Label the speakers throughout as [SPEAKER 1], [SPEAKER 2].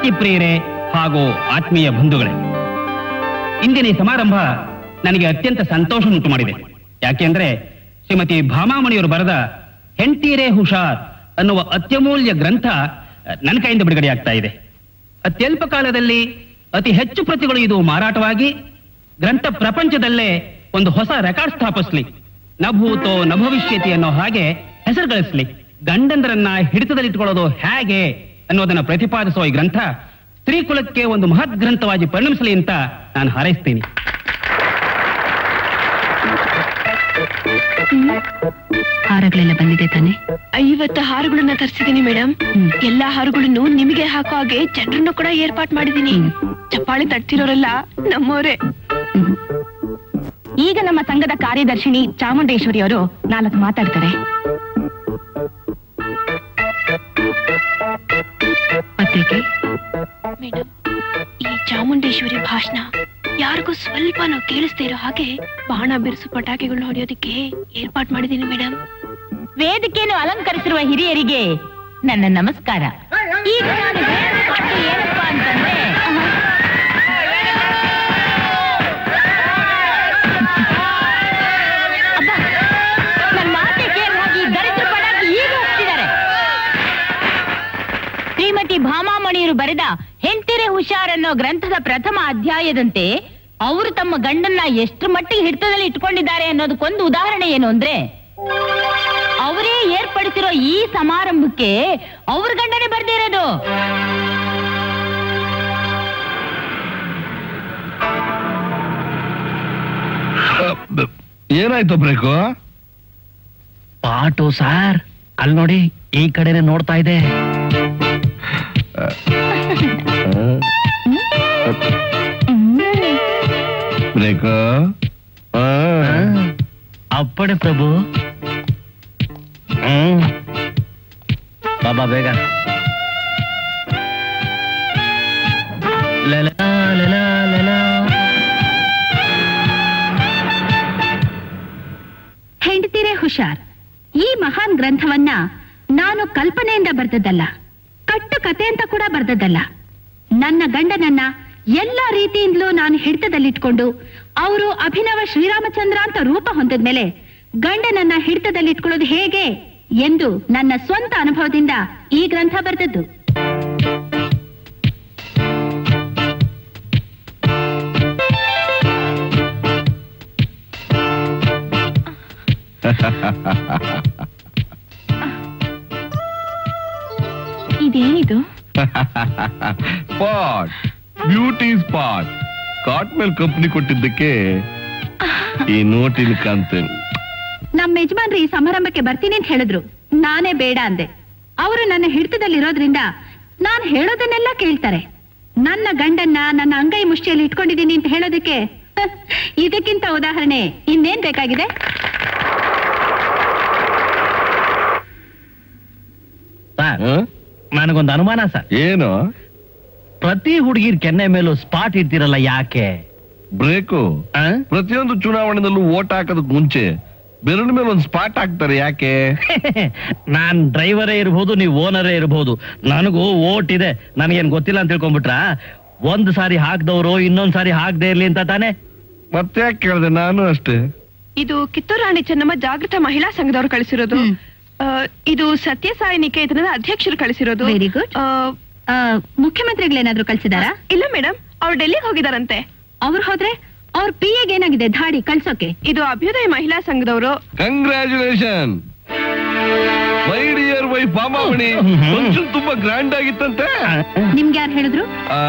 [SPEAKER 1] ಸಾಹಿತ್ಯ ಪ್ರಿಯರೇ ಹಾಗೂ ಆತ್ಮೀಯ ಬಂಧುಗಳೇ ಇಂದಿನ ಈ ಸಮಾರಂಭ ನನಗೆ ಅತ್ಯಂತ ಸಂತೋಷ ಉಂಟು ಮಾಡಿದೆ ಯಾಕೆಂದ್ರೆ ಶ್ರೀಮತಿ ಭಾಮಾಮಣಿಯವರು ಬರೆದ ಹೆಂಡತೀರೇ ಹುಷಾರ್ ಅನ್ನುವ ಅತ್ಯಮೂಲ್ಯ ಗ್ರಂಥ ಅಹ್, ನನ್ನ ಕೈಯಿಂದ ಬಿಡುಗಡೆಯಾಗ್ತಾ ಇದೆ ಅತ್ಯಲ್ಪ ಕಾಲದಲ್ಲಿ ಅತಿ ಹೆಚ್ಚು ಪ್ರತಿಗಳು ಇದು ಮಾರಾಟವಾಗಿ ಗ್ರಂಥ ಪ್ರಪಂಚದಲ್ಲೇ ಒಂದು ಹೊಸ ರೆಕಾರ್ಡ್ ಸ್ಥಾಪಿಸ್ಲಿ ನಭೂತೋ ನಭವಿಷ್ಯತಿ ಅನ್ನೋ ಹಾಗೆ ಹೆಸರು ಗಳಿಸ್ಲಿ ಗಂಡಂದರನ್ನ ಹಿಡಿತದಲ್ಲಿಟ್ಕೊಳ್ಳೋದು ಹೇಗೆ ಅನ್ನೋದನ್ನ ಪ್ರತಿಪಾದಿಸುವ ಈ ಗ್ರಂಥ ಸ್ತ್ರೀ ಕುಲಕ್ಕೆ ಒಂದು ಮಹತ್ ಗ್ರಂಥವಾಗಿ ಪರಿಣಮಿಸಲಿ ಅಂತ ನಾನು ಹಾರೈಸ್ತೀನಿ
[SPEAKER 2] ಹಾರಗಳೆಲ್ಲ ಬಂದಿದೆ ತಾನೆ
[SPEAKER 3] ಐವತ್ತು ಹಾರಗಳನ್ನ ತರಿಸಿದೀನಿ ಮೇಡಮ್
[SPEAKER 2] ಹ್ಮ್.
[SPEAKER 3] ಎಲ್ಲಾ ಹಾರಗಳನ್ನು ನಿಮಗೆ ಹಾಕೋ ಹಾಗೆ ಜನರನ್ನು ಕೂಡ ಏರ್ಪಾಟ್ ಮಾಡಿದೀನಿ
[SPEAKER 2] ಹ್ಮ್.
[SPEAKER 3] ಚಪ್ಪಾಳೆ ತಟ್ತಿರೋರೆಲ್ಲ ನಮ್ಮವರೇ
[SPEAKER 2] ಈಗ ನಮ್ಮ ಸಂಘದ ಕಾರ್ಯದರ್ಶಿನಿ ಚಾಮುಂಡೇಶ್ವರಿ ಅವರು ನಾಲ್ಕು ಮಾತಾಡ್ತಾರೆ ಪತ್ರಿಕೆ
[SPEAKER 3] ಮೇಡಮ್ ಈ ಚಾಮುಂಡೇಶ್ವರಿ ಭಾಷಣ ಯಾರಿಗೂ ಸ್ವಲ್ಪನೂ ಕೇಳಿಸ್ತಾ ಇರೋ ಹಾಗೆ ಬಾಣ ಬಿರುಸು ಪಟಾಕಿಗಳನ್ನ ಹೊಡೆಯೋದಕ್ಕೆ ಏರ್ಪಾಟ್ ಮಾಡಿದೀನಿ ಮೇಡಮ್
[SPEAKER 2] ವೇದಿಕೆಯನ್ನು ಅಲಂಕರಿಸಿರುವ ಹಿರಿಯರಿಗೆ ನನ್ನ ನಮಸ್ಕಾರ ಈಗ ನಾನು ಹೇಳೋ ಮಾತು ಏನಪ್ಪಾ ಅಂತಂದ್ರೆ ಅಬ್ಬಾ, ನನ್ ಮಾತೆ ಕೇಳಿ ಹೋಗಿ ದರಿದ್ರ ಪಡಾಕಿ ಈಗ ಹೋಗ್ತಿದ್ದಾರೆ ಶ್ರೀಮತಿ ಭಾಮಾಮಣಿಯರು ಬರೆದ ಹೆಂಡ್ತಿರೆ ಹುಷಾರ್ ಅನ್ನೋ ಗ್ರಂಥದ ಪ್ರಥಮ ಅಧ್ಯಾಯದಂತೆ ಅವರು ತಮ್ಮ ಗಂಡನ್ನ ಎಷ್ಟು ಮಟ್ಟಿಗೆ ಹಿಡಿತದಲ್ಲಿ ಇಟ್ಕೊಂಡಿದ್ದಾರೆ ಅನ್ನೋದಕ್ಕೊಂದು ಉದಾಹರಣೆ ಏನು ಅಂದ್ರೆ ಅವರೇ ಏರ್ಪಡಿಸಿರೋ ಈ ಸಮಾರಂಭಕ್ಕೆ ಅವ್ರ ಗಂಡನೇ ಬರ್ದಿರೋದು
[SPEAKER 4] ಏನಾಯ್ತು ಬ್ರೇಕು
[SPEAKER 5] ಪಾಟು ಸಾರ್ ಅಲ್ಲಿ ನೋಡಿ ಈ ಕಡೆನೆ ನೋಡ್ತಾ ಇದೆ
[SPEAKER 4] ಬ್ರೇಕು
[SPEAKER 5] ಅಪ್ಪಣೆ ಪ್ರಭು ಹ್ಮ್ ಬಾಬಾ ಬೇಗ ಲಲಾ, ಲಲಾ, ಲಲಾ.
[SPEAKER 2] ಹೆಂಡತಿರೇ ಹುಷಾರ್ ಈ ಮಹಾನ್ ಗ್ರಂಥವನ್ನ ನಾನು ಕಲ್ಪನೆಯಿಂದ ಬರ್ದದ್ದಲ್ಲ ಕಟ್ಟು ಕತೆ ಅಂತ ಕೂಡ ಬರ್ದದ್ದಲ್ಲ ನನ್ನ ಗಂಡನನ್ನ ಎಲ್ಲ ರೀತಿಯಿಂದಲೂ ನಾನು ಹಿಡಿತದಲ್ಲಿಟ್ಕೊಂಡು ಅವರು ಅಭಿನವ ಶ್ರೀರಾಮಚಂದ್ರ ಅಂತ ರೂಪ ಹೊಂದಿದ್ಮೇಲೆ ಗಂಡನನ್ನ ಹಿಡಿತದಲ್ಲಿಟ್ಕೊಳ್ಳೋದು ಹೇಗೆ ಎಂದು ನನ್ನ ಸ್ವಂತ ಅನುಭವದಿಂದ ಈ ಗ್ರಂಥ ಬರೆದದ್ದು
[SPEAKER 3] ಇದೇನಿದು
[SPEAKER 4] ಸ್ಪಾಟ್ ಬ್ಯೂಟಿ ಸ್ಪಾಟ್ ಕಾಟ್ಮೇಲ್ ಕಂಪ್ನಿ ಕೊಟ್ಟಿದ್ದಕ್ಕೆ ಈ ನೋಟಿನ ಕಾಂತೆ
[SPEAKER 2] ನಮ್ಮ ಯಜಮಾನ್ರು ಈ ಸಮಾರಂಭಕ್ಕೆ ಬರ್ತೀನಿ ಅಂತ ಹೇಳಿದ್ರು ನಾನೇ ಬೇಡ ಅಂದೆ ಅವರು ನನ್ನ ಹಿಡಿತದಲ್ಲಿರೋದ್ರಿಂದ ನಾನ್ ಹೇಳೋದನ್ನೆಲ್ಲ ಕೇಳ್ತಾರೆ ನನ್ನ ಗಂಡನ್ನ ನನ್ನ ಅಂಗೈ ಮುಷ್ಟಿಯಲ್ಲಿ ಇಟ್ಕೊಂಡಿದ್ದೀನಿ ಅಂತ ಹೇಳೋದಕ್ಕೆ ಹ, ಇದಕ್ಕಿಂತ ಉದಾಹರಣೆ ಇನ್ನೇನ್ ಬೇಕಾಗಿದೆ
[SPEAKER 5] ಸರ್ ನನಗೊಂದು ಅನುಮಾನ ಸರ್
[SPEAKER 4] ಏನು
[SPEAKER 5] ಪ್ರತಿ ಹುಡುಗಿರ್ ಕೆನ್ನೆ ಮೇಲೂ ಸ್ಪಾಟ್ ಇಡ್ತಿರಲ್ಲ ಯಾಕೆ
[SPEAKER 4] ಬ್ರೇಕು
[SPEAKER 5] ಆ?
[SPEAKER 4] ಪ್ರತಿಯೊಂದು ಚುನಾವಣೆದಲ್ಲೂ ಓಟ್ ಹಾಕೋದಕ್ ಮುಂಚೆ ಬೆರಳ ಮೇಲೆ ಒಂದು ಸ್ಪಾಟ್ ಹಾಕ್ತಾರೆ ಯಾಕೆ
[SPEAKER 5] ನಾನ್ ಡ್ರೈವರೇ ಇರ್ಬೋದು ನೀವು ಓನರೇ ಇರ್ಬೋದು ನನಗೂ ಓಟ್ ಇದೆ ನನಗೇನ್ ಗೊತ್ತಿಲ್ಲ ಅಂತ ತಿಳ್ಕೊಂಡ್ಬಿಟ್ರ ಒಂದ್ ಸಾರಿ ಹಾಕ್ದವ್ರು ಇನ್ನೊಂದ್ ಸಾರಿ ಹಾಕ್ದೇ ಇರ್ಲಿ ಅಂತ ತಾನೆ
[SPEAKER 4] ಮತ್ತೆ ಯಾಕೆ ಕೇಳಿದೆ ನಾನು ಅಷ್ಟೇ
[SPEAKER 3] ಇದು ಕಿತ್ತೂರು ರಾಣಿ ಚೆನ್ನಮ್ಮ ಜಾಗೃತ ಮಹಿಳಾ ಸಂಘದವ್ರು ಕಳಿಸಿರೋದು
[SPEAKER 2] ಹ್ಮ್.
[SPEAKER 3] ಆ, ಇದು ಸತ್ಯಸಾಯಿ ನಿಕೇತನದ ಅಧ್ಯಕ್ಷರು ಕಳಿಸಿರೋದು
[SPEAKER 2] Very good.
[SPEAKER 3] ಆ,
[SPEAKER 2] ಮುಖ್ಯಮಂತ್ರಿಗಳೇನಾದ್ರೂ ಕಳ್ಸಿದಾರಾ
[SPEAKER 3] ಇಲ್ಲ ಮೇಡಮ್ ಅವ್ರು ಡೆಲ್ಲಿಗೆ ಹೋಗಿದಾರಂತೆ
[SPEAKER 2] ಅವ್ರು ಹೋದ್ರೆ ಅವ್ರ ಪಿ ಏನಾಗಿದೆ ಧಾಡಿ ಕಳ್ಸೋಕೆ
[SPEAKER 3] ಇದು ಅಭ್ಯುದಯ ಮಹಿಳಾ ಸಂಘದವರು
[SPEAKER 4] congratulation my dear wife Pamavani function ತುಂಬಾ ಗ್ರ್ಯಾಂಡ್ ಆಗಿತ್ತಂತೆ
[SPEAKER 2] ನಿಮ್ಗೆ ಯಾರು ಹೇಳಿದ್ರು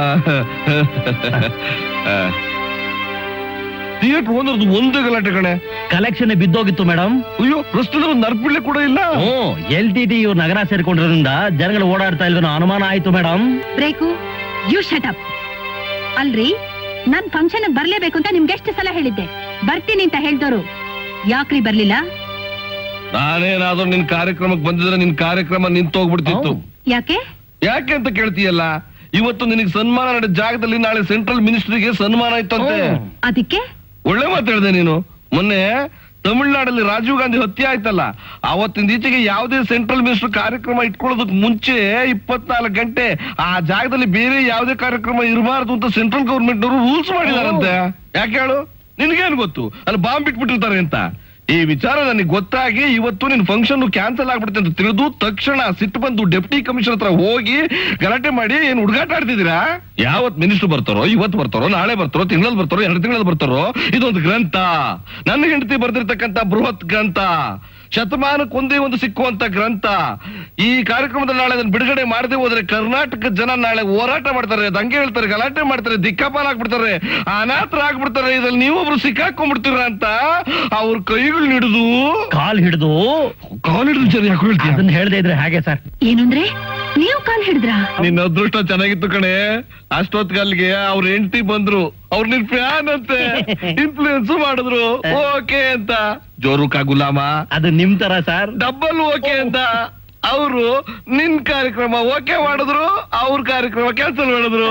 [SPEAKER 4] ಥಿಯೇಟರ್ ಓನರ್ದು ಒಂದೇ ಗಲಾಟೆ ಕಣೆ
[SPEAKER 5] ಕಲೆಕ್ಷನ್ ಬಿದ್ದೋಗಿತ್ತು ಮೇಡಮ್
[SPEAKER 4] ಅಯ್ಯೋ ಪ್ರಸ್ತುತ ಒಂದು ನರ್ಪಿಳ್ಳೆ ಕೂಡ ಇಲ್ಲ
[SPEAKER 5] ಹ್ಮ್ ಎಲ್ ಟಿ ಟಿ ಇವ್ರು ನಗರ ಸೇರ್ಕೊಂಡಿರೋದ್ರಿಂದ ಜನಗಳು ಓಡಾಡ್ತಾ ಇಲ್ವೋ ಅನುಮಾನ ಆಯ್ತು madam
[SPEAKER 2] break you shut up ಅಲ್ರಿ ನನ್ ಫಂಕ್ಷನ್ ಬರ್ಲೇಬೇಕು ಅಂತ ನಿಮ್ಗೆ ಎಷ್ಟು ಸಲ ಹೇಳಿದ್ದೆ ಬರ್ತೀನಿ ಅಂತ ಹೇಳ್ದೋರು ಯಾಕ್ರಿ ಬರ್ಲಿಲ್ಲ
[SPEAKER 4] ನಾನೇನಾದ್ರೂ ನಿನ್ ಕಾರ್ಯಕ್ರಮಕ್ಕೆ ಬಂದಿದ್ರೆ ನಿನ್ ಕಾರ್ಯಕ್ರಮ ನಿಂತೋಗ್ಬಿಡ್ತಿತ್ತು
[SPEAKER 5] ಹೌದು.
[SPEAKER 2] ಯಾಕೆ
[SPEAKER 4] ಯಾಕೆ ಅಂತ ಕೇಳ್ತೀಯಲ್ಲ ಇವತ್ತು ನಿನಗೆ ಸನ್ಮಾನ ನಡೆದ ಜಾಗದಲ್ಲಿ ನಾಳೆ ಸೆಂಟ್ರಲ್ ಮಿನಿಸ್ಟ್ರಿಗೆ ಸನ್ಮಾನ ಇತ್ತಂತೆ
[SPEAKER 5] ಹ್ಮ್.
[SPEAKER 2] ಅದಕ್ಕೆ
[SPEAKER 4] ಒಳ್ಳೆ ಮಾತಾಡಿದೆ ನೀನು ಮೊನ್ನೆ ತಮಿಳ್ನಾಡಲ್ಲಿ ರಾಜೀವ್ ಗಾಂಧಿ ಹತ್ಯೆ ಆಯ್ತಲ್ಲ ಅವತ್ತಿನ ಈಚೆಗೆ ಯಾವುದೇ ಸೆಂಟ್ರಲ್ ಮಿನಿಸ್ಟರ್ ಕಾರ್ಯಕ್ರಮ ಇಟ್ಕೊಳ್ಳೋದಕ್ ಮುಂಚೆ ಇಪ್ಪತ್ನಾಲ್ಕು ಗಂಟೆ ಆ ಜಾಗದಲ್ಲಿ ಬೇರೆ ಯಾವುದೇ ಕಾರ್ಯಕ್ರಮ ಇರಬಾರ್ದು ಅಂತ ಸೆಂಟ್ರಲ್ ಗೌರ್ಮೆಂಟ್ ನವರು ರೂಲ್ಸ್ ಮಾಡಿದಾರಂತೆ ಯಾಕೆ ಹೇಳು ನಿನ್ಗೇನ್ ಗೊತ್ತು ಅಲ್ಲಿ ಬಾಂಬ್ ಬಿಟ್ಬಿಟ್ಟಿರ್ತಾರೆ ಅಂತ ಈ ವಿಚಾರ ನನಗೆ ಗೊತ್ತಾಗಿ ಇವತ್ತು ನಿನ್ ಫಂಕ್ಷನ್ ಕ್ಯಾನ್ಸಲ್ ಆಗ್ಬಿಡುತ್ತೆ ಅಂತ ತಿಳಿದು ತಕ್ಷಣ ಸಿಟ್ಟು ಬಂದು ಡೆಪ್ಟಿ ಕಮಿಷನರ್ ಹತ್ರ ಹೋಗಿ ಗಲಾಟೆ ಮಾಡಿ ಏನ್ ಹುಡುಗಾಟ ಆಡ್ತಿದ್ದೀರಾ ಯಾವತ್ ಮಿನಿಸ್ಟರ್ ಬರ್ತಾರೋ ಇವತ್ತು ಬರ್ತಾರೋ ನಾಳೆ ಬರ್ತಾರೋ ತಿಂಗಳಲ್ಲಿ ಬರ್ತಾರೋ ಎರಡು ತಿಂಗಳಲ್ಲಿ ಬರ್ತಾರೋ ಇದೊಂದು ಗ್ರಂಥ ನನ್ನ ಹೆಂಡತಿ ಬರ್ದಿರ್ತಕ್ಕಂತ ಬೃಹತ್ ಗ್ರಂಥ ಶತಮಾನಕ್ಕೆ ಒಂದೇ ಒಂದು ಸಿಕ್ಕುವಂತ ಗ್ರಂಥ ಈ ಕಾರ್ಯಕ್ರಮದಲ್ಲಿ ನಾಳೆ ಅದನ್ನ ಬಿಡುಗಡೆ ಮಾಡದೆ ಹೋದ್ರೆ ಕರ್ನಾಟಕ ಜನ ನಾಳೆ ಹೋರಾಟ ಮಾಡ್ತಾರೆ ದಂಗೆ ಹೇಳ್ತಾರೆ ಗಲಾಟೆ ಮಾಡ್ತಾರೆ ದಿಕ್ಕಾಪಾಲ ಆಗ್ಬಿಡ್ತಾರೆ ಅನಾಥರ ಆಗ್ಬಿಡ್ತಾರೆ ಇದ್ರಲ್ಲಿ ನೀವೊಬ್ರು ಸಿಕ್ಕಾಕೊಂಡ್ಬಿಡ್ತೀರ ಅಂತ ಅವ್ರ ಕೈಗಳು ಹಿಡಿದು
[SPEAKER 5] ಕಾಲ್ ಹಿಡಿದು
[SPEAKER 4] ಕಾಲ್ ಹಿಡಿದು ಸರಿ ಯಾಕೆ ಹೇಳ್ತೀಯ
[SPEAKER 5] ಅದನ್ನ ಹೇಳ್ದೆ ಇದ್ರೆ ಹಾಗೆ ಸರ್
[SPEAKER 2] ಏನಂದ್ರೆ ನೀವು ಕಾಲ್ ಹಿಡಿದ್ರಾ
[SPEAKER 4] ನಿನ್ನ ಅದೃಷ್ಟ ಚೆನ್ನಾಗಿತ್ತು ಕಣೆ ಅಷ್ಟೊತ್ಗಲ್ಗೆ ಅವ್ರ ಹೆಂಡತಿ ಬಂದ್ರು ಅವ್ರ ನಿನ್ ಫ್ಯಾನ್ ಅಂತೆ ಇನ್ಫ್ಲೂಯೆನ್ಸ್ ಮಾಡಿದ್ರು ಓಕೆ ಅಂತ ಜೋರು ಕಾ ಗುಲಾಮ
[SPEAKER 5] ಅದು ನಿಮ್ ತರ ಸರ್
[SPEAKER 4] ಡಬ್ಬಲ್ ಓಕೆ ಅಂತ ಅವರು ನಿನ್ ಕಾರ್ಯಕ್ರಮ ಓಕೆ ಮಾಡಿದ್ರು ಅವ್ರ ಕಾರ್ಯಕ್ರಮ ಕ್ಯಾನ್ಸಲ್ ಮಾಡಿದ್ರು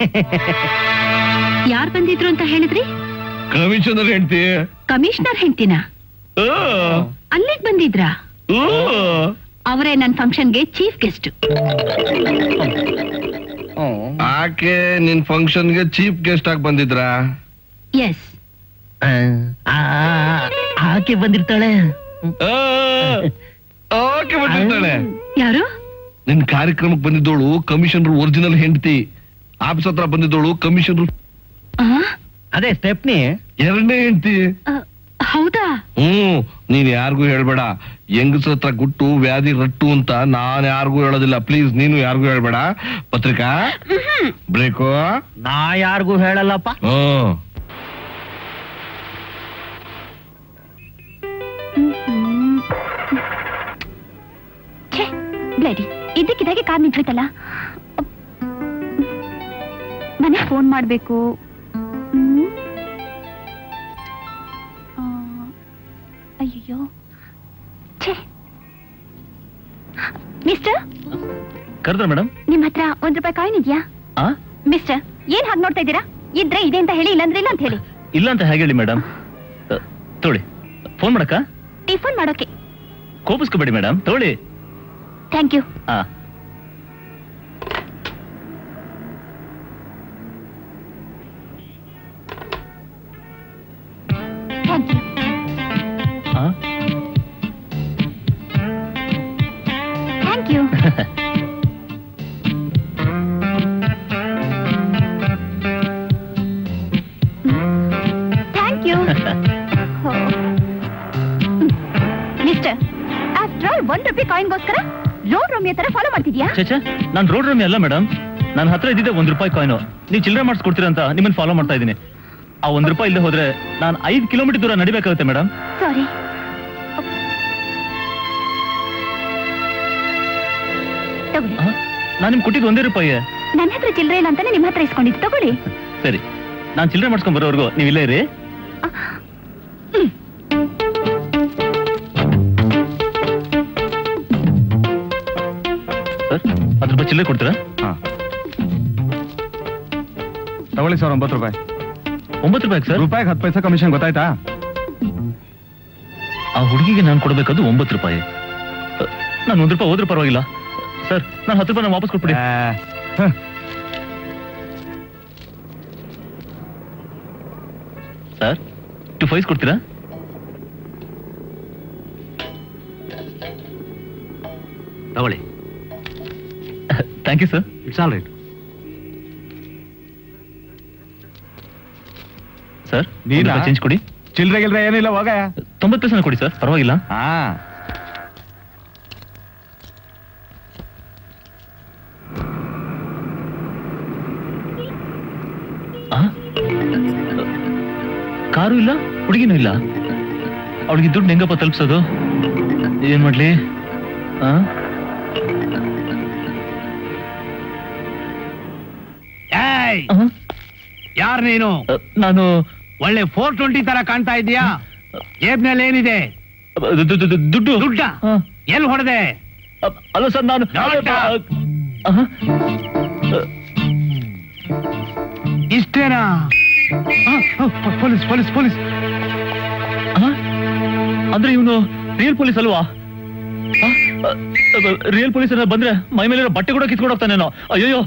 [SPEAKER 2] ಯಾರ್ ಬಂದಿದ್ರು ಅಂತ ಹೇಳಿದ್ರಿ
[SPEAKER 4] ಕಮಿಷನರ್ ಹೆಂಡತಿ
[SPEAKER 2] ಕಮಿಷನರ್ ಹೆಂಡ್ತಿನ ಅಲ್ಲಿಗ್ ಬಂದಿದ್ರಾ ಅವರೇ ನನ್ ಫಂಕ್ಷನ್ಗೆ ಚೀಫ್ ಗೆಸ್ಟ್
[SPEAKER 4] ಆಕೆ ನಿನ್ ಫಂಕ್ಷನ್ಗೆ ಚೀಫ್ ಗೆಸ್ಟ್ ಆಗಿ ಬಂದಿದ್ರಾ
[SPEAKER 2] ಎಸ್
[SPEAKER 5] ಆಕೆ ಬಂದಿರ್ತಾಳೆ
[SPEAKER 4] ಓಕೆ ಬಂದಿರ್ತಾಳೆ
[SPEAKER 2] ಯಾರು
[SPEAKER 4] ನಿನ್ ಕಾರ್ಯಕ್ರಮಕ್ಕೆ ಬಂದಿದ್ದೋಳು ಕಮಿಷನರ್ ಒರಿಜಿನಲ್ ಹೆಂಡತಿ ಆಫೀಸ್ ಹತ್ರ ಬಂದಿದ್ದೋಳು ಕಮಿಷನರ್
[SPEAKER 2] ಆ?
[SPEAKER 5] ಅದೇ ಸ್ಟೆಪ್ನಿ
[SPEAKER 4] ಎರಡನೇ ಹೆಂಡತಿ
[SPEAKER 2] ಆ, ಹೌದಾ
[SPEAKER 4] ಹ್ಮ್ ನೀನ್ ಯಾರಿಗೂ ಹೇಳ್ಬೇಡ ಹೆಂಗಸ ಹತ್ರ ಗುಟ್ಟು ವ್ಯಾಧಿ ರಟ್ಟು ಅಂತ ನಾನ್ ಯಾರಿಗೂ ಹೇಳೋದಿಲ್ಲ ಪ್ಲೀಸ್ ನೀನು ಯಾರಿಗೂ ಹೇಳ್ಬೇಡ ಪತ್ರಿಕಾ ಬ್ರೇಕು
[SPEAKER 5] ನಾ ಯಾರಿಗೂ ಹೇಳಲ್ಲಪ್ಪ
[SPEAKER 4] ಹ್ಮ್
[SPEAKER 2] ಛೇ ಬ್ಲಡಿ ಇದ್ದಕ್ಕಿದ್ದಾಗೆ ಕಾರ್ ನಿಂತ್ಬಿಟ್ಟಲ್ಲ ಮನೆ ಫೋನ್ ಮಾಡ್ಬೇಕು ಹ್ಮ್. ಆ, ಅಯ್ಯಯ್ಯೋ ಛೇ ಮಿಸ್ಟರ್
[SPEAKER 5] ಕರೆದ್ರ ಮೇಡಮ್
[SPEAKER 2] ನಿಮ್ ಹತ್ರ ಒಂದ್ ರೂಪಾಯಿ ಕಾಯಿನ್ ಇದೆಯಾ
[SPEAKER 5] ಆ
[SPEAKER 2] ಮಿಸ್ಟರ್ ಏನ್ ಹಾಗೆ ನೋಡ್ತಾ ಇದ್ದೀರಾ ಇದ್ರೆ ಇದೆ ಅಂತ ಹೇಳಿ ಇಲ್ಲಾಂದ್ರೆ ಇಲ್ಲ ಅಂತ ಹೇಳಿ
[SPEAKER 5] ಇಲ್ಲ ಅಂತ ಹೇಗೆ ಹೇಳಿ ಮೇಡಮ್ ತೊಳಿ ಫೋನ್ ಮಾಡಕ್ಕ
[SPEAKER 2] ಟಿಫನ್ ಮಾಡೋಕೆ
[SPEAKER 5] ಕೋಪಿಸ್ಕೋಬೇಡಿ ಮೇಡಮ್ ತೊಳಿ
[SPEAKER 2] ಥ್ಯಾಂಕ್ ಯು
[SPEAKER 5] ಆ
[SPEAKER 2] ಥ್ಯಾಂಕ್ ಯು
[SPEAKER 5] ಆ?
[SPEAKER 2] Thank you thank you mister after all one rupee ಕಾಯಿನ್ಗೋಸ್ಕರ ರೋಡ್ ರೋಮಿಯೋ ತರ ಫಾಲೋ ಮಾಡ್ತಿದ್ಯಾ
[SPEAKER 5] ಛೇ ಛೇ ನಾನು ರೋಡ್ ರಮ್ಮಿ ಅಲ್ಲ ಮೇಡಮ್ ನನ್ನ ಹತ್ರ ಇದ್ದಿದ್ದೆ ಒಂದ್ ರೂಪಾಯಿ ಕಾಯಿನು ನೀವು ಚಿಲ್ಲರೆ ಮಾಡಿಸ್ಕೊಡ್ತೀರಾ ಅಂತ ನಿಮ್ಮನ್ನ ಫಾಲೋ ಮಾಡ್ತಾ ಇದ್ದೀನಿ ಆ ಒಂದ್ ರೂಪಾಯಿ ಇಲ್ಲದೆ ಹೋದ್ರೆ ನಾನು ಐದು ಕಿಲೋಮೀಟರ್ ದೂರ ನಡಿಬೇಕಾಗುತ್ತೆ ಮೇಡಮ್
[SPEAKER 2] ಸಾರಿ ತಗೊಳ್ಳಿ
[SPEAKER 5] ನಾನು ನಿಮ್ಗೆ ಕೊಟ್ಟಿದ್ದು ಒಂದೇ ರೂಪಾಯಿ
[SPEAKER 2] ನನ್ನ ಹತ್ರ ಚಿಲ್ಲರೆ ಇಲ್ಲ ಅಂತಾನೆ ನಿಮ್ಮ ಹತ್ರ ಇಸ್ಕೊಂಡಿದ್ದು ತಗೊಳ್ಳಿ
[SPEAKER 5] ಸರಿ ನಾನು ಚಿಲ್ಲರೆ ಮಾಡ್ಸ್ಕೊಂಡ್ ಬರೋವರೆಗೂ ನೀವು ಇಲ್ಲೇ ಇರಿ ಸರ್ ಹತ್ತು ರೂಪಾಯಿ ಚಿಲ್ಲರೆ ಕೊಡ್ತೀರಾ
[SPEAKER 6] ತಗೊಳ್ಳಿ ಸರ್ ಒಂಬತ್ತು ರೂಪಾಯಿ
[SPEAKER 5] ಒಂಬತ್ತು ರೂಪಾಯಿ ಸರ್
[SPEAKER 6] ರೂಪಾಯಿಗೆ ಹತ್ತು ಪೈಸೆ ಕಮಿಷನ್ ಗೊತ್ತಾಯ್ತಾ
[SPEAKER 5] ಆ ಹುಡುಗಿಗೆ ನಾನು ಕೊಡಬೇಕಾದ್ದು ಒಂಬತ್ತು ರೂಪಾಯಿ ನಾನು ಒಂದು ರೂಪಾಯಿ ಹೋದ್ರೂ ಪರವಾಗಿಲ್ಲ ಸರ್ ನಾನು ಹತ್ತು ರೂಪಾಯಿ ವಾಪಸ್ ಕೊಟ್ಬಿಡಿ
[SPEAKER 6] ಹ.
[SPEAKER 5] ಸರ್ ಟು ಫೈಸ್ ಕೊಡ್ತೀರಾ ತಗೊಳ್ಳಿ thank you sir
[SPEAKER 6] it's all right
[SPEAKER 5] sir
[SPEAKER 6] ನೀನಾ?
[SPEAKER 5] ಚೇಂಜ್ ಕೊಡಿ
[SPEAKER 6] ಚಿಲ್ರೆ ಗಿಲ್ರೆ ಏನಿಲ್ಲ ಹೋಗ
[SPEAKER 5] ತೊಂಬತ್ತು ಪೈಸೆ ಕೊಡಿ ಸರ್ ಪರವಾಗಿಲ್ಲ
[SPEAKER 6] ಹಾ
[SPEAKER 5] ಆ? ಕಾರು ಇಲ್ಲ ಹುಡುಗಿನೂ ಇಲ್ಲ ಅವಳಿಗೆ ದುಡ್ಡು ಹೆಂಗಪ್ಪ ತಲುಪಿಸೋದು ಏನ್ ಮಾಡ್ಲಿ ಆ?
[SPEAKER 1] ಏಯ್
[SPEAKER 5] ಆ?
[SPEAKER 1] ಯಾರ್ ನೀನು
[SPEAKER 5] ಅ, ನಾನು
[SPEAKER 1] ಒಳ್ಳೆ ಫೋರ್ ಟ್ವೆಂಟಿ ತರ ಕಾಣ್ತಾ ಇದೀಯಾ ಜೇಬ್ನಲ್ಲಿ ಏನಿದೆ
[SPEAKER 5] ದು- ದು- ದು- ದುಡ್ಡು
[SPEAKER 1] ದುಡ್ಡ
[SPEAKER 5] ಆ.
[SPEAKER 1] ಎಲ್ಲಿ ಹೊಡೆದೆ
[SPEAKER 5] ಅ- ಅಲ್ಲ ಸರ್ ನಾನು
[SPEAKER 1] ನೋಡ್ತಾ.
[SPEAKER 5] ಆ?
[SPEAKER 1] ಇಷ್ಟೇನಾ
[SPEAKER 6] ಪೊಲೀಸ್ ಪೊಲೀಸ್ ಪೊಲೀಸ್
[SPEAKER 5] ಆ? ಅಂದ್ರೆ ಇವನು ರಿಯಲ್ ಪೊಲೀಸ್ ಅಲ್ವಾ ರಿಯಲ್ ಪೊಲೀಸ್ ಬಂದ್ರೆ ಮೈ ಮೇಲಿರೋ ಬಟ್ಟೆ ಕೂಡ ಕಿತ್ಕೊಂಡು ಹೋಗ್ತಾನೇನೋ ಅಯ್ಯೋ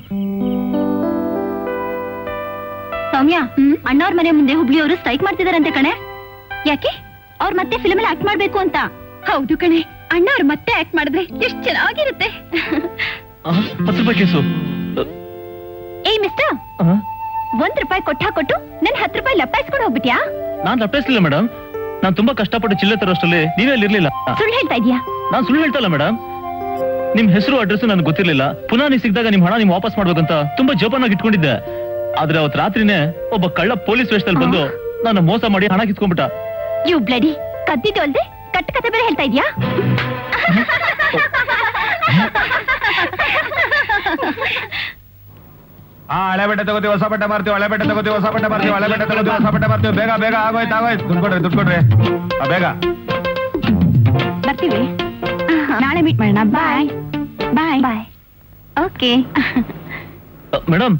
[SPEAKER 2] ಸೌಮ್ಯ ಅಣ್ಣವ್ರ ಮನೆ ಮುಂದೆ ಹುಬ್ಳಿಯವರು ಸ್ಟ್ರೈಕ್ ಮಾಡ್ತಿದಾರಂತೆ ಕಣೆ ಯಾಕೆ ಅವ್ರು ಮತ್ತೆ ಫಿಲ್ಮ್ ಅಲ್ಲಿ ಆಕ್ಟ್ ಮಾಡ್ಬೇಕು ಅಂತ ಹೌದು ಕಣೆ ಅಣ್ಣವ್ರು ಮತ್ತೆ ಆಕ್ಟ್ ಮಾಡಿದ್ರೆ ಎಷ್ಟ್ ಚೆನ್ನಾಗಿರುತ್ತೆ
[SPEAKER 5] ಹತ್ತು ರೂಪಾಯಿ ಕೇಸು
[SPEAKER 2] ಏಯ್ ಮಿಸ್ಟರ್ ಒಂದ್ ರೂಪಾಯಿ ಕೊಟ್ಟ ಕೊಟ್ಟು ನನ್ ಹತ್ತು ರೂಪಾಯಿ ಲಪ್ಪಾಯಿಸ್ಕೊಂಡು ಹೋಗ್ಬಿಟ್ಯಾ
[SPEAKER 5] ನಾನ್ ತಪ್ಪಿಸ್ಲಿಲ್ಲ ಮೇಡಮ್ ನಾನ್ ತುಂಬಾ ಕಷ್ಟಪಟ್ಟು ಚಿಲ್ಲರೆ ತರೋಷ್ಟರಲ್ಲಿ ನೀವೇ ಅಲ್ಲಿ ಇರ್ಲಿಲ್ಲ
[SPEAKER 2] ಸುಳ್ಳು ಹೇಳ್ತಾ ಇದೀಯಾ
[SPEAKER 5] ನಾನ್ ಸುಳ್ಳು ಹೇಳ್ತಲ್ಲ ಮೇಡಮ್ ನಿಮ್ ಹೆಸರು ಅಡ್ರೆಸ್ ನನಗೆ ಗೊತ್ತಿರ್ಲಿಲ್ಲ ಪುನಃ ನೀವು ಸಿಕ್ಕಿದಾಗ ನಿಮ್ ಹಣ ನಿಮ್ ವಾಪಸ್ ಮಾಡ್ಬೇಕಂತ ತುಂಬಾ ಜೋಪಾನಾಗಿ ಇಟ್ಕೊಂಡಿದ್ದೆ ಆದ್ರೆ ಅವತ್ ರಾತ್ರಿನೇ ಒಬ್ಬ ಕಳ್ಳ ಪೊಲೀಸ್ ವೇಷದಲ್ಲಿ ಬಂದು ನನ್ನ ಮೋಸ ಮಾಡಿ ಹಣ ಕಿತ್ಕೊಂಡ್ಬಿಟ್ಟ
[SPEAKER 2] ಯು ಬ್ಲಡಿ ಕದ್ದಿದ್ದು ಅಲ್ದೆ ಕಟ್ಟ ಕತೆ ಬೇರೆ ಹೇಳ್ತಾ ಇದ್ಯಾ
[SPEAKER 6] ಹಾ ಹಳೆ ಬಟ್ಟೆ ತಗೋತೀವಿ ಹೊಸ ಬಟ್ಟೆ ಮಾರ್ತೀವಿ ಹಳೆ ಬಟ್ಟೆ ತಗೋತೀವಿ ಹೊಸ ಬಟ್ಟೆ ಮಾರ್ತೀವಿ ಹಳೆ ಬಟ್ಟೆ ತಗೋತೀವಿ ಹೊಸ ಬಟ್ಟೆ ಮಾರ್ತೀವಿ ಬೇಗ ಬೇಗ ಆಗೋಯ್ತು ಆಗೋಯ್ತು ದುಡ್ಡು ಕೊಡ್ರಿ ದುಡ್ಡು ಕೊಡ್ರಿ ಆ, ಬೇಗ
[SPEAKER 2] ಬರ್ತೀವಿ ನಾಳೆ ಮೀಟ್ ಮಾಡೋಣ ಬಾಯ್ ಬಾಯ್ ಬಾಯ್ ಓಕೆ
[SPEAKER 5] ಮೇಡಮ್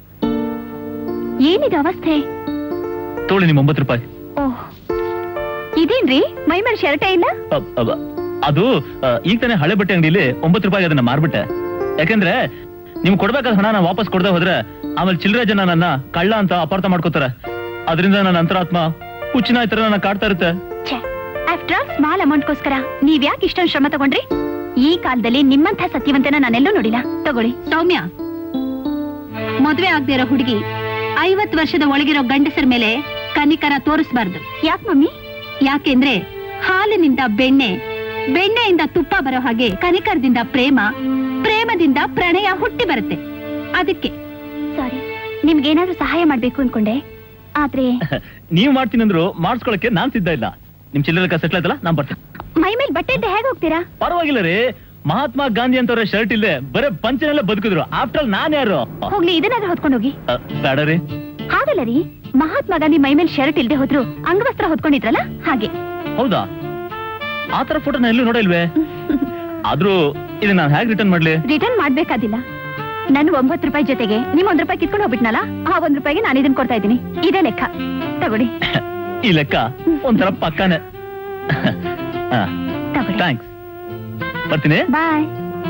[SPEAKER 2] ಏನಿದು ಅವಸ್ಥೆ
[SPEAKER 5] ತಗೊಳ್ಳಿ ನಿಮ್ ಒಂಬತ್ತು ರೂಪಾಯಿ
[SPEAKER 2] ಓಹ್ ಇದೇನ್ರಿ ಮೈ ಮೇಲೆ ಶರ್ಟೇ ಇಲ್ಲ
[SPEAKER 5] ಅ- ಅ- ಅದು ಆ, ಈಗ ತಾನೇ ಹಳೆ ಬಟ್ಟೆ ಅಂಗಡಿಲಿ ಒಂಬತ್ತು ರೂಪಾಯಿ ಅದನ್ನ ಮಾರ್ಬಿಟ್ಟೆ ಯಾಕಂದ್ರೆ ನಿಮ್ಗೆ ಕೊಡ್ಬೇಕಾದ ಹಣ ನಾನು ವಾಪಸ್ ಕೊಡದೆ ಹೋದ್ರೆ ಆಮೇಲೆ ಚಿಲ್ಲರೆ ಜನ ನನ್ನ ಕಳ್ಳ ಅಂತ ಅಪಾರ್ಥ ಮಾಡ್ಕೋತಾರೆ ಅದರಿಂದ ನನ್ನ ಅಂತರಾತ್ಮ ಹುಚ್ಚಿನ ತರ ನನ್ನ ಕಾಡ್ತಾ ಇರುತ್ತೆ
[SPEAKER 2] ಆಫ್ಟರ್ ಆಲ್ ಸ್ಮಾಲ್ ಅಮೌಂಟ್ಗೋಸ್ಕರ ನೀವ್ ಯಾಕೆ ಇಷ್ಟೊಂದು ಶ್ರಮ ತಗೊಂಡ್ರಿ ಈ ಕಾಲದಲ್ಲಿ ನಿಮ್ಮಂಥ ಸತ್ಯವಂತನ ನಾನೆಲ್ಲೂ ನೋಡಿಲ್ಲ ತಗೊಳ್ಳಿ ಸೌಮ್ಯ ಮದ್ವೆ ಆಗದೆ ಇರೋ ಹುಡುಗಿ ಐವತ್ ವರ್ಷದ ಒಳಗಿರೋ ಗಂಡಸರ ಮೇಲೆ ಕನಿಕರ ತೋರಿಸಬಾರ್ದು ಯಾಕೆ ಮಮ್ಮಿ ಯಾಕೆಂದ್ರೆ ಹಾಲಿನಿಂದ ಬೆಣ್ಣೆ ಬೆಣ್ಣೆಯಿಂದ ತುಪ್ಪ ಬರೋ ಹಾಗೆ ಕನಿಕರದಿಂದ ಪ್ರೇಮ ಪ್ರೇಮದಿಂದ ಪ್ರಣಯ ಹುಟ್ಟಿ ಬರುತ್ತೆ ಅದಕ್ಕೆ ಸಾರಿ ನಿಮ್ಗೇನಾದ್ರೂ ಸಹಾಯ ಮಾಡ್ಬೇಕು ಅನ್ಕೊಂಡೆ ಆದ್ರೆ
[SPEAKER 5] ನೀವ್ ಮಾಡ್ತೀನಂದ್ರು ಮಾಡಿಸ್ಕೊಳಕ್ಕೆ ನಾನ್ ಸಿದ್ಧ ಇಲ್ಲ ನಿಮ್ ಚಿಲ್ಲರೆ ಸೆಟ್ಲ್ ಆಯ್ತಲ್ಲ ನಾನ್ ಬರ್ತೀನಿ
[SPEAKER 2] ಮೈ ಮೇಲೆ ಬಟ್ಟೆ ಇದ್ದ ಹೇಗೆ ಹೋಗ್ತೀರಾ
[SPEAKER 5] ಪರವಾಗಿಲ್ಲ ರೀ ಮಹಾತ್ಮ ಗಾಂಧಿ ಅಂತವ್ರ ಶರ್ಟ್ ಇಲ್ಲದೆ ಬರೇ ಪಂಚನೆಲ್ಲ ಬದುಕಿದ್ರು ಆಫ್ಟರ್ ಆಲ್ ನಾನ್ ಯಾರು
[SPEAKER 2] ಹೋಗ್ಲಿ ಇದನ್ನಾದ್ರೂ ಹೊತ್ಕೊಂಡು ಹೋಗಿ
[SPEAKER 5] ಅ, ಬೇಡ ರೀ
[SPEAKER 2] ಹಾಗಲ್ಲ ರೀ ಮಹಾತ್ಮ ಗಾಂಧಿ ಮೈ ಮೇಲೆ ಶರ್ಟ್ ಇಲ್ದೆ ಹೋದ್ರು ಅಂಗವಸ್ತ್ರ ಹೊತ್ಕೊಂಡಿದ್ರಲ್ಲ ಹಾಗೆ
[SPEAKER 5] ಹೌದಾ ಆ ತರ ಫೋಟೋ ನಾನು ಎಲ್ಲೂ ನೋಡಿಲ್ವೇ ಆದ್ರೂ ಇದನ್ನ ನಾನು ಹೇಗೆ ರಿಟರ್ನ್ ಮಾಡ್ಲಿ
[SPEAKER 2] ರಿಟರ್ನ್ ಮಾಡ್ಬೇಕಾದಿಲ್ಲ ನನ್ ಒಂಬತ್ತು ರೂಪಾಯಿ ಜೊತೆಗೆ ನಿಮ್ ಒಂದ್ ರೂಪಾಯಿ ಕಿತ್ಕೊಂಡು ಹೋಗ್ಬಿಟ್ನಲ್ಲ ಆ ಒಂದ್ ರೂಪಾಯಿಗೆ ನಾನು ಇದನ್ನ ಕೊಡ್ತಾ ಇದ್ದೀನಿ ಇದೇ ಲೆಕ್ಕ ತಗೊಳ್ಳಿ
[SPEAKER 5] ಈ ಲೆಕ್ಕ ಒಂಥರ ಪಕ್ಕನೆ
[SPEAKER 2] ತಗೊಳ್ಳಿ
[SPEAKER 5] ಥ್ಯಾಂಕ್ಸ್ ಬರ್ತೀನಿ
[SPEAKER 2] ಬಾಯ್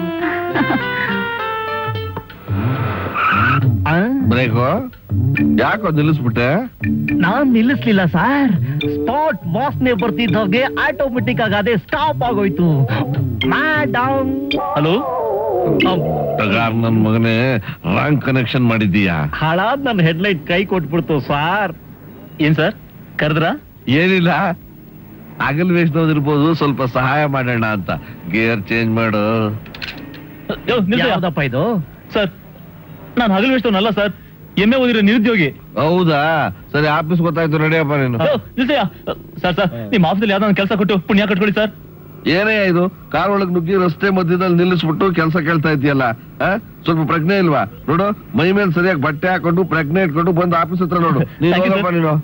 [SPEAKER 4] ಬ್ರೇಕು ಯಾಕೋ ನಿಲ್ಲಿಸ್ಬಿಟ್ಟೆ
[SPEAKER 5] ನಾನ್ ನಿಲ್ಲಿಸ್ಲಿಲ್ಲ ಸರ್ ಸ್ಪಾಟ್ ವಾಸನೆ ಬರ್ತಿದ್ದವ್ಗೆ ಆಟೋಮೆಟಿಕ್ ಆಗಿ ಅದೇ ಸ್ಟಾಪ್ ಆಗೋಯ್ತು ಮೇಡಮ್ ಹಲೋ
[SPEAKER 4] ಟಗಾರ್ ನನ್ ಮಗನೇ ರಾಂಗ್ ಕನೆಕ್ಷನ್ ಮಾಡಿದ್ದೀಯಾ
[SPEAKER 5] ಹಾಳಾದ್ ನನ್ನ ಹೆಡ್ಲೈಟ್ ಕೈ ಕೊಟ್ಬಿಡ್ತು ಸಾರ್ ಏನ್ ಸರ್ ಕರೆದ್ರ
[SPEAKER 4] ಏನಿಲ್ಲ ಅಗಲ್ ವೇಷನವ್ದಿರ್ಬೋದು ಸ್ವಲ್ಪ ಸಹಾಯ ಮಾಡೋಣ ಅಂತ ಗೇರ್ ಚೇಂಜ್ ಮಾಡು
[SPEAKER 5] ಯಾವ್ದಪ್ಪ ಇದು ಸರ್ ನಾನು ಹಗಲು ವೇಷನಲ್ಲ ಸರ್ ಎಮ್ಮೆ ಓದಿರೋ ನಿರುದ್ಯೋಗಿ
[SPEAKER 4] ಹೌದಾ ಸರಿ ಆಫೀಸ್ ಗೊತ್ತಾಯ್ತು ನಡಿಯಪ್ಪ ನೀನು
[SPEAKER 5] ಯೋ, ನಿಲ್ಸಯ್ಯ. ಸರ್ ಸರ್ ನಿಮ್ಮ ಆಫೀಸಲ್ಲಿ ಯಾವ್ದೋ ಕೆಲಸ ಕೊಟ್ಟು ಪುಣ್ಯ ಕಟ್ಕೊಳ್ಳಿ ಸರ್
[SPEAKER 4] ಏನೇ ಇದು ಕಾರ್ ಒಳಗ್ ನುಗ್ಗಿ ರಸ್ತೆ ಮಧ್ಯದಲ್ಲಿ ನಿಲ್ಲಿಸ್ಬಿಟ್ಟು ಕೆಲಸ ಕೇಳ್ತಾ ಇದೆಯಲ್ಲ ಸ್ವಲ್ಪ ಪ್ರಜ್ಞೆ ಇಲ್ವಾ ನೋಡು ಮೈ ಮೇಲೆ ಸರಿಯಾಗಿ ಬಟ್ಟೆ ಹಾಕೊಂಡು ಪ್ರಜ್ಞೆ ಇಟ್ಕೊಂಡು ಬಂದು ಆಫೀಸ್ ಹತ್ರ ನೋಡು ನೀನು
[SPEAKER 5] Thank you, sir.
[SPEAKER 4] ಹೋಗಪ್ಪ ನೀನು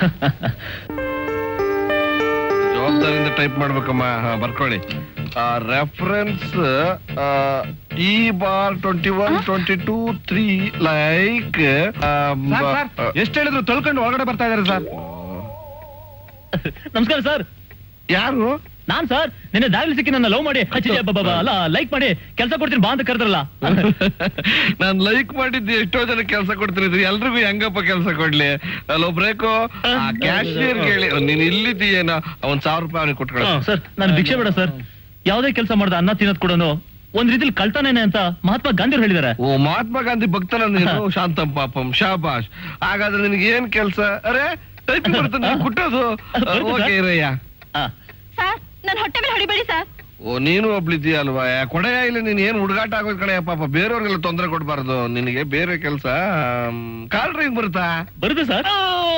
[SPEAKER 4] ಜವಾಬ್ದಾರಿಯಿಂದ ಟೈಪ್ ಮಾಡ್ಬೇಕಮ್ಮ ಹಾ, ಬರ್ಕೊಳ್ಳಿ reference E bar twenty one twenty two three like
[SPEAKER 6] ಎಷ್ಟು ಹೇಳಿದ್ರು ತೊಳ್ಕೊಂಡು ಒಳಗಡೆ ಬರ್ತಾ ಇದಾರೆ ಸರ್
[SPEAKER 5] ನಮಸ್ಕಾರ ಸರ್
[SPEAKER 4] ಯಾರು
[SPEAKER 5] ನಾನ್ ಸರ್ ನಿನ್ನೆ ದಾರಿ ಸಿಕ್ಕಿ ನನ್ನ ಲವ್ ಮಾಡಿ ಹಚ್ಚಿ ಅಬ್ಬಬ್ಬ, ಅಲ್ಲ ಲೈಕ್ ಮಾಡಿ ಕೆಲಸ ಕೊಡ್ತೀನಿ ಬಾ ಅಂತ ಕರೆದ್ರಲ್ಲ
[SPEAKER 4] ನಾನ್ ಲೈಕ್ ಮಾಡಿದ್ದು ಎಷ್ಟೋ ಜನ ಕೆಲಸ ಕೊಡ್ತಿರಿದ್ರಿ ಎಲ್ರಿಗೂ ಹೆಂಗಪ್ಪ ಕೆಲಸ ಕೊಡ್ಲಿ ಅಲ್ಲೊಬ್ರೇಕೋ ಕ್ಯಾಶಿಯರ್ ಹೇಳಿ ನೀನ್ ಇಲ್ಲಿದ್ದೀಯೇನ ಒಂದ್ ಸಾವಿರ ರೂಪಾಯಿ ಅವನಿಗೆ ಕೊಟ್ಕೊಳ್ಳ
[SPEAKER 5] ಸರ್ ನಾನು ಭಿಕ್ಷೆ ಬೇಡ ಸರ್ ಯಾವುದೇ ಕೆಲಸ ಮಾಡ್ದ ಅನ್ನ ತಿನ್ನೋದ್ ಕೊಡೋನು ಒಂದ್ ರೀತಿಲಿ ಕಳ್ತಾನೇನೆ ಅಂತ ಮಹಾತ್ಮ ಗಾಂಧಿ ಹೇಳಿದ್ದಾರೆ
[SPEAKER 4] ಓ ಮಹಾತ್ಮ ಗಾಂಧಿ ಭಕ್ತನ ನೀನು ಶಾಂತಂ ಪಾಪಂ ಶಾಬಾಷ್ ಹಾಗಾದ್ರೆ ನಿನಗೆ ಏನ್ ಕೆಲಸ ಅರೆ ಟೈಪಿಂಗ್ ಬರ್ತದೆ ಕುಟ್ಟೋದು
[SPEAKER 5] ಬರುತ್ತೆ
[SPEAKER 4] ಓಕೆ
[SPEAKER 5] ಸರ್.
[SPEAKER 4] ಇರಯ್ಯ
[SPEAKER 3] ಸರ್ ನನ್ನ ಹೊಟ್ಟೆ ಮೇಲೆ ಹೊಡಿಬೇಡಿ ಸರ್
[SPEAKER 4] ಓ ನೀನು ಒಬ್ಳಿದ್ದೀಯ ಅಲ್ವಾ ಕೊಡೆಯ ಇಲ್ಲ ನೀನ್ ಏನ್ ಹುಡುಗಾಟ ಆಗೋದ್ ಕಣೆ ಪಾಪ ಬೇರೆಯವ್ರಿಗೆಲ್ಲ ತೊಂದರೆ ಕೊಡ್ಬಾರ್ದು ನಿನಗೆ ಬೇರೆ ಕೆಲಸ ಕಾರ್ ಡ್ರೈವಿಂಗ್ ಬರುತ್ತಾ
[SPEAKER 5] ಬರುತ್ತೆ ಸರ್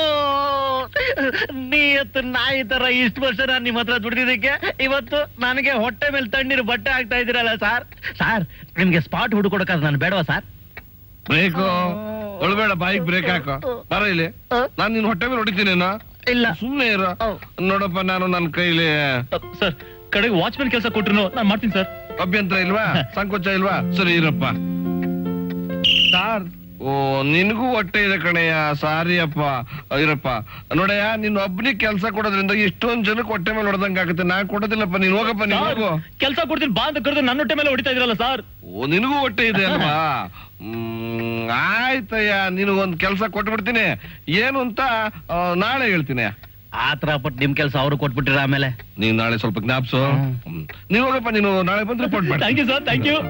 [SPEAKER 7] ನೀವತ್ತು ನಾಯಿ ತರ ಇಷ್ಟು ವರ್ಷ ನಾನು ನಿಮ್ಮ ಹತ್ರ ದುಡಿದಿದ್ದಕ್ಕೆ ಇವತ್ತು ನನಗೆ ಹೊಟ್ಟೆ ಮೇಲೆ ತಣ್ಣೀರು ಬಟ್ಟೆ ಆಗ್ತಾ ಇದ್ದೀರಲ್ಲ ಸರ್ ಸರ್ ನಿಮ್ಗೆ ಸ್ಪಾಟ್ ಹುಡುಕೊಡಕ್ಕಾದ್ರೆ ನಾನು ಬೇಡವಾ ಸರ್
[SPEAKER 4] ಬ್ರೇಕು ಒಳಬೇಡ ಬಾಯಿಗೆ ಬ್ರೇಕ್ ಹಾಕೋ ಬರ ಇಲ್ಲಿ ನಾನ್ ನಿನ್ ಹೊಟ್ಟೆ ಮೇಲೆ ಹೊಡಿತೀನೇನೋ
[SPEAKER 7] ಇಲ್ಲ
[SPEAKER 4] ಸುಮ್ನೆ ಇರು ನೋಡಪ್ಪ ನಾನು ನನ್ನ ಕೈಲಿ
[SPEAKER 5] ಸರ್ ಕಡೆಗೆ ವಾಚ್ಮನ್ ಕೆಲಸ ಕೊಟ್ರು ನಾನು ಮಾಡ್ತೀನಿ ಸರ್
[SPEAKER 4] ಅಭ್ಯಂತರ ಇಲ್ವಾ ಸಂಕೋಚ ಇಲ್ವಾ ಸರಿ ಇರಪ್ಪ
[SPEAKER 6] ಸರ್
[SPEAKER 4] ಓ ನಿನಗೂ ಹೊಟ್ಟೆ ಇದೆ ಕಣಯ್ಯ ಸಾರಿ ಅಪ್ಪ ಇರಪ್ಪ ನೋಡಯ್ಯ ನಿನ್ ಒಬ್ಬನಿಗೆ ಕೆಲಸ ಕೊಡೋದ್ರಿಂದ ಎಷ್ಟೊಂದ್ ಜನಕ್ಕೆ ಹೊಟ್ಟೆ ಮೇಲೆ ಹೊಡೆದಂಗ ಆಗುತ್ತೆ ನಾನ್ ಕೊಡೋದಿಲ್ಲಪ್ಪ ನೀನ್ ಹೋಗಪ್ಪ ನೀನ್ ಹೋಗು
[SPEAKER 5] ಕೆಲಸ ಕೊಡ್ತೀನಿ ಬಾ ಅಂತ ಕರೆದು ನನ್ನ ಹೊಟ್ಟೆ ಮೇಲೆ ಹೊಡಿತಾ ಇದ್ರಲ್ಲ ಸರ್
[SPEAKER 4] ಓ ನಿನಗೂ ಹೊಟ್ಟೆ ಇದೆ ಅಲ್ವಾ ಹ್ಮ್ ಆಯ್ತಯ್ಯ ನಿನಗೊಂದ್ ಕೆಲಸ ಕೊಟ್ಬಿಡ್ತೀನಿ ಏನು ಅಂತ ಆ, ನಾಳೆ ಹೇಳ್ತೀನಿ
[SPEAKER 7] ಆತರ ಪಟ್ಟು ನಿಮ್ ಕೆಲಸ ಅವ್ರು ಕೊಟ್ಬಿಟ್ಟಿರ ಆಮೇಲೆ
[SPEAKER 4] ನೀನ್ ನಾಳೆ ಸ್ವಲ್ಪ ಜ್ಞಾಪ್ಸು ನೀನ್ ಹೋಗಪ್ಪ ನೀನು ನಾಳೆ ಬಂದು ರಿಪೋರ್ಟ್ ಮಾಡಿ
[SPEAKER 5] thank you sir thank you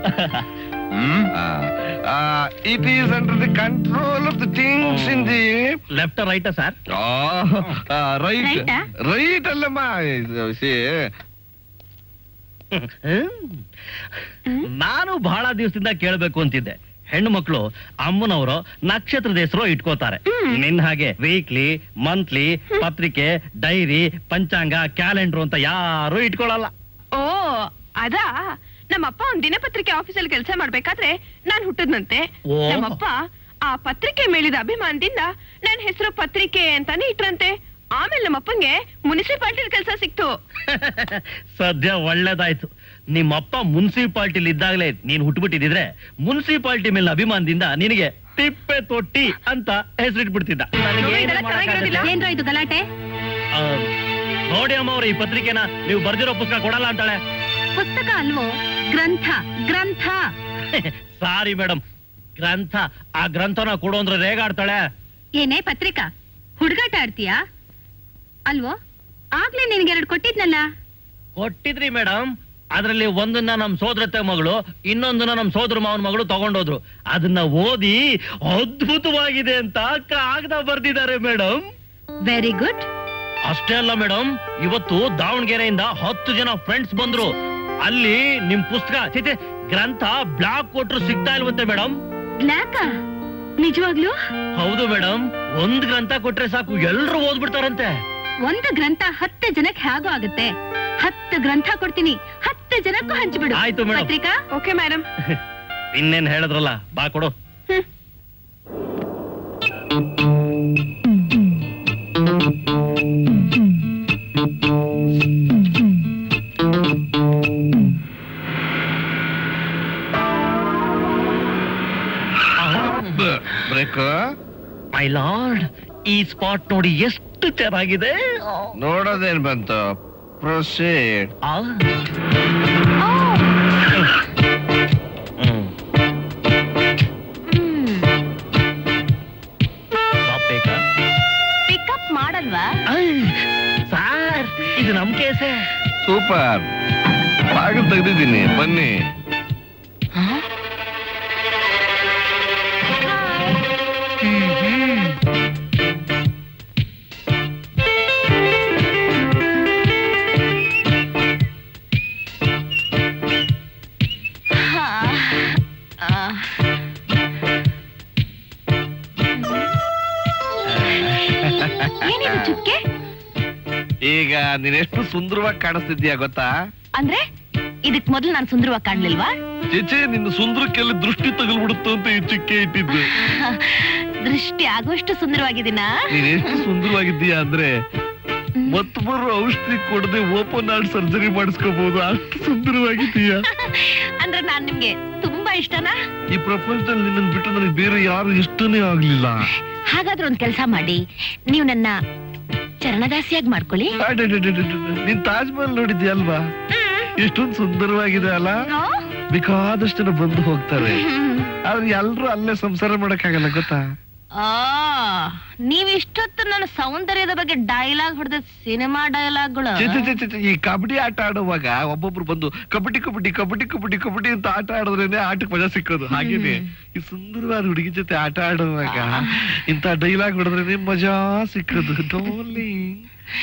[SPEAKER 4] it is under the control of the things in the
[SPEAKER 7] left right sir
[SPEAKER 4] right
[SPEAKER 2] Right ಆ?
[SPEAKER 4] ರೈಟ್ ಅಲ್ಲಮ್ಮ ಇದು see,
[SPEAKER 7] ನಾನು ಬಹಳ ದಿವಸದಿಂದ ಕೇಳ್ಬೇಕು ಅಂತಿದ್ದೆ ಹೆಣ್ಣು ಮಕ್ಕಳು ಅಮ್ಮನವರು ನಕ್ಷತ್ರದ ಹೆಸರು ಇಟ್ಕೋತಾರೆ ನಿನ್ ಹಾಗೆ ವೀಕ್ಲಿ ಮಂತ್ಲಿ ಪತ್ರಿಕೆ ಡೈರಿ ಪಂಚಾಂಗ ಕ್ಯಾಲೆಂಡರ್ ಅಂತ ಯಾರು ಇಟ್ಕೊಳ್ಳಲ್ಲ
[SPEAKER 3] ಓ ಅದಾ ನಮ್ಮಪ್ಪ ಒಂದ್ ದಿನಪತ್ರಿಕೆ ಆಫೀಸಲ್ಲಿ ಕೆಲಸ ಮಾಡ್ಬೇಕಾದ್ರೆ ನಾನ್ ಹುಟ್ಟದ್ನಂತೆ
[SPEAKER 7] ಓ.
[SPEAKER 3] ನಮ್ಮಪ್ಪ ಆ ಪತ್ರಿಕೆ ಮೇಲಿದ ಅಭಿಮಾನದಿಂದ ನನ್ ಹೆಸರು ಪತ್ರಿಕೆ ಅಂತಾನೆ ಇಟ್ರಂತೆ ಆಮೇಲೆ ನಮ್ಮಪ್ಪಂಗೆ ಮುನ್ಸಿಪಾಲ್ಟಿ ಕೆಲಸ ಸಿಕ್ತು
[SPEAKER 7] ಸದ್ಯ ಒಳ್ಳೇದಾಯ್ತು ನಿಮ್ಮಪ್ಪ ಮುನ್ಸಿಪಾಲ್ಟಿಲಿ ಇದ್ದಾಗಲೇ ನೀನ್ ಹುಟ್ಟುಬಿಟ್ಟಿದ್ರೆ ಮುನ್ಸಿಪಾಲ್ಟಿ ಮೇಲೆ ಅಭಿಮಾನದಿಂದ ನಿನಗೆ ತಿಪ್ಪೆ ತೊಟ್ಟಿ ಅಂತ ಹೆಸರಿಟ್ಬಿಡ್ತಿದ್ದ
[SPEAKER 3] ನೋಡಿ, ಇದೆಲ್ಲ ಚೆನ್ನಾಗಿರೋದಿಲ್ಲ.
[SPEAKER 2] ಏನ್ರೋ ಇದು ಗಲಾಟೆ
[SPEAKER 7] ಆ, ನೋಡಿ ಅಮ್ಮ ಅವ್ರ ಈ ಪತ್ರಿಕೆನ ನೀವು ಬರ್ದಿರೋ ಪುಸ್ತಕ ಕೊಡಲ್ಲ ಅಂತಾಳೆ
[SPEAKER 2] ಪುಸ್ತಕ ಅಲ್ವೋ ಗ್ರಂಥ ಗ್ರಂಥ
[SPEAKER 7] ಸಾರಿ ಮೇಡಮ್ ಗ್ರಂಥ ಆ ಗ್ರಂಥನ ಕೊಡು ಅಂದ್ರೆ ರೇಗಾಡ್ತಾಳೆ
[SPEAKER 2] ಏನೇ ಪತ್ರಿಕಾ ಹುಡುಗಾಟ ಆಡ್ತೀಯಾ ಅಲ್ವೋ ಆಗ್ಲೇ ನಿನ್ಗೆರಡು ಕೊಟ್ಟಿದ್ನಲ್ಲ
[SPEAKER 7] ಕೊಟ್ಟಿದ್ರಿ ಮೇಡಮ್ ಅದ್ರಲ್ಲಿ ಒಂದನ್ನ ನಮ್ ಸೋದರತ್ತೆ ಮಗಳು ಇನ್ನೊಂದನ್ನ ನಮ್ ಸೋದರ ಮಾವನ ಮಗಳು ತಗೊಂಡೋದ್ರು ಅದನ್ನ ಓದಿ ಅದ್ಭುತವಾಗಿದೆ ಅಂತ ಕಾಗದ ಬರ್ದಿದ್ದಾರೆ ಮೇಡಮ್
[SPEAKER 2] ವೆರಿ ಗುಡ್
[SPEAKER 7] ಅಷ್ಟೇ ಅಲ್ಲ ಮೇಡಮ್ ಇವತ್ತು ದಾವಣಗೆರೆಯಿಂದ ಹತ್ತು ಜನ ಫ್ರೆಂಡ್ಸ್ ಬಂದ್ರು ಅಲ್ಲಿ ನಿಮ್ ಪುಸ್ತಕ ಛೆ, ಛೆ, ಗ್ರಂಥ ಬ್ಲಾಕ್ ಕೊಟ್ರು ಸಿಗ್ತಾ ಇಲ್ವಂತೆ ಮೇಡಮ್
[SPEAKER 2] ಬ್ಲ್ಯಾಕ ನಿಜವಾಗ್ಲೂ
[SPEAKER 7] ಹೌದು ಮೇಡಮ್ ಒಂದ್ ಗ್ರಂಥ ಕೊಟ್ರೆ ಸಾಕು ಎಲ್ರು ಓದ್ಬಿಡ್ತಾರಂತೆ
[SPEAKER 2] ಒಂದು ಗ್ರಂಥ ಹತ್ತು ಜನಕ್ಕೆ ಹೇಗೋ ಆಗುತ್ತೆ ಹತ್ತು ಗ್ರಂಥ ಕೊಡ್ತೀನಿ ಹತ್ತು ಜನಕ್ಕೂ ಹಂಚ್ಬಿಡು
[SPEAKER 7] ಆಯ್ತು ಮೇಡಮ್.
[SPEAKER 2] ಪತ್ರಿಕಾ
[SPEAKER 3] ಓಕೆ ಮೇಡಮ್
[SPEAKER 7] ಇನ್ನೇನ್ ಹೇಳಿದ್ರಲ್ಲ ಬಾ ಕೊಡು
[SPEAKER 4] ಬ್ರೇಕ್
[SPEAKER 7] ಮೈ ಲಾರ್ಡ್ ಈ ಸ್ಪಾಟ್ ನೋಡಿ ಎಷ್ಟು ಚೆನ್ನಾಗಿದೆ
[SPEAKER 4] ನೋಡೋದೇನ್ ಬಂತು ಪ್ರೊಸೀಡ್
[SPEAKER 7] ಆ. ಹ್ಮ್. Stop ಬೇಕಾ?
[SPEAKER 2] ಪಿಕಪ್ ಮಾಡಲ್ವಾ
[SPEAKER 7] ಐ, ಸಾರ್ ಇದು ನಮ್ ಕೇಸೆ
[SPEAKER 4] ಸೂಪರ್ ಬಾಗಿಲು ತೆಗ್ದಿದ್ದೀನಿ ಬನ್ನಿ
[SPEAKER 3] ಏನಿದು ಚುಕ್ಕೆ
[SPEAKER 4] ಈಗ ನೀನೆಷ್ಟು ಸುಂದರವಾಗಿ ಕಾಣಿಸ್ತಿದ್ಯಾ ಗೊತ್ತಾ
[SPEAKER 2] ಅಂದ್ರೆ ಇದಕ್ ಮೊದಲು ನಾನು ಸುಂದರವಾಗಿ ಕಾಣ್ಲಿಲ್ವಾ
[SPEAKER 4] ಚೇಚೆ ನಿನ್ನ ಸುಂದರಕ್ಕೆಲ್ಲ ದೃಷ್ಟಿ ತಗಲ್ಬಿಡುತ್ತು ಅಂತ ಈ ಚಿಕ್ಕೆ ಇಟ್ಟಿದ್ದು
[SPEAKER 3] ದೃಷ್ಟಿ ಆಗುವಷ್ಟು ಸುಂದರವಾಗಿದ್ದೀನ
[SPEAKER 4] ನೀನ್ ಎಷ್ಟು ಸುಂದರವಾಗಿದ್ದೀಯ ಅಂದ್ರೆ ಮತ್ತೊಬ್ಬರು ಔಷಧಿ ಕೊಡದೆ ಓಪನ್ ಹಾರ್ಟ್ ಸರ್ಜರಿ ಮಾಡಿಸ್ಕೋಬಹುದು ಅಷ್ಟು ಸುಂದರವಾಗಿದ್ದೀಯ
[SPEAKER 3] ಅಂದ್ರೆ ನಾನ್ ನಿಮ್ಗೆ ತುಂಬಾ ಇಷ್ಟನಾ
[SPEAKER 4] ಈ ಪ್ರಪಂಚದಲ್ಲಿ ನಿನ್ನನ್ ಬಿಟ್ಟು ನನಗೆ ಬೇರೆ ಯಾರು ಇಷ್ಟನೇ ಆಗ್ಲಿಲ್ಲ
[SPEAKER 3] ಹಾಗಾದ್ರೆ ಒಂದ್ ಕೆಲ್ಸ ಮಾಡಿ ನೀವು ನನ್ನ ಚರಣದಾಸಿಯಾಗಿ ಮಾಡ್ಕೊಳ್ಳಿ
[SPEAKER 4] ಅಡೆಡೆಡೆಡೆಡೆ. ನೀನ್ ತಾಜ್ ಮಹಲ್ ನೋಡಿದ್ಯಾ ಅಲ್ವಾ ಎಷ್ಟೊಂದು ಸುಂದರವಾಗಿದೆ ಅಲ್ಲ ಬೇಕಾದಷ್ಟು ಜನ ಬಂದು ಹೋಗ್ತಾರೆ ಆದ್ರೆ ಎಲ್ರು ಅಲ್ಲೇ ಸಂಸಾರ ಮಾಡಕ್ಕಾಗಲ್ಲ ಗೊತ್ತಾ
[SPEAKER 3] ಆ ನೀವ್ ಇಷ್ಟೊತ್ತು ನನ್ನ ಸೌಂದರ್ಯದ ಬಗ್ಗೆ ಡೈಲಾಗ್ ಹೊಡೆದ ಸಿನಿಮಾ ಡೈಲಾಗ್ಗಳು
[SPEAKER 4] ಛೆ, ಛೆ, ಛೆ, ಛೆ, ಛೆ, ಈ ಕಬಡ್ಡಿ ಆಟ ಆಡುವಾಗ ಒಬ್ಬೊಬ್ರು ಬಂದು ಕಬಡ್ಡಿ ಕಬಡ್ಡಿ ಕಬಡ್ಡಿ ಕಬಡ್ಡಿ ಕಬಡ್ಡಿ ಅಂತ ಆಟ ಆಡಿದ್ರೇನೆ ಆಟಕ್ಕೆ ಮಜಾ ಸಿಕ್ಕೋದು ಹಾಗೇನೆ ಈ ಸುಂದರವಾದ ಹುಡುಗಿ ಜೊತೆ ಆಟ ಆಡುವಾಗ ಇಂತ ಡೈಲಾಗ್ ಹೊಡೆದ್ರೇನೆ ಮಜಾ ಸಿಕ್ಕೋದು ಡಾರ್ಲಿಂಗ್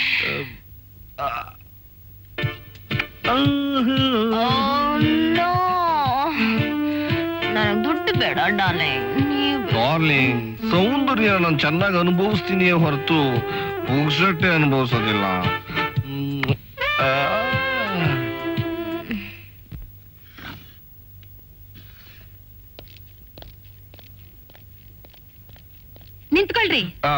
[SPEAKER 3] ನನಗ್ ದುಡ್ಡು ಬೇಡ ಡಾರ್ಲಿಂಗ್ ನೀವು
[SPEAKER 4] ಡಾರ್ಲಿಂಗ್ ಸೌಂದರ್ಯ ನಾನು ಚೆನ್ನಾಗಿ ಅನುಭವಿಸ್ತೀನಿ ಹೊರತು ಪುಗ್ಸಟ್ಟೆ ಅನುಭವಿಸೋದಿಲ್ಲ ಹ್ಮ್. ಆ.
[SPEAKER 2] ನಿಂತ್ಕೊಳ್ರಿ
[SPEAKER 4] ಆ,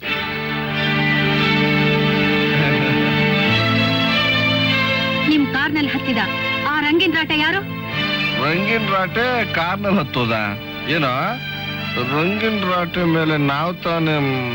[SPEAKER 2] ನಿಮ್ ಕಾರ್ನಲ್ಲಿ ಹತ್ತಿದ ಆ ರಂಗೇಂದ್ರಾಟ ಯಾರು
[SPEAKER 4] ರಂಗಿನ್ ರಾಟೆ ಕಾರ್ನಲ್ಲಿ ಹತ್ತೋದ ಏನೋ ರಂಗಿನ್ ರಾಟೆ ಮೇಲೆ ನಾವ್ ತಾನೇ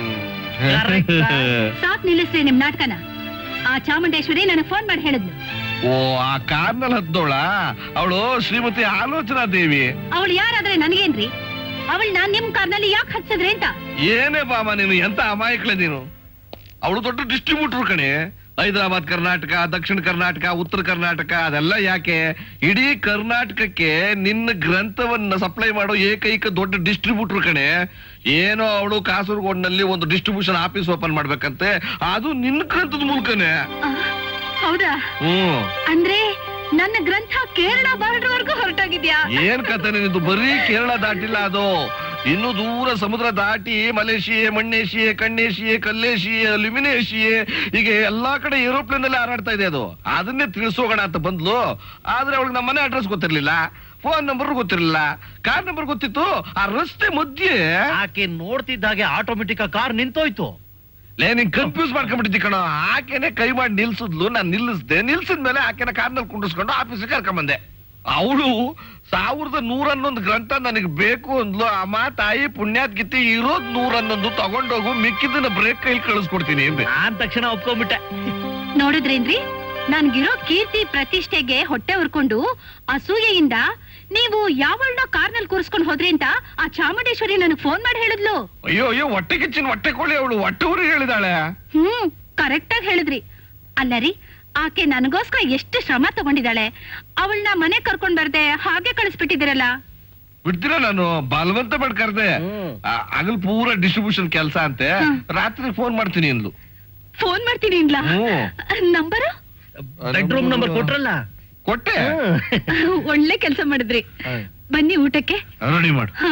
[SPEAKER 2] ಸಾಕ್ ನಿಲ್ಲಿಸ್ರಿ ನಿಮ್ ನಾಟಕನ ಆ ಚಾಮುಂಡೇಶ್ವರಿ ನನಗೆ ಫೋನ್ ಮಾಡಿ ಹೇಳಿದ್ಲು
[SPEAKER 4] ಓ ಆ ಕಾರ್ನಲ್ಲಿ ಹತ್ತೋಳ ಅವಳು ಶ್ರೀಮತಿ ಆಲೋಚನಾ ದೇವಿ
[SPEAKER 2] ಅವಳು ಯಾರಾದ್ರೆ ನನಗೇನ್ರಿ ಅವಳು ನಾನ್ ನಿಮ್ ಕಾರ್ನಲ್ಲಿ ಯಾಕೆ ಹಚ್ಚಿದ್ರಿ ಅಂತ
[SPEAKER 4] ಏನೇ ಬಾಮ ನೀನು ಎಂತ ಅಮಾಯಕಳೆ ನೀನು ಅವಳು ದೊಡ್ಡ ಡಿಸ್ಟ್ರಿಬ್ಯೂಟರ್ ಕಣೆ ಹೈದರಾಬಾದ್ ಕರ್ನಾಟಕ ದಕ್ಷಿಣ ಕರ್ನಾಟಕ ಉತ್ತರ ಕರ್ನಾಟಕ ಅದೆಲ್ಲ ಯಾಕೆ ಇಡೀ ಕರ್ನಾಟಕಕ್ಕೆ ನಿನ್ನ ಗ್ರಂಥವನ್ನ ಸಪ್ಲೈ ಮಾಡೋ ಏಕೈಕ ದೊಡ್ಡ ಡಿಸ್ಟ್ರಿಬ್ಯೂಟರ್ ಕಣೆ ಏನೋ ಅವಳು ಕಾಸರಗೋಡ್ನಲ್ಲಿ ಒಂದು ಡಿಸ್ಟ್ರಿಬ್ಯೂಷನ್ ಆಫೀಸ್ ಓಪನ್ ಮಾಡ್ಬೇಕಂತೆ ಅದು ನಿನ್ನ ಗ್ರಂಥದ ಮೂಲಕನೇ
[SPEAKER 2] ಆ, ಹೌದಾ
[SPEAKER 4] ಹ್ಮ್
[SPEAKER 2] ಅಂದ್ರೆ ನನ್ನ ಗ್ರಂಥ ಕೇರಳ ಬಾರ್ಡರ್ ವರ್ಗೂ ಹೊರಟೋಗಿದ್ಯಾ
[SPEAKER 4] ಏನ್ ಕತೆ ನಿಂದು ಬರೀ ಕೇರಳ ದಾಟಿಲ್ಲ ಅದು ಇನ್ನು ದೂರ ಸಮುದ್ರ ದಾಟಿ ಮಲೇಷಿಯೆ ಮಣ್ಣೇಶಿಯೆ ಕಣ್ಣೇಶಿಯೆ ಕಲ್ಲೇಶಿಯೆ ಲಿಮಿನೇಶಿಯೆ ಹೀಗೆ ಎಲ್ಲಾ ಕಡೆ ಏರೋಪ್ಲೇನ್ ಅಲ್ಲಿ ಹಾರಾಡ್ತಾ ಇದೆ ಅದು ಅದನ್ನೇ ತಿಳಿಸೋಗೋಣ ಅಂತ ಬಂದ್ಲು ಆದ್ರೆ ಅವಳಿಗೆ ನಮ್ಮ ಮನೆ ಅಡ್ರೆಸ್ ಗೊತ್ತಿರ್ಲಿಲ್ಲ ಫೋನ್ ನಂಬರ್ ಗೊತ್ತಿರ್ಲಿಲ್ಲ ಕಾರ್ ನಂಬರ್ ಗೊತ್ತಿತ್ತು ಆ ರಸ್ತೆ ಮಧ್ಯೆ
[SPEAKER 7] ಆಕೆ ನೋಡ್ತಿದ್ದಾಗೆ ಆಟೋಮೆಟಿಕ್ ಕಾರ್ ನಿಂತೋಯ್ತು
[SPEAKER 4] ಲೇ ನೀನ್ ಕನ್ಫ್ಯೂಸ್ ಮಾಡ್ಕೊಂಡ್ಬಿಟ್ಟಿದ್ದಿ ಕಣ ಆಕೆನೆ ಕೈ ಮಾಡಿ ನಿಲ್ಸಿದ್ಲು ನಾನ್ ನಿಲ್ಲಿಸ್ದೆ ನಿಲ್ಸಿದ್ಮೇಲೆ ಆಕೆನ ಕಾರ್ನಲ್ಲಿ ಕುಂಡಿಸ್ಕೊಂಡು ಆಫೀಸಿಗೆ ಕರ್ಕೊಂಬಂದೆ ಅವಳು ಸಾವಿರದ ನೂರನ್ನೊಂದು ಗ್ರಂಥ ನನಗೆ ಬೇಕು ಅಂದ್ಲು ಅಮ್ಮ ತಾಯಿ ಪುಣ್ಯಾತ್ ಗಿತ್ತಿ ಇರೋದ್ ನೂರನ್ನೊಂದು ತಗೊಂಡೋಗು ಮಿಕ್ಕಿದ್ದನ್ನ ಬ್ರೇಕ್ ಕೈಲಿ ಕಳಿಸ್ಕೊಡ್ತೀನಿ ಅಂದೆ
[SPEAKER 7] ನಾನ್ ತಕ್ಷಣ ಒಪ್ಕೊಂಡ್ಬಿಟ್ಟೆ
[SPEAKER 2] ನೋಡಿದ್ರೇನ್ರಿ ನನ್ಗಿರೋ ಕೀರ್ತಿ ಪ್ರತಿಷ್ಠೆಗೆ ಹೊಟ್ಟೆ ಉರ್ಕೊಂಡು ಅಸೂಯೆಯಿಂದ ನೀವು ಯಾವಳನ್ನ ಕಾರ್ನಲ್ಲಿ ಕೂರಿಸ್ಕೊಂಡು ಹೋದ್ರಿ ಅಂತ ಆ ಚಾಮುಂಡೇಶ್ವರಿ ನನಗ್ ಫೋನ್ ಮಾಡಿ ಹೇಳಿದ್ಲು
[SPEAKER 4] ಅಯ್ಯೋ ಅಯ್ಯೋ ಹೊಟ್ಟೆ ಕಿಚ್ಚಿನ ಹೊಟ್ಟೆ ಕೊಳ್ಳಿ ಅವಳು ಹೊಟ್ಟೆ ಊರಿ ಹೇಳಿದಾಳೆ
[SPEAKER 2] ಹ್ಮ್ ಕರೆಕ್ಟ್ ಆಗಿ ಹೇಳಿದ್ರಿ ಅಲ್ಲ ರೀ ಆಕೆ ನನಗೋಸ್ಕರ ಎಷ್ಟು ಶ್ರಮ ತಗೊಂಡಿದ್ದಾಳೆ ಅವಳನ್ನ ಮನೆ ಕರ್ಕೊಂಡ್ ಬರ್ದೆ ಹಾಗೆ ಕಳಿಸ್ಬಿಟ್ಟಿದ್ದೀರಲ್ಲ
[SPEAKER 4] ಬಿಡ್ತೀರ ನಾನು ಬಲವಂತ ಮಾಡಿ ಕರ್ದೆ
[SPEAKER 7] ಹ್ಮ್.
[SPEAKER 4] ಹಗಲ್ ಪೂರ ಡಿಸ್ಟ್ರಿಬ್ಯೂಷನ್ ಕೆಲಸ ಅಂತೆ
[SPEAKER 2] ಹ್ಮ್.
[SPEAKER 4] ರಾತ್ರಿ ಫೋನ್ ಮಾಡ್ತೀನಿ ಅಂದ್ಲು
[SPEAKER 2] ಫೋನ್ ಮಾಡ್ತೀನಿ ಇನ್ಲಾ
[SPEAKER 4] ಹ್ಮ್.
[SPEAKER 2] ನಂಬರು
[SPEAKER 7] ಬೆಡ್ರೂಮ್ ನಂಬರ್ ಕೊಟ್ರಲ್ಲ
[SPEAKER 4] ಕೊಟ್ಟೆ
[SPEAKER 2] ಒಳ್ಳೆ ಕೆಲಸ ಮಾಡಿದ್ರಿ ಬನ್ನಿ ಊಟಕ್ಕೆ
[SPEAKER 4] ರೆಡಿ ಮಾಡು
[SPEAKER 2] ಹ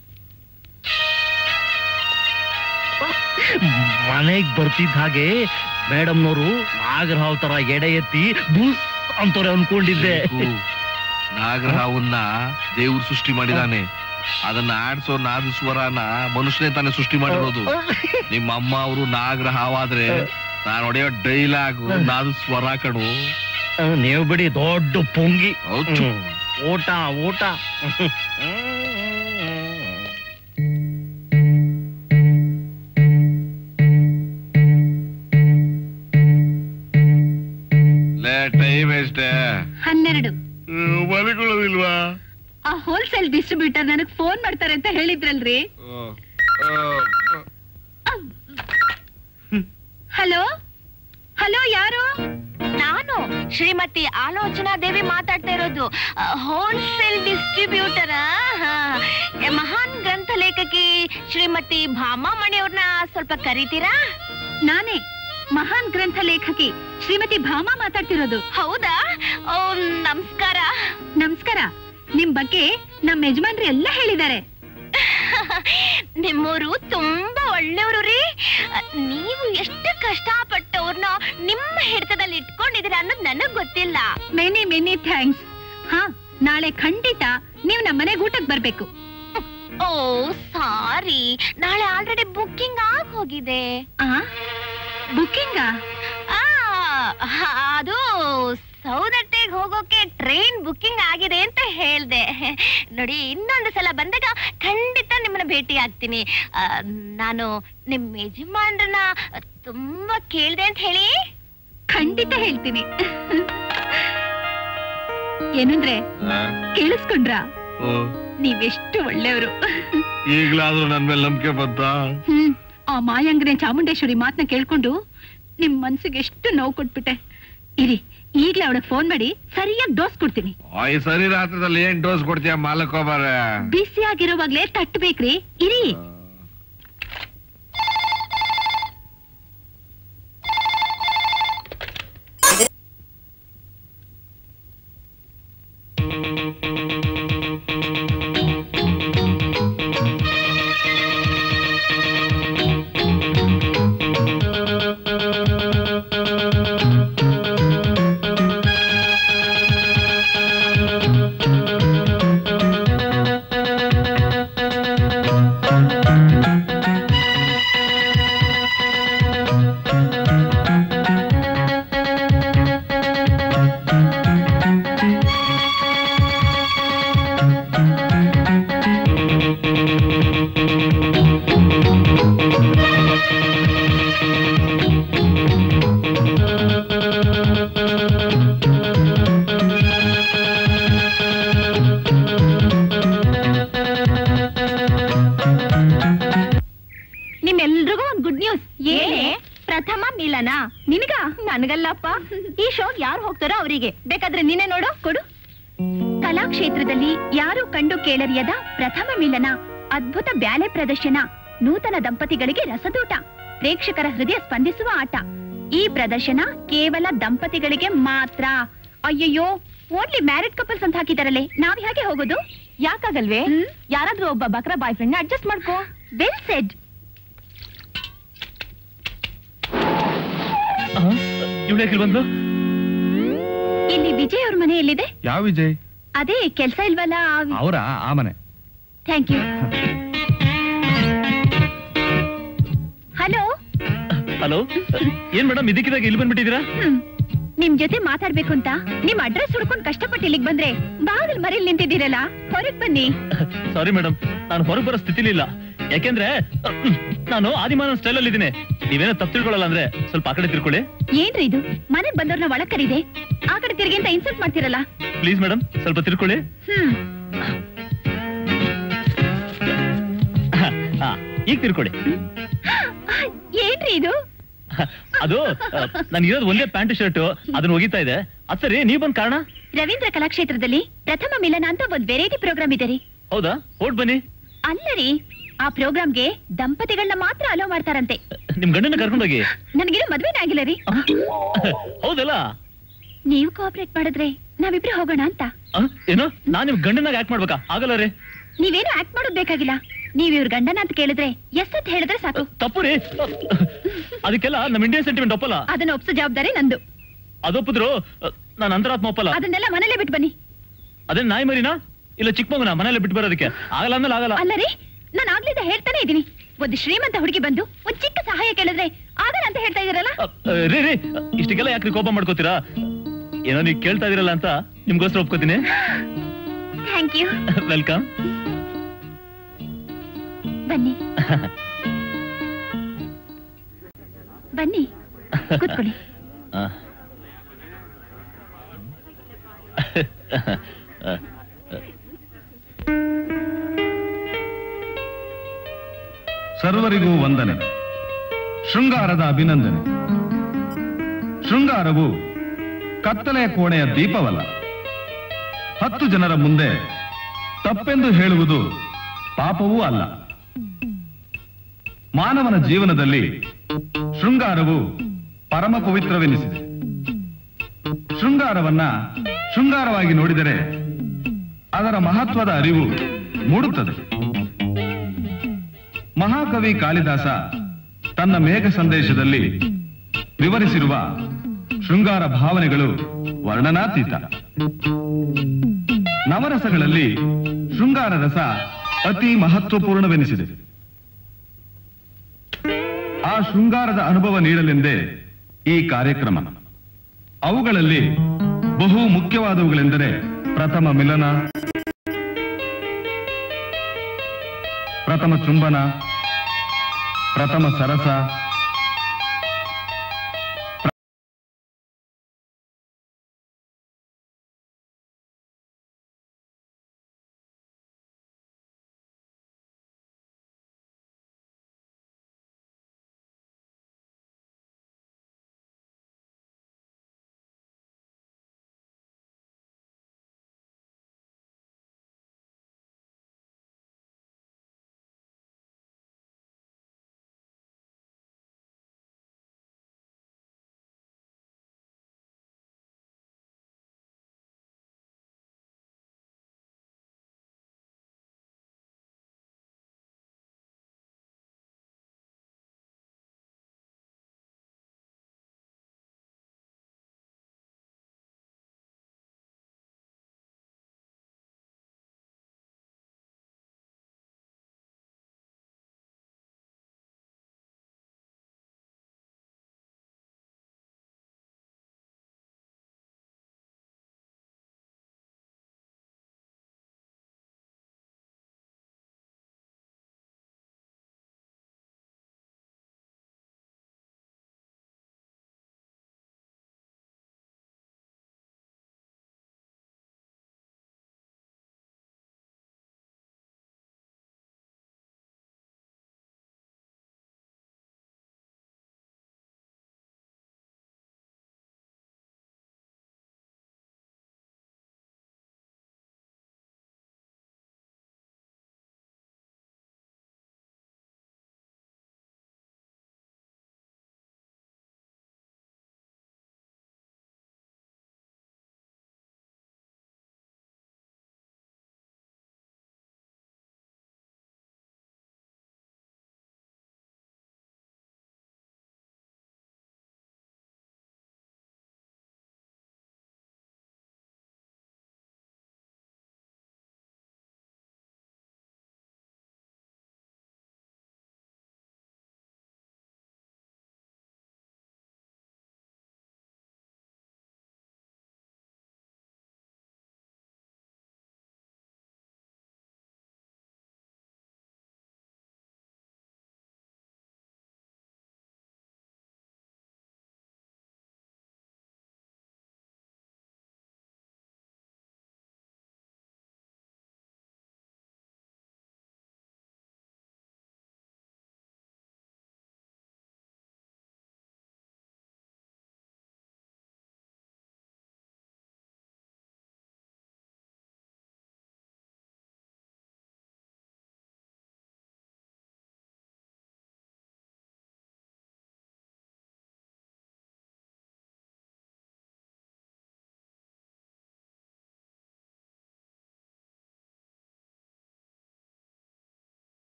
[SPEAKER 7] ಮನೆಗ್ ಬರ್ತಿದ್ದ ಹಾಗೆ ಮೇಡಮ್ನವರು ನಾಗರಹಾವ್ ತರ ಎಡೆ ಎತ್ತಿ ಬುಸ್ ಅಂತವ್ರೆ ಅನ್ಕೊಂಡಿದ್ದೆ
[SPEAKER 4] ನಾಗರಹಾವನ್ನ ದೇವ್ರು ಸೃಷ್ಟಿ ಮಾಡಿದಾನೆ ಅದನ್ನ ಆಡ್ಸೋ ನಾದ ಸ್ವರನ ಮನುಷ್ಯನೇ ತಾನೇ ಸೃಷ್ಟಿ ಮಾಡಿರೋದು ನಿಮ್ಮ ಅಮ್ಮ ಅವರು ನಾಗರಹಾವಾದ್ರೆ ನಾನು ಹೊಡೆಯೋ ಡೈಲಾಗು ನಾದ ಸ್ವರ ಕಣು
[SPEAKER 7] ನೀವು ಬಿಡಿ ದೊಡ್ಡ ಪೊಂಗಿ
[SPEAKER 4] ಹೌದು.
[SPEAKER 7] ಹ್ಮ್. ಊಟ ಊಟ
[SPEAKER 4] ಲೇ ಟೈಮ್ ಎಷ್ಟೇ
[SPEAKER 2] ಹನ್ನೆರಡು
[SPEAKER 4] ಮಲಿಕೊಳ್ಳೋದಿಲ್ವಾ
[SPEAKER 2] ಆ ಹೋಲ್ಸೇಲ್ ಡಿಸ್ಟ್ರಿಬ್ಯೂಟರ್ ನನಗ್ ಫೋನ್ ಮಾಡ್ತಾರೆ ಅಂತ ಹೇಳಿದ್ರಲ್ರಿ ಹಲೋ ಹಲೋ ಯಾರು
[SPEAKER 3] ನಾನು ಶ್ರೀಮತಿ ಆಲೋಚನಾ ದೇವಿ ಮಾತಾಡ್ತಾ ಇರೋದು ಹೋಲ್ಸೇಲ್ ಡಿಸ್ಟ್ರಿಬ್ಯೂಟರ್ ಮಹಾನ್ ಗ್ರಂಥ ಲೇಖಕಿ ಶ್ರೀಮತಿ ಭಾಮಾಮಣಿ ಅವ್ರನ್ನ ಸ್ವಲ್ಪ ಕರೀತೀರಾ
[SPEAKER 2] ನಾನೇ ಮಹಾನ್ ಗ್ರಂಥ ಲೇಖಕಿ ಶ್ರೀಮತಿ ಭಾಮಾ ಮಾತಾಡ್ತಿರೋದು
[SPEAKER 3] ಹೌದಾ ಓ, ನಮಸ್ಕಾರ
[SPEAKER 2] ನಮಸ್ಕಾರ ನಿಮ್ ಬಗ್ಗೆ ನಮ್ ಯಜಮಾನ್ರು ಎಲ್ಲ ಹೇಳಿದ್ದಾರೆ
[SPEAKER 3] ನಿಮ್ಮೂರು ತುಂಬಾ ಒಳ್ಳೆಯವರು ರೀ ನೀವು ಎಷ್ಟು ಕಷ್ಟಪಟ್ಟವ್ರನ್ನ ನಿಮ್ಮ ಹಿಡಿತದಲ್ಲಿ ಇಟ್ಕೊಂಡಿದ್ದೀರಾ ಅನ್ನೋದು ನನಗ್ ಗೊತ್ತಿಲ್ಲ
[SPEAKER 2] ಮೆನಿ ಮೆನಿ ಥ್ಯಾಂಕ್ಸ್ ಹಾ ನಾಳೆ ಖಂಡಿತ ನೀವ್ ನಮ್ಮ ಮನೆಗೆ ಊಟಕ್ ಬರ್ಬೇಕು
[SPEAKER 3] ಓ ಸಾರಿ ನಾಳೆ ಆಲ್ರೆಡಿ ಬುಕ್ಕಿಂಗ್ ಆಗ್ ಹೋಗಿದೆ
[SPEAKER 2] ಆ ಬುಕ್ಕಿಂಗ
[SPEAKER 3] ಆ, ಅದು ಸೌದತ್ತಿಗೆ ಹೋಗೋಕೆ ಟ್ರೈನ್ ಬುಕ್ಕಿಂಗ್ ಆಗಿದೆ ಅಂತ ಹೇಳ್ದೆ ನೋಡಿ ಇನ್ನೊಂದು ಸಲ ಬಂದಾಗ ಖಂಡಿತ ನಿಮ್ಮನ್ನ ಭೇಟಿ ಆಗ್ತೀನಿ ಆ, ನಾನು ನಿಮ್ ಯಜಮಾನ್ರನ್ನ ತುಂಬಾ ಕೇಳ್ದೆ ಅಂತ ಹೇಳಿ
[SPEAKER 2] ಖಂಡಿತ ಹೇಳ್ತೀನಿ ಏನಂದ್ರೆ ಕೇಳಿಸ್ಕೊಂಡ್ರ ನೀವೆಷ್ಟು ಒಳ್ಳೆಯವರು
[SPEAKER 4] ಈಗ್ಲಾದ್ರೂ ನನ್ ಮೇಲೆ ನಂಬಿಕೆ ಬಂತ
[SPEAKER 2] ಹ್ಮ್ ಆ ಮಾಯಾಂಗನೆ ಚಾಮುಂಡೇಶ್ವರಿ ಮಾತನ್ನ ಕೇಳ್ಕೊಂಡು ನಿಮ್ ಮನ್ಸಿಗೆ ಎಷ್ಟು ನೋವು ಕೊಟ್ಬಿಟ್ಟೆ ಇರಿ ಈಗ್ಲೇ ಅವಳಿಗೆ ಫೋನ್ ಮಾಡಿ ಸರಿಯಾಗಿ ಡೋಸ್ ಕೊಡ್ತೀನಿ
[SPEAKER 4] ಈ ಸರಿ ರಾತ್ರದಲ್ಲಿ ಏನ್ ಡೋಸ್ ಕೊಡ್ತೀಯ ಮಾಲಕೋಬಾರ
[SPEAKER 2] ಬಿಸಿ ಆಗಿರೋವಾಗ್ಲೇ ತಟ್ಟಬೇಕ್ರಿ ಇರಿ ನಿಮ್ಮೆಲ್ರಿಗೂ ಒಂದ್ ಗುಡ್ ನ್ಯೂಸ್ ಏನೇ ಪ್ರಥಮ ಮಿಲನ ನಿನಗ ನನಗಲ್ಲಪ್ಪ ಈ ಶೋ ಯಾರು ಹೋಗ್ತಾರೋ ಅವರಿಗೆ ಬೇಕಾದ್ರೆ ನೀನೇ ನೋಡು ಕೊಡು ಕಲಾಕ್ಷೇತ್ರದಲ್ಲಿ ಯಾರು ಕಂಡು ಕೇಳರಿಯದ ಪ್ರಥಮ ಮಿಲನ ಅದ್ಭುತ ಬ್ಯಾಲೆ ಪ್ರದರ್ಶನ ನೂತನ ದಂಪತಿಗಳಿಗೆ ರಸದೂಟ ಪ್ರೇಕ್ಷಕರ ಹೃದಯ ಸ್ಪಂದಿಸುವ ಆಟ ಈ ಪ್ರದರ್ಶನ ಕೇವಲ ದಂಪತಿಗಳಿಗೆ ಮಾತ್ರ ಅಯ್ಯಯ್ಯೋ ಓನ್ಲಿ ಮ್ಯಾರಿಡ್ ಕಪಲ್ಸ್ ಅಂತ ಹಾಕಿದಾರಲ್ಲೇ ನಾವ್ ಹೇಗೆ ಹೋಗೋದು ಯಾಕಾಗಲ್ವೇ ಯಾರಾದ್ರೂ ಒಬ್ಬ ಬಕ್ರ ಬಾಯ್ ಫ್ರೆಂಡ್ ಅಡ್ಜಸ್ಟ್ ಮಾಡ್ಕೋ ವೆಲ್ ಸೆಡ್
[SPEAKER 5] ಇವಳು ಯಾಕೆ ಬಂದ್ಲು
[SPEAKER 2] ಇಲ್ಲಿ ವಿಜಯ್ ಅವ್ರ ಮನೆ ಎಲ್ಲಿದೆ
[SPEAKER 6] ಯಾವ ವಿಜಯ್
[SPEAKER 2] ಅದೇ ಕೆಲ್ಸ ಇಲ್ವಲ್ಲ
[SPEAKER 6] ಅವರ ಆ ಮನೆ
[SPEAKER 2] ಥ್ಯಾಂಕ್ ಯು ಹಲೋ
[SPEAKER 5] ಹಲೋ ಏನ್ ಮೇಡಮ್ ಇದಕ್ಕಿದಾಗ ಇಲ್ಲಿ ಬಂದ್ಬಿಟ್ಟಿದ್ದೀರಾ
[SPEAKER 2] ನಿಮ್ ಜೊತೆ ಮಾತಾಡ್ಬೇಕು ಅಂತ ನಿಮ್ ಅಡ್ರೆಸ್ ಹುಡ್ಕೊಂಡ್ ಕಷ್ಟಪಟ್ಟು ಇಲ್ಲಿಗ್ ಬಂದ್ರೆ ಬಾಗಿಲ್ ಮರೇಲಿ ನಿಂತಿದ್ದೀರಲ್ಲ ಹೊರಗ್ ಬನ್ನಿ
[SPEAKER 5] ಸಾರಿ ಮೇಡಮ್ ನಾನು ಹೊರಗೆ ಬರೋ ಸ್ಥಿತಿಲಿ ಇಲ್ಲ ಯಾಕೆಂದ್ರೆ ನಾನು ಆದಿಮಾನ ಸ್ಟೈಲ್ ಅಲ್ಲಿ ಇದ್ದೀನಿ ನೀವೇನೋ ತಪ್ಪು ತಿಳ್ಕೊಳ್ಳಲ್ಲ ಅಂದ್ರೆ ಸ್ವಲ್ಪ ಆ ಕಡೆ ತಿರ್ಕೊಳ್ಳಿ
[SPEAKER 2] ಏನ್ರಿ ಇದು ಮನೆಗ್ ಬಂದವ್ರನ್ನ ಒಳಗ್ ಕರೀದೆ ಆ ಕಡೆ ತಿರ್ಗಿ ಅಂತ ಇನ್ಸಲ್ಟ್ ಮಾಡ್ತಿರಲ್ಲ
[SPEAKER 5] ಪ್ಲೀಸ್ ಮೇಡಮ್ ಸ್ವಲ್ಪ ತಿರ್ಕೊಳ್ಳಿ
[SPEAKER 2] ಹ್ಮ್
[SPEAKER 5] ಹಾ, ಈಗ ತಿರ್ಕೊಳ್ಳಿ
[SPEAKER 2] ಏನ್ರಿ ಇದು
[SPEAKER 5] ಅದು ನಾನು ಇರೋದು ಒಂದೇ ಪ್ಯಾಂಟ್ ಶರ್ಟ್ ಅದನ್ನ ಒಗಿತಾ ಇದೆ ಅದ್ ಸರಿ ನೀವ್ ಬಂದ್ ಕಾರಣ
[SPEAKER 2] ರವೀಂದ್ರ ಕಲಾಕ್ಷೇತ್ರದಲ್ಲಿ ಪ್ರಥಮ ಮಿಲನ ಅಂತ ಒಂದ್ ವೆರೈಟಿ ಪ್ರೋಗ್ರಾಮ್ ಇದೆ ರೀ
[SPEAKER 5] ಹೌದಾ ಹೊಡ್ ಬನ್ನಿ
[SPEAKER 2] ಅಲ್ಲ ರೀ ಆ ಪ್ರೋಗ್ರಾಮ್ಗೆ ದಂಪತಿಗಳನ್ನ ಮಾತ್ರ ಅಲೋ ಮಾಡ್ತಾರಂತೆ
[SPEAKER 5] ನಿಮ್ ಗಂಡನ ಕರ್ಕೊಂಡೋಗಿ
[SPEAKER 2] ನನಗಿರೋ ಮದ್ವೆನೇ ಆಗಿಲ್ಲ ರೀ
[SPEAKER 5] ಹೌದಲ್ಲ
[SPEAKER 2] ನೀವು ಕೋಆಪರೇಟ್ ಮಾಡಿದ್ರೆ ನಾವಿಬ್ರು ಹೋಗೋಣ ಅಂತ
[SPEAKER 5] ಆ, ಏನು ನಾನ್ ನಿಮ್ ಗಂಡನಾಗ ಆಕ್ಟ್ ಮಾಡ್ಬೇಕಾ ಆಗಲ್ಲ ರೀ
[SPEAKER 2] ನೀವೇನು ಆಕ್ಟ್ ಮಾಡೋದ್ ಬೇಕಾಗಿಲ್ಲ ನೀವ್ ಇವ್ರ ಗಂಡನ ಅಂತ ಕೇಳಿದ್ರೆ ಎಷ್ಟೊತ್ತು ಹೇಳಿದ್ರೆ ಸಾಕು
[SPEAKER 5] ತಪ್ಪು ರೀ ಅದಕ್ಕೆಲ್ಲ ನಮ್ ಇಂಡಿಯನ್ ಸೆಂಟಿಮೆಂಟ್ ಒಪ್ಪಲ್ಲ
[SPEAKER 2] ಅದನ್ನ ಒಪ್ಸೋ ಜವಾಬ್ದಾರಿ ನಂದು
[SPEAKER 5] ಅದೊಪ್ಪಿದ್ರು ನಾನು ಅಂತರಾತ್ಮ ಒಪ್ಪಲ್ಲ
[SPEAKER 2] ಅದನ್ನೆಲ್ಲ ಮನೇಲೆ ಬಿಟ್ಟು ಬನ್ನಿ
[SPEAKER 5] ಅದೇ ನಾಯಿ ಮರಿನಾ ಇಲ್ಲ ಚಿಕ್ಕ ಮಗುನ ಮನೇಲೆ ಬಿಟ್ಟು ಬರೋದಕ್ಕೆ ಆಗಲ್ಲ ಅಂದ್ರೆ ಆಗಲ್ಲ
[SPEAKER 2] ಅಲ್ಲ ರೀ ನಾನು ಆಗ್ಲಿಂದ ಹೇಳ್ತಾನೆ ಇದೀನಿ ಒಂದು ಶ್ರೀಮಂತ ಹುಡುಗಿ ಬಂದು ಒಂದ್ ಚಿಕ್ಕ ಸಹಾಯ ಕೇಳಿದ್ರೆ ಆಗಲ್ಲ ಅಂತ ಹೇಳ್ತಾ ಇದೀರಲ್ಲ
[SPEAKER 5] ಅ, ಅ, ರೀ ರೀ ಇಷ್ಟಕ್ಕೆಲ್ಲ ಯಾಕ್ರಿ ಕೋಪ ಮಾಡ್ಕೋತೀರಾ ಏನೋ ನೀವು ಕೇಳ್ತಾ ಇದೀರಲ್ಲ ಅಂತ ನಿಮ್ಗೋಸ್ಕರ ಒಪ್ಕೋತೀನಿ
[SPEAKER 2] ಥ್ಯಾಂಕ್ ಯು
[SPEAKER 5] ವೆಲ್ಕಮ್
[SPEAKER 2] ಬನ್ನಿ ಬನ್ನಿ ಕೂತ್ಕೊಳ್ಳಿ
[SPEAKER 6] ಸರ್ವರಿಗೂ ವಂದನೆ ಶೃಂಗಾರದ ಅಭಿನಂದನೆ ಶೃಂಗಾರವು ಕತ್ತಲೆಯ ಕೋಣೆಯ ದೀಪವಲ್ಲ ಹತ್ತು ಜನರ ಮುಂದೆ ತಪ್ಪೆಂದು ಹೇಳುವುದು ಪಾಪವೂ ಅಲ್ಲ ಮಾನವನ ಜೀವನದಲ್ಲಿ ಶೃಂಗಾರವು ಪರಮ ಪವಿತ್ರವೆನಿಸಿದೆ ಶೃಂಗಾರವನ್ನ ಶೃಂಗಾರವಾಗಿ ನೋಡಿದರೆ ಅದರ ಮಹತ್ವದ ಅರಿವು ಮೂಡುತ್ತದೆ ಮಹಾಕವಿ ಕಾಳಿದಾಸ ತನ್ನ ಮೇಘ ಸಂದೇಶದಲ್ಲಿ ವಿವರಿಸಿರುವ ಶೃಂಗಾರ ಭಾವನೆಗಳು ವರ್ಣನಾತೀತ ನವರಸಗಳಲ್ಲಿ ಶೃಂಗಾರ ರಸ ಅತಿ ಮಹತ್ವಪೂರ್ಣವೆನಿಸಿದೆ ಆ ಶೃಂಗಾರದ ಅನುಭವ ನೀಡಲೆಂದೇ ಈ ಕಾರ್ಯಕ್ರಮ ಅವುಗಳಲ್ಲಿ ಬಹು ಮುಖ್ಯವಾದವುಗಳೆಂದರೆ ಪ್ರಥಮ ಮಿಲನ ಪ್ರಥಮ ಚುಂಬನ ಪ್ರಥಮ ಸರಸ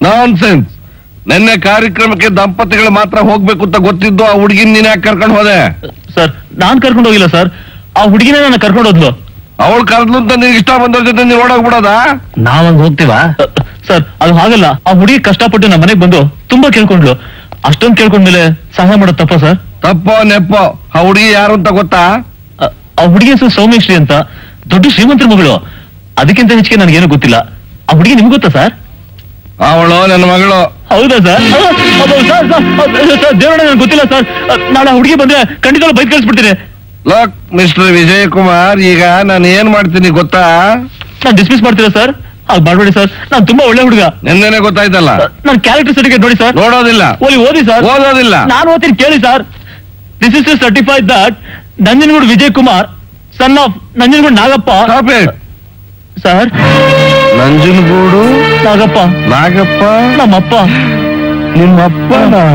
[SPEAKER 4] ನಾನ್ ಸೆನ್ಸ್ ನಿನ್ನೆ ಕಾರ್ಯಕ್ರಮಕ್ಕೆ ದಂಪತಿಗಳು ಮಾತ್ರ ಹೋಗ್ಬೇಕು ಅಂತ ಗೊತ್ತಿದ್ದು ಆ ಹುಡುಗಿನ ನೀನ್ ಯಾಕೆ ಕರ್ಕೊಂಡು ಹೋದೆ
[SPEAKER 5] ಸರ್ ನಾನ್ ಕರ್ಕೊಂಡು ಹೋಗಿಲ್ಲ ಸರ್ ಆ ಹುಡುಗಿನೇ ನನ್ನ ಕರ್ಕೊಂಡು ಹೋದ್ಲು
[SPEAKER 4] ಅವಳು ಕರೆದ್ಲು ಅಂತ ನಿನ್ಗೆ ಇಷ್ಟ ಬಂದವ್ರ ಜೊತೆ ನೀನ್ ಓಡೋಗ್ಬಿಡೋದಾ
[SPEAKER 7] ನಾವಂಗ್ ಹೋಗ್ತೀವಾ
[SPEAKER 5] ಸರ್ ಅದು ಹಾಗಲ್ಲ ಆ ಹುಡುಗಿ ಕಷ್ಟಪಟ್ಟು ನಮ್ಮ ಮನೆಗೆ ಬಂದು ತುಂಬಾ ಕೇಳ್ಕೊಂಡ್ಲು ಅಷ್ಟೊಂದು ಕೇಳ್ಕೊಂಡ್ಮೇಲೆ ಸಹಾಯ ಮಾಡೋದು ತಪ್ಪ ಸರ್
[SPEAKER 4] ತಪ್ಪೋ ನೆಪ್ಪೋ ಆ ಹುಡುಗಿ ಯಾರು ಅಂತ ಗೊತ್ತಾ
[SPEAKER 5] ಆ- ಆ ಹುಡುಗಿ ಹೆಸರು ಸೌಮ್ಯಶ್ರೀ ಅಂತ ದೊಡ್ಡ ಶ್ರೀಮಂತರ ಮಗಳು ಅದಕ್ಕಿಂತ ಹೆಚ್ಚಿಗೆ ನನಗೇನು ಗೊತ್ತಿಲ್ಲ ಆ ಹುಡುಗಿ ನಿಮ್ಗೆ ಗೊತ್ತಾ ಸರ್
[SPEAKER 4] ಅವಳು ನನ್ನ ಮಗಳು
[SPEAKER 5] ಹೌದಾ ಸರ್ ದೇವರಣ್ಣ ನನಗೆ ಗೊತ್ತಿಲ್ಲ ಸರ್ ನಾಳೆ ಆ ಹುಡುಗಿ ಬಂದ್ರೆ ಖಂಡಿತ ಬೈಕ್ ಕಳಿಸ್ಬಿಡ್ತೀನಿ
[SPEAKER 4] ಲೋಕ್ ಮಿಸ್ಟರ್ ವಿಜಯ್ ಕುಮಾರ್ ಈಗ ನಾನು ಏನ್ ಮಾಡ್ತೀನಿ ಗೊತ್ತಾ
[SPEAKER 5] ನಾನು ಡಿಸ್ಮಿಸ್ ಮಾಡ್ತೀರಾ ಸರ್ ಹಾಗೆ ಮಾಡ್ಬೇಡಿ ಸರ್ ನಾನು ತುಂಬಾ ಒಳ್ಳೆ ಹುಡುಗ
[SPEAKER 4] ನಿನ್ನೆನೆ ಗೊತ್ತಾಯ್ತಲ್ಲ
[SPEAKER 5] ನನ್ನ ಕ್ಯಾರೆಕ್ಟರ್ ಸರ್ಟಿಫಿಕೇಟ್ ನೋಡಿ ಸರ್
[SPEAKER 4] ನೋಡೋದಿಲ್ಲ
[SPEAKER 5] ಓಲಿ ಓದಿ ಸರ್
[SPEAKER 4] ಓದೋದಿಲ್ಲ
[SPEAKER 5] ನಾನು ಓದ್ತೀನಿ ಕೇಳಿ sir this is certified that Nanjangud Vijay Kumar son of Nanjangud Nagappa
[SPEAKER 4] Stop it.
[SPEAKER 5] Sir
[SPEAKER 4] Nanjangud
[SPEAKER 5] Nagappa
[SPEAKER 4] Nagappa
[SPEAKER 5] ನಮ್ಮಪ್ಪ
[SPEAKER 4] ನಿಮ್ಮಪ್ಪ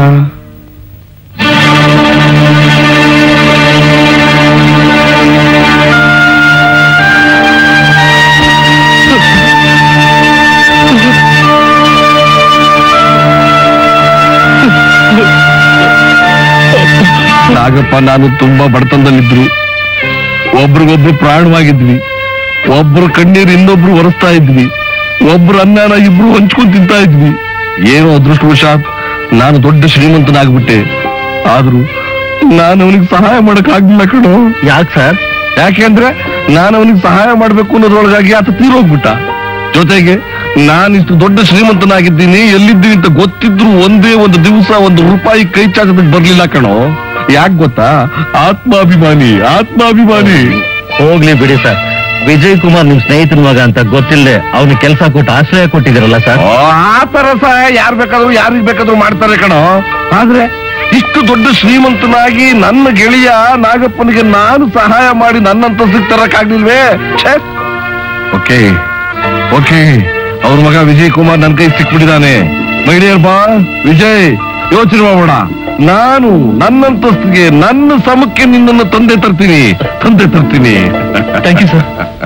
[SPEAKER 4] ನಾಗಪ್ಪ ನಾನು ತುಂಬಾ ಬಡತನದಲ್ಲಿದ್ರು ಒಬ್ರಿಗೊಬ್ರು ಪ್ರಾಣವಾಗಿದ್ವಿ ಒಬ್ರು ಕಣ್ಣೀರು ಇನ್ನೊಬ್ರು ಒರೆಸ್ತಾ ಇದ್ವಿ ಒಬ್ರು ಅನ್ನನ ಇಬ್ರು ಹಂಚ್ಕೊಂಡ್ ತಿಂತಾ ಇದ್ವಿ ಏನೋ ಅದೃಷ್ಟವಶಾತ್ ನಾನು ದೊಡ್ಡ ಶ್ರೀಮಂತನಾಗ್ಬಿಟ್ಟೆ ಆದ್ರೂ ನಾನು ಅವನಿಗೆ ಸಹಾಯ ಮಾಡಕ್ ಆಗ್ಲಿಲ್ಲ ಕಣೋ
[SPEAKER 7] ಯಾಕೆ ಸರ್
[SPEAKER 4] ಯಾಕೆಂದ್ರೆ ನಾನು ಅವನಿಗೆ ಸಹಾಯ ಮಾಡ್ಬೇಕು ಅನ್ನೋದ್ರೊಳಗಾಗಿ ಆತ ತೀರೋಗ್ಬಿಟ್ಟ ಜೊತೆಗೆ ನಾನಿಷ್ಟು ದೊಡ್ಡ ಶ್ರೀಮಂತನಾಗಿದ್ದೀನಿ ಎಲ್ಲಿದ್ದೀನಿ ಅಂತ ಗೊತ್ತಿದ್ರು ಒಂದೇ ಒಂದು ದಿವಸ ಒಂದು ರೂಪಾಯಿ ಕೈ ಚಾಚದಕ್ಕೆ ಬರ್ಲಿಲ್ಲ ಕಣೋ ಯಾಕೆ ಗೊತ್ತಾ ಆತ್ಮಾಭಿಮಾನಿ ಆತ್ಮಾಭಿಮಾನಿ
[SPEAKER 7] ಹೋಗ್ಲಿ ಬಿಡಿ ಸರ್ ವಿಜಯ್ ಕುಮಾರ್ ನಿಮ್ ಸ್ನೇಹಿತನ ಮಗ ಅಂತ ಗೊತ್ತಿಲ್ಲದೆ ಅವನಿಗೆ ಕೆಲಸ ಕೊಟ್ಟು ಆಶ್ರಯ ಕೊಟ್ಟಿದ್ದೀರಲ್ಲ ಸರ್
[SPEAKER 4] ಓ, ಆ ತರ ಸಹಾಯ ಯಾರು ಬೇಕಾದ್ರೂ ಯಾರಿಗ್ ಬೇಕಾದ್ರೂ ಮಾಡ್ತಾರೆ ಕಣೋ ಆದ್ರೆ ಇಷ್ಟು ದೊಡ್ಡ ಶ್ರೀಮಂತನಾಗಿ ನನ್ನ ಗೆಳೆಯ ನಾಗಪ್ಪನಿಗೆ ನಾನು ಸಹಾಯ ಮಾಡಿ ನನ್ನಂತಸ್ತಿಗೆ ತರಕ್ಕಾಗ್ಲಿಲ್ವೇ ಛೇ ಓಕೆ ಓಕೆ ಅವ್ರ ಮಗ ವಿಜಯ್ ಕುಮಾರ್ ನನ್ನ ಕೈ ಸಿಕ್ಬಿಟ್ಟಿದ್ದಾನೆ ಮೈಡಿಯರ್ ಬಾ ವಿಜಯ್ ಯೋಚನೆ ಮಾಡೋಣ ನಾನು ನನ್ನಂತಸ್ತಿಗೆ ನನ್ನ ಸಮಕ್ಕೆ ನಿನ್ನನ್ನು ತಂದೆ ತರ್ತೀನಿ ತಂದೆ ತರ್ತೀನಿ
[SPEAKER 5] ಥ್ಯಾಂಕ್ ಯು ಸರ್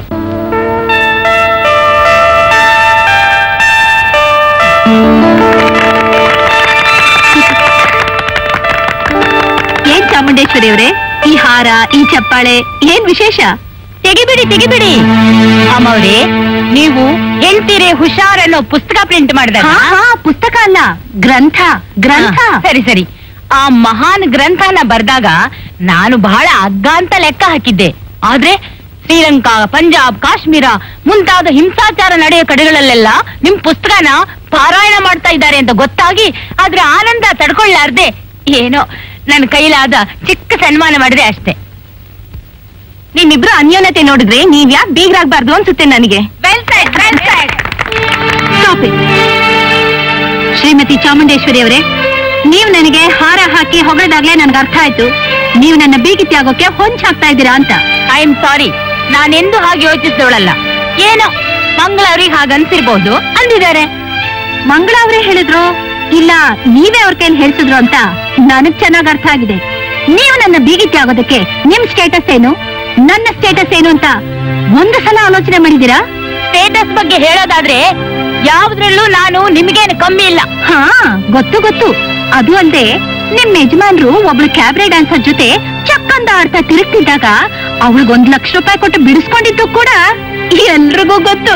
[SPEAKER 2] ಏನ್ ಚಾಮುಂಡೇಶ್ವರಿ ಅವರೇ ಈ ಹಾರ ಈ ಚಪ್ಪಾಳೆ ಏನ್ ವಿಶೇಷ
[SPEAKER 3] ತೆಗಿಬಿಡಿ ತೆಗಿಬಿಡಿ ಅಮ್ಮವ್ರೆ ನೀವು ಹೇಳ್ತೀರಿ ಹುಷಾರ್ ಅನ್ನೋ ಪುಸ್ತಕ ಪ್ರಿಂಟ್ ಮಾಡಿದಾಗ
[SPEAKER 2] ಹಾ, ಹಾ, ಪುಸ್ತಕ ಅಲ್ಲ ಗ್ರಂಥ ಗ್ರಂಥ
[SPEAKER 3] ಸರಿ ಸರಿ ಆ ಮಹಾನ್ ಗ್ರಂಥನ ಬರ್ದಾಗ ನಾನು ಬಹಳ ಅಗ್ಗ ಅಂತ ಲೆಕ್ಕ ಹಾಕಿದ್ದೆ ಆದ್ರೆ ಶ್ರೀಲಂಕಾ ಪಂಜಾಬ್ ಕಾಶ್ಮೀರ ಮುಂತಾದ ಹಿಂಸಾಚಾರ ನಡೆಯೋ ಕಡೆಗಳಲ್ಲೆಲ್ಲ ನಿಮ್ ಪುಸ್ತಕನ ಪಾರಾಯಣ ಮಾಡ್ತಾ ಇದ್ದಾರೆ ಅಂತ ಗೊತ್ತಾಗಿ ಅದ್ರ ಆನಂದ ತಡ್ಕೊಳ್ಳಾರ್ದೆ ಏನೋ ನನ್ನ ಕೈಲಾದ ಚಿಕ್ಕ ಸನ್ಮಾನ ಮಾಡಿದೆ ಅಷ್ಟೇ
[SPEAKER 2] ನಿಮ್ಮಿಬ್ರು ಅನ್ಯೋನ್ಯತೆ ನೋಡಿದ್ರೆ ನೀವ್ ಯಾಕೆ ಬೀಗ್ರಾಗ್ಬಾರ್ದು ಅನ್ಸುತ್ತೆ ನನಗೆ
[SPEAKER 3] well said well said
[SPEAKER 2] Stop it. Shrimati Chamundeshwari ಅವರೇ ನೀವು ನನಗೆ ಹಾರ ಹಾಕಿ ಹೊಗಳದಾಗ್ಲೇ ನನ್ಗೆ ಅರ್ಥ ಆಯ್ತು ನೀವು ನನ್ನ ಬೀಗಿತಿ ಆಗೋಕೆ ಹೊಂಚ್ ಹಾಕ್ತಾ ಇದ್ದೀರಾ ಅಂತ
[SPEAKER 3] ಐ ಆಮ್ ಸಾರಿ ನಾನೆಂದು ಹಾಗೆ ಯೋಚಿಸಿದವಳಲ್ಲ ಏನೋ ಮಂಗಳ ಅವ್ರಿಗೆ ಹಾಗೆ ಅನ್ಸಿರ್ಬಹುದು ಅಂದಿದ್ದಾರೆ
[SPEAKER 2] ಮಂಗಳ ಅವರೇ ಹೇಳಿದ್ರು ಇಲ್ಲ ನೀವೇ ಅವ್ರ ಕೈಲಿ ಹೇಳ್ಸಿದ್ರು ಅಂತ ನನಗ್ ಚೆನ್ನಾಗ್ ಅರ್ಥ ಆಗಿದೆ ನೀವು ನನ್ನ ಬೀಗಿತಿ ಆಗೋದಕ್ಕೆ ನಿಮ್ ಸ್ಟೇಟಸ್ ಏನು ನನ್ನ ಸ್ಟೇಟಸ್ ಏನು ಅಂತ ಒಂದು ಸಲ ಆಲೋಚನೆ ಮಾಡಿದೀರಾ
[SPEAKER 3] ಸ್ಟೇಟಸ್ ಬಗ್ಗೆ ಹೇಳೋದಾದ್ರೆ ಯಾವ್ದ್ರಲ್ಲೂ ನಾನು ನಿಮ್ಗೇನು ಕಮ್ಮಿ ಇಲ್ಲ
[SPEAKER 2] ಹಾ ಗೊತ್ತು ಗೊತ್ತು ಅದು ಅಲ್ದೆ ನಿಮ್ ಯಜಮಾನ್ರು ಒಬ್ಳು ಕ್ಯಾಬ್ರೆ ಡ್ಯಾನ್ಸರ್ ಜೊತೆ ಚಕ್ಕಂದ ಆಡ್ತಾ ತಿರುಗ್ತಿದ್ದಾಗ ಅವಳಿಗೊಂದ್ ಲಕ್ಷ ರೂಪಾಯಿ ಕೊಟ್ಟು ಬಿಡಿಸ್ಕೊಂಡಿದ್ದು ಕೂಡ ಎಲ್ರಿಗೂ ಗೊತ್ತು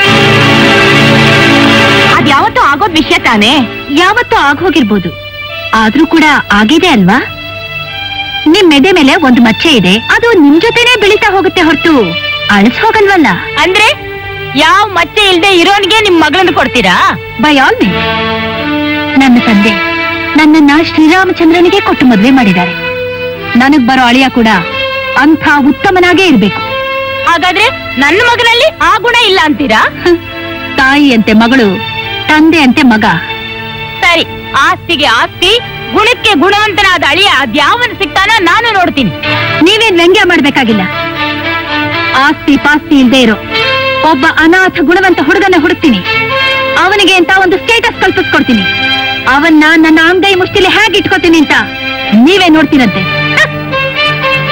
[SPEAKER 2] ಅದ್ಯಾವತ್ತೂ ಆಗೋದ್ ವಿಷಯ ತಾನೇ ಯಾವತ್ತೂ ಆಗೋಗಿರ್ಬೋದು ಆದ್ರೂ ಕೂಡ ಆಗಿದೆ ಅಲ್ವಾ ನಿಮ್ ಮೆದೆ ಮೇಲೆ ಒಂದು ಮಚ್ಚೆ ಇದೆ ಅದು ನಿಮ್ ಜೊತೆನೆ ಬೆಳೀತಾ ಹೋಗುತ್ತೆ ಹೊರತು ಅಳಿಸ್ ಹೋಗಲ್ವಲ್ಲ
[SPEAKER 3] ಅಂದ್ರೆ ಯಾವ ಮಚ್ಚೆ ಇಲ್ದೆ ಇರೋನ್ಗೆ ನಿಮ್ ಮಗಳನ್ನ ಕೊಡ್ತೀರಾ
[SPEAKER 2] ಬೈ ಆಲ್ ಮೀನ್ಸ್ ನನ್ನ ತಂದೆ ನನ್ನನ್ನ ಶ್ರೀರಾಮಚಂದ್ರನಿಗೆ ಕೊಟ್ಟು ಮದ್ವೆ ಮಾಡಿದ್ದಾರೆ ನನಗ್ ಬರೋ ಅಳಿಯ ಕೂಡ ಅಂಥ ಉತ್ತಮನಾಗೇ ಇರ್ಬೇಕು
[SPEAKER 3] ಹಾಗಾದ್ರೆ ನನ್ನ ಮಗನಲ್ಲಿ ಆ ಗುಣ ಇಲ್ಲ ಅಂತೀರಾ
[SPEAKER 2] ಹ್ಮ್. ತಾಯಿಯಂತೆ ಮಗಳು ತಂದೆಯಂತೆ ಮಗ
[SPEAKER 3] ಸರಿ ಆಸ್ತಿಗೆ ಆಸ್ತಿ ಗುಣಕ್ಕೆ ಗುಣವಂತನಾದ ಅಳಿಯ ಅದ್ಯಾವನ್ ಸಿಗ್ತಾನ ನಾನು ನೋಡ್ತೀನಿ
[SPEAKER 2] ನೀವೇನ್ ವ್ಯಂಗ್ಯ ಮಾಡ್ಬೇಕಾಗಿಲ್ಲ ಆಸ್ತಿ ಪಾಸ್ತಿ ಇಲ್ದೇ ಇರೋ ಒಬ್ಬ ಅನಾಥ ಗುಣವಂತ ಹುಡುಗನ ಹುಡುಕ್ತೀನಿ ಅವನಿಗೆ ಅಂತ ಒಂದು ಸ್ಟೇಟಸ್ ಕಲ್ಪಿಸ್ಕೊಡ್ತೀನಿ ಅವನ್ನ ನನ್ನ ಅಂಗೈ ಮುಷ್ಟಿಲಿ ಹೇಗೆ ಇಟ್ಕೋತೀನಿ ಅಂತ ನೀವೇ ನೋಡ್ತೀರಂತೆ ಹ.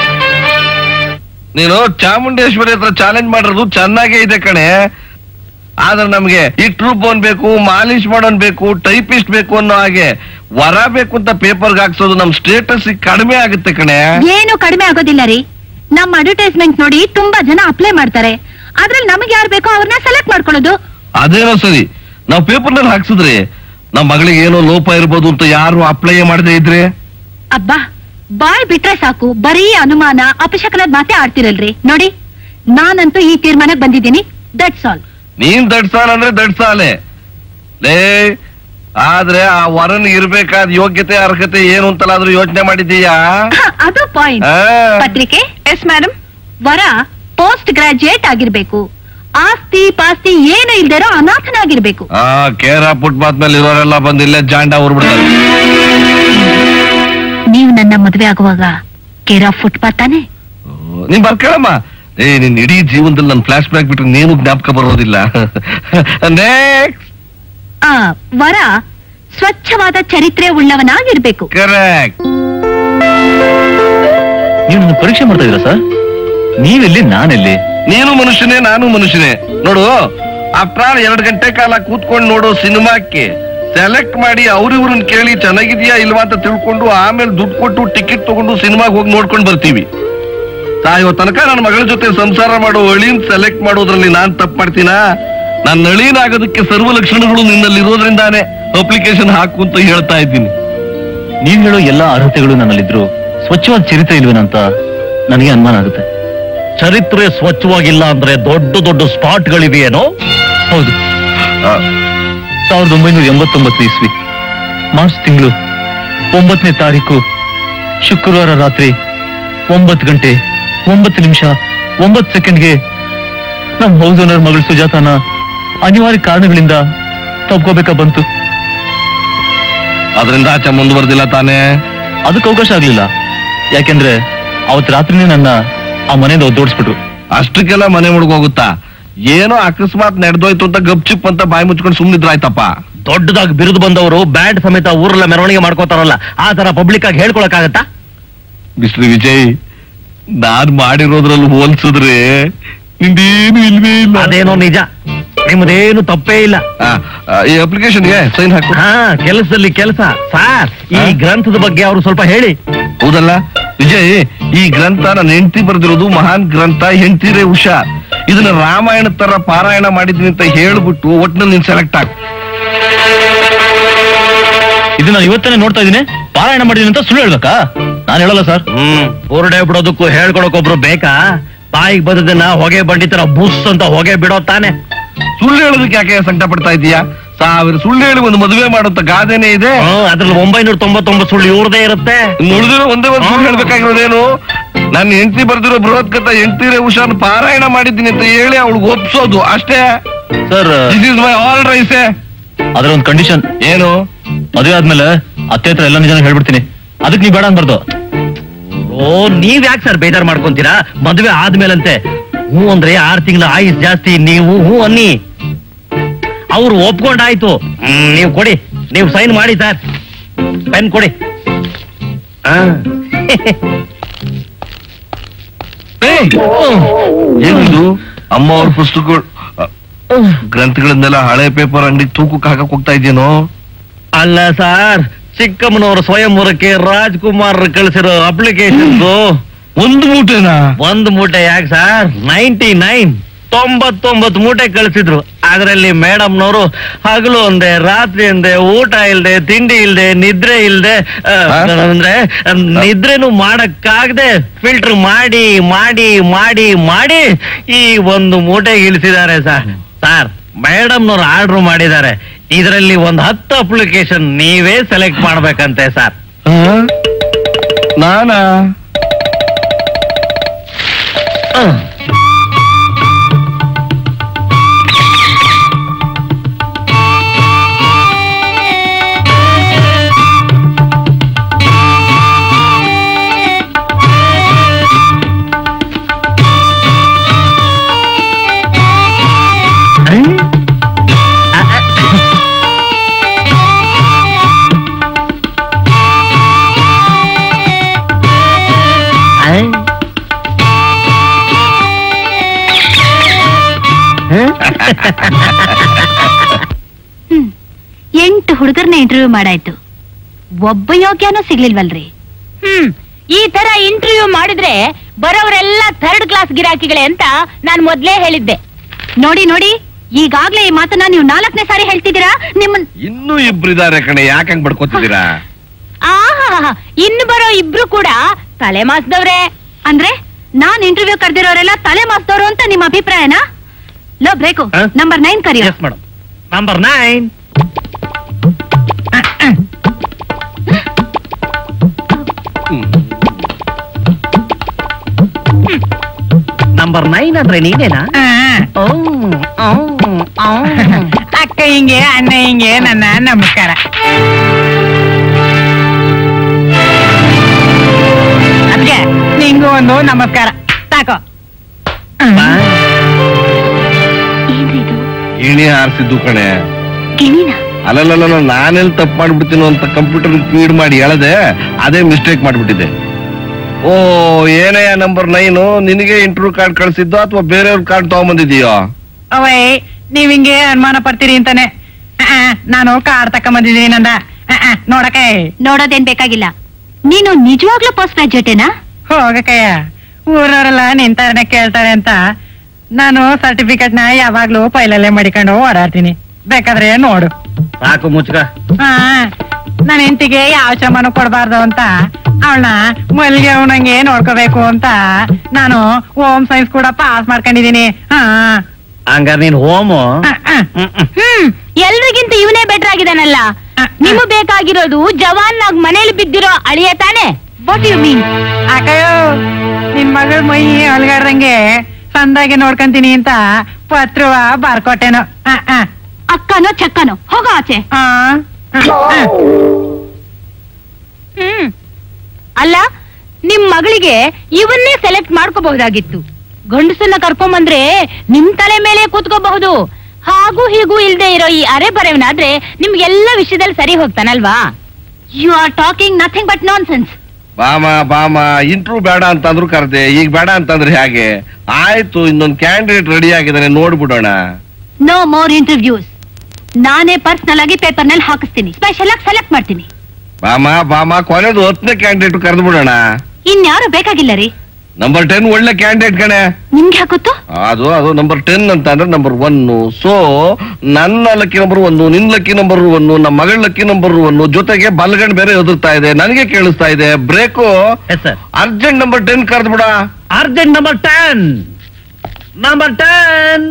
[SPEAKER 4] ನೀನು ಚಾಮುಂಡೇಶ್ವರಿ ಹತ್ರ ಚಾಲೆಂಜ್ ಮಾಡಿರೋದು ಚೆನ್ನಾಗೇ ಇದೆ ಕಣೆ ಆದ್ರೆ ನಮ್ಗೆ ಈ ಟ್ರೂಪ್ ಬೇಕು ಮಾಲಿಶ್ ಮಾಡೋನ್ ಬೇಕು ಟೈಪಿಸ್ಟ್ ಬೇಕು ಅನ್ನೋ ಹಾಗೆ ವರ ಬೇಕು ಅಂತ ಪೇಪರ್ಗೆ ಹಾಕ್ಸೋದು ನಮ್ ಸ್ಟೇಟಸ್ ಕಡಿಮೆ ಆಗುತ್ತೆ ಕಣೆ
[SPEAKER 2] ಏನು ಕಡಿಮೆ ಆಗೋದಿಲ್ಲ ರೀ ನಮ್ಮ ಅಡ್ವರ್ಟೈಸ್ಮೆಂಟ್ ನೋಡಿ ತುಂಬಾ ಜನ ಅಪ್ಲೈ ಮಾಡ್ತಾರೆ ಅದ್ರಲ್ಲಿ ನಮಗೆ ಯಾರು ಬೇಕೋ ಅವ್ರನ್ನ ಸೆಲೆಕ್ಟ್ ಮಾಡ್ಕೊಳ್ಳೋದು
[SPEAKER 4] ಅದೇನೋ ಸರಿ ನಾವು ಪೇಪರ್ನಲ್ಲಿ ಹಾಕ್ಸಿದ್ರೆ ನಮ್ ಮಗಳಿಗೆ ಏನೋ ಲೋಪ ಇರ್ಬೋದು ಅಂತ ಯಾರು ಅಪ್ಲೈ ಮಾಡದೇ ಇದ್ರೆ
[SPEAKER 2] ಅಬ್ಬಾ ಬಾಯ್ ಬಿಟ್ರೆ ಸಾಕು ಬರೀ ಅನುಮಾನ ಅಪಶಕನದ ಮಾತೆ ಆಡ್ತಿರಲ್ರಿ ನೋಡಿ ನಾನಂತೂ ಈ ತೀರ್ಮಾನಕ್ಕೆ ಬಂದಿದ್ದೀನಿ ದಟ್ಸ್ ಆಲ್
[SPEAKER 4] ನೀನ್ ದಡ್ಸಾಲ ಅಂದ್ರೆ ದಡ್ಸಾಲೆ ಲೇ ಆದ್ರೆ ಆ ವರನ್ ಇರ್ಬೇಕಾದ ಯೋಗ್ಯತೆ ಅರ್ಹತೆ ಏನು ಅಂತಲಾದ್ರೂ ಯೋಚನೆ ಮಾಡಿದೀಯಾ
[SPEAKER 2] ಅದು ಪಾಯಿಂಟ್
[SPEAKER 4] ಆ.
[SPEAKER 2] ಪತ್ರಿಕೆ ಎಸ್ ಮೇಡಮ್ ವರ ಪೋಸ್ಟ್ ಗ್ರಾಜುಯೇಟ್ ಆಗಿರ್ಬೇಕು ಆಸ್ತಿ ಪಾಸ್ತಿ ಏನು ಇಲ್ದಿರೋ ಅನಾಥನಾಗಿರ್ಬೇಕು
[SPEAKER 4] ಆ ಕೇರ ಫುಟ್ಪಾತ್ ಮೇಲೆ ಇರೋರೆಲ್ಲ ಬಂದು ಇಲ್ಲೇ ಜಾಂಡ ಉರ್ಬಿಡ್ತಾರೆ
[SPEAKER 2] ನೀವು ನನ್ನ ಮದುವೆ ಆಗುವಾಗ ಕೇರ್ ಆಫ್ ಫುಟ್ಪಾತ್ ತಾನೆ
[SPEAKER 4] ನೀನ್ ಬರ್ಕಳಮ್ಮ ಏ ನಿನ್ ಇಡೀ ಜೀವನದಲ್ಲಿ ನನ್ ಫ್ಲಾಶ್ ಬ್ಯಾಕ್ ಬಿಟ್ರೆ ನೇನು ಜ್ಞಾಪಕ ಬರೋದಿಲ್ಲ ನೆಕ್ಸ್ಟ್
[SPEAKER 2] ಆ ವರ ಸ್ವಚ್ಛವಾದ ಚರಿತ್ರೆ ಉಳ್ಳವನಾಗಿರ್ಬೇಕು
[SPEAKER 4] ಕರೆಕ್ಟ್
[SPEAKER 5] ನೀವು ನನ್ನ ಪರೀಕ್ಷೆ ಮಾಡ್ತಾ ಇದ್ದೀರಾ ಸರ್ ನೀವೆಲ್ಲಿ ನಾನೆಲ್ಲಿ
[SPEAKER 4] ನೀನು ಮನುಷ್ಯನೇ ನಾನು ಮನುಷ್ಯನೇ ನೋಡು ಆಫ್ಟರ್ ಎರಡ್ ಗಂಟೆ ಕಾಲ ಕೂತ್ಕೊಂಡು ನೋಡೋ ಸಿನಿಮಾಕ್ಕೆ ಸೆಲೆಕ್ಟ್ ಮಾಡಿ ಅವ್ರಿವ್ರನ್ನ ಕೇಳಿ ಚೆನ್ನಾಗಿದ್ಯಾ ಇಲ್ವಾ ಅಂತ ತಿಳ್ಕೊಂಡು ಆಮೇಲೆ ದುಡ್ಡು ಕೊಟ್ಟು ಟಿಕೆಟ್ ತಗೊಂಡು ಸಿನಿಮಾಗೆ ಹೋಗಿ ನೋಡ್ಕೊಂಡು ಬರ್ತೀವಿ ಸಾಯೋ ತನಕ ನನ್ನ ಮಗಳ ಜೊತೆ ಸಂಸಾರ ಮಾಡೋ ಅಳಿನ್ ಸೆಲೆಕ್ಟ್ ಮಾಡೋದ್ರಲ್ಲಿ ನಾನ್ ತಪ್ಪು ಮಾಡ್ತೀನಾ ನನ್ನ ಅಳಿನ ಆಗೋದಕ್ಕೆ ಸರ್ವ ಲಕ್ಷಣಗಳು ನಿನ್ನಲ್ಲಿ ಇರೋದ್ರಿಂದಾನೇ ಅಪ್ಲಿಕೇಶನ್ ಹಾಕು ಅಂತ ಹೇಳ್ತಾ ಇದ್ದೀನಿ
[SPEAKER 5] ನೀವ್ ಹೇಳೋ ಎಲ್ಲಾ ಅರ್ಹತೆಗಳು ನನ್ನಲ್ಲಿದ್ರು ಸ್ವಚ್ಛವಾದ ಚರಿತ್ರೆ ಇಲ್ವೇನಂತ ನನಗೆ ಅನುಮಾನ ಆಗುತ್ತೆ
[SPEAKER 7] ಚರಿತ್ರೆ ಸ್ವಚ್ಛವಾಗಿಲ್ಲ ಅಂದ್ರೆ ದೊಡ್ಡ ದೊಡ್ಡ ಸ್ಪಾಟ್ಗಳಿವೆಯೇನೋ
[SPEAKER 5] ಹೌದು
[SPEAKER 4] ಆ,
[SPEAKER 5] ಸಾವಿರದ ಒಂಬೈನೂರ ಎಂಬತ್ತೊಂಬತ್ತು ಇಸ್ವಿ ಮಾರ್ಚ್ ತಿಂಗಳು ಒಂಬತ್ತನೇ ತಾರೀಕು ಶುಕ್ರವಾರ ರಾತ್ರಿ ಒಂಬತ್ತು ಗಂಟೆ ಒಂಬತ್ತು ನಿಮಿಷ ಒಂಬತ್ತು ಸೆಕೆಂಡ್ಗೆ ನಮ್ಮ ಹೌಸ್ ಓನರ್ ಮಗಳು ಸುಜಾತನ ಅನಿವಾರ್ಯ ಕಾರಣಗಳಿಂದ ತಪ್ಕೋಬೇಕಾ ಬಂತು
[SPEAKER 4] ಅದರಿಂದ ಆಚೆ ಮುಂದುವರೆದಿಲ್ಲ ತಾನೇ
[SPEAKER 5] ಅದಕ್ಕೆ ಅವಕಾಶ ಆಗ್ಲಿಲ್ಲ ಯಾಕೆಂದ್ರೆ ಅವತ್ ರಾತ್ರಿನೇ ನನ್ನ ಆ ಮನೆಯಿಂದ ಒದ್ದೋಡಿಸ್ಬಿಟ್ರು
[SPEAKER 4] ಅಷ್ಟಕ್ಕೆಲ್ಲ ಮನೆ ಮುಳುಗೋಗುತ್ತಾ ಏನೋ ಅಕಸ್ಮಾತ್ ನಡೆದೋಯ್ತು ಅಂತ ಗಪ್ಚಿಪ್ ಅಂತ ಬಾಯಿ ಮುಚ್ಕೊಂಡು ಸುಮ್ನಿದ್ರ ಆಯ್ತಪ್ಪ
[SPEAKER 7] ದೊಡ್ಡದಾಗಿ ಬಿರುದು ಬಂದವರು ಬ್ಯಾಂಡ್ ಸಮೇತ ಊರೆಲ್ಲ ಮೆರವಣಿಗೆ ಮಾಡ್ಕೋತಾರಲ್ಲ ಆ ತರ ಪಬ್ಲಿಕ್ ಆಗಿ ಹೇಳ್ಕೊಳಕ್ಕಾಗತ್ತಾ
[SPEAKER 4] ಮಿಸ್ಟರ್ ವಿಜಯ್ ನಾನ್ ಮಾಡಿರೋದ್ರಲ್ಲಿ ಹೋಲ್ಸಿದ್ರೆ ನಿಂದೇನು ಇಲ್ವೇ ಇಲ್ಲ
[SPEAKER 7] ಅದೇನೋ ನಿಜ ನಿಮ್ಮದೇನು ತಪ್ಪೇ ಇಲ್ಲ
[SPEAKER 4] ಆ, ಆ, ಈ ಅಪ್ಲಿಕೇಶನ್ಗೆ ಸೈನ್ ಹಾಕು
[SPEAKER 7] ಹಾ ಕೆಲಸದಲ್ಲಿ ಕೆಲಸ ಸಾರ್ ಈ
[SPEAKER 4] ಹಾ?
[SPEAKER 7] ಗ್ರಂಥದ ಬಗ್ಗೆ ಅವರು ಸ್ವಲ್ಪ ಹೇಳಿ
[SPEAKER 4] ಹೌದಲ್ಲ ವಿಜಯ್ ಈ ಗ್ರಂಥ ನನ್ನ ಹೆಂಡತಿ ಬರೆದಿರೋದು ಮಹಾನ್ ಗ್ರಂಥ ಹೆಂಡತಿರೇ ಉಷಾ ಇದನ್ನ ರಾಮಾಯಣ ತರ ಪಾರಾಯಣ ಮಾಡಿದ್ದೀನಿ ಅಂತ ಹೇಳ್ಬಿಟ್ಟು ಒಟ್ನಲ್ಲಿ ನೀನ್ ಸೆಲೆಕ್ಟ್ ಆಗ
[SPEAKER 5] ಇದು ನಾನು ಇವತ್ತನೇ ನೋಡ್ತಾ ಇದ್ದೀನಿ ಪಾರಾಯಣ ಮಾಡಿದೀನಿ ಅಂತ ಸುಳ್ಳು ಹೇಳ್ಬೇಕಾ ನಾನು ಹೇಳಲ್ಲ ಸರ್
[SPEAKER 7] ಹ್ಮ್ ಬುರುಡೆ ಬಿಡೋದಕ್ಕೂ ಹೇಳ್ಕೊಳಕ್ ಒಬ್ರು ಬೇಕಾ ಬಾಯಿಗೆ ಬಂದದನ್ನ ಹೊಗೆ ಬಂಡಿ ತರ ಬುಸ್ ಅಂತ ಹೊಗೆ ಬಿಡೋ ತಾನೆ
[SPEAKER 4] ಸುಳ್ಳು ಹೇಳೋದಕ್ಕೆ ಯಾಕೆ ಸಂಕಟ ಪಡ್ತಾ ಇದೀಯಾ ಸಾವಿರ ಸುಳ್ಳು ಹೇಳಿ ಒಂದು ಮದುವೆ ಮಾಡುತ್ತ ಗಾದೆನೇ ಇದೆ
[SPEAKER 7] ಹ್ಮ್, ಅದ್ರಲ್ಲಿ ಒಂಬೈನೂರ ತೊಂಬತ್ತೊಂಬತ್ತು ಸುಳ್ಳು ಇವ್ರದೇ ಇರುತ್ತೆ
[SPEAKER 4] ಉಳಿದಿರೋ ಒಂದೇ ಒಂದು ಸುಳ್ಳು ಹೇಳ್ಬೇಕಾಗಿರೋದೇನು ನನ್ನ ಹೆಂಡತಿ ಬರ್ದಿರೋ ಬೃಹತ್ ಕಥಾ ಹೆಂಡತಿರೇ ಉಷಾನ್ ಪಾರಾಯಣ ಮಾಡಿದ್ದೀನಿ ಅಂತ ಹೇಳಿ ಅವಳಿಗೆ ಒಪ್ಸೋದು ಅಷ್ಟೇ
[SPEAKER 5] sir
[SPEAKER 4] this is my all rise
[SPEAKER 5] ಅದ್ರ ಒಂದು ಕಂಡೀಷನ್
[SPEAKER 4] ಏನು
[SPEAKER 5] ಮದುವೆ ಆದ್ಮೇಲೆ ಅತ್ತೆ ಹತ್ರ ಎಲ್ಲ ನಿಜನ ಹೇಳ್ಬಿಡ್ತೀನಿ ಅದಕ್ಕೆ ನೀವು ಬೇಡ ಅನ್ಬಾರ್ದು
[SPEAKER 7] ಓ ನೀವ್ ಯಾಕೆ ಸರ್ ಬೇಜಾರ್ ಮಾಡ್ಕೊಂತೀರಾ ಮದ್ವೆ ಆದ್ಮೇಲಂತೆ ಹ್ಞೂ ಅಂದ್ರೆ ಆರ್ ತಿಂಗಳ ಆಯುಸ್ ಜಾಸ್ತಿ ನೀವು ಹ್ಞೂ ಅನ್ನಿ ಅವ್ರು ಒಪ್ಕೊಂಡಾಯ್ತು ಹ್ಮ್, ನೀವು ಕೊಡಿ ನೀವು ಸೈನ್ ಮಾಡಿ ಸರ್ ಪೆನ್ ಕೊಡಿ ಆ.
[SPEAKER 4] ಏಯ್! ಏನಿದು ಅಮ್ಮ ಅವ್ರ ಪುಸ್ತಕಗಳು ಅ, ಗ್ರಂಥಗಳನ್ನೆಲ್ಲ ಹಳೆ ಪೇಪರ್ ಅಂಗಡಿ ತೂಕಕ್ಕೆ ಹಾಕಕ್ ಹೋಗ್ತಾ ಇದ್ದೇನೋ
[SPEAKER 7] ಅಲ್ಲ ಸರ್ ಚಿಕ್ಕಮ್ಮನವರ ಸ್ವಯಂವರಕ್ಕೆ ರಾಜ್ಕುಮಾರ್ ಕಳಿಸಿರೋ ಅಪ್ಲಿಕೇಶನ್
[SPEAKER 4] ಒಂದು ಮೂಟೆನಾ
[SPEAKER 7] ಒಂದು ಮೂಟೆ ಯಾಕೆ ಸರ್ ನೈಂಟಿ ನೈನ್ ತೊಂಬತ್ತೊಂಬತ್ತು ಮೂಟೆ ಕಳಿಸಿದ್ರು ಅದರಲ್ಲಿ ಮೇಡಮ್ನವರು ಹಗಲು ಒಂದೆ ರಾತ್ರಿ ಒಂದೆ ಊಟ ಇಲ್ದೆ ತಿಂಡಿ ಇಲ್ದೆ ನಿದ್ರೆ ಇಲ್ದೆ ಆ,
[SPEAKER 4] ಆ?
[SPEAKER 7] ಅಂದ್ರೆ ಆ, ನಿದ್ರೆನು ಮಾಡಕ್ಕಾಗದೆ ಫಿಲ್ಟರ್ ಮಾಡಿ ಮಾಡಿ ಮಾಡಿ ಮಾಡಿ ಈ ಒಂದು ಮೂಟೆ ಇಳಿಸಿದ್ದಾರೆ ಸರ್ ಸರ್ ಮೇಡಮ್ನವ್ರು ಆರ್ಡರ್ ಮಾಡಿದ್ದಾರೆ ಇದರಲ್ಲಿ ಒಂದು ಹತ್ತು ಅಪ್ಲಿಕೇಶನ್ ನೀವೇ ಸೆಲೆಕ್ಟ್ ಮಾಡ್ಬೇಕಂತೆ ಸರ್
[SPEAKER 4] ಆ? ನಾನಾ
[SPEAKER 2] ಹ್ಮ್ ಎಂಟು ಹುಡುಗರ್ನ ಇಂಟರ್ವ್ಯೂ ಮಾಡಾಯ್ತು ಒಬ್ಬ ಯೋಗ್ಯನೂ ಸಿಗ್ಲಿಲ್ವಲ್ರಿ
[SPEAKER 8] ಹ್ಮ್ ಈ ತರ ಇಂಟರ್ವ್ಯೂ ಮಾಡಿದ್ರೆ ಬರೋರೆಲ್ಲ ಥರ್ಡ್ ಕ್ಲಾಸ್ ಗಿರಾಕಿಗಳೇ ಅಂತ ನಾನ್ ಮೊದ್ಲೇ ಹೇಳಿದ್ದೆ
[SPEAKER 2] ನೋಡಿ ನೋಡಿ ಈಗಾಗ್ಲೇ ಈ ಮಾತನ್ನ ನೀವು ನಾಲ್ಕನೇ ಸಾರಿ ಹೇಳ್ತಿದ್ದೀರಾ ನಿಮ್ಮನ್
[SPEAKER 4] ಇನ್ನೂ ಇಬ್ರಿದಾರೆ ಕಣೆ ಯಾಕಂಗ್ ಬಡ್ಕೋತಿದ್ದೀರಾ
[SPEAKER 8] ಆಹಾ ಇನ್ನು ಬರೋ ಇಬ್ರು ಕೂಡ ತಲೆ ಮಾಸ್ದವ್ರೆ
[SPEAKER 2] ಅಂದ್ರೆ ನಾನ್ ಇಂಟರ್ವ್ಯೂ ಕರೆದಿರೋರೆಲ್ಲ ತಲೆ ಮಾಸ್ದವ್ರು ಅಂತ ನಿಮ್ಮ ಅಭಿಪ್ರಾಯನಾ ಲೋ ಬ್ರೇಕು
[SPEAKER 7] ಹ?
[SPEAKER 2] ನಂಬರ್ ನೈನ್ ಕರಿಯೋ
[SPEAKER 7] yes madam number nine number nine ಅಂದ್ರೆ ನೀನೇನಾ ಓ, ಓ, ಓ.
[SPEAKER 9] ಅಕ್ಕ ಹಿಂಗೆ ಅಣ್ಣ ಹಿಂಗೆ ನನ್ನ ನಮಸ್ಕಾರ ಅದಕ್ಕೆ ನಿಂಗೂ ಒಂದು ನಮಸ್ಕಾರ ಸಾಕು
[SPEAKER 2] ಏನ್ರಿ ಇದು
[SPEAKER 4] ಇಣಿ ಹಾರಿಸಿದ್ದು ಕಣೆ
[SPEAKER 2] ಗಿಣಿನ
[SPEAKER 4] ಅಲ್ಲಲ್ಲ ನಾನೆಲ್ಲಿ ತಪ್ಪು ಮಾಡ್ಬಿಡ್ತೀನೋ ಅಂತ ಕಂಪ್ಯೂಟರ್ ಫೀಡ್ ಮಾಡಿ ಹೇಳದೆ ಅದೇ ಮಿಸ್ಟೇಕ್ ಮಾಡ್ಬಿಟ್ಟಿದೆ ಓ ಏನಯ್ಯ ನಂಬರ್ ನೈನು ನಿನಗೆ ಇಂಟರ್ವ್ಯೂ ಕಾರ್ಡ್ ಕಳ್ಸಿದ್ದೋ ಅಥವಾ ಬೇರೆಯವ್ರ ಕಾರ್ಡ್ ತಗೊಂಬಂದಿದೀಯೋ
[SPEAKER 9] ಅವೈ ನೀವ್ ಹಿಂಗೆ ಅನುಮಾನ ಪಡ್ತೀರಿ ಅಂತಾನೆ ಆ, ಆ, ನಾನು ಕಾರ್ ತಕೊಂಬಂದಿದ್ದೀನಿ ನಂದ ಆ, ಆ, ನೋಡಕ್ಕೆ
[SPEAKER 2] ನೋಡೋದೇನ್ ಬೇಕಾಗಿಲ್ಲ ನೀನು ನಿಜವಾಗ್ಲೂ ಪೋಸ್ಟ್ ಗ್ರಾಜುಯೇಟೇನಾ
[SPEAKER 9] ಹೋಗಕ್ಕಯ್ಯ ಊರವರೆಲ್ಲ ನಿಂತಾರನೆ ಕೇಳ್ತಾರೆ ಅಂತ ನಾನು ಸರ್ಟಿಫಿಕೇಟ್ ನ ಯಾವಾಗ್ಲೂ ಫೈಲಲ್ಲೇ ಮಡಿಕೊಂಡು ಓಡಾಡ್ತೀನಿ ಬೇಕಾದ್ರೆ ನೋಡು
[SPEAKER 7] ಸಾಕು ಮುಚ್ಕ
[SPEAKER 9] ಆ, ನನ್ನ ಹೆಂಡತಿಗೆ ಯಾವ ಶ್ರಮನು ಕೊಡಬಾರ್ದು ಅಂತ ಅವಳನ್ನ ಮಲ್ಗೆ ಅವನಂಗೆ ನೋಡ್ಕೋಬೇಕು ಅಂತ ನಾನು ಹೋಮ್ ಸೈನ್ಸ್ ಕೂಡ ಪಾಸ್ ಮಾಡ್ಕೊಂಡಿದೀನಿ ಹಾ
[SPEAKER 7] ಹಂಗಾರೆ ನೀನ್ ಹೋಮು
[SPEAKER 9] ಆ, ಆ.
[SPEAKER 8] ಹ್ಮ್ ಎಲ್ರಿಗಿಂತ ಇವನೇ ಬೆಟರ್ ಆಗಿದಾನಲ್ಲ ನಿಮಗ್ ಬೇಕಾಗಿರೋದು ಜವಾನ್ ಆಗ್ ಮನೇಲಿ ಬಿದ್ದಿರೋ ಅಳಿಯ ತಾನೆ
[SPEAKER 2] ವಾಟ್ ಯು ಮೀನ್
[SPEAKER 9] ಅಕ್ಕಯ್ಯೋ ನಿನ್ ಮಗಳ ಮೈ ಅಲ್ಗಾಡ್ದಂಗೆ ಸಂದಾಗೆ ನೋಡ್ಕಂತೀನಿ ಅಂತ ಪತ್ರವ ಬರ್ಕೊಟ್ಟೆನು ಆ, ಆ,
[SPEAKER 2] ಅಕ್ಕನೋ ಚಕ್ಕನೋ ಹೋಗೋ ಆಚೆ
[SPEAKER 9] ಆ, ಆ, ಆ.
[SPEAKER 8] ಹ್ಮ್ ಅಲ್ಲ ನಿಮ್ ಮಗಳಿಗೆ ಇವನ್ನೇ ಸೆಲೆಕ್ಟ್ ಮಾಡ್ಕೋಬಹುದಾಗಿತ್ತು ಗಂಡಸನ್ನ ಕರ್ಕೊಂಬಂದ್ರೆ ನಿಮ್ ತಲೆ ಮೇಲೆ ಕೂತ್ಕೋಬಹುದು ಹಾಗೂ ಹೀಗೂ ಇಲ್ದೇ ಇರೋ ಈ ಅರೆ ಬರೆವನಾದ್ರೆ ನಿಮ್ಗೆಲ್ಲ ವಿಷಯದಲ್ಲಿ ಸರಿ ಹೋಗ್ತಾನಲ್ವಾ
[SPEAKER 2] you are talking nothing but nonsense
[SPEAKER 4] ಬಾಮ ಬಾಮ ಇಂಟ್ರ್ಯೂ ಬೇಡ ಅಂತಂದ್ರು ಕರ್ದೆ ಈಗ ಬೇಡ ಅಂತಂದ್ರೆ ಹೇಗೆ ಆಯ್ತು ಇನ್ನೊಂದ್ ಕ್ಯಾಂಡಿಡೇಟ್ ರೆಡಿ ಆಗಿದ್ದಾನೆ ನೋಡ್ಬಿಡೋಣ
[SPEAKER 2] ನೋ ಮೋರ್ ಇಂಟರ್ವ್ಯೂಸ್ ನಾನೇ ಪರ್ಸನಲ್ ಆಗಿ ಪೇಪರ್ ನಲ್ಲಿ ಹಾಕಿಸ್ತೀನಿ ಸ್ಪೆಷಲ್ ಆಗಿ ಸೆಲೆಕ್ಟ್ ಮಾಡ್ತೀನಿ
[SPEAKER 4] ಬಾಮ ಬಾಮ ಕೊನೆದು ಹತ್ತನೇ ಕ್ಯಾಂಡಿಡೇಟ್ ಕರೆದು ಬಿಡೋಣ
[SPEAKER 2] ಇನ್ಯಾರು ಬೇಕಾಗಿಲ್ಲ ರೀ
[SPEAKER 4] ನಂಬರ್ ಟೆನ್ ಒಳ್ಳೆ ಕ್ಯಾಂಡಿಡೇಟ್ ಕಣೆ
[SPEAKER 2] ನಿಮ್ಗೆ ಹಾಕುತ್ತು
[SPEAKER 4] ಅದು ಅದು ನಂಬರ್ ಟೆನ್ ಅಂತ ಅಂದ್ರೆ ನಂಬರ್ ಒನ್ ಸೊ ನನ್ನ ಲಕ್ಕಿ ನಂಬರ್ ಒನ್ ನಿನ್ ಲಕ್ಕಿ ನಂಬರ್ ಒನ್ ನಮ್ಮ ಮಗಳ ಲಕ್ಕಿ ನಂಬರ್ ಒನ್ ಜೊತೆಗೆ ಬಲ್ಗಣ್ ಬೇರೆ ಎದುರ್ತಾ ಇದೆ ನನಗೆ ಕೇಳಿಸ್ತಾ ಇದೆ break
[SPEAKER 7] yes sir
[SPEAKER 4] urgent number ten ಕರೆದು ಬಿಡ
[SPEAKER 7] urgent number ten number ten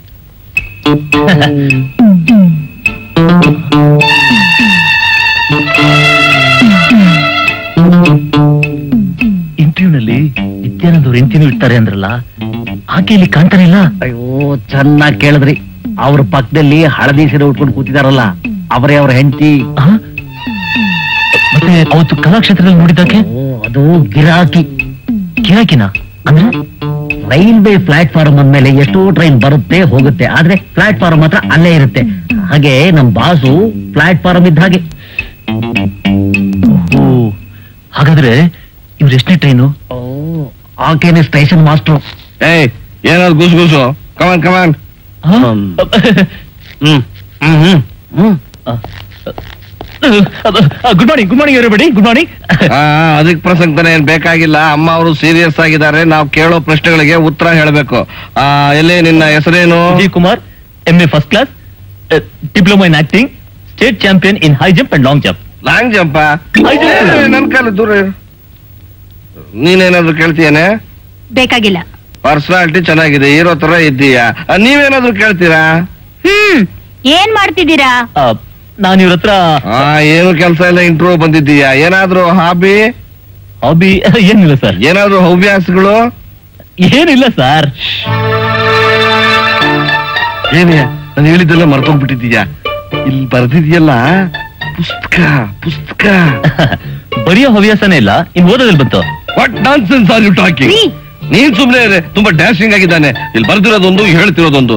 [SPEAKER 5] ಇಂಟರ್ವ್ಯೂನಲ್ಲಿ ನಿತ್ಯಾನಂದ್ ಅವ್ರು ಇಂಟರ್ವ್ಯೂ ಇಡ್ತಾರೆ ಅಂದ್ರಲ್ಲ ಆಕೆ ಇಲ್ಲಿ ಕಾಣ್ತಾನೆ ಇಲ್ಲ
[SPEAKER 7] ಅಯ್ಯೋ ಚೆನ್ನಾಗಿ ಕೇಳಿದ್ರಿ ಅವ್ರ ಪಕ್ಕದಲ್ಲಿ ಹಳದಿ ಸೀರೆ ಉಟ್ಕೊಂಡು ಕೂತಿದಾರಲ್ಲ ಅವರೇ ಅವ್ರ ಹೆಂಡತಿ
[SPEAKER 5] ಆ? ಮತ್ತೆ ಅವತ್ತು ಕಲಾಕ್ಷೇತ್ರದಲ್ಲಿ ನೋಡಿದ್ದಕ್ಕೆ
[SPEAKER 7] ಓ ಅದು ಗಿರಾಕಿ
[SPEAKER 5] ಗಿರಾಕಿನ ಅಂದ್ರೆ
[SPEAKER 7] ರೈಲ್ವೆ ಪ್ಲಾಟ್ಫಾರ್ಮ್ ಅಂದ್ಮೇಲೆ ಎಷ್ಟೋ ಟ್ರೈನ್ ಬರುತ್ತೆ ಹೋಗುತ್ತೆ ಆದ್ರೆ ಪ್ಲಾಟ್ಫಾರ್ಮ್ ಮಾತ್ರ ಅಲ್ಲೇ ಇರುತ್ತೆ ಹಾಗೆ ನಮ್ ಬಾಸು ಪ್ಲಾಟ್ಫಾರ್ಮ್ ಇದ್ದ ಹಾಗೆ
[SPEAKER 5] ಓ ಹಾಗಾದ್ರೆ ಇವ್ರು ಎಷ್ಟನೇ ಟ್ರೈನು
[SPEAKER 7] ಆಕೆನೆ ಸ್ಟೇಷನ್ ಮಾಸ್ಟರ್
[SPEAKER 4] ಏಯ್ ಏನಾದ್ರು ಗುಸು ಗುಸು come on come on
[SPEAKER 7] hmm hmm hmm hmm
[SPEAKER 5] good morning good morning everybody good morning
[SPEAKER 4] ಅದಕ್ಕೆ ಪ್ರಸಂಗನೇ ಏನ್ ಬೇಕಾಗಿಲ್ಲ ಅಮ್ಮ ಅವರು ಸೀರಿಯಸ್ ಆಗಿದ್ದಾರೆ ನಾವು ಕೇಳೋ ಪ್ರಶ್ನೆಗಳಿಗೆ ಉತ್ತರ ಹೇಳಬೇಕು ಆ, ಎಲ್ಲಿ ನಿನ್ನ ಹೆಸರೇನು
[SPEAKER 5] Vijay Kumar M A first class diploma in acting state champion in high jump and long jump
[SPEAKER 4] long ಜಂಪ
[SPEAKER 5] ಆಯ್ತು.
[SPEAKER 4] ನನ್ ಕಾಲ ದೂರ ಇರು. ನೀನೇನಾದ್ರು ಕೇಳ್ತೀಯೇನೆ
[SPEAKER 2] ಬೇಕಾಗಿಲ್ಲ
[SPEAKER 4] ಪರ್ಸನಾಲಿಟಿ ಚೆನ್ನಾಗಿದೆ ಹೀರೋ ತರ ಇದ್ದೀಯಾ ಆ, ನೀವೇನಾದ್ರು ಕೇಳ್ತೀರಾ
[SPEAKER 8] ಹ್ಮ್ ಏನ್ ಮಾಡ್ತಿದ್ದೀರಾ
[SPEAKER 5] ನಾನು ಇವ್ರ ಹತ್ರ
[SPEAKER 4] ಆ ಏನು ಕೆಲಸ ಇಲ್ಲ ಇಂಟ್ರೋ ಬಂದಿದ್ದೀಯಾ ಏನಾದ್ರು ಹಾಬಿ
[SPEAKER 5] ಹಾಬಿ ಏನಿಲ್ಲ ಸರ್
[SPEAKER 4] ಏನಾದ್ರು ಹವ್ಯಾಸಗಳು
[SPEAKER 5] ಏನಿಲ್ಲ ಸರ್
[SPEAKER 4] ಏನೇ ನಾನು ಹೇಳಿದ್ದೆಲ್ಲ ಮರ್ತೋಗ್ಬಿಟ್ಟಿದ್ದೀಯಾ ಇಲ್ಲಿ ಬರ್ದಿದ್ಯಲ್ಲ ಪುಸ್ತಕ ಪುಸ್ತಕ
[SPEAKER 5] ಬರೆಯೋ ಹವ್ಯಾಸನೇ ಇಲ್ಲ ಇನ್ ಓದೋದ್ರಲ್ಲಿ ಬಂತು
[SPEAKER 4] what nonsense are you talking
[SPEAKER 2] ರೀ.
[SPEAKER 4] ನೀನ್ ಸುಮ್ನೆ ಇದೆ ತುಂಬಾ ಡ್ಯಾಶಿಂಗ್ ಆಗಿದ್ದಾನೆ ಇಲ್ಲಿ ಬರ್ದಿರೋದೊಂದು ಹೇಳ್ತಿರೋದೊಂದು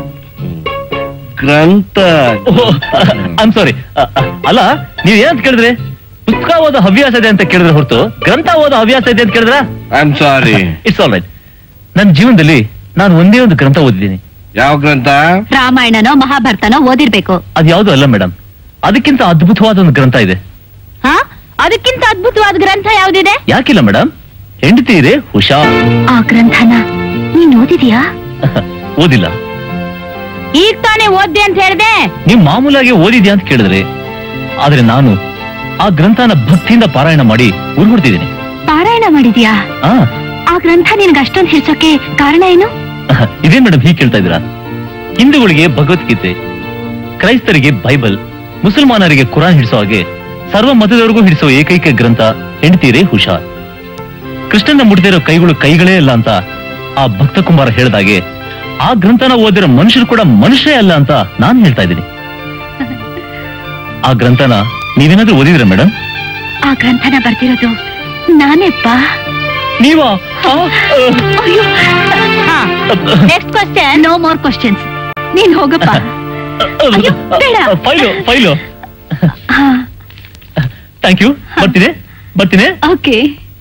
[SPEAKER 4] ಗ್ರಂಥ
[SPEAKER 5] ಐಮ್ ಸಾರಿ ಅಲ್ಲ ನೀವ್ ಏನಂತ ಕೇಳಿದ್ರಿ ಪುಸ್ತಕ ಓದೋ ಹವ್ಯಾಸ ಇದೆ ಅಂತ ಕೇಳಿದ್ರೆ ಹೊರತು ಗ್ರಂಥ ಓದೋ ಹವ್ಯಾಸ ಇದೆ ಅಂತ ಕೇಳಿದ್ರ
[SPEAKER 4] I am sorry
[SPEAKER 5] it's all right ನನ್ನ ಜೀವನದಲ್ಲಿ ನಾನು ಒಂದೇ ಒಂದು ಗ್ರಂಥ ಓದಿದ್ದೀನಿ
[SPEAKER 4] ಯಾವ ಗ್ರಂಥ
[SPEAKER 2] ರಾಮಾಯಣನೋ ಮಹಾಭಾರತನೋ ಓದಿರ್ಬೇಕು
[SPEAKER 5] ಅದ್ಯಾವುದು ಅಲ್ಲ ಮೇಡಮ್ ಅದಕ್ಕಿಂತ ಅದ್ಭುತವಾದ ಒಂದು ಗ್ರಂಥ ಇದೆ
[SPEAKER 2] ಹಾ ಅದಕ್ಕಿಂತ ಅದ್ಭುತವಾದ ಗ್ರಂಥ ಯಾವ್ದಿದೆ
[SPEAKER 5] ಯಾಕಿಲ್ಲ ಮೇಡಮ್ ಹೆಂಡತೀರೆ ಹುಷಾರ್
[SPEAKER 2] ಆ ಗ್ರಂಥನ ನೀನ್ ಓದಿದ್ಯಾ
[SPEAKER 5] ಓದಿಲ್ಲ
[SPEAKER 8] ಈಗ ತಾನೇ ಓದ್ದೆ ಅಂತ ಹೇಳ್ದೆ
[SPEAKER 5] ನೀವು ಮಾಮೂಲಾಗಿ ಓದಿದ್ಯಾ ಅಂತ ಕೇಳಿದ್ರೆ ಆದ್ರೆ ನಾನು ಆ ಗ್ರಂಥನ ಭಕ್ತಿಯಿಂದ ಪಾರಾಯಣ ಮಾಡಿ ಉರ್ಬಿಡ್ತಿದ್ದೀನಿ
[SPEAKER 2] ಪಾರಾಯಣ ಮಾಡಿದ್ಯಾ
[SPEAKER 5] ಆ
[SPEAKER 2] ಆ ಗ್ರಂಥ ನಿನ್ಗೆ ಅಷ್ಟೊಂದು ಹಿಡ್ಸೋಕೆ ಕಾರಣ ಏನು
[SPEAKER 5] ಇದೇ ಮೇಡಮ್ ಹೀಗೆ ಕೇಳ್ತಾ ಇದ್ದೀರಾ ಹಿಂದೂಗಳಿಗೆ ಭಗವದ್ಗೀತೆ ಕ್ರೈಸ್ತರಿಗೆ ಬೈಬಲ್ ಮುಸಲ್ಮಾನರಿಗೆ ಕುರಾನ್ ಹಿಡಿಸೋ ಹಾಗೆ ಸರ್ವ ಮತದವರಿಗೂ ಹಿಡಿಸೋ ಏಕೈಕ ಗ್ರಂಥ ಹೆಂಡತೀರೇ ಹುಷಾರ್ ಕೃಷ್ಣನ ಮುಟ್ಟಿದಿರೋ ಕೈಗಳು ಕೈಗಳೇ ಅಲ್ಲ ಅಂತ ಆ ಭಕ್ತ ಕುಮಾರ ಹೇಳ್ದಾಗೆ ಆ ಗ್ರಂಥನ ಓದಿರೋ ಮನುಷ್ಯರು ಕೂಡ ಮನುಷ್ಯರೇ ಅಲ್ಲ ಅಂತ ನಾನ್ ಹೇಳ್ತಾ ಇದ್ದೀನಿ ಆ ಗ್ರಂಥನ ನೀವೇನಾದ್ರೂ ಓದಿದ್ರ ಮೇಡಮ್
[SPEAKER 2] ಆ ಗ್ರಂಥನ ಬರ್ತಿರೋದು ನಾನೇಪ್ಪ
[SPEAKER 5] ನೀವಾ ಆ,
[SPEAKER 8] next question
[SPEAKER 2] no more questions ನೀನ್ ಹೋಗಪ್ಪ ಅಯ್ಯೋ, ಬೇಡ.
[SPEAKER 5] ಫೈಲು ಫೈಲು
[SPEAKER 2] ಹಾ
[SPEAKER 5] ಥ್ಯಾಂಕ್ ಯು ಬರ್ತೀನಿ ಬರ್ತೀನಿ
[SPEAKER 2] ಓಕೆ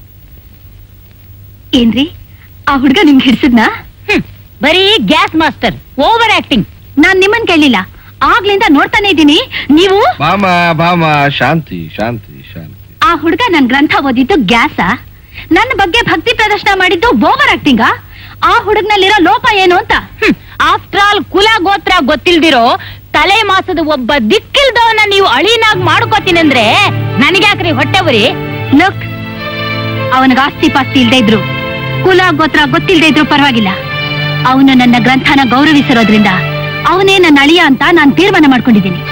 [SPEAKER 2] ಏನ್ರಿ ಆ ಹುಡ್ಗ ನಿಮ್ಗೆ ಹಿಡ್ಸಿದ್ನಾ
[SPEAKER 8] ಬರೀ ಗ್ಯಾಸ್ ಮಾಸ್ಟರ್ ಓವರ್ ಆಕ್ಟಿಂಗ್
[SPEAKER 2] ನಾನ್ ನಿಮ್ಮನ್ ಕೇಳಿಲ್ಲ ಆಗ್ಲಿಂದ ನೋಡ್ತಾನೆ ಇದ್ದೀನಿ ನೀವು
[SPEAKER 4] ಬಾಮ ಬಾಮ ಶಾಂತಿ ಶಾಂತಿ ಶಾಂತಿ
[SPEAKER 2] ಆ ಹುಡ್ಗ ನನ್ ಗ್ರಂಥ ಓದಿದ್ದು ಗ್ಯಾಸ ನನ್ನ ಬಗ್ಗೆ ಭಕ್ತಿ ಪ್ರದರ್ಶನ ಮಾಡಿದ್ದು ಓವರ್ ಆಕ್ಟಿಂಗ ಆ ಹುಡುಗನಲ್ಲಿರೋ ಲೋಪ ಏನು ಅಂತ
[SPEAKER 8] ಆಫ್ಟರ್ ಆಲ್ ಕುಲ ಗೋತ್ರ ಗೊತ್ತಿಲ್ದಿರೋ ತಲೆ ಮಾಸದ ಒಬ್ಬ ದಿಕ್ಕಿಲ್ದವನ್ನ ನೀವು ಅಳಿನಾಗ್ ಮಾಡ್ಕೋತೀನಿ ಅಂದ್ರೆ ನನಗ್ಯಾಕ್ರಿ ಹೊಟ್ಟೆ ಉರಿ
[SPEAKER 2] ಲುಕ್ ಅವನಿಗೆ ಆಸ್ತಿ ಪಾಸ್ತಿ ಇಲ್ದೇ ಇದ್ರು ಕುಲ ಗೋತ್ರ ಗೊತ್ತಿಲ್ದೇ ಇದ್ರು ಪರವಾಗಿಲ್ಲ ಅವನು ನನ್ನ ಗ್ರಂಥನ ಗೌರವಿಸಿರೋದ್ರಿಂದ ಅವನೇ ನನ್ನ ಅಳಿಯ ಅಂತ ನಾನು ತೀರ್ಮಾನ ಮಾಡ್ಕೊಂಡಿದ್ದೀನಿ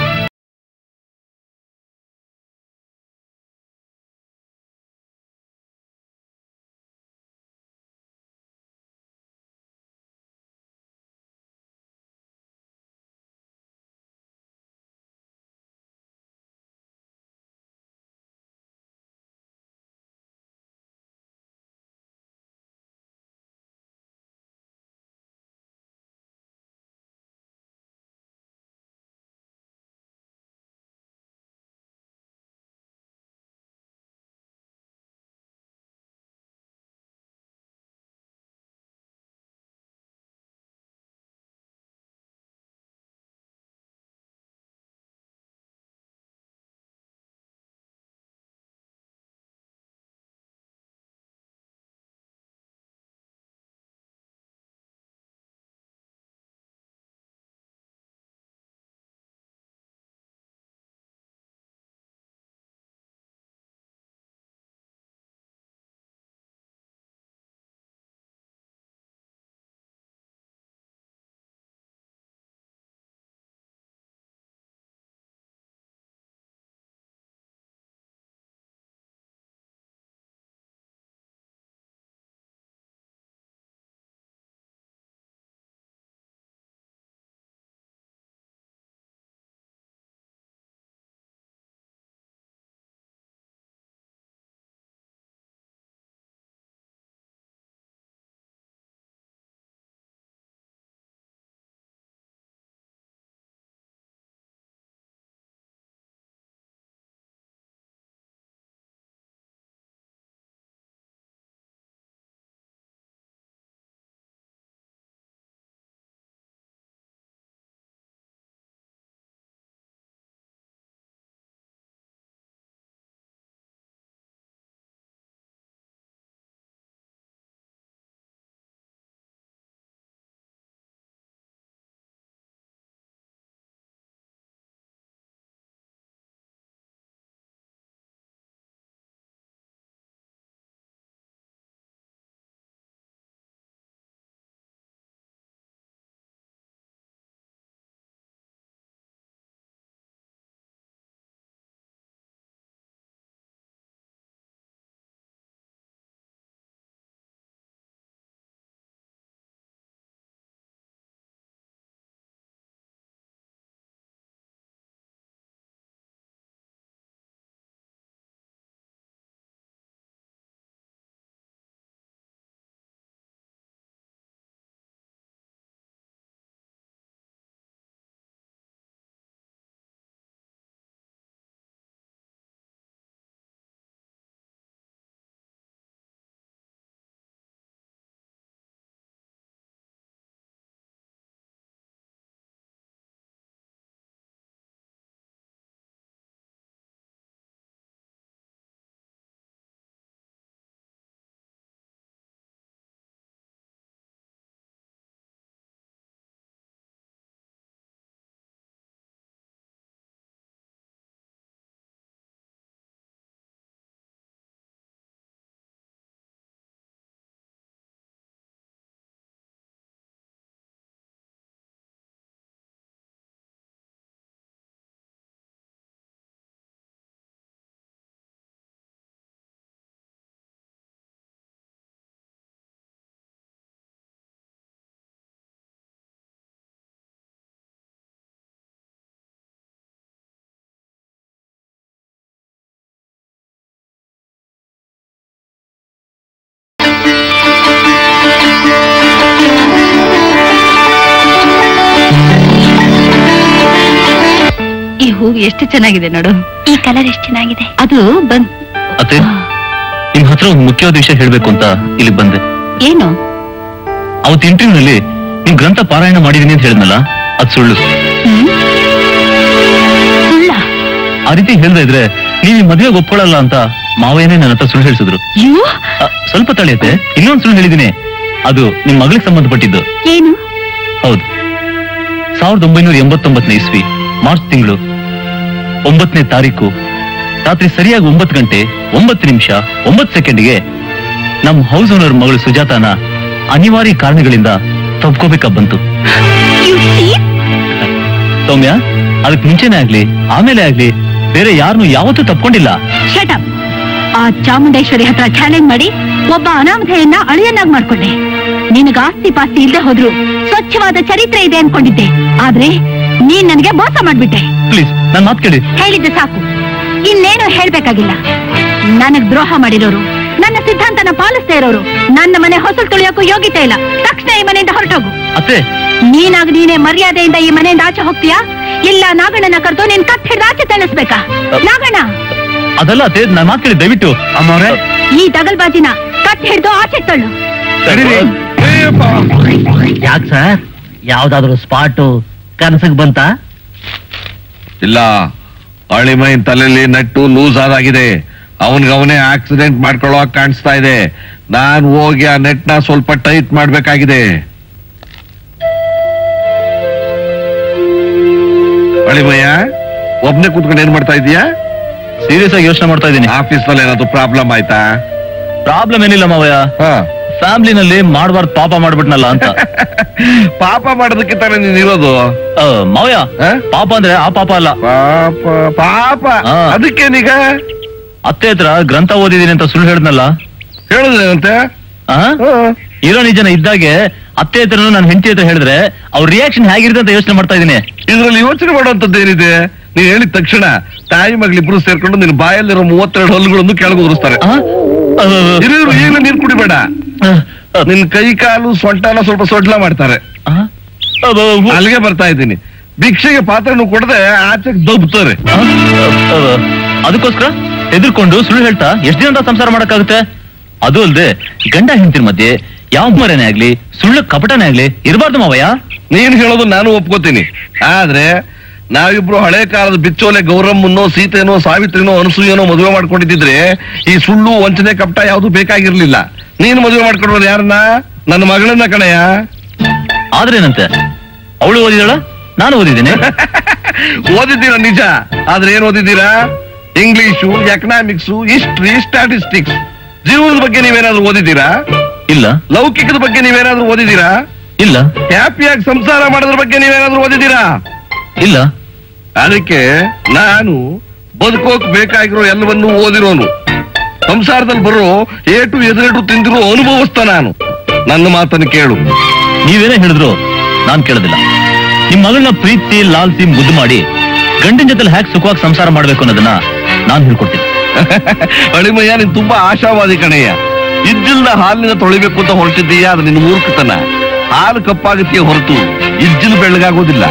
[SPEAKER 2] ಹೂವು ಎಷ್ಟು ಚೆನ್ನಾಗಿದೆ ನೋಡು
[SPEAKER 3] ಈ ಕಲರ್ ಎಷ್ಟು ಚೆನ್ನಾಗಿದೆ
[SPEAKER 2] ಅದು ಬಂದ್
[SPEAKER 5] ಅತ್ತೆ ನಿಮ್ ಹತ್ರ ಒಂದು ಮುಖ್ಯವಾದ ವಿಷಯ ಹೇಳ್ಬೇಕು ಅಂತ ಇಲ್ಲಿ ಬಂದೆ
[SPEAKER 2] ಏನು
[SPEAKER 5] ಅವತ್ತು ಇಂಟರ್ವ್ಯೂನಲ್ಲಿ ನಿಮ್ ಗ್ರಂಥ ಪಾರಾಯಣ ಮಾಡಿದೀನಿ ಅಂತ ಹೇಳಿದ್ನಲ್ಲ ಅದ್ ಸುಳ್ಳು
[SPEAKER 2] ಹ್ಮ್? ಸುಳ್ಳ
[SPEAKER 5] ಆ ರೀತಿ ಹೇಳ್ದೆ ಇದ್ರೆ ನೀವು ಈ ಮದ್ವೆಗೆ ಒಪ್ಕೊಳ್ಳಲ್ಲ ಅಂತ ಮಾವಯ್ಯನೇ ನನ್ನ ಹತ್ರ ಸುಳ್ಳು ಹೇಳಿಸಿದ್ರು
[SPEAKER 2] ಅಯ್ಯೋ
[SPEAKER 5] ಅ, ಸ್ವಲ್ಪ ತಳಿಯತ್ತೆ ಇನ್ನೊಂದು ಸುಳ್ಳು ಹೇಳಿದೀನಿ ಅದು ನಿಮ್ ಮಗಳಿಗೆ ಸಂಬಂಧಪಟ್ಟಿದ್ದು
[SPEAKER 2] ಏನು
[SPEAKER 5] ಹೌದು ಸಾವಿರದ ಒಂಬೈನೂರ ಎಂಬತ್ತೊಂಬತ್ತನೇ ಇಸ್ವಿ ಮಾರ್ಚ್ ತಿಂಗಳು ಒಂಬತ್ತನೇ ತಾರೀಕು ರಾತ್ರಿ ಸರಿಯಾಗಿ ಒಂಬತ್ತು ಗಂಟೆ ಒಂಬತ್ತು ನಿಮಿಷ ಒಂಬತ್ತು ಸೆಕೆಂಡ್ಗೆ ನಮ್ ಹೌಸ್ ಓನರ್ ಮಗಳು ಸುಜಾತಾನ ಅನಿವಾರ್ಯ ಕಾರಣಗಳಿಂದ ತಪ್ಕೋಬೇಕ ಬಂತು
[SPEAKER 2] You thief?
[SPEAKER 5] ಸೌಮ್ಯ ಅದಕ್ಕೆ ಮುಂಚೆನೆ ಆಗ್ಲಿ ಆಮೇಲೆ ಆಗ್ಲಿ ಬೇರೆ ಯಾರನ್ನು ಯಾವತ್ತೂ ತಪ್ಕೊಂಡಿಲ್ಲ
[SPEAKER 2] Shut up. ಆ ಚಾಮುಂಡೇಶ್ವರಿ ಹತ್ರ ಚಾಲೆಂಜ್ ಮಾಡಿ ಒಬ್ಬ ಅನಾಮಧೆಯನ್ನ ಅಳಿಯನ್ನಾಗಿ ಮಾಡ್ಕೊಂಡೆ ನಿನಗ ಆಸ್ತಿ ಪಾಸ್ತಿ ಇಲ್ಲದೆ ಹೋದ್ರು ಸ್ವಚ್ಛವಾದ ಚರಿತ್ರೆ ಇದೆ ಅನ್ಕೊಂಡಿದ್ದೆ ಆದ್ರೆ ನೀನ್ ನನಗೆ ಮೋಸ ಮಾಡ್ಬಿಟ್ಟೆ
[SPEAKER 5] ಪ್ಲೀಸ್ ನನ್ ಮಾತು ಕೇಳಿ
[SPEAKER 2] ಹೇಳಿದ್ದೆ ಸಾಕು ಇನ್ನೇನು ಹೇಳ್ಬೇಕಾಗಿಲ್ಲ ನನಗ್ ದ್ರೋಹ ಮಾಡಿರೋರು ನನ್ನ ಸಿದ್ಧಾಂತನ ಪಾಲಿಸ್ತಾ ಇರೋರು ನನ್ನ ಮನೆ ಹೊಸಲು ತುಳಿಯೋಕ್ಕೂ ಯೋಗ್ಯತೆ ಇಲ್ಲ ತಕ್ಷಣ ಈ ಮನೆಯಿಂದ ಹೊರಟೋಗು
[SPEAKER 5] ಅತ್ತೆ
[SPEAKER 2] ನೀನಾಗ ನೀನೇ ಮರ್ಯಾದೆಯಿಂದ ಈ ಮನೆಯಿಂದ ಆಚೆ ಹೋಗ್ತೀಯಾ ಇಲ್ಲ ನಾಗಣ್ಣನ ಕರೆದು ನಿನ್ ಕತ್ ಹಿಡ್ದು ಆಚೆ ತಿಳಿಸ್ಬೇಕಾ ನಾಗಣ್ಣ
[SPEAKER 5] ಅದಲ್ಲ ಅತ್ತೆ ನನ್ ಮಾತು ಕೇಳಿ ದಯವಿಟ್ಟು
[SPEAKER 6] ಅಮ್ಮವ್ರೆ
[SPEAKER 2] ಈ ದಗಲ್ಬಾಜಿನ ಕತ್ ಹಿಡ್ದು ಆಚೆ ತಳ್ಳು
[SPEAKER 7] ಯಾಕೆ ಸರ್ ಯಾವ್ದಾದ್ರು ಸ್ಪಾಟು ಕನಸಿಗೆ ಬಂತ
[SPEAKER 4] ಇಲ್ಲ ಅಳಿಮೈನ್ ತಲೆಯಲ್ಲಿ ನಟ್ಟು ಲೂಸ್ ಆದಾಗಿದೆ ಅವನ್ಗೆ ಅವನೇ ಆಕ್ಸಿಡೆಂಟ್ ಮಾಡ್ಕೊಳ್ಳೋ ಹಾಗ್ ಕಾಣಿಸ್ತಾ ಇದೆ ನಾನ್ ಹೋಗಿ ಆ ನೆಟ್ ನ ಸ್ವಲ್ಪ ಟೈಟ್ ಮಾಡ್ಬೇಕಾಗಿದೆ ಅಳಿಮಯ್ಯ ಒಬ್ನೇ ಕೂತ್ಕೊಂಡು ಏನ್ ಮಾಡ್ತಾ ಇದೀಯಾ
[SPEAKER 5] ಸೀರಿಯಸ್ ಆಗಿ ಯೋಚನೆ ಮಾಡ್ತಾ ಇದ್ದೀನಿ
[SPEAKER 4] ಆಫೀಸ್ ನಲ್ಲಿ ಏನಾದ್ರು ಪ್ರಾಬ್ಲಮ್ ಆಯ್ತಾ
[SPEAKER 5] ಪ್ರಾಬ್ಲಮ್ ಏನಿಲ್ಲ ಮಾವಯ್ಯ
[SPEAKER 4] ಹ.
[SPEAKER 5] ಫ್ಯಾಮಿಲಿನಲ್ಲಿ ಮಾಡಬಾರ್ದು ಪಾಪ ಮಾಡ್ಬಿಟ್ನಲ್ಲ ಅಂತ
[SPEAKER 4] ಪಾಪ ಮಾಡೋದಕ್ಕೆ ತಾನೇ ನೀನ್ ಇರೋದು
[SPEAKER 5] ಆ, ಮಾವಯ್ಯ
[SPEAKER 4] ಆ?
[SPEAKER 5] ಪಾಪ ಅಂದ್ರೆ ಆ ಪಾಪ ಅಲ್ಲ
[SPEAKER 4] ಪಾಪ ಪಾಪ
[SPEAKER 5] ಹಾ.
[SPEAKER 4] ಅದಕ್ಕೇನೀಗ
[SPEAKER 5] ಅತ್ತೆ ಹತ್ರ ಗ್ರಂಥ ಓದಿದೀನಿ ಅಂತ ಸುಳ್ಳು ಹೇಳಿದ್ನಲ್ಲ
[SPEAKER 4] ಹೇಳಿದ್ರಂತೆ
[SPEAKER 5] ಆ? ಇರೋ ನಿಜನ ಇದ್ದಾಗೆ ಅತ್ತೆ ಹತ್ರನು ನನ್ನ ಹೆಂಡತಿ ಹತ್ರ ಹೇಳಿದ್ರೆ ಅವ್ರ ರಿಯಾಕ್ಷನ್ ಹೇಗಿರುತ್ತೆ ಅಂತ ಯೋಚನೆ ಮಾಡ್ತಾ ಇದ್ದೀನಿ
[SPEAKER 4] ಇದ್ರಲ್ಲಿ ಯೋಚನೆ ಮಾಡುವಂತದ್ದು ಏನಿದೆ ನೀನ್ ಹೇಳಿದ ತಕ್ಷಣ ತಾಯಿ ಮಗಳಿಬ್ರು ಸೇರ್ಕೊಂಡು ನಿನ್ ಬಾಯಲ್ಲಿರೋ ಮೂವತ್ತೆರಡು ಹಲ್ಲುಗಳನ್ನು ಕೆಳಗೆ ಉದುರಿಸ್ತಾರೆ
[SPEAKER 5] ಆ? ಆ,
[SPEAKER 4] ಇರು ಇರು, ಈಗಲೇ ನೀರ್ ಕುಡಿಬೇಡ
[SPEAKER 5] ಆ, ಆ,
[SPEAKER 4] ನಿನ್ ಕೈ ಕಾಲು ಸೊಂಟನ ಸ್ವಲ್ಪ ಸೊಡ್ಲ ಮಾಡ್ತಾರೆ
[SPEAKER 5] ಆ? ಆ, ಆ,
[SPEAKER 4] ಅಲ್ಲಿಗೆ ಬರ್ತಾ ಇದ್ದೀನಿ ಭಿಕ್ಷೆಗೆ ಪಾತ್ರೆನು ಕೊಡದೆ ಆಚೆಗೆ ದಬ್ತಾರೆ
[SPEAKER 5] ಆ? ಆ, ಅದಕ್ಕೋಸ್ಕರ ಎದುರ್ಕೊಂಡು ಸುಳ್ಳು ಹೇಳ್ತಾ ಎಷ್ಟ್ ದಿನ ಅಂತ ಸಂಸಾರ ಮಾಡಕ್ಕಾಗುತ್ತೆ ಅದು ಅಲ್ದೆ ಗಂಡ ಹೆಂಡತಿರ ಮಧ್ಯೆ ಯಾವ ಮರೆನೇ ಆಗ್ಲಿ ಸುಳ್ಳು ಕಪಟನೇ ಆಗ್ಲಿ ಇರಬಾರ್ದು ಮಾವಯ್ಯ
[SPEAKER 4] ನೀನ್ ಹೇಳೋದು ನಾನು ಒಪ್ಕೋತೀನಿ ಆದ್ರೆ ನಾವಿಬ್ರು ಹಳೆ ಕಾಲದ ಬಿಚ್ಚೋಲೆ ಗೌರಮ್ಮನ್ನೋ ಸೀತೆನೋ ಸಾವಿತ್ರಿನೋ ಅನಸೂಯನೋ ಮದುವೆ ಮಾಡ್ಕೊಂಡಿದ್ರೆ ಈ ಸುಳ್ಳು ವಂಚನೆ ಕಪಟ ಯಾವುದು ಬೇಕಾಗಿರ್ಲಿಲ್ಲ ನೀನು ಮದುವೆ ಮಾಡ್ಕೊಂಡ್ರೆ ಯಾರನ್ನ ನನ್ನ ಮಗಳನ್ನ ಕಣಯ್ಯ
[SPEAKER 5] ಆದ್ರೇನಂತೆ ಅವಳು ಓದಿದಳ ನಾನು ಓದಿದ್ದೀನಿ
[SPEAKER 4] ಓದಿದ್ದೀರಾ ನಿಜ ಆದ್ರೆ ಏನ್ ಓದಿದ್ದೀರಾ ಇಂಗ್ಲಿಷು ಎಕನಾಮಿಕ್ಸು ಹಿಸ್ಟ್ರಿ ಸ್ಟಾಟಿಸ್ಟಿಕ್ಸ್ ಜೀವನದ ಬಗ್ಗೆ ನೀವೇನಾದ್ರೂ ಓದಿದ್ದೀರಾ
[SPEAKER 5] ಇಲ್ಲ
[SPEAKER 4] ಲೌಕಿಕದ ಬಗ್ಗೆ ನೀವೇನಾದ್ರೂ ಓದಿದ್ದೀರಾ
[SPEAKER 5] ಇಲ್ಲ
[SPEAKER 4] ಹ್ಯಾಪಿಯಾಗಿ ಸಂಸಾರ ಮಾಡೋದ್ರ ಬಗ್ಗೆ ನೀವೇನಾದ್ರೂ ಓದಿದ್ದೀರಾ
[SPEAKER 5] ಇಲ್ಲ
[SPEAKER 4] ಅದಕ್ಕೆ ನಾನು ಬದುಕೋಕ್ ಬೇಕಾಗಿರೋ ಎಲ್ಲವನ್ನೂ ಓದಿರೋನು ಸಂಸಾರದಲ್ಲಿ ಬರೋ ಏಟು ಎದುರೇಟು ತಿಂದಿರೋ ಅನುಭವಸ್ಥ ನಾನು ನನ್ನ ಮಾತನ್ನು ಕೇಳು
[SPEAKER 5] ನೀವೇನೇ ಹೇಳಿದ್ರು ನಾನ್ ಕೇಳೋದಿಲ್ಲ ನಿಮ್ ಮಗಳನ್ನ ಪ್ರೀತಿ ಲಾಲ್ಸಿ ಮುದ್ದು ಮಾಡಿ ಗಂಡಿನ ಜೊತೆ ಹ್ಯಾಕ್ ಸುಖವಾಗಿ ಸಂಸಾರ ಮಾಡ್ಬೇಕು ಅನ್ನೋದನ್ನ ನಾನ್ ಹೇಳ್ಕೊಡ್ತೀನಿ
[SPEAKER 4] ಅಳಿಮಯ್ಯ ನೀನ್ ತುಂಬಾ ಆಶಾವಾದಿ ಕಣಯ್ಯ ಇಜ್ಜಿಲ್ದ ಹಾಲಿನ ತೊಳಿಬೇಕು ಅಂತ ಹೊರಟಿದ್ದೀಯಾ ಅದು ನಿನ್ನ ಮೂರ್ಖತನ ಹಾಲು ಕಪ್ಪಾಗತ್ತೆಯೇ ಹೊರತು ಇಜ್ಜಿಲ್ ಬೆಳ್ಳಗಾಗೋದಿಲ್ಲ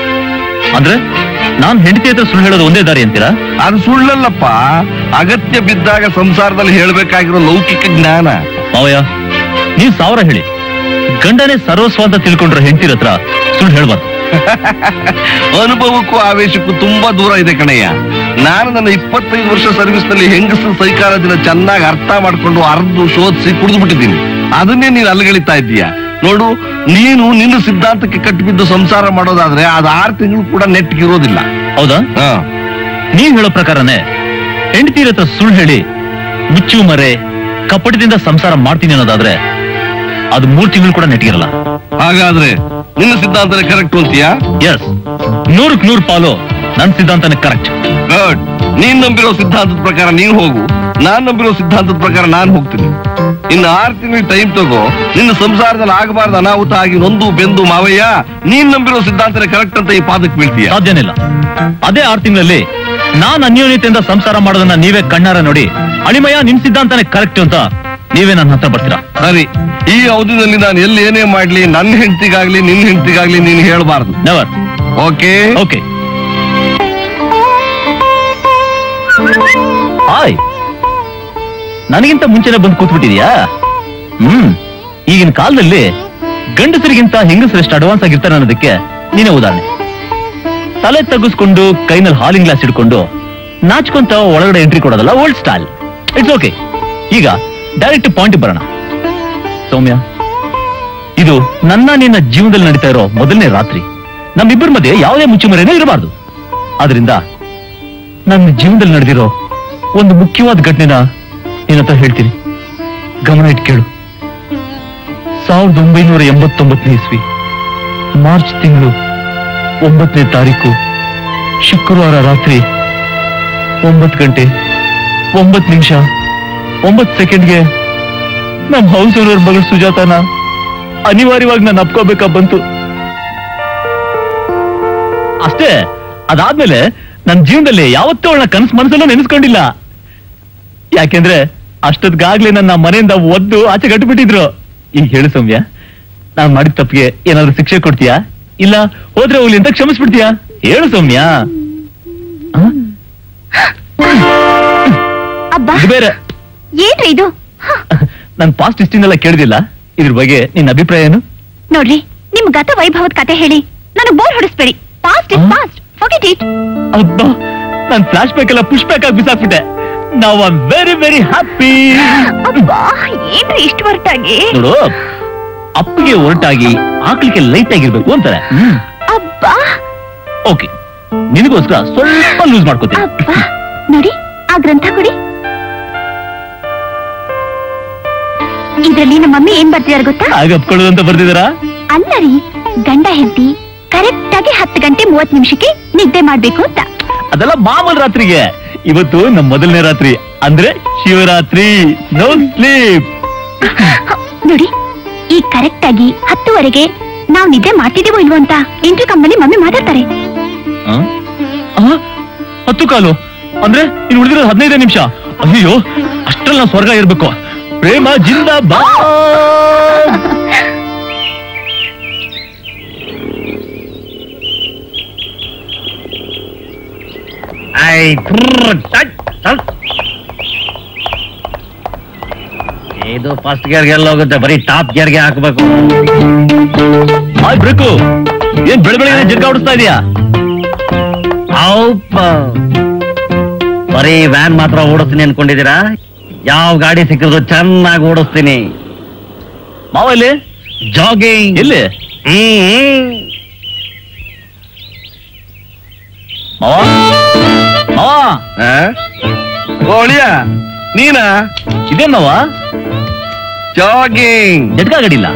[SPEAKER 5] ಅಂದ್ರೆ ನಾನ್ ಹೆಂಡತಿ ಹತ್ರ ಸುಳ್ಳು ಹೇಳೋದು ಒಂದೇ ದಾರಿ ಅಂತೀರಾ
[SPEAKER 4] ಅದು ಸುಳ್ಳಲ್ಲಪ್ಪ ಅಗತ್ಯ ಬಿದ್ದಾಗ ಸಂಸಾರದಲ್ಲಿ ಹೇಳ್ಬೇಕಾಗಿರೋ ಲೌಕಿಕ ಜ್ಞಾನ
[SPEAKER 5] ಮಾವಯ್ಯ ನೀವ್ ಸಾವಿರ ಹೇಳಿ ಗಂಡನೇ ಸರ್ವಸ್ವ ಅಂತ ತಿಳ್ಕೊಂಡ್ರೆ ಹೆಂಡತಿರ ಹತ್ರ ಸುಳ್ಳು ಹೇಳ್ಬಾರ್ದು
[SPEAKER 4] ಅನುಭವಕ್ಕೂ ಆವೇಶಕ್ಕೂ ತುಂಬಾ ದೂರ ಇದೆ ಕಣಯ್ಯ ನಾನು ನನ್ನ ಇಪ್ಪತ್ತೈದು ವರ್ಷ ಸರ್ವಿಸ್ ನಲ್ಲಿ ಹೆಂಗಸರ ಸೈಕಾಲಜಿನ ಚೆನ್ನಾಗಿ ಅರ್ಥ ಮಾಡ್ಕೊಂಡು ಅರ್ದು ಶೋಧಿಸಿ ಕುಡಿದು ಬಿಟ್ಟಿದ್ದೀನಿ ಅದನ್ನೇ ನೀನು ಅಲ್ಲಗಳಿತಾ ಇದ್ದೀಯ ನೋಡು ನೀನು ನಿನ್ನ ಸಿದ್ಧಾಂತಕ್ಕೆ ಕಟ್ಟಿಬಿದ್ದು ಸಂಸಾರ ಮಾಡೋದಾದ್ರೆ ಅದು ಆರು ತಿಂಗಳು ಕೂಡ ನೆಟ್ಗಿರೋದಿಲ್ಲ
[SPEAKER 5] ಹೌದಾ
[SPEAKER 4] ಹಾ
[SPEAKER 5] ನೀವ್ ಹೇಳೋ ಪ್ರಕಾರನೇ ಹೆಂಡತಿರ ಹತ್ರ ಸುಳ್ಳು ಹೇಳಿ ಮುಚ್ಚು ಮರೆ ಕಪಟದಿಂದ ಸಂಸಾರ ಮಾಡ್ತೀನಿ ಅನ್ನೋದಾದ್ರೆ ಅದು ಮೂರ್ ತಿಂಗಳು ಕೂಡ ನೆಟ್ಗಿರಲ್ಲ
[SPEAKER 4] ಹಾಗಾದ್ರೆ ನಿನ್ನ ಸಿದ್ಧಾಂತನೇ ಕರೆಕ್ಟ್ ಅಂತೀಯಾ
[SPEAKER 5] ಎಸ್ ನೂರಕ್ ನೂರ್ ಪಾಲು ನನ್ ಸಿದ್ಧಾಂತನೇ ಕರೆಕ್ಟ್
[SPEAKER 4] ಗುಡ್ ನೀನ್ ನಂಬಿರೋ ಸಿದ್ಧಾಂತದ ಪ್ರಕಾರ ನೀನ್ ಹೋಗು ನಾನ್ ನಂಬಿರೋ ಸಿದ್ಧಾಂತದ ಪ್ರಕಾರ ನಾನ್ ಹೋಗ್ತೀನಿ ಇನ್ನು ಆರು ತಿಂಗಳ ಟೈಮ್ ತಗೋ ನಿನ್ನ ಸಂಸಾರದಲ್ಲಿ ಆಗಬಾರ್ದು ಅನಾಹುತ ಆಗಿ ನೊಂದು ಬೆಂದು ಮಾವಯ್ಯ ನೀನ್ ನಂಬಿರೋ ಸಿದ್ಧಾಂತನೇ ಕರೆಕ್ಟ್ ಅಂತ ಈ ಪಾದಕ್ಕೆ ಬೀಳ್ತೀಯ
[SPEAKER 5] ಸಾಧ್ಯನಿಲ್ಲ ಅದೇ ಆರ್ ತಿಂಗಳಲ್ಲಿ ನಾನ್ ಅನ್ಯೋನ್ಯತೆಯಿಂದ ಸಂಸಾರ ಮಾಡೋದನ್ನ ನೀವೇ ಕಣ್ಣಾರ ನೋಡಿ ಅಳಿಮಯ್ಯ ನಿಮ್ ಸಿದ್ಧಾಂತನೇ ಕರೆಕ್ಟ್ ಅಂತ ನೀವೇ ನನ್ನ ಹತ್ರ ಬರ್ತೀರಾ
[SPEAKER 4] ಸರಿ ಈ ಅವಧಿನಲ್ಲಿ ನಾನು ಎಲ್ಲಿ ಏನೇ ಮಾಡ್ಲಿ ನನ್ನ ಹೆಂಡತಿಗಾಗ್ಲಿ ನಿನ್ನ ಹೆಂಡತಿಗಾಗ್ಲಿ ನೀನು ಹೇಳ್ಬಾರ್ದು
[SPEAKER 5] ನೆವರ್
[SPEAKER 4] ಓಕೆ
[SPEAKER 5] ಓಕೆ ಹಾಯ್ ನನಗಿಂತ ಮುಂಚೆನೆ ಬಂದು ಕೂತ್ಬಿಟ್ಟಿದ್ಯಾ ಹ್ಮ್ ಈಗಿನ ಕಾಲದಲ್ಲಿ ಗಂಡಸರಿಗಿಂತ ಹೆಂಗಸರೆಷ್ಟು ಅಡ್ವಾನ್ಸ್ ಆಗಿರ್ತಾರೆ ಅನ್ನೋದಕ್ಕೆ ನೀನೇ ಉದಾಹರಣೆ ತಲೆ ತಗ್ಗಿಸ್ಕೊಂಡು ಕೈನಲ್ಲಿ ಹಾಲಿನ ಗ್ಲಾಸ್ ಹಿಡ್ಕೊಂಡು ನಾಚ್ಕೊಂತ ಒಳಗಡೆ ಎಂಟ್ರಿ ಕೊಡೋದಲ್ಲ ಓಲ್ಡ್ ಸ್ಟೈಲ್ ಇಟ್ಸ್ ಓಕೆ ಈಗ ಡೈರೆಕ್ಟ್ ಪಾಯಿಂಟ್ ಬರೋಣ ಸೌಮ್ಯ ಇದು ನನ್ನ ನಿನ್ನ ಜೀವನದಲ್ಲಿ ನಡೀತಾ ಇರೋ ಮೊದಲನೇ ರಾತ್ರಿ ನಮ್ಮಿಬ್ಬರ ಮಧ್ಯೆ ಯಾವುದೇ ಮುಚ್ಚುಮರೆನೇ ಇರಬಾರ್ದು ಆದ್ರಿಂದ ನನ್ನ ಜೀವನದಲ್ಲಿ ನಡೆದಿರೋ ಒಂದು ಮುಖ್ಯವಾದ ಘಟನೆನ ನಿನ್ನ ಹತ್ರ ಹೇಳ್ತೀನಿ ಗಮನ ಇಟ್ಟು ಕೇಳು ಸಾವಿರದ ಒಂಬೈನೂರ ಎಂಬತ್ತೊಂಬತ್ತನೇ ಇಸ್ವಿ ಮಾರ್ಚ್ ತಿಂಗಳು ಒಂಬತ್ತನೇ ತಾರೀಕು ಶುಕ್ರವಾರ ರಾತ್ರಿ ಒಂಬತ್ತು ಗಂಟೆ ಒಂಬತ್ತು ನಿಮಿಷ ಒಂಬತ್ತು ಸೆಕೆಂಡ್ಗೆ ನಮ್ಮ ಹೌಸ್ ಓನರ್ ಮಗಳು ಸುಜಾತನ ಅನಿವಾರ್ಯವಾಗಿ ನಾನು ಅಪ್ಕೋಬೇಕಾ ಬಂತು ಅಷ್ಟೇ ಅದಾದ್ಮೇಲೆ ನನ್ನ ಜೀವನದಲ್ಲಿ ಯಾವತ್ತೂ ಅವಳ ಕನಸು ಮನಸ್ಸಲ್ಲೂ ನೆನೆಸ್ಕೊಂಡಿಲ್ಲ ಯಾಕೆಂದ್ರೆ ಅಷ್ಟೊತ್ಗಾಗ್ಲೇ ನನ್ನ ಮನೆಯಿಂದ ಒದ್ದು ಆಚೆ ಕಟ್ಟಿಬಿಟ್ಟಿದ್ರು ಈಗ ಹೇಳು ಸೌಮ್ಯ ನಾನ್ ಮಾಡಿದ ತಪ್ಪಿಗೆ ಏನಾದ್ರೂ ಶಿಕ್ಷೆ ಕೊಡ್ತೀಯಾ ಇಲ್ಲ ಹೋದ್ರೆ ಹೋಗ್ಲಿ ಅಂತ ಕ್ಷಮಿಸ್ಬಿಡ್ತೀಯಾ ಹೇಳು ಸೌಮ್ಯ ಆ?
[SPEAKER 3] ಅಬ್ಬಾ
[SPEAKER 5] ಇದು ಬೇರೆ
[SPEAKER 3] ಏನ್ರಿ ಇದು ಹ,
[SPEAKER 5] ನನ್ ಪಾಸ್ಟ್ ಹಿಸ್ಟ್ರಿನೆಲ್ಲ ಕೇಳಿದಿಲ್ಲ ಇದ್ರ ಬಗ್ಗೆ ನಿನ್ನ ಅಭಿಪ್ರಾಯ ಏನು
[SPEAKER 3] ನೋಡ್ರಿ ನಿಮ್ ಗತ ವೈಭವದ ಕತೆ ಹೇಳಿ ನನಗ್ ಬೋರ್ ಹೊಡಿಸ್ಬೇಡಿ ಪಾಸ್ಟ್ ಇಸ್
[SPEAKER 5] ಹ್ಮ್?
[SPEAKER 3] ಪಾಸ್ಟ್ ಫಾರ್ಗೆಟ್ ಇಟ್
[SPEAKER 5] ಅಬ್ಬಾ ನಾನ್ ಫ್ಲಾಶ್ ಬ್ಯಾಕ್ ಎಲ್ಲ ಪುಷ್ ಬ್ಯಾಕ್ ಆಗಿ ಬಿಸಾಕ್ಬಿಟ್ಟೆ ನಾವ್ ಐ ವೆರಿ ವೆರಿ ಹ್ಯಾಪಿ
[SPEAKER 3] ಅಬ್ಬಾ ಏನ್ರಿ ಇಷ್ಟು ಹೊರಟಾಗಿ
[SPEAKER 5] ನೋಡು ಅಪ್ಪಿಗೆ ಹೊರಟಾಗಿ ಆಕಳಿಗೆ ಲೈಟ್ ಆಗಿರ್ಬೇಕು ಅಂತಾರೆ ಹ್ಮ್
[SPEAKER 3] ಅಬ್ಬಾ
[SPEAKER 5] ಓಕೆ ನಿನಗೋಸ್ಕರ ಸ್ವಲ್ಪ ಲೂಸ್ ಮಾಡ್ಕೋತೀನಿ
[SPEAKER 3] ಅಬ್ಬಾ ನೋಡಿ ಆ ಗ್ರಂಥ ಕೊಡಿ ಇದ್ರಲ್ಲಿ ನಮ್ಮ ಮಮ್ಮಿ ಏನ್ ಬರ್ತಿದಾರೆ ಗೊತ್ತಾ
[SPEAKER 5] ಆಗ ಅಪ್ಕೊಳ್ಳೋದು ಅಂತ ಬರ್ತಿದಾರಾ
[SPEAKER 3] ಅಲ್ಲ ರೀ ಗಂಡ ಹೆಂಡತಿ ಕರೆಕ್ಟ್ ಆಗಿ ಹತ್ತು ಗಂಟೆ ಮೂವತ್ ನಿಮಿಷಕ್ಕೆ ನಿದ್ದೆ ಮಾಡ್ಬೇಕು ಅಂತ
[SPEAKER 5] ಅದೆಲ್ಲ ಮಾಮೂಲ್ ರಾತ್ರಿಗೆ ಇವತ್ತು ನಮ್ ಮೊದಲನೇ ರಾತ್ರಿ ಅಂದ್ರೆ ಶಿವರಾತ್ರಿ ನೋ ಸ್ಲೀಪ್
[SPEAKER 3] ನೋಡಿ ಈ ಕರೆಕ್ಟ್ ಆಗಿ ಹತ್ತುವರೆಗೆ ನಾವ್ ನಿದ್ದೆ ಮಾಡ್ತಿದೀವೋ ಇಲ್ವೋ ಅಂತ ಇಂಟ್ರಿ ಕಂಪನಿ ಮಮ್ಮಿ ಮಾತಾಡ್ತಾರೆ
[SPEAKER 5] ಹತ್ತು ಕಾಲು ಅಂದ್ರೆ ಇನ್ನು ಉಳಿದಿರೋದು ಹದಿನೈದೇ ನಿಮಿಷ ಅಯ್ಯೋ ಅಷ್ಟ್ರಲ್ಲಿ ನಾವು ಸ್ವರ್ಗ ಇರ್ಬೇಕು ಪ್ರೇಮ ಜಿಂದ ಬಾ
[SPEAKER 7] ಐ ಥ್ರರ್, ಟಟ್, ಟಟ್. ಇದು ಫಸ್ಟ್ ಗೇರ್ಗೆ ಎಲ್ಲ ಹೋಗುತ್ತೆ ಬರೀ ಟಾಪ್ ಗೇರ್ಗೆ ಹಾಕ್ಬೇಕು
[SPEAKER 5] ಹಾಯ್ ಬ್ರೇಕು ಏನ್ ಬೆಳ ಬೆಳಗ್ಗೆ ಜರ್ಗ ಹೊಡಿಸ್ತಾ ಇದೀಯಾ
[SPEAKER 7] ಔಪ. ಬರೀ ವ್ಯಾನ್ ಮಾತ್ರ ಓಡಿಸ್ತೀನಿ ಅನ್ಕೊಂಡಿದ್ದೀರಾ ಯಾವ ಗಾಡಿ ಸಿಕ್ಕಿದ್ರು ಚೆನ್ನಾಗಿ ಓಡಿಸ್ತೀನಿ
[SPEAKER 5] ಮಾವ ಇಲ್ಲಿ
[SPEAKER 7] ಜಾಗಿಂಗ್
[SPEAKER 5] ಎಲ್ಲಿ ಮಾವ ಮಾವ
[SPEAKER 4] ಗೋಳಿಯ ನೀನಾ
[SPEAKER 5] ಇದೇನ್ ಮಾವ
[SPEAKER 4] ಜಾಗಿಂಗ್
[SPEAKER 5] ಜಟ್ಕ ಗಡಿಲ್ಲ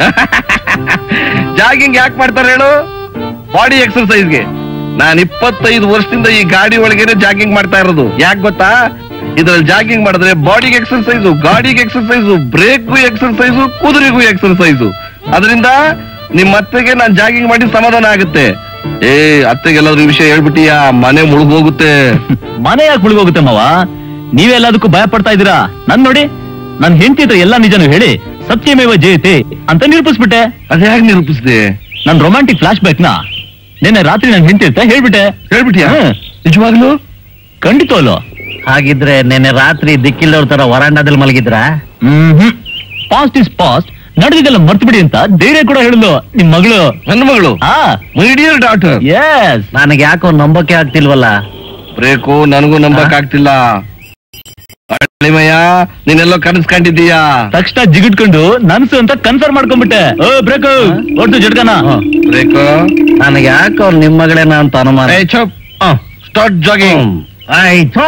[SPEAKER 4] ಜಾಗಿಂಗ್ ಯಾಕೆ ಮಾಡ್ತಾರೆ ಹೇಳು ಬಾಡಿ ಎಕ್ಸರ್ಸೈಸ್ಗೆ ನಾನ್ ಇಪ್ಪತ್ತೈದು ವರ್ಷದಿಂದ ಈ ಗಾಡಿ ಒಳಗೇನೆ ಜಾಗಿಂಗ್ ಮಾಡ್ತಾ ಇರೋದು ಯಾಕೆ ಗೊತ್ತಾ ಇದ್ರಲ್ಲಿ ಜಾಗಿಂಗ್ ಮಾಡಿದ್ರೆ ಬಾಡಿಗೆ ಎಕ್ಸರ್ಸೈಸು ಗಾಡಿಗೆ ಎಕ್ಸರ್ಸೈಸು ಬ್ರೇಕ್ಗೂ ಎಕ್ಸರ್ಸೈಸು ಕುದುರೆಗೂ ಎಕ್ಸರ್ಸೈಸು ಅದರಿಂದ ನಿಮ್ ಅತ್ತೆಗೆ ನಾನ್ ಜಾಗಿಂಗ್ ಮಾಡಿ ಸಮಾಧಾನ ಆಗುತ್ತೆ ಏ ಅತ್ತೆಗೆಲ್ಲಾದ್ರೂ ಈ ವಿಷಯ ಹೇಳ್ಬಿಟ್ಟಿಯಾ ಮನೆ ಮುಳುಗೋಗುತ್ತೆ
[SPEAKER 5] ಮನೆ ಯಾಕೆ ಮುಳುಗೋಗುತ್ತೆ ಮಾವ ನೀವೆಲ್ಲದಕ್ಕೂ ಭಯ ಪಡ್ತಾ ಇದ್ದೀರಾ ನನ್ ನೋಡಿ ನನ್ ಹೆಂಡತಿ ಹತ್ರ ಎಲ್ಲ ನಿಜನೂ ಹೇಳಿ ಸತ್ಯಮೇವ ಜಯತೆ ಅಂತ ನಿರೂಪಿಸ್ಬಿಟ್ಟೆ
[SPEAKER 4] ಅದ್ ಹೇಗೆ ನಿರೂಪಿಸಿದೆ
[SPEAKER 5] ನನ್ ರೊಮ್ಯಾಂಟಿಕ್ ಫ್ಲಾಶ್ ಬ್ಯಾಕ್ ನ ನಿನ್ನೆ ರಾತ್ರಿ ನನ್ ಹೆಂಡತಿ ಅಂತ ಹೇಳ್ಬಿಟ್ಟೆ
[SPEAKER 4] ಹೇಳ್ಬಿಟ್ಟಿಯಾ
[SPEAKER 5] ಹ್ಮ್.
[SPEAKER 4] ನಿಜವಾಗ್ಲು
[SPEAKER 5] ಖಂಡಿತವಲ್ಲ
[SPEAKER 7] ಹಾಗಿದ್ರೆ ನೆನ್ನೆ ರಾತ್ರಿ ದಿಕ್ಕಿಲ್ಲವ್ರ ತರ ವರಾಂಡದಲ್ಲಿ ಮಲಗಿದ್ರಾ
[SPEAKER 5] ಹ್ಮ್ ಪಾಸ್ಟ್ ಇಸ್ ಪಾಸ್ಟ್ ನಡೆದಿದ್ದೆಲ್ಲ ಮರ್ತು ಬಿಡಿ ಅಂತ ಧೈರ್ಯ ಕೂಡ ಹೇಳಿದ್ಲು ನಿಮ್ ಮಗಳು
[SPEAKER 4] ನನ್ನ ಮಗಳು
[SPEAKER 5] ಆ
[SPEAKER 4] ಮೈ ಡಿಯರ್ ಡಾಟರ್
[SPEAKER 5] ಎಸ್
[SPEAKER 7] ನನಗೆ ಯಾಕೋ ನಂಬಕ್ಕೆ ಆಗ್ತಿಲ್ವಲ್ಲ
[SPEAKER 4] ಬ್ರೇಕು ನನಗೂ ನಂಬಕ್ ಆಗ್ತಿಲ್ಲ ಅಳಿಮಯ್ಯ ನೀನೆಲ್ಲೋ ಕನಸ್ಕೊಂಡಿದ್ದೀಯಾ
[SPEAKER 5] ತಕ್ಷಣ ಜಿಗಿಟ್ಕೊಂಡು ನನ್ಸು ಅಂತ ಕನ್ಫರ್ಮ್ ಮಾಡ್ಕೊಂಡ್ಬಿಟ್ಟೆ ಓ ಬ್ರೇಕ್ ಒಟ್ಟು ಜಡ್ಕನ
[SPEAKER 4] ಬ್ರೇಕು
[SPEAKER 7] ನನಗೆ ಯಾಕೋ ಅವ್ರು ನಿಮ್ಮ ಮಗಳೇನ ಅಂತ ಅನುಮಾನ
[SPEAKER 4] ಏ ಚಪ್ ಸ್ಟಾರ್ಟ್ ಜಾಗಿಂಗ್
[SPEAKER 7] ಆಯ್ತು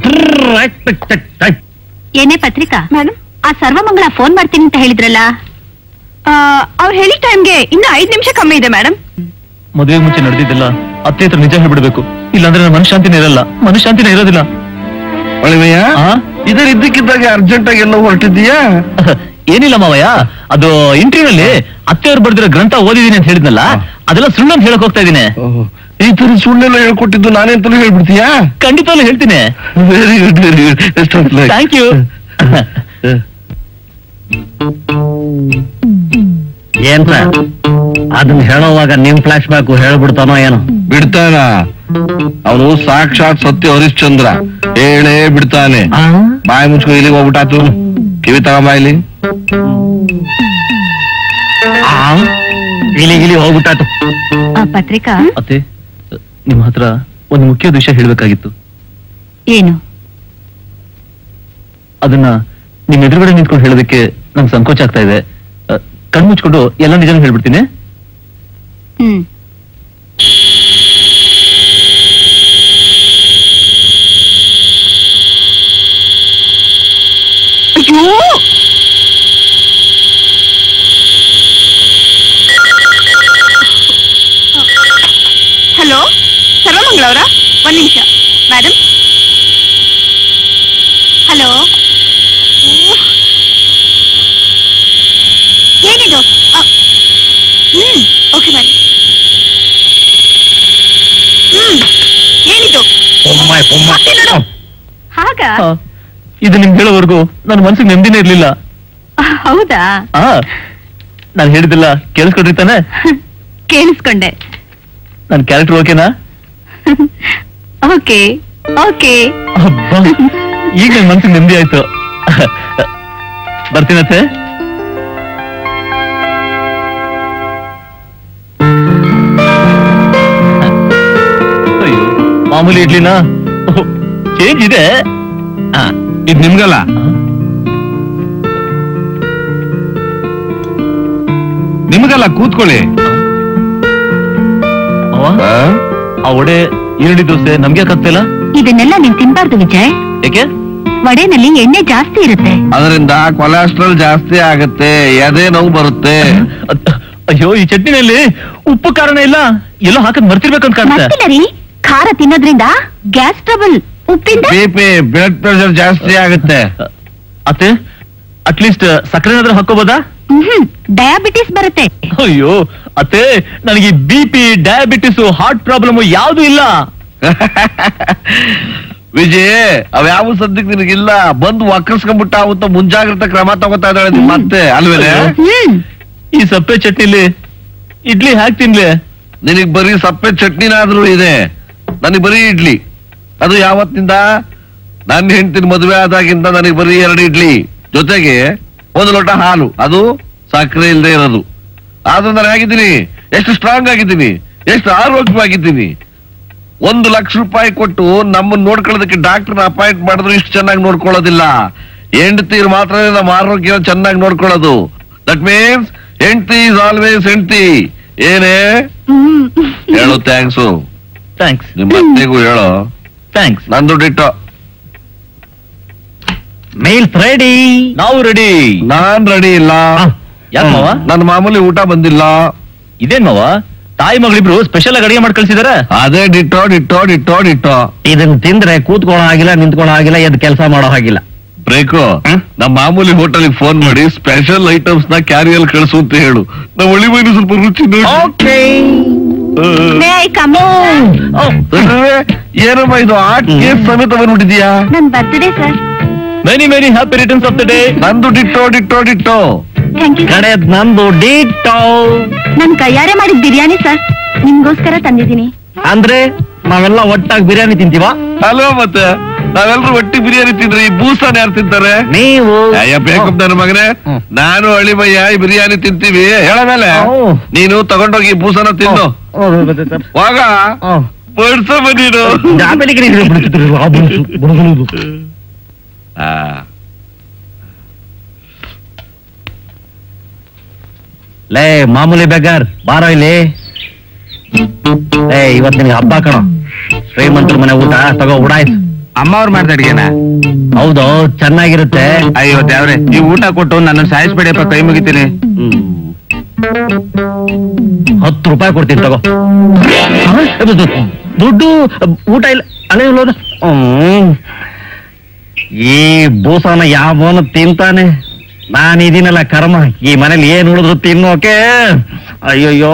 [SPEAKER 3] ಏನೇ ಪತ್ರಿಕಾ ಮೇಡಮ್ ಆ ಸರ್ವಮಂಗಳ ಫೋನ್ ಮಾಡ್ತೀನಿ ಅಂತ ಹೇಳಿದ್ರಲ್ಲ ಅವ್ರು ಹೇಳಿದ ಟೈಮ್ಗೆ ಇನ್ನು ಐದ್ ನಿಮಿಷ ಕಮ್ಮಿ ಇದೆ ಮೇಡಮ್
[SPEAKER 5] ಮದುವೆ ಮುಂಚೆ ನಡೆದಿದ್ದೆಲ್ಲ ಅತ್ತೆ ಹತ್ರ ನಿಜ ಹೇಳ್ಬಿಡ್ಬೇಕು ಇಲ್ಲಾಂದ್ರೆ ನನ್ನ ಮನಃಶಾಂತಿನೇ ಇರಲ್ಲ ಮನಃಶಾಂತಿನೇ ಇರೋದಿಲ್ಲ
[SPEAKER 4] ಅಳಿಮಯ್ಯ
[SPEAKER 5] ಆ?
[SPEAKER 4] ಇದರ ಇದ್ದಕ್ಕಿದ್ದಾಗ ಅರ್ಜೆಂಟ್ ಆಗಿ ಎಲ್ಲೋ ಹೊರಟಿದ್ದೀಯಾ
[SPEAKER 5] ಏನಿಲ್ಲ ಮಾವಯ್ಯ ಅದು ಇಂಟರ್ವ್ಯೂನಲ್ಲಿ ಅತ್ತೆಯವ್ರು ಬರ್ದಿರೋ ಗ್ರಂಥ ಓದಿದೀನಿ ಅಂತ ಹೇಳಿದ್ನಲ್ಲ ಅದೆಲ್ಲ ಸುಳ್ಳು ಅಂತ ಹೇಳಕ್ ಹೋಗ್ತಾ ಇದೀನಿ
[SPEAKER 4] ಓಹೋ. ಈ ತರ ಸುಳ್ಳೆಲ್ಲ ಹೇಳ್ಕೊಟ್ಟಿದ್ದು ನಾನೆಂತಲೂ ಹೇಳ್ಬಿಡ್ತೀಯಾ
[SPEAKER 5] ಖಂಡಿತವಾಗ್ಲೂ ಹೇಳ್ತೀನಿ
[SPEAKER 4] ವೆರಿ ಗುಡ್ ವೆರಿ ಗುಡ್ ಎಷ್ಟೊಂದು
[SPEAKER 5] ಥ್ಯಾಂಕ್ ಯು
[SPEAKER 7] ಏನ್ ಸರ್ ಅದನ್ನ ಹೇಳೋವಾಗ ನಿಮ್ ಫ್ಲಾಶ್ ಬ್ಯಾಕ್ ಹೇಳ್ಬಿಡ್ತಾನೋ ಏನೋ
[SPEAKER 4] ಬಿಡ್ತಾನ ಅವನು ಸಾಕ್ಷಾತ್ ಸತ್ಯ ಹರಿಶ್ಚಂದ್ರ ಹೇಳೇ ಬಿಡ್ತಾನೆ ಬಾಯಿ ಮುಚ್ಕೊ ಇಲ್ಲಿಗೆ ಹೋಗ್ಬಿಟ್ಟಾತು ಕಿವಿ ತಗೊಂಬ ಇಲ್ಲಿ
[SPEAKER 5] ಇಲಿ ಗಿಲಿ ಹೋಗ್ಬಿಟ್ಟಾತು
[SPEAKER 2] ಆ ಪತ್ರಿಕಾ
[SPEAKER 5] ಅತ್ತೆ ನಿಮ್ಮ ಹತ್ರ ಒಂದು ಮುಖ್ಯವಾದ ವಿಷಯ ಹೇಳ್ಬೇಕಾಗಿತ್ತು
[SPEAKER 2] ಏನು
[SPEAKER 5] ಅದನ್ನ ನಿಮ್ ಎದುರುಗಡೆ ನಿಂತ್ಕೊಂಡು ಹೇಳೋದಕ್ಕೆ ನಂಗೆ ಸಂಕೋಚ ಆಗ್ತಾ ಇದೆ ಅ, ಕಣ್ಣ್ ಮುಚ್ಕೊಂಡು ಎಲ್ಲ ನಿಜನೂ ಹೇಳ್ಬಿಡ್ತೀನಿ
[SPEAKER 2] ಹ್ಮ್ ಅಯ್ಯೋ ಹಲೋ ಸರ್ವಮಂಗಳ ಅವರ ಒಂದ್ ನಿಮಿಷ ಮೇಡಮ್ ಹಲೋ ಏನಿದು ಅ, ಹ್ಮ್ ಓಕೆ ಮೇಡಮ್ ಹ್ಮ್ ಏನಿದು ಮತ್ತೆ ನೋಡು. ಹಾಗ
[SPEAKER 5] ಆ, ಇದು ನಿಮ್ಗೆ ಹೇಳೋವರೆಗೂ ನನ್ನ ಮನ್ಸಿಗೆ ನೆಮ್ಮದಿನೇ ಇರ್ಲಿಲ್ಲ
[SPEAKER 2] ಹೌದಾ
[SPEAKER 5] ಆ ನಾನು ಹೇಳಿದಿಲ್ಲ ಕೇಳಿಸ್ಕೊಡ್ರಿ ತಾನೆ
[SPEAKER 2] ಕೇಳಿಸ್ಕೊಂಡೆ
[SPEAKER 5] ನನ್ನ ಕ್ಯಾರೆಕ್ಟರ್ ಓಕೆನಾ
[SPEAKER 2] ಓಕೆ ಓಕೆ
[SPEAKER 5] ಅಬ್ಬಾ, ಈಗ ನನ್ ಮನ್ಸಿಗೆ ನೆಮ್ಮದಿ ಆಯ್ತು ಬರ್ತೀನತ್ತೆ ಅಯ್ಯೋ ಮಾಮೂಲಿ ಇಡ್ಲಿನಾ ಚೇಂಜ್ ಇದೆ ಆ,
[SPEAKER 4] ಇದು ನಿಮ್ಗಲ್ಲ ನಿಮ್ಗಲ್ಲ ಕೂತ್ಕೊಳ್ಳಿ
[SPEAKER 5] ಅವ್ವ,
[SPEAKER 4] ಆ?
[SPEAKER 5] ಆ ಒಡೆ ಈರುಳ್ಳಿ ದೋಸೆ ನಮ್ಗೆ ಯಾಕಾಗ್ತಿಲ್ಲ
[SPEAKER 2] ಇದನ್ನೆಲ್ಲ ನೀನ್ ತಿನ್ಬಾರ್ದು ವಿಜಯ್
[SPEAKER 5] ಯಾಕೆ
[SPEAKER 2] ವಡೆನಲ್ಲಿ ಎಣ್ಣೆ ಜಾಸ್ತಿ ಇರುತ್ತೆ
[SPEAKER 4] ಅದರಿಂದ ಕೊಲೆಸ್ಟ್ರಾಲ್ ಜಾಸ್ತಿ ಆಗತ್ತೆ ಎದೆ ನೋವು ಬರುತ್ತೆ
[SPEAKER 5] ಅದ್- ಅಯ್ಯೋ ಈ ಚಟ್ನಿನಲ್ಲಿ ಉಪ್ಪು ಕಾರಣ ಇಲ್ಲ ಎಲ್ಲೋ ಹಾಕದ್ ಮರ್ತಿರ್ಬೇಕಂತ ಕಾಣುತ್ತೆ
[SPEAKER 2] ಮತ್ತಿಲ್ಲ ರೀ ಖಾರ ತಿನ್ನೋದ್ರಿಂದ ಗ್ಯಾಸ್ ಟ್ರಬಲ್ ಉಪ್ಪಿಂದ
[SPEAKER 4] ಬಿ ಪಿ ಬ್ಲಡ್ ಪ್ರೆಷರ್ ಜಾಸ್ತಿ ಆಗುತ್ತೆ
[SPEAKER 5] ಅತ್ತೆ ಅಟ್ಲೀಸ್ಟ್ ಸಕ್ಕರೆ ಏನಾದ್ರೂ ಹಾಕೋಬೋದಾ
[SPEAKER 2] ಹ್ಮ್ ಡಯಾಬಿಟಿಸ್ ಬರುತ್ತೆ
[SPEAKER 5] ಅಯ್ಯೋ ಅತ್ತೆ ನನಗೆ B P diabetes heart problem ಯಾವ್ದು ಇಲ್ಲ
[SPEAKER 4] ವಿಜಯ್ ಅವ್ಯಾವ ಸದ್ಯಕ್ಕೆ ನಿನಗಿಲ್ಲ ಬಂದು ವಕ್ರಸ್ಕೊಂಡ್ಬಿಟ್ಟ ಅವತ್ತ ಮುಂಜಾಗ್ರತಾ ಕ್ರಮ ತಗೋತಾ ಇದ್ದಾಳೆ ನಿಮ್ ಮತ್ತೆ ಅಲ್ವೇನೆ
[SPEAKER 2] ಹ್ಮ್
[SPEAKER 5] ಈ ಸಪ್ಪೆ ಚಟ್ನಿಲಿ ಇಡ್ಲಿ ಹಾಕ್ ತಿನ್ಲಿ
[SPEAKER 4] ನಿನಗ್ ಬರೀ ಸಪ್ಪೆ ಚಟ್ನಿನಾದ್ರೂ ಇದೆ ನನಗ್ ಬರೀ ಇಡ್ಲಿ ಅದು ಯಾವತ್ತಿಂದ ನನ್ನ ಹೆಂಡತಿನ ಮದುವೆ ಆದಾಗಿಂದ ನನಗೆ ಬರೀ ಎರಡು ಇಡ್ಲಿ ಜೊತೆಗೆ ಒಂದು ಲೋಟ ಹಾಲು ಅದು ಸಕ್ಕರೆ ಇಲ್ಲದೆ ಇರೋದು ಆದ್ರೂ ನಾನು ಹೇಗಿದ್ದೀನಿ ಎಷ್ಟು ಸ್ಟ್ರಾಂಗ್ ಆಗಿದ್ದೀನಿ ಎಷ್ಟು ಆರೋಗ್ಯವಾಗಿದ್ದೀನಿ ಒಂದು ಲಕ್ಷ ರೂಪಾಯಿ ಕೊಟ್ಟು ನಮ್ಮನ್ನ ನೋಡ್ಕೊಳ್ಳೋದಕ್ಕೆ ಡಾಕ್ಟರ್ನ ಅಪಾಯಿಂಟ್ ಮಾಡಿದ್ರು ಇಷ್ಟು ಚೆನ್ನಾಗಿ ನೋಡ್ಕೊಳ್ಳೋದಿಲ್ಲ ಹೆಂಡತಿರ್ ಮಾತ್ರ ನಮ್ಮ ಆರೋಗ್ಯ ಚೆನ್ನಾಗಿ ನೋಡ್ಕೊಳ್ಳೋದು ದಟ್ ಮೀನ್ಸ್ ಹೆಂಡತಿ ಇಸ್ ಆಲ್ವೇಸ್ ಹೆಂಡತಿ ಏನೇ
[SPEAKER 2] ಹ್ಮ್
[SPEAKER 4] ಹೇಳು ಥ್ಯಾಂಕ್ಸು
[SPEAKER 5] ಥ್ಯಾಂಕ್ಸ್
[SPEAKER 4] ನಿಮ್ಮ ಅತ್ತೆಗೂ ಹೇಳೋ
[SPEAKER 5] ಥ್ಯಾಂಕ್ಸ್
[SPEAKER 4] ನಂದು ಡಿಟ್ಟೋ
[SPEAKER 5] ಮೇಲ್ಸ್ ರೆಡಿ ನಾವು ರೆಡಿ
[SPEAKER 4] ನಾನ್ ರೆಡಿ ಇಲ್ಲ
[SPEAKER 5] ಯಾಕೆ ಮಾವ
[SPEAKER 4] ನನ್ನ ಮಾಮೂಲಿ ಊಟ ಬಂದಿಲ್ಲ
[SPEAKER 5] ಇದೇನ್ ಮಾವ ತಾಯಿ ಮಗಳಿಬ್ರು ಸ್ಪೆಷಲ್ ಆಗಿ ಅಡಿಗೆ ಮಾಡಿ ಕಳ್ಸಿದಾರೆ
[SPEAKER 4] ಅದೇ ಡಿಟ್ಟೋ ಡಿಟ್ಟೋ ಡಿಟ್ಟೋ ಡಿಟ್ಟೋ
[SPEAKER 7] ಇದನ್ನ ತಿಂದ್ರೆ ಕೂತ್ಕೊಳ್ಳೋ ಆಗಿಲ್ಲ ನಿಂತ್ಕೊಳ್ಳೋ ಆಗಿಲ್ಲ ಎದ್ ಕೆಲಸ ಮಾಡೋ ಹಾಗಿಲ್ಲ
[SPEAKER 4] ಬ್ರೇಕು ನಮ್ಮ ಮಾಮೂಲಿ ಹೋಟೆಲ್ಗೆ ಫೋನ್ ಮಾಡಿ ಸ್ಪೆಷಲ್ ಐಟಮ್ಸ್ ನ ಕ್ಯಾರಿಯಲ್ ಕಳಿಸು ಅಂತ ಹೇಳು ನಮ್ಮ ಒಳಿ ಮೈನು ಸ್ವಲ್ಪ ರುಚಿ ನೋಡಿ
[SPEAKER 2] ಮೇ ಐ ಕಮ್
[SPEAKER 4] ಅರೆ, ಏನಮ್ಮ ಇದು ಆರ್ಟ್ ಕೇಸ್ ಸಮೇತ ಬಂದ್ಬಿಟ್ಟಿದ್ಯಾ
[SPEAKER 2] ನನ್ birthday sir
[SPEAKER 5] many many happy returns of the day
[SPEAKER 4] ನಂದು ditto ditto ditto
[SPEAKER 2] thank you
[SPEAKER 7] ಕಡೆ ನಂದು ಡೀಟೋ
[SPEAKER 2] ನನ್ ಕೈಯಾರೆ ಮಾಡಿದ ಬಿರಿಯಾನಿ ಸರ್ ನಿಮ್ಗೋಸ್ಕರ ತಂದಿದ್ದೀನಿ
[SPEAKER 7] ಅಂದ್ರೆ ನಾವೆಲ್ಲ ಒಟ್ಟಾಗಿ ಬಿರಿಯಾನಿ ತಿಂತೀವ
[SPEAKER 4] ಅಲ್ವಾ ಮತ್ತೆ ನಾವೆಲ್ಲರೂ ಒಟ್ಟಿ ಬಿರಿಯಾನಿ ತಿಂದ್ರೆ ಈ ಬೂಸಾನ್ ಯಾರು ತಿಂತಾರೆ
[SPEAKER 7] ನೀವು
[SPEAKER 4] ಅಯ್ಯ ಬೇಕು ನನ್ನ ಮಗನೇ
[SPEAKER 7] ಹ್ಮ್.
[SPEAKER 4] ನಾನು ಅಳಿಮಯ್ಯ ಈ ಬಿರಿಯಾನಿ ತಿಂತೀವಿ ಹೇಳ ಮೇಲೆ
[SPEAKER 7] ಹ್ಮ್.
[SPEAKER 4] ನೀನು ತಗೊಂಡೋಗಿ ಈ ಬೂಸನ ತಿನ್ನು ಹೋಗ ಬಡ್ಸಮ್ಮ ನೀನು ಆ.
[SPEAKER 7] ಲೇ ಮಾಮೂಲಿ ಬೆಗರ್ ಬಾರೋ ಇಲ್ಲಿ ಏ ಇವತ್ ನಿನಗೆ ಹಬ್ಬ ಕಣೋ ಶ್ರೀಮಂತರ ಮನೆ ಊಟ ತಗೋ ಉಡಾಯ್ತು
[SPEAKER 6] ಅಮ್ಮ ಅವ್ರು ಮಾಡ್ದ ಅಡ್ಗೆನ
[SPEAKER 7] ಹೌದು ಚೆನ್ನಾಗಿರುತ್ತೆ
[SPEAKER 6] ಅಯ್ಯೋ ದೇವ್ರೆ ಈ ಊಟ ಕೊಟ್ಟು ನನ್ನ ಸಾಯಿಸ್ಬೇಡಿಯಪ್ಪ ಕೈ ಮುಗಿತೀನಿ
[SPEAKER 7] ಹತ್ತು ರೂಪಾಯಿ ಕೊಡ್ತೀನಿ ತಗೋ ಹ? ದುಡ್ಡು ಊಟ ಇಲ್ಲ ಅಲ್ಲೇ ಇಲ್ಲೋದು ಹ್ಮ್. ಈ ಬೂಸನ ಯಾವನು ತಿಂತಾನೆ ನಾನು ಇದೀನಲ್ಲ ಕರ್ಮ ಈ ಮನೇಲಿ ಏನ್ ಉಳಿದ್ರು ತಿನ್ನೋಕೆ ಅಯ್ಯಯ್ಯೋ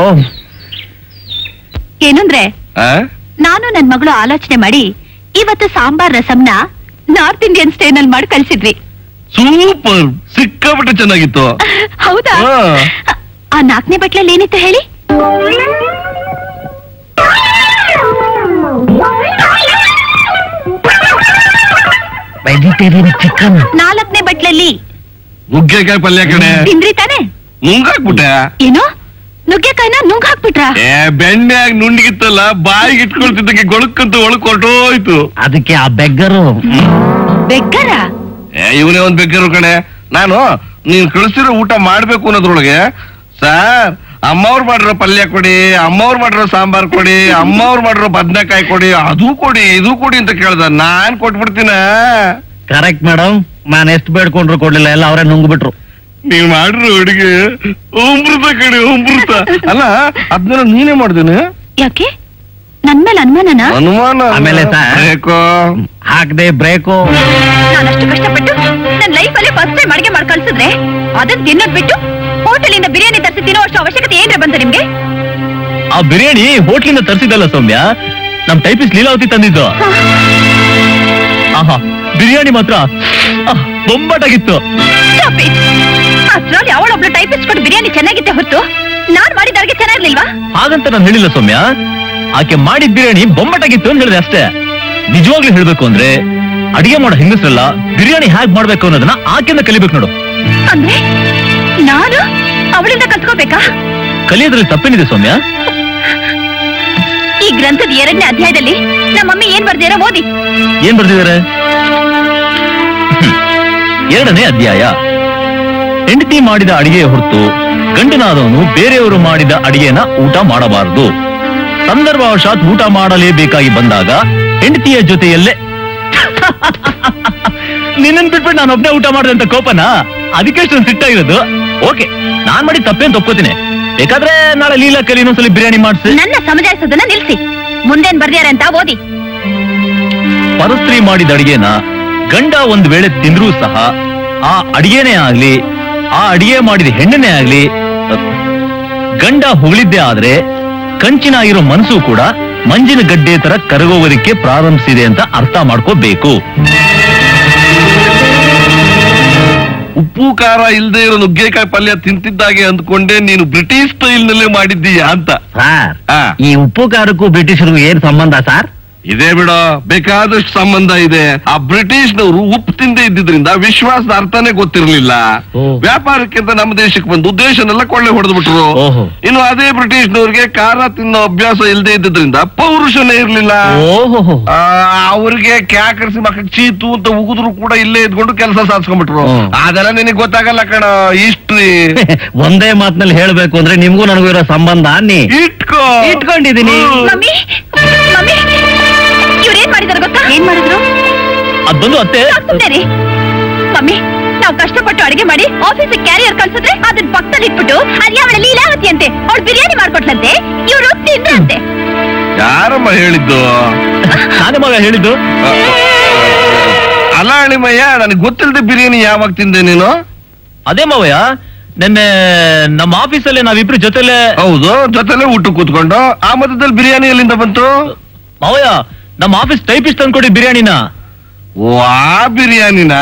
[SPEAKER 2] ಏನಂದ್ರೆ
[SPEAKER 4] ಆ?
[SPEAKER 2] ನಾನು ನನ್ ಮಗಳು ಆಲೋಚನೆ ಮಾಡಿ ಇವತ್ತು ಸಾಂಬಾರ್ ರಸಂನ ನಾರ್ತ್ ಇಂಡಿಯನ್ ಸ್ಟೈಲ್ ನಲ್ಲಿ ಮಾಡಿ ಕಳ್ಸಿದ್ವಿ
[SPEAKER 4] ಸೂಪರ್ ಸಿಕ್ಕಾಪಟ್ಟೆ ಚೆನ್ನಾಗಿತ್ತು
[SPEAKER 2] ಹೌದಾ
[SPEAKER 4] ಹಾ.
[SPEAKER 2] ಆ ನಾಲ್ಕನೇ ಬಟ್ಲಲ್ಲಿ ಏನಿತ್ತು ಹೇಳಿ
[SPEAKER 7] ವೆಜಿಟೇರಿಯನ್ ಚಿಕನ್
[SPEAKER 2] ನಾಲ್ಕನೇ ಬಟ್ಲಲ್ಲಿ
[SPEAKER 4] ನುಗ್ಗೆಕಾಯಿ ಪಲ್ಯ ಕಣೆ
[SPEAKER 2] ತಿಂದ್ರಿ ತಾನೆ
[SPEAKER 4] ನುಂಗಾಕ್ಬಿಟ್ಟೆ
[SPEAKER 2] ಏನು ನುಗ್ಗೆಕಾಯಿನ ನುಂಗ್ ಹಾಕ್ಬಿಟ್ರಾ
[SPEAKER 4] ಏ ಬೆಣ್ಣೆಯಾಗಿ ನುಣ್ಣಿಗಿತ್ತಲ್ಲ ಬಾಯಿಗೆ ಇಟ್ಕೊಳ್ತಿದ್ದಕ್ಕೆ ಗೊಳಕ್ಕಂತ ಒಳಕ್ ಹೊರಟೋಯ್ತು
[SPEAKER 7] ಅದಕ್ಕೆ ಆ ಬೆಗ್ಗರು
[SPEAKER 2] ಬೆಗ್ಗರ
[SPEAKER 4] ಏ ಇವನೇ ಒಂದ್ ಬೇಕಾರು ಕಣೆ ನಾನು ನೀನ್ ಕಳಿಸಿರೋ ಊಟ ಮಾಡ್ಬೇಕು ಅನ್ನೋದ್ರೊಳಗೆ ಸರ್ ಅಮ್ಮವ್ರು ಮಾಡಿರೋ ಪಲ್ಯ ಕೊಡಿ ಅಮ್ಮವ್ರು ಮಾಡಿರೋ ಸಾಂಬಾರ್ ಕೊಡಿ ಅಮ್ಮವ್ರು ಮಾಡಿರೋ ಬದ್ನೆಕಾಯಿ ಕೊಡಿ ಅದು ಕೊಡಿ ಇದು ಕೊಡಿ ಅಂತ ಕೇಳ್ದ ನಾನ್ ಕೊಟ್ಬಿಡ್ತೀನ
[SPEAKER 7] ಕರೆಕ್ಟ್ ಮೇಡಮ್ ನಾನು ಎಷ್ಟು ಬೇಡ್ಕೊಂಡ್ರು ಕೊಡ್ಲಿಲ್ಲ ಎಲ್ಲ ಅವರೇ ನುಂಗ್ಬಿಟ್ರು
[SPEAKER 4] ನೀವ್ ಮಾಡಿರೋ ಅಡಿಗೆ ಅಮೃತ ಕಡೆ ಅಮೃತ ಅಲ್ಲ ಅದನ್ನೆಲ್ಲ ನೀನೇ ಮಾಡ್ದೇನೆ
[SPEAKER 2] ಯಾಕೆ ನನ್ ಮೇಲೆ ಅನುಮಾನನ
[SPEAKER 4] ಅನುಮಾನ
[SPEAKER 7] ಆಮೇಲೆ ಸರ್?
[SPEAKER 4] ಬೇಕೋ
[SPEAKER 7] ಹಾಕ್ದೆ ಬ್ರೇಕು
[SPEAKER 2] ನಾನಷ್ಟು ಕಷ್ಟಪಟ್ಟು ನನ್ ಲೈಫ್ ಅಲ್ಲಿ ಫಸ್ಟ್ ಟೈಮ್ ಅಡಿಗೆ ಮಾಡಿ ಕಳ್ಸಿದ್ರೆ ಅದನ್ನ ತಿನ್ನೋದ್ ಬಿಟ್ಟು ಹೋಟೆಲ್ ಇಂದ ಬಿರಿಯಾನಿ ತರಿಸಿ ತಿನ್ನೋ ಅಷ್ಟು ಅವಶ್ಯಕತೆ ಏನ್ರ ಬಂತ ನಿಮ್ಗೆ
[SPEAKER 5] ಆ ಬಿರಿಯಾನಿ ಹೋಟ್ಲಿಂದ ತರಿಸಿದಲ್ಲ ಸೌಮ್ಯ ನಮ್ ಟೈಪಿಸ್ಟ್ ಲೀಲಾವತಿ ತಂದಿದ್ದು ಆಹಾ ಬಿರಿಯಾನಿ ಮಾತ್ರ ಆಹ್, ಬೊಂಬಾಟಾಗಿತ್ತು
[SPEAKER 2] Stop it. ಅಷ್ಟ್ರಲ್ಲಿ ಅವಳೊಬ್ಳು ಟೈಪಿಸ್ಟ್ ಕೊಟ್ಟು ಬಿರಿಯಾನಿ ಚೆನ್ನಾಗಿತ್ತೆ ಹೊತ್ತು ನಾನ್ ಮಾಡಿದ ಅಡ್ಗೆ ಚೆನ್ನಾಗಿರ್ಲಿಲ್ವಾ
[SPEAKER 5] ಹಾಗಂತ ನಾನು ಹೇಳಿಲ್ಲ ಸೌಮ್ಯ ಆಕೆ ಮಾಡಿದ ಬಿರಿಯಾನಿ ಬೊಂಬಾಟಾಗಿತ್ತು ಅಂತ ಹೇಳಿದೆ ಅಷ್ಟೇ ನಿಜವಾಗ್ಲೂ ಹೇಳ್ಬೇಕು ಅಂದ್ರೆ ಅಡಿಗೆ ಮಾಡೋ ಹೆಂಗಸ್ರಲ್ಲ ಬಿರಿಯಾನಿ ಹೇಗ್ ಮಾಡ್ಬೇಕು ಅನ್ನೋದನ್ನ ಆಕೆಯಿಂದ ಕಲಿಬೇಕು ನೋಡು
[SPEAKER 2] ಅಂದ್ರೆ ನಾನು ಅವಳಿಂದ ಕಲ್ತ್ಕೋಬೇಕಾ
[SPEAKER 5] ಕಲಿಯೋದ್ರಲ್ಲಿ ತಪ್ಪೇನಿದೆ ಸೌಮ್ಯ
[SPEAKER 2] ಈ ಗ್ರಂಥದ ಎರಡನೇ ಅಧ್ಯಾಯದಲ್ಲಿ ನಮ್ಮಮ್ಮಿ ಏನ್ ಬರ್ದಿರೋ ಓದಿ
[SPEAKER 5] ಏನ್ ಬರ್ತಿದ್ದಾರೆ ಎರಡನೇ ಅಧ್ಯಾಯ ಹೆಂಡತಿ ಮಾಡಿದ ಅಡಿಗೆಯ ಹೊರತು ಗಂಡನಾದವನು ಬೇರೆಯವರು ಮಾಡಿದ ಅಡಿಗೆನ ಊಟ ಮಾಡಬಾರದು ಸಂದರ್ಭವಶಾತ್ ಊಟ ಮಾಡಲೇಬೇಕಾಗಿ ಬಂದಾಗ ಹೆಂಡತಿಯ ಜೊತೆಯಲ್ಲೇ ನಿನ್ನನ್ ಬಿಟ್ಬಿಟ್ಟು ನಾನು ಒಬ್ಬನೇ ಊಟ ಮಾಡಿದೆ ಅಂತ ಕೋಪನ ಅದಕ್ಕೆ ಅಷ್ಟೊಂದು ಸಿಟ್ಟಾಗಿರೋದು ಓಕೆ ನಾನ್ ಮಾಡಿ ತಪ್ಪೇನ್ ತಪ್ಕೋತೀನಿ ಬೇಕಾದ್ರೆ ನಾಳೆ ಲೀಲಾ ಕಲಿ ಇನ್ನೊಂದ್ಸಲಿ ಬಿರಿಯಾನಿ ಮಾಡಿಸಿ
[SPEAKER 2] ನನ್ನ ಸಮಜಾಯಿಸೋದನ್ನ ನಿಲ್ಸಿ ಮುಂದೇನ್ ಬರ್ದಿಯಾರೆ ಅಂತ ಓದಿ
[SPEAKER 5] ಪರಸ್ತ್ರೀ ಮಾಡಿದ ಅಡಿಗೆನ ಗಂಡ ಒಂದ್ ವೇಳೆ ತಿಂದ್ರೂ ಸಹ ಆ ಅಡಿಗೆನೇ ಆಗ್ಲಿ ಆ ಅಡಿಗೆ ಮಾಡಿದ ಹೆಣ್ಣನೇ ಆಗ್ಲಿ ಅಹ್, ಗಂಡ ಹೊಗಳಿದ್ದೇ ಆದ್ರೆ ಕಂಚಿನಾಗಿರೋ ಮನಸ್ಸು ಕೂಡ ಮಂಜಿನ ಗಡ್ಡೆ ತರ ಕರಗೋಗೋದಕ್ಕೆ ಪ್ರಾರಂಭಿಸಿದೆ ಅಂತ ಅರ್ಥ ಮಾಡ್ಕೋಬೇಕು
[SPEAKER 4] ಉಪ್ಪು ಖಾರ ಇಲ್ದೇ ಇರೋ ನುಗ್ಗೆಕಾಯಿ ಪಲ್ಯ ತಿಂತಿದ್ದಾಗೆ ಅಂದ್ಕೊಂಡೆ ನೀನು ಬ್ರಿಟಿಷ್ ಸ್ಟೈಲ್ ನಲ್ಲೇ ಮಾಡಿದ್ದೀಯಾ ಅಂತ
[SPEAKER 7] ಸಾರ್
[SPEAKER 4] ಆ.
[SPEAKER 7] ಈ ಉಪ್ಪು ಖಾರಕ್ಕೂ ಬ್ರಿಟಿಷರಿಗೂ ಏನ್ ಸಂಬಂಧ ಸಾರ್
[SPEAKER 4] ಇದೇ ಬಿಡೋ ಬೇಕಾದಷ್ಟು ಸಂಬಂಧ ಇದೆ ಆ ಬ್ರಿಟಿಷ್ನವರು ಉಪ್ಪು ತಿಂದೇ ಇದ್ದಿದ್ರಿಂದ ವಿಶ್ವಾಸದ ಅರ್ಥನೇ ಗೊತ್ತಿರಲಿಲ್ಲ
[SPEAKER 7] ಓ.
[SPEAKER 4] ವ್ಯಾಪಾರಕ್ಕೆ ಅಂತ ನಮ್ಮ ದೇಶಕ್ಕೆ ಬಂದು ದೇಶನೆಲ್ಲ ಕೊಳ್ಳೆ ಹೊಡೆದು ಬಿಟ್ರು
[SPEAKER 7] ಓಹೋ.
[SPEAKER 4] ಇನ್ನು ಅದೇ ಬ್ರಿಟಿಷ್ನವ್ರಿಗೆ ಖಾರ ತಿನ್ನೋ ಅಭ್ಯಾಸ ಇಲ್ಲದೆ ಇದ್ದಿದ್ರಿಂದ ಪೌರುಷನೇ ಇರ್ಲಿಲ್ಲ
[SPEAKER 5] ಓಹೋ
[SPEAKER 4] ಆ, ಅವ್ರಿಗೆ ಕ್ಯಾಕರ್ಸಿ ಮಕ್ಕಳು ಚೀತು ಅಂತ ಉಗಿದ್ರು ಕೂಡ ಇಲ್ಲೇ ಇದ್ಕೊಂಡು ಕೆಲಸ ಸಾಧಿಸ್ಕೊಂಡ್ಬಿಟ್ರು
[SPEAKER 7] ಹ್ಮ್.
[SPEAKER 4] ಅದೆಲ್ಲ ನಿನಗೆ ಗೊತ್ತಾಗಲ್ಲ ಕಣ ಹಿಸ್ಟ್ರಿ
[SPEAKER 7] ಒಂದೇ ಮಾತಿನಲ್ಲಿ ಹೇಳ್ಬೇಕು ಅಂದ್ರೆ ನಿಮ್ಗೂ ನನಗೂ ಇರೋ ಸಂಬಂಧ ಅನ್ನಿ
[SPEAKER 4] ಇಟ್ಕೋ
[SPEAKER 7] ಇಟ್ಕೊಂಡಿದೀನಿ.
[SPEAKER 4] ಹ್ಮ್.
[SPEAKER 2] ಮಮ್ಮಿ ಮಮ್ಮಿ ಇವ್ರೇನ್ ಮಾಡಿದಾರೆ ಗೊತ್ತಾ ಏನ್ ಮಾಡಿದ್ರು
[SPEAKER 5] ಅದ್ ಬಂದು ಅತ್ತೆ
[SPEAKER 2] ಸುಮ್ನೆ ರೀ ಮಮ್ಮಿ ನಾವು ಕಷ್ಟಪಟ್ಟು ಅಡಿಗೆ ಮಾಡಿ ಆಫೀಸಿಗೆ ಕ್ಯಾರಿಯರ್ ಕಳ್ಸಿದ್ರೆ ಅದನ್ನ ಪಕ್ಕದಲ್ಲಿ ಇಟ್ಬಿಟ್ಟು ಅದ್ ಯಾವಳ ಲೀಲಾವತಿ ಅಂತೆ ಅವಳು ಬಿರಿಯಾನಿ ಮಾಡ್ಕೊಟ್ಲಂತೆ ಇವ್ರು ತಿಂದ್ರಂತೆ
[SPEAKER 4] ಯಾರಮ್ಮ ಹೇಳಿದ್ದು
[SPEAKER 5] ನಾನೇ ಮಗ ಹೇಳಿದ್ದು
[SPEAKER 4] ಅಲ್ಲ ಅಳಿಮಯ್ಯ ನನಗೆ ಗೊತ್ತಿಲ್ಲದೆ ಬಿರಿಯಾನಿ ಯಾವಾಗ ತಿಂದೆ ನೀನು
[SPEAKER 5] ಅದೇ ಮಾವಯ್ಯ ನಿನ್ನೆ ನಮ್ಮ ಆಫೀಸಲ್ಲೇ ನಾವಿಬ್ರು ಜೊತೆಲೆ
[SPEAKER 4] ಹೌದು ಜೊತೆಲೆ ಊಟ ಕೂತ್ಕೊಂಡು ಆ ಮಧ್ಯದಲ್ಲಿ ಬಿರಿಯಾನಿ ಎಲ್ಲಿಂದ ಬಂತು
[SPEAKER 5] ಮಾವಯ್ಯ ನಮ್ಮ ಆಫೀಸ್ ಟೈಪಿಸ್ಟ್ ತಂದ್ಕೊಡಿ ಬಿರಿಯಾನಿನ
[SPEAKER 4] ಓ ಆ ಬಿರಿಯಾನಿನ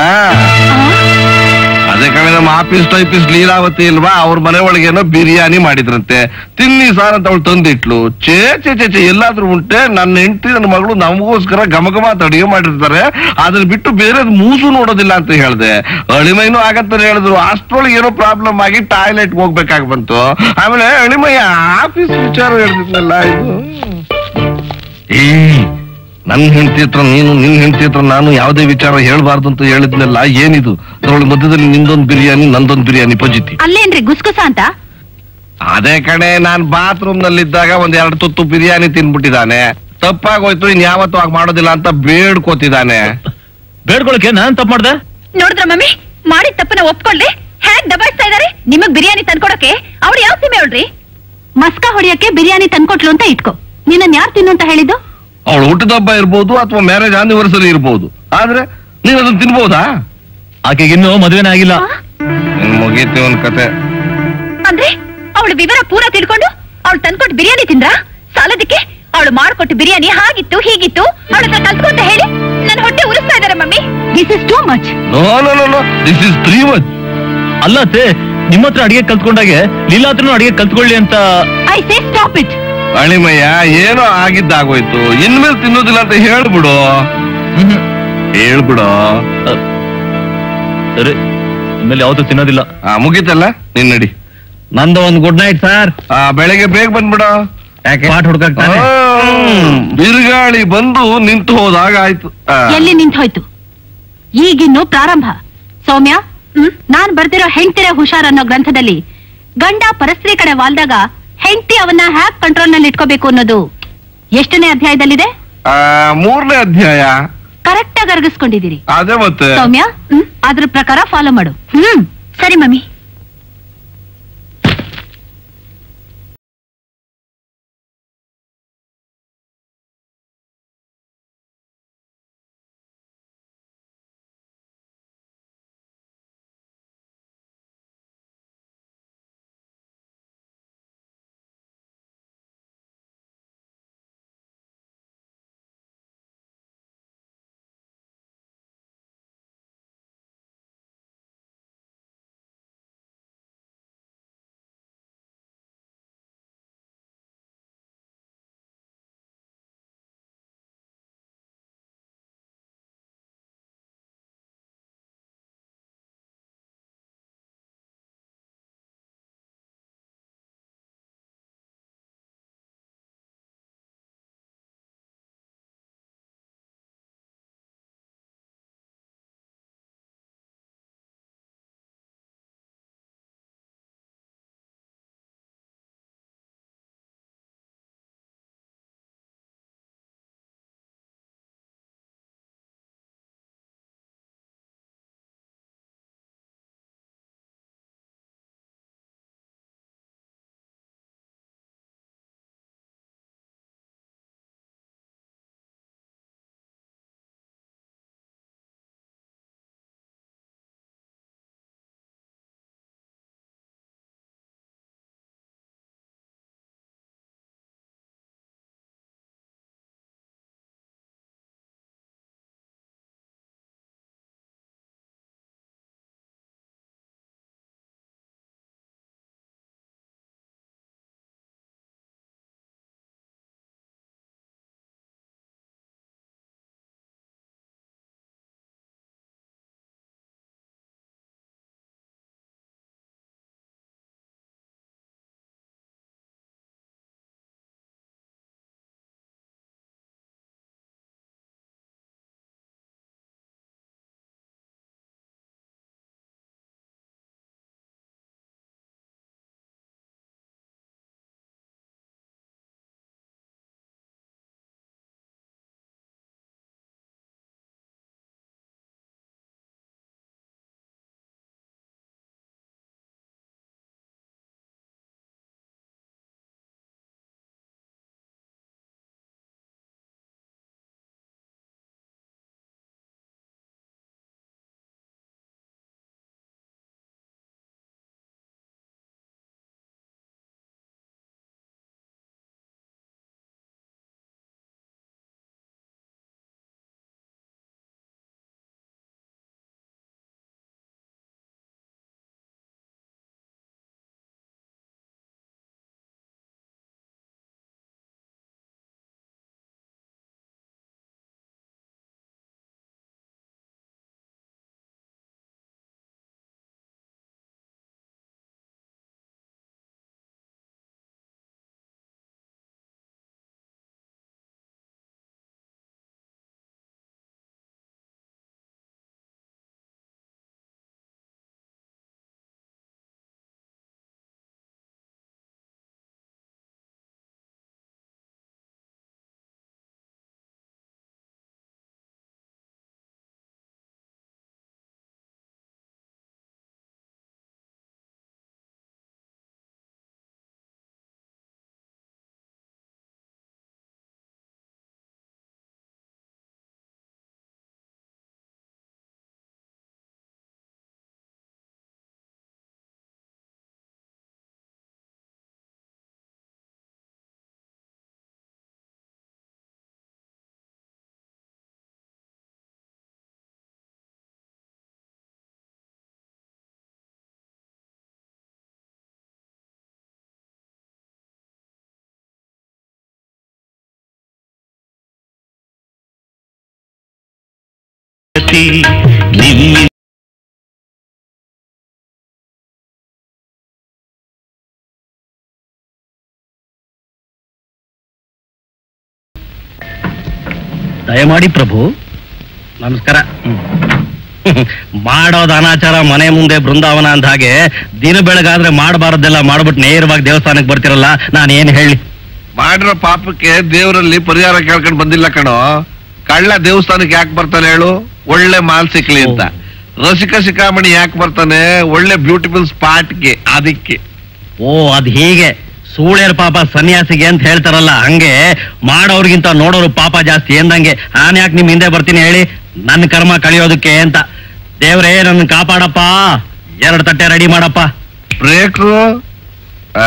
[SPEAKER 4] ಅದೇ ಕಡೆ ನಮ್ಮ ಆಫೀಸ್ ಟೈಪಿಸ್ ಲೀಲಾವತಿ ಇಲ್ವಾ ಅವ್ರ ಮನೆ ಒಳಗೇನೋ ಬಿರಿಯಾನಿ ಮಾಡಿದ್ರಂತೆ ತಿನ್ನಿ ಸಾರ್ ಅಂತ ಅವಳು ತಂದಿಟ್ಲು ಚೇ ಚೇ ಚೇ ಚೇ ಎಲ್ಲಾದ್ರೂ ಉಂಟೆ ನನ್ನ ಹೆಂಡತಿ ನನ್ನ ಮಗಳು ನಮಗೋಸ್ಕರ ಘಮ ಘಮ ಅಂತ ಅಡಿಗೆ ಮಾಡಿರ್ತಾರೆ ಅದನ್ನ ಬಿಟ್ಟು ಬೇರೆ ಮೂಸು ನೋಡೋದಿಲ್ಲ ಅಂತ ಹೇಳ್ದೆ ಅಳಿಮೈನು ಆಗಂತ ಹೇಳಿದ್ರು ಅಷ್ಟ್ರೊಳಗೆ ಏನೋ ಪ್ರಾಬ್ಲಮ್ ಆಗಿ ಟಾಯ್ಲೆಟ್ ಹೋಗ್ಬೇಕಾಗಿ ಬಂತು ಆಮೇಲೆ ಅಳಿಮಯ್ಯ ಆಫೀಸ್ ವಿಚಾರ ಹೇಳಿದ್ನಲ್ಲ ಇದು ಏ ನನ್ನ ಹೆಂಡತಿ ಹತ್ರ ನೀನು ನಿನ್ ಹೆಂಡತಿ ಹತ್ರ ನಾನು ಯಾವುದೇ ವಿಚಾರ ಹೇಳ್ಬಾರ್ದು ಅಂತ ಹೇಳಿದ್ನಲ್ಲ ಏನಿದು ಅದ್ರೊಳಗೆ ಮಧ್ಯದಲ್ಲಿ ನಿಂದೊಂದು ಬಿರಿಯಾನಿ ನಂದೊಂದು ಬಿರಿಯಾನಿ ಪಜಿತಿ
[SPEAKER 2] ಅಲ್ಲೇನ್ರಿ ಗುಸ್ಗುಸ ಅಂತ
[SPEAKER 4] ಅದೇ ಕಡೆ ನಾನ್ ಬಾತ್ರೂಮ್ ನಲ್ಲಿದ್ದಾಗ ಒಂದ್ ಎರಡು ತುತ್ತು ಬಿರಿಯಾನಿ ತಿನ್ಬಿಟ್ಟಿದ್ದಾನೆ ತಪ್ಪಾಗೋಯ್ತು ಇನ್ ಯಾವತ್ತೂ ಆಗ ಮಾಡೋದಿಲ್ಲ ಅಂತ ಬೇಡ್ಕೋತಿದ್ದಾನೆ
[SPEAKER 5] ಬೇಡ್ಕೊಳಕ್ಕೆ ನಾನ್ ತಪ್ಪು ಮಾಡ್ದೆ
[SPEAKER 2] ನೋಡಿದ್ರ ಮಮ್ಮಿ ಮಾಡಿದ ತಪ್ಪನ ಒಪ್ಕೊಳ್ಳಿ ಹ್ಯಾಗ್ ದಬಾಯಿಸ್ತಾ ಇದಾರೆ ನಿಮಗ್ ಬಿರಿಯಾನಿ ತಂದ್ಕೊಡಕ್ಕೆ ಅವ್ರು ಯಾವ ಸೀಮೆ ಹೇಳ್ರಿ ಮಸ್ಕ ಹೊಡಿಯಕ್ಕೆ ಬಿರಿಯಾನಿ ತಂದ್ಕೊಟ್ಲು ಅಂತ ಇಟ್ಕೋ ನಿನ್ನನ್ ಯಾರು ತಿನ್ನು ಅಂತ ಹೇಳಿದ್ದು
[SPEAKER 4] ಅವಳು ಹುಟ್ಟದಬ್ಬ ಇರ್ಬೋದು ಅಥವಾ ಮ್ಯಾರೇಜ್ ಆನಿವರ್ಸರಿ ಇರ್ಬೋದು ಆದ್ರೆ ನೀನ್ ಅದನ್ನ ತಿನ್ಬೋದಾ
[SPEAKER 5] ಆಕೆಗೆ ಇನ್ನೂ ಮದುವೆನೇ ಆಗಿಲ್ಲ
[SPEAKER 4] ನಿನ್ ಮುಗೀತಿ ಒಂದ್ ಕತೆ
[SPEAKER 2] ಅಂದ್ರೆ ಅವಳು ವಿವರ ಪೂರ ತಿಳ್ಕೊಂಡು ಅವಳು ತಂದ್ಕೊಟ್ಟು ಬಿರಿಯಾನಿ ತಿಂದ್ರ ಸಾಲದಕ್ಕೆ ಅವಳು ಮಾಡ್ಕೊಟ್ಟು ಬಿರಿಯಾನಿ ಹಾಗಿತ್ತು ಹೀಗಿತ್ತು ಅವಳ ಹತ್ರ ಕಲ್ತ್ಕೊ ಅಂತ ಹೇಳಿ ನನ್ನ ಹೊಟ್ಟೆ ಉರಿಸ್ತಾ ಇದಾರೆ mummy this is too much
[SPEAKER 4] no no no no this is three much
[SPEAKER 5] ಅಲ್ಲ ಅತ್ತೆ ನಿಮ್ಮ ಹತ್ರ ಅಡಿಗೆ ಕಲ್ತ್ಕೊಂಡಾಗೆ ಲೀಲಾ ಹತ್ರನೂ ಅಡಿಗೆ ಕಲ್ತ್ಕೊಳ್ಳಿ ಅಂತ
[SPEAKER 2] ಐ ಸೇ ಸ್ಟಾಪ್ ಇಟ್
[SPEAKER 4] ಅಳಿಮಯ್ಯ ಏನೋ ಆಗಿದ್ದಾಗೋಯ್ತು ಇನ್ಮೇಲೆ ತಿನ್ನೋದಿಲ್ಲ ಅಂತ ಹೇಳ್ಬಿಡು
[SPEAKER 5] ಹ್ಮ್.
[SPEAKER 4] ಹೇಳ್ಬಿಡ
[SPEAKER 5] ಸರಿ ಇನ್ಮೇಲೆ ಯಾವತ್ತೂ ತಿನ್ನೋದಿಲ್ಲ
[SPEAKER 4] ಆ ಮುಗೀತಲ್ಲ ನಿನ್ ನಡಿ
[SPEAKER 7] ನಂದು ಒಂದು ಗುಡ್ ನೈಟ್ ಸರ್
[SPEAKER 4] ಆ ಬೆಳಗ್ಗೆ ಬೇಗ ಬಂದ್ಬಿಡ
[SPEAKER 7] ಯಾಕೆ ಪಾಠ ಹುಡ್ಕಕ್
[SPEAKER 4] ಬಿರುಗಾಳಿ ಬಂದು ನಿಂತು ಹೋದಾಗ ಆಯ್ತು ಆ,
[SPEAKER 2] ಎಲ್ಲಿ ನಿಂತು ಹೋಯ್ತು ಈಗಿನ್ನು ಪ್ರಾರಂಭ ಸೌಮ್ಯ ಹ್ಮ್ ನಾನ್ ಬರ್ದಿರೋ ಹೆಂಡ್ತಿರೆ ಹುಷಾರ್ ಅನ್ನೋ ಗ್ರಂಥದಲ್ಲಿ ಗಂಡ ಪರಸ್ತ್ರೀ ಕಡೆ ವಾಲ್ದಾಗ ಹೆಂಡತಿ ಅವನ್ನ ಹ್ಯಾಕ್ ಕಂಟ್ರೋಲ್ ನಲ್ಲಿ ಇಟ್ಕೋಬೇಕು ಅನ್ನೋದು ಎಷ್ಟನೇ ಅಧ್ಯಾಯದಲ್ಲಿದೆ
[SPEAKER 4] ಆ, ಮೂರನೇ ಅಧ್ಯಾಯ
[SPEAKER 2] ಕರೆಕ್ಟ್ ಆಗಿ ಅರ್ಗಿಸ್ಕೊಂಡಿದ್ದೀರಿ
[SPEAKER 4] ಅದೇ ಮತ್ತೆ
[SPEAKER 2] ಸೌಮ್ಯ ಹ್ಮ್ ಅದ್ರ ಪ್ರಕಾರ ಫಾಲೋ ಮಾಡು ಹ್ಮ್ ಸರಿ ಮಮ್ಮಿ
[SPEAKER 10] ಹುಟ್ಟಿ ನಿಲ್ಲಿ
[SPEAKER 7] ದಯಮಾಡಿ ಪ್ರಭು ನಮಸ್ಕಾರ ಮಾಡೋದು ಅನಾಚಾರ ಮನೆ ಮುಂದೆ ಬೃಂದಾವನ ಅಂದ ಹಾಗೆ ದಿನ ಬೆಳಗಾದ್ರೆ ಮಾಡಬಾರದೆಲ್ಲ ಮಾಡ್ಬಿಟ್ಟು ನೇರವಾಗಿ ದೇವಸ್ಥಾನಕ್ಕೆ ಬರ್ತಿರಲ್ಲ ನಾನು ಏನ್ ಹೇಳಿ
[SPEAKER 4] ಮಾಡಿರೋ ಪಾಪಕ್ಕೆ ದೇವರಲ್ಲಿ ಪರಿಹಾರ ಕೇಳ್ಕೊಂಡ್ ಬಂದಿಲ್ಲ ಕಣೋ ಕಳ್ಳ ದೇವಸ್ಥಾನಕ್ಕೆ ಯಾಕೆ ಬರ್ತಾನೆ ಹೇಳು ಒಳ್ಳೆ ಮಾಲ್ ಸಿಕ್ಲಿ ಅಂತ ರಸಿಕ ಶಿಖಾಮಣಿ ಯಾಕೆ ಬರ್ತಾನೆ ಒಳ್ಳೆ ಬ್ಯೂಟಿಫುಲ್ ಸ್ಪಾಟ್ಗೆ ಅದಕ್ಕೆ
[SPEAKER 7] ಓ ಅದ್ ಹೀಗೆ ಸೂಳ್ಯರ್ ಪಾಪ ಸನ್ಯಾಸಿಗೆ ಅಂತ ಹೇಳ್ತಾರಲ್ಲ ಹಂಗೆ ಮಾಡೋರ್ಗಿಂತ ನೋಡೋರು ಪಾಪ ಜಾಸ್ತಿ ಎಂದಂಗೆ ನಾನು ಯಾಕೆ ನಿಮ್ ಹಿಂದೆ ಬರ್ತೀನಿ ಹೇಳಿ ನನ್ನ ಕರ್ಮ ಕಳಿಯೋದಕ್ಕೆ ಅಂತ ದೇವ್ರೇ ನನ್ನ ಕಾಪಾಡಪ್ಪ ಎರಡು ತಟ್ಟೆ ರೆಡಿ ಮಾಡಪ್ಪ
[SPEAKER 4] ಬ್ರೇಕು ಆ,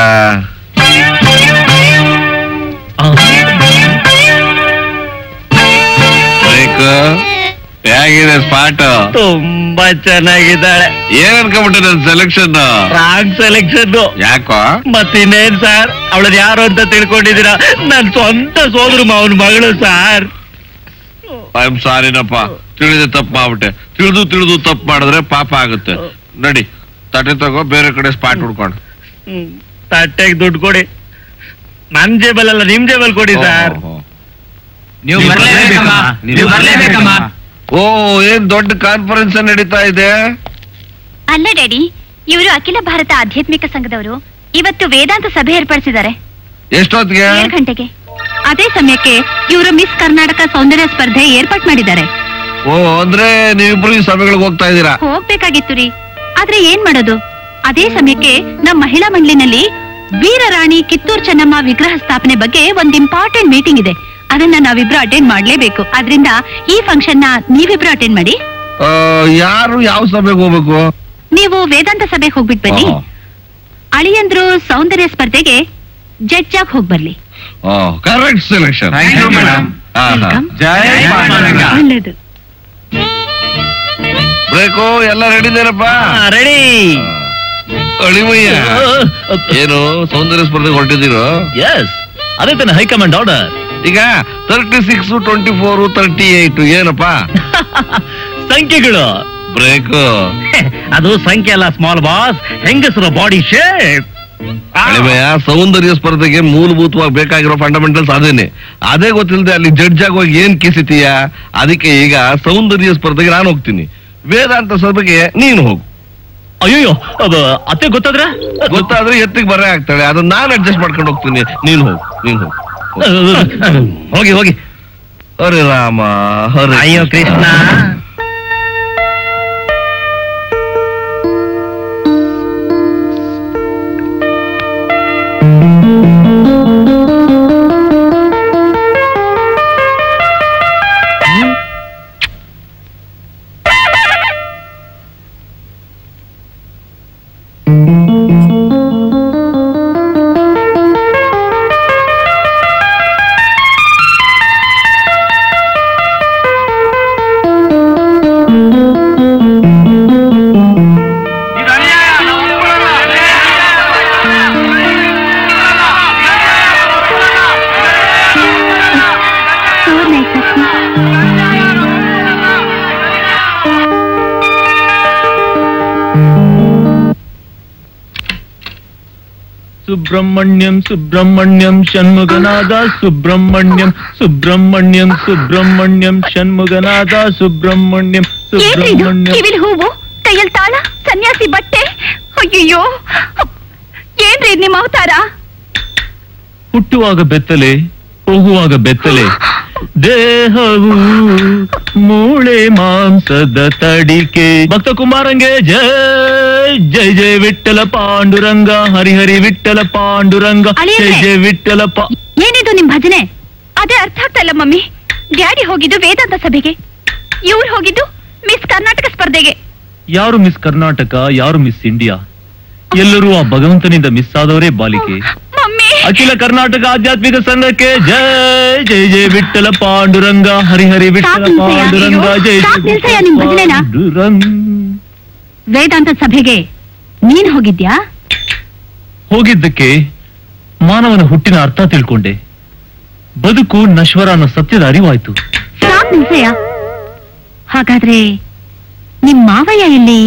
[SPEAKER 4] ಬ್ರೇಕು ಹೇಗಿದೆ ಸ್ಪಾಟ್
[SPEAKER 7] ತುಂಬಾ ಚೆನ್ನಾಗಿದ್ದಾಳೆ
[SPEAKER 4] ಏನ್ ಅನ್ಕೊಂಬಿಟ್ಟೆ ನನ್ ಸೆಲೆಕ್ಷನ್
[SPEAKER 7] ರಾಂಗ್ ಸೆಲೆಕ್ಷನ್
[SPEAKER 4] ಯಾಕೋ
[SPEAKER 7] ಮತ್ತಿನ್ನೇನ್ ಸರ್ ಅವಳದ್ ಯಾರು ಅಂತ ತಿಳ್ಕೊಂಡಿದ್ದೀರಾ ನನ್ ಸ್ವಂತ ಸೋದರ ಮಾವನ ಮಗಳು ಸರ್
[SPEAKER 4] ಐ ಆಮ್ ಸಾರಿನಪ್ಪ ತಿಳಿದೆ ತಪ್ಪು ಮಾಡ್ಬಿಟ್ಟೆ ತಿಳಿದು ತಿಳಿದು ತಪ್ಪು ಮಾಡಿದ್ರೆ ಪಾಪ ಆಗುತ್ತೆ ನಡಿ ತಟ್ಟೆ ತಗೋ ಬೇರೆ ಕಡೆ ಸ್ಪಾಟ್ ಹುಡ್ಕೊಂಡು
[SPEAKER 7] ತಟ್ಟೆಗೆ ದುಡ್ಡು ಕೊಡಿ ನನ್ ಜೇಬಲ್ ಅಲ್ಲ ನಿಮ್ ಜೇಬಲ್ ಕೊಡಿ ಸರ್
[SPEAKER 1] ನೀವು ಬರ್ಲೇಬೇಕಮ್ಮ ನೀವು ಬರ್ಲೇಬೇಕಮ್ಮ
[SPEAKER 4] ಓ ಏನ್ ದೊಡ್ಡ ಕಾನ್ಫರೆನ್ಸ್ ನಡೀತಾ ಇದೆ
[SPEAKER 3] ಅಲ್ಲ ಡ್ಯಾಡಿ ಇವರು ಅಖಿಲ ಭಾರತ ಆಧ್ಯಾತ್ಮಿಕ ಸಂಘದವರು ಇವತ್ತು ವೇದಾಂತ ಸಭೆ ಏರ್ಪಡಿಸಿದ್ದಾರೆ
[SPEAKER 4] ಎಷ್ಟೊತ್ತಿಗೆ
[SPEAKER 2] ಏಳು ಗಂಟೆಗೆ ಅದೇ ಸಮಯಕ್ಕೆ ಇವರು ಮಿಸ್ ಕರ್ನಾಟಕ ಸೌಂದರ್ಯ ಸ್ಪರ್ಧೆ ಏರ್ಪಾಟ್ ಮಾಡಿದ್ದಾರೆ
[SPEAKER 4] ಓ ಅಂದ್ರೆ ನೀವಿಬ್ರು ಈ ಸಭೆಗಳಿಗೆ ಹೋಗ್ತಾ ಇದ್ದೀರಾ
[SPEAKER 2] ಹೋಗ್ಬೇಕಾಗಿತ್ತು ರೀ ಆದ್ರೆ ಏನ್ ಮಾಡೋದು ಅದೇ ಸಮಯಕ್ಕೆ ನಮ್ಮ ಮಹಿಳಾ ಮಂಡಳಿನಲ್ಲಿ ವೀರರಾಣಿ ಕಿತ್ತೂರ್ ಚೆನ್ನಮ್ಮ ವಿಗ್ರಹ ಸ್ಥಾಪನೆ ಬಗ್ಗೆ ಒಂದ್ ಇಂಪಾರ್ಟೆಂಟ್ ಮೀಟಿಂಗ್ ಇದೆ ಅದನ್ನ ನಾವಿಬ್ರು ಅಟೆಂಡ್ ಮಾಡ್ಲೇಬೇಕು ಆದ್ರಿಂದ ಈ ಫಂಕ್ಷನ್ ನ ನೀವಿಬ್ರು ಅಟೆಂಡ್ ಮಾಡಿ
[SPEAKER 4] ಆ, ಯಾರು ಯಾವ ಸಭೆಗೆ ಹೋಗ್ಬೇಕು
[SPEAKER 2] ನೀವು ವೇದಾಂತ ಸಭೆಗೆ ಹೋಗ್ಬಿಟ್ ಬನ್ನಿ
[SPEAKER 4] ಓಹೋ.
[SPEAKER 2] ಅಳಿಯಂದ್ರು ಸೌಂದರ್ಯ ಸ್ಪರ್ಧೆಗೆ ಜಡ್ಜ್ ಆಗಿ ಹೋಗ್ ಬರ್ಲಿ
[SPEAKER 4] ಓ correct selection
[SPEAKER 1] Thank you, madam.
[SPEAKER 2] Welcome.
[SPEAKER 6] ಜೈ ಪಾಂಡುರಂಗ.
[SPEAKER 2] ಒಳ್ಳೇದು
[SPEAKER 4] ಬ್ರೇಕು ಎಲ್ಲ ರೆಡಿದೇನಪ್ಪ
[SPEAKER 7] ರೆಡಿ
[SPEAKER 4] ಅಳಿಮಯ್ಯ ಏನು ಸೌಂದರ್ಯ ಸ್ಪರ್ಧೆಗೆ ಹೊರಟಿದ್ದೀರೋ
[SPEAKER 5] ಎಸ್ ಅದೇ ತಾನೆ ಹೈಕಮಾಂಡ್ ಆರ್ಡರ್
[SPEAKER 4] ಈಗ thirty six twenty four thirty eight ಏನಪ್ಪ
[SPEAKER 5] ಸಂಖ್ಯೆಗಳು
[SPEAKER 4] ಬ್ರೇಕು
[SPEAKER 7] ಅದು ಸಂಖ್ಯೆ ಅಲ್ಲ ಸ್ಮಾಲ್ ಬಾಸ್ ಹೆಂಗಸರು ಬಾಡಿ ಶೇಪ್
[SPEAKER 4] ಅಳಿಮಯ್ಯ ಸೌಂದರ್ಯ ಸ್ಪರ್ಧೆಗೆ ಮೂಲಭೂತವಾಗಿ ಬೇಕಾಗಿರೋ ಫಂಡಮೆಂಟಲ್ಸ್ ಅದೇನೆ ಅದೇ ಗೊತ್ತಿಲ್ಲದೆ ಅಲ್ಲಿ ಜಡ್ಜ್ ಆಗುವಾಗ ಏನ್ ಕಿಸಿತೀಯ ಅದಕ್ಕೆ ಈಗ ಸೌಂದರ್ಯ ಸ್ಪರ್ಧೆಗೆ ನಾನು ಹೋಗ್ತೀನಿ ವೇದಾಂತ ಸಭೆಗೆ ನೀನು ಹೋಗು
[SPEAKER 5] ಅಯ್ಯೋ ಅದು ಅತ್ತೆ ಗೊತ್ತಾದ್ರೆ
[SPEAKER 4] ಗೊತ್ತಾದ್ರೆ ಎತ್ತಿಗೆ ಬರೇ ಆಗ್ತಾಳೆ ಅದನ್ನ ನಾನು ಅಡ್ಜಸ್ಟ್ ಮಾಡ್ಕೊಂಡು ಹೋಗ್ತೀನಿ ನೀನು ಹೋಗು ನೀನು ಹೋಗು
[SPEAKER 7] ಹೋಗಿ ಹೋಗಿ
[SPEAKER 4] ಹರೇ ರಾಮ ಹರೇ
[SPEAKER 7] ಅಯ್ಯೋ Krishna
[SPEAKER 2] So nice of you.
[SPEAKER 5] Subrahmanyam Subrahmanyam ಷಣ್ಮುಗನಾದ Subrahmanyam Subrahmanyam Subrahmanyam ಷಣ್ಮುಗನಾದ Subrahmanyam
[SPEAKER 2] ಏನ್ರಿ ಇದು
[SPEAKER 5] ಸುಬ್ರಹ್ಮಣ್ಯಂ
[SPEAKER 2] ಕಿವಿಲ್ ಹೂವು ಕೈಯಲ್ಲಿ ತಾಳ ಸನ್ಯಾಸಿ ಬಟ್ಟೆ ಅಯ್ಯಯ್ಯೋ ಏನ್ರಿ ಇದ್ ನಿಮ್ಮ ಅವತಾರ
[SPEAKER 5] ಹುಟ್ಟುವಾಗ ಬೆತ್ತಲೆ ಹೋಗುವಾಗ ಬೆತ್ತಲೆ ದೇಹವು ಮೂಳೆ ಮಾಂಸದ ತಡಿಕೆ ಭಕ್ತ ಕುಮಾರಂಗೆ ಜಯ ಜಯ ಜಯ ವಿಠಲ ಪಾಂಡುರಂಗ ಹರಿಹರಿ ವಿಠಲ ಪಾಂಡುರಂಗ
[SPEAKER 2] ಅಳಿಯಂದ್ರೆ.
[SPEAKER 5] ಜಯ ಜಯ ವಿಠಲ ಪಾ
[SPEAKER 2] ಏನಿದು ನಿಮ್ ಭಜನೆ ಅದೇ ಅರ್ಥ ಆಗ್ತಾ ಇಲ್ಲ ಮಮ್ಮಿ ಡ್ಯಾಡಿ ಹೋಗಿದ್ದು ವೇದಾಂತ ಸಭೆಗೆ ಇವ್ರು ಹೋಗಿದ್ದು ಮಿಸ್ ಕರ್ನಾಟಕ ಸ್ಪರ್ಧೆಗೆ
[SPEAKER 5] ಯಾರು ಮಿಸ್ ಕರ್ನಾಟಕ ಯಾರು ಮಿಸ್ ಇಂಡಿಯಾ ಎಲ್ಲರೂ ಆ ಭಗವಂತನಿಂದ ಮಿಸ್ ಆದವರೇ ಬಾಲಿಕೆ
[SPEAKER 2] ಮಮ್ಮಿ
[SPEAKER 5] ಅಖಿಲ ಕರ್ನಾಟಕ ಆಧ್ಯಾತ್ಮಿಕ ಸಂಘಕ್ಕೆ ಜಯ ಜಯ ಜಯ ವಿಠಲ ಪಾಂಡುರಂಗ ಹರಿಹರಿ ವಿಠಲ
[SPEAKER 2] ಸಾಕ್ ನಿಲ್ಸಯ್ಯ,
[SPEAKER 5] ಪಾಂಡುರಂಗ
[SPEAKER 2] ಅಯ್ಯೋ,
[SPEAKER 5] ಜಯ
[SPEAKER 2] ಸಾಕ್ ನಿಲ್ಸಯ್ಯ ನಿಮ್ ಭಜನೆನ.
[SPEAKER 5] ಪಾಂಡುರಂಗ
[SPEAKER 2] ವೇದಾಂತ ಸಭೆಗೆ ನೀನ್ ಹೋಗಿದ್ಯಾ
[SPEAKER 5] ಹೋಗಿದ್ದಕ್ಕೆ ಮಾನವನ ಹುಟ್ಟಿನ ಅರ್ಥ ತಿಳ್ಕೊಂಡೆ ಬದುಕು ನಶ್ವರ ಅನ್ನೋ ಸತ್ಯದ ಅರಿವಾಯ್ತು
[SPEAKER 2] ಸಾಕ್ ನಿಲ್ಸಯ್ಯ ಹಾಗಾದ್ರೆ ನಿಮ್ ಮಾವಯ್ಯ ಎಲ್ಲಿ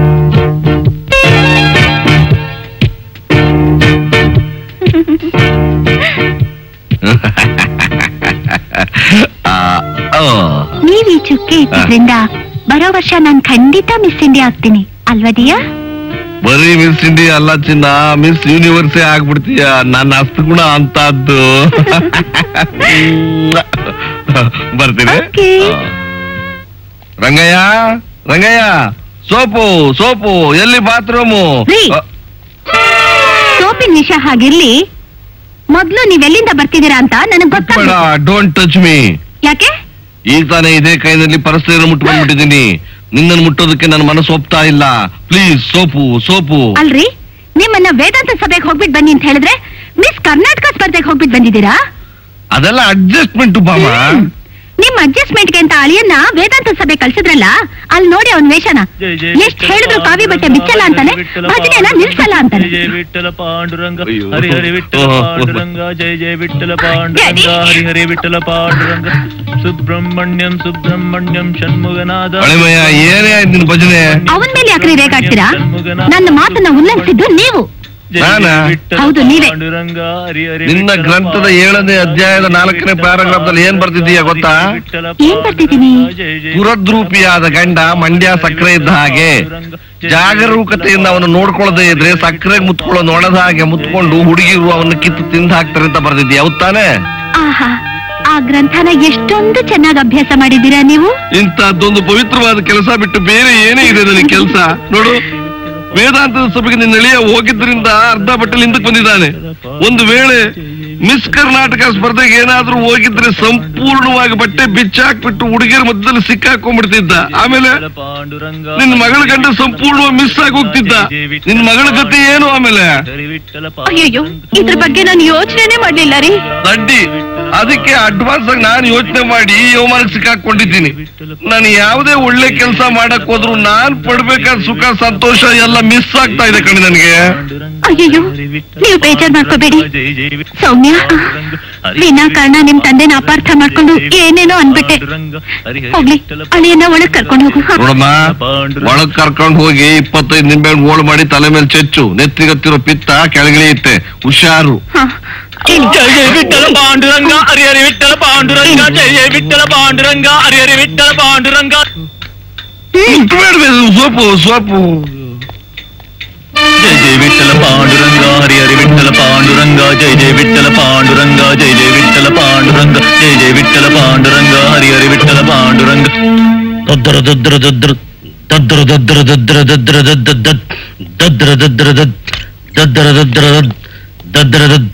[SPEAKER 4] ಆ, ಓ.
[SPEAKER 2] ನೀವ್ ಈ ಚುಕ್ಕೆ ಇಟ್ಟಿದ್ರಿಂದ ಬರೋ ವರ್ಷ ನಾನ್ ಖಂಡಿತ ಮಿಸ್ ಇಂಡಿಯಾ ಆಗ್ತೀನಿ ಅಲ್ವದಿಯಾ
[SPEAKER 4] ಬರೀ ಮಿಸ್ ಇಂಡಿಯಾ ಅಲ್ಲ ಚಿನ್ನ ಮಿಸ್ ಯೂನಿವರ್ಸೇ ಆಗ್ಬಿಡ್ತೀಯ ನನ್ನ ಅಸ್ತಗುಣ ಅಂತದ್ದು ಬರ್ತೀನಿ
[SPEAKER 2] Okay.
[SPEAKER 4] ಆ. ರಂಗಯ್ಯ ರಂಗಯ್ಯ ಸೋಪು ಸೋಪು ಎಲ್ಲಿ ಬಾತ್ರೂಮು
[SPEAKER 2] ರೀ. ಸೋಪಿನ ವಿಷಯ ಹಾಗಿರ್ಲಿ ಮೊದ್ಲು ನೀವೆಲ್ಲಿಂದ ಬರ್ತಿದ್ದೀರಾ ಅಂತ ನನಗ್
[SPEAKER 4] ಬೇಡ
[SPEAKER 2] ಗೊತ್ತಾಗ
[SPEAKER 4] ಡೋಂಟ್ ಟಚ್ ಮೀ
[SPEAKER 2] ಯಾಕೆ
[SPEAKER 4] ಈಗ ತಾನೇ ಇದೇ ಕೈನಲ್ಲಿ ಪರಸ್ಪರ ಮುಟ್ಕೊಂಡ್ಬಿಟ್ಟಿದ್ದೀನಿ ನಿನ್ನನ್ನು ಮುಟ್ಟೋದಕ್ಕೆ ನನ್ನ ಮನಸ್ಸು ಒಪ್ತಾ ಇಲ್ಲ ಪ್ಲೀಸ್ ಸೋಪು ಸೋಪು
[SPEAKER 2] ಅಲ್ರಿ ನಿಮ್ಮನ್ನ ವೇದಾಂತ ಸಭೆಗೆ ಹೋಗ್ಬಿಟ್ ಬನ್ನಿ ಅಂತ ಹೇಳಿದ್ರೆ ಮಿಸ್ ಕರ್ನಾಟಕ ಸ್ಪರ್ಧೆಗೆ ಹೋಗ್ಬಿಟ್ ಬಂದಿದ್ದೀರಾ
[SPEAKER 4] ಅದೆಲ್ಲ ಅಡ್ಜಸ್ಟ್ಮೆಂಟ್ ಬಾಮ
[SPEAKER 2] ಹ್ಮ್. ನಿಮ್ ಅಡ್ಜಸ್ಟ್ಮೆಂಟ್ಗೆ ಅಂತ ಅಳಿಯನ್ನ ವೇದಾಂತ ಸಭೆ ಕಳ್ಸಿದ್ರಲ್ಲ ಅಲ್ಲಿ ನೋಡಿ ಅವನ್ ವೇಷನ ಎಷ್ಟ್ ಹೇಳಿದ್ರು ಕಾವಿ ಬಟ್ಟೆ ಬಿಚ್ಚಲ್ಲ ಅಂತಾನೆ ಭಜನೆನ ನಿಲ್ಸಲ್ಲ ಅಂತಾನೆ
[SPEAKER 5] ಜಯ ವಿಠಲ ಪಾಂಡುರಂಗ
[SPEAKER 4] ಅಯ್ಯೋ.
[SPEAKER 5] ಹರಿ ಹರಿ ವಿಠಲ
[SPEAKER 4] ಓಹೋ.
[SPEAKER 5] ಪಾಂಡುರಂಗ ಜಯ ಜಯ ವಿಠಲ ಪಾಂಡುರಂಗ ಹರಿ ಹರಿ ವಿಠಲ ಪಾಂಡುರಂಗ ಸುಬ್ರಹ್ಮಣ್ಯಂ ಸುಬ್ರಹ್ಮಣ್ಯಂ ಷಣ್ಮುಗನಾದ
[SPEAKER 4] ಅಳಿಮಯ್ಯ ಏನೇ ಆಯ್ತು ನಿನ್ ಭಜನೆ
[SPEAKER 2] ಅವನ್ ಮೇಲೆ ಯಾಕ್ರಿ ರೇಗಾಡ್ತೀರಾ ನನ್ನ ಮಾತನ್ನ ಉಲ್ಲಂಘಿಸಿದ್ದು ನೀವು
[SPEAKER 5] ಜಯ
[SPEAKER 4] ನಾನಾ?
[SPEAKER 5] ಜಯ ವಿಠಲ
[SPEAKER 2] ಹೌದು, ನೀವೇ.
[SPEAKER 5] ಪಾಂಡುರಂಗ ಹರಿ ಹರಿ
[SPEAKER 4] ನಿನ್ನ
[SPEAKER 5] ವಿಠಲ
[SPEAKER 4] ಗ್ರಂಥದ ಏಳನೇ ಅಧ್ಯಾಯದ ನಾಲ್ಕನೇ ಪ್ಯಾರಾಗ್ರಾಫ್ ದಲ್ಲಿ ಏನ್ ಬರ್ತಿದೀಯ ಗೊತ್ತಾ
[SPEAKER 5] ವಿಠಲ
[SPEAKER 2] ಏನ್ ಬರ್ತಿದೀನಿ?
[SPEAKER 5] ಜಯ ಜಯ
[SPEAKER 4] ಪುರದ್ರೂಪಿಯಾದ ಗಂಡ ಮಂಡ್ಯ ಸಕ್ಕರೆ ಇದ್ದ ಹಾಗೆ ಜಾಗರೂಕತೆಯಿಂದ ಅವನು ನೋಡ್ಕೊಳ್ಳದೆ ಇದ್ರೆ ಸಕ್ಕರೆ ಮುತ್ಕೊಳ್ಳೋ ನೊಣದ ಹಾಗೆ ಮುತ್ಕೊಂಡು ಹುಡುಗಿರು ಅವನ್ನ ಕಿತ್ತು ತಿಂದು ಹಾಕ್ತಾರೆ ಅಂತ ಬರ್ದಿದ್ಯಾ ಹೌದ್ ತಾನೇ
[SPEAKER 2] ಆಹಾ ಆ ಗ್ರಂಥನ ಎಷ್ಟೊಂದು ಚೆನ್ನಾಗಿ ಅಭ್ಯಾಸ ಮಾಡಿದ್ದೀರಾ ನೀವು
[SPEAKER 4] ಇಂತಹದ್ದೊಂದು ಪವಿತ್ರವಾದ ಕೆಲಸ ಬಿಟ್ಟು ಬೇರೆ ಏನೇ ಇದೆ ನನಗೆ ಕೆಲಸ ನೋಡು ವೇದಾಂತದ ಸಭೆಗೆ ನಿನ್ನ ಎಳೆಯ ಹೋಗಿದ್ರಿಂದ ಅರ್ಧ ಬಟ್ಟೆಲಿ ಹಿಂದಕ್ಕೆ ಬಂದಿದ್ದಾನೆ ಒಂದು ವೇಳೆ ಮಿಸ್ ಕರ್ನಾಟಕ ಸ್ಪರ್ಧೆಗೆ ಏನಾದ್ರೂ ಹೋಗಿದ್ರೆ ಸಂಪೂರ್ಣವಾಗಿ ಬಟ್ಟೆ ಬಿಚ್ಚಾಕ್ಬಿಟ್ಟು ಹುಡುಗಿಯರ ಮಧ್ಯದಲ್ಲಿ ಸಿಕ್ಕಾಕೊಂಡ್ಬಿಡ್ತಿದ್ದ ಆಮೇಲೆ
[SPEAKER 5] ಪಾಂಡುರಂಗ
[SPEAKER 4] ನಿನ್ನ ಮಗಳ ಗಂಡ ಸಂಪೂರ್ಣವಾಗಿ ಮಿಸ್ ಆಗಿ ಹೋಗ್ತಿದ್ದ ನಿನ್ನ ಮಗಳ ಗತಿ ಏನು ಆಮೇಲೆ
[SPEAKER 5] ಹರಿ ವಿಠಲ
[SPEAKER 2] ಅಯ್ಯಯ್ಯೋ ಇದ್ರ ಬಗ್ಗೆ ನಾನು ಯೋಚನೆನೇ ಮಾಡ್ಲಿಲ್ಲ ರೀ
[SPEAKER 4] ದಂಡಿ ಅದಕ್ಕೆ ಅಡ್ವಾನ್ಸ್ ಆಗಿ ನಾನು ಯೋಚನೆ ಮಾಡಿ ಈ ಅವಮಾನಕ್ಕೆ ಸಿಕ್ಕಾಕೊಂಡಿದ್ದೀನಿ ನಾನು ಯಾವುದೇ ಒಳ್ಳೆ ಕೆಲಸ ಮಾಡಕ್ ಹೋದ್ರು ನಾನ್ ಪಡ್ಬೇಕಾದ ಸುಖ ಸಂತೋಷ ಎಲ್ಲ ಮಿಸ್ ಆಗ್ತಾ ಇದೆ ಕಣೆ ನನಗೆ
[SPEAKER 2] ಅಯ್ಯಯ್ಯೋ ನೀವು ಬೇಜಾರ್ ಮಾಡ್ಕೋಬೇಡಿ ಸೌಮ್ಯ ವಿನಾಕಾರಣ ನಿಮ್ ತಂದೆನ ಅಪಾರ್ಥ ಮಾಡ್ಕೊಂಡು ಏನೇನೋ ಅನ್ಬಿಟ್ಟೆ ಹೋಗ್ಲಿ ಅಳಿಯನ್ನ ಒಳಗ್ ಕರ್ಕೊಂಡು ಹೋಗು ಹ.
[SPEAKER 4] ನೋಡಮ್ಮ ಒಳಗ್ ಕರ್ಕೊಂಡು ಹೋಗಿ ಇಪ್ಪತ್ತೈದು ನಿಂಬೆ ಹಣ್ಣು ಓಳು ಮಾಡಿ ತಲೆ ಮೇಲೆ ಚೆಚ್ಚು ನೆತ್ತಿಗತ್ತಿರೋ ಪಿತ್ತ ಕೆಳಗಿಳಿಯುತ್ತೆ ಹುಷಾರು
[SPEAKER 2] ಹ. ಹೇಳಿ.
[SPEAKER 5] ಜಯ ಜಯ ವಿಠಲ ಪಾಂಡುರಂಗ ಹರಿ ಹರಿ ವಿಠಲ ಪಾಂಡುರಂಗ ಜಯ ಜಯ ವಿಠಲ ಪಾಂಡುರಂಗ ಹರಿ ಹರಿ ವಿಠಲ ಪಾಂಡುರಂಗ
[SPEAKER 2] ಹ್ಮ್.
[SPEAKER 4] ಬೇಡಬೇಕು ಸೋಪು ಸೋಪು
[SPEAKER 5] ಜಯ ಜಯ ವಿಠಲ ಪಾಂಡುರಂಗ ಹರಿ ಹರಿ ವಿಠಲ ಪಾಂಡುರಂಗ ಜಯ ಜಯ ವಿಠಲ ಪಾಂಡುರಂಗ ಜಯ ಜಯ ವಿಠಲ ಪಾಂಡುರಂಗ ಜಯ ಜಯ ವಿಠಲ ಪಾಂಡುರಂಗ ಹರಿ ಹರಿ ವಿಠಲ ಪಾಂಡುರಂಗ ದದ್ರ ದದ್ರ ದದ್ರ ದದ್ರ ದದ್ರ ದದ್ರ ದದ್ರ ದದ್ರ ದದ್ ದದ್ರ ದದ್ರ ದದ್ ದದ್ರ ದದ್ರ ದದ್ ದದ್ರ ದದ್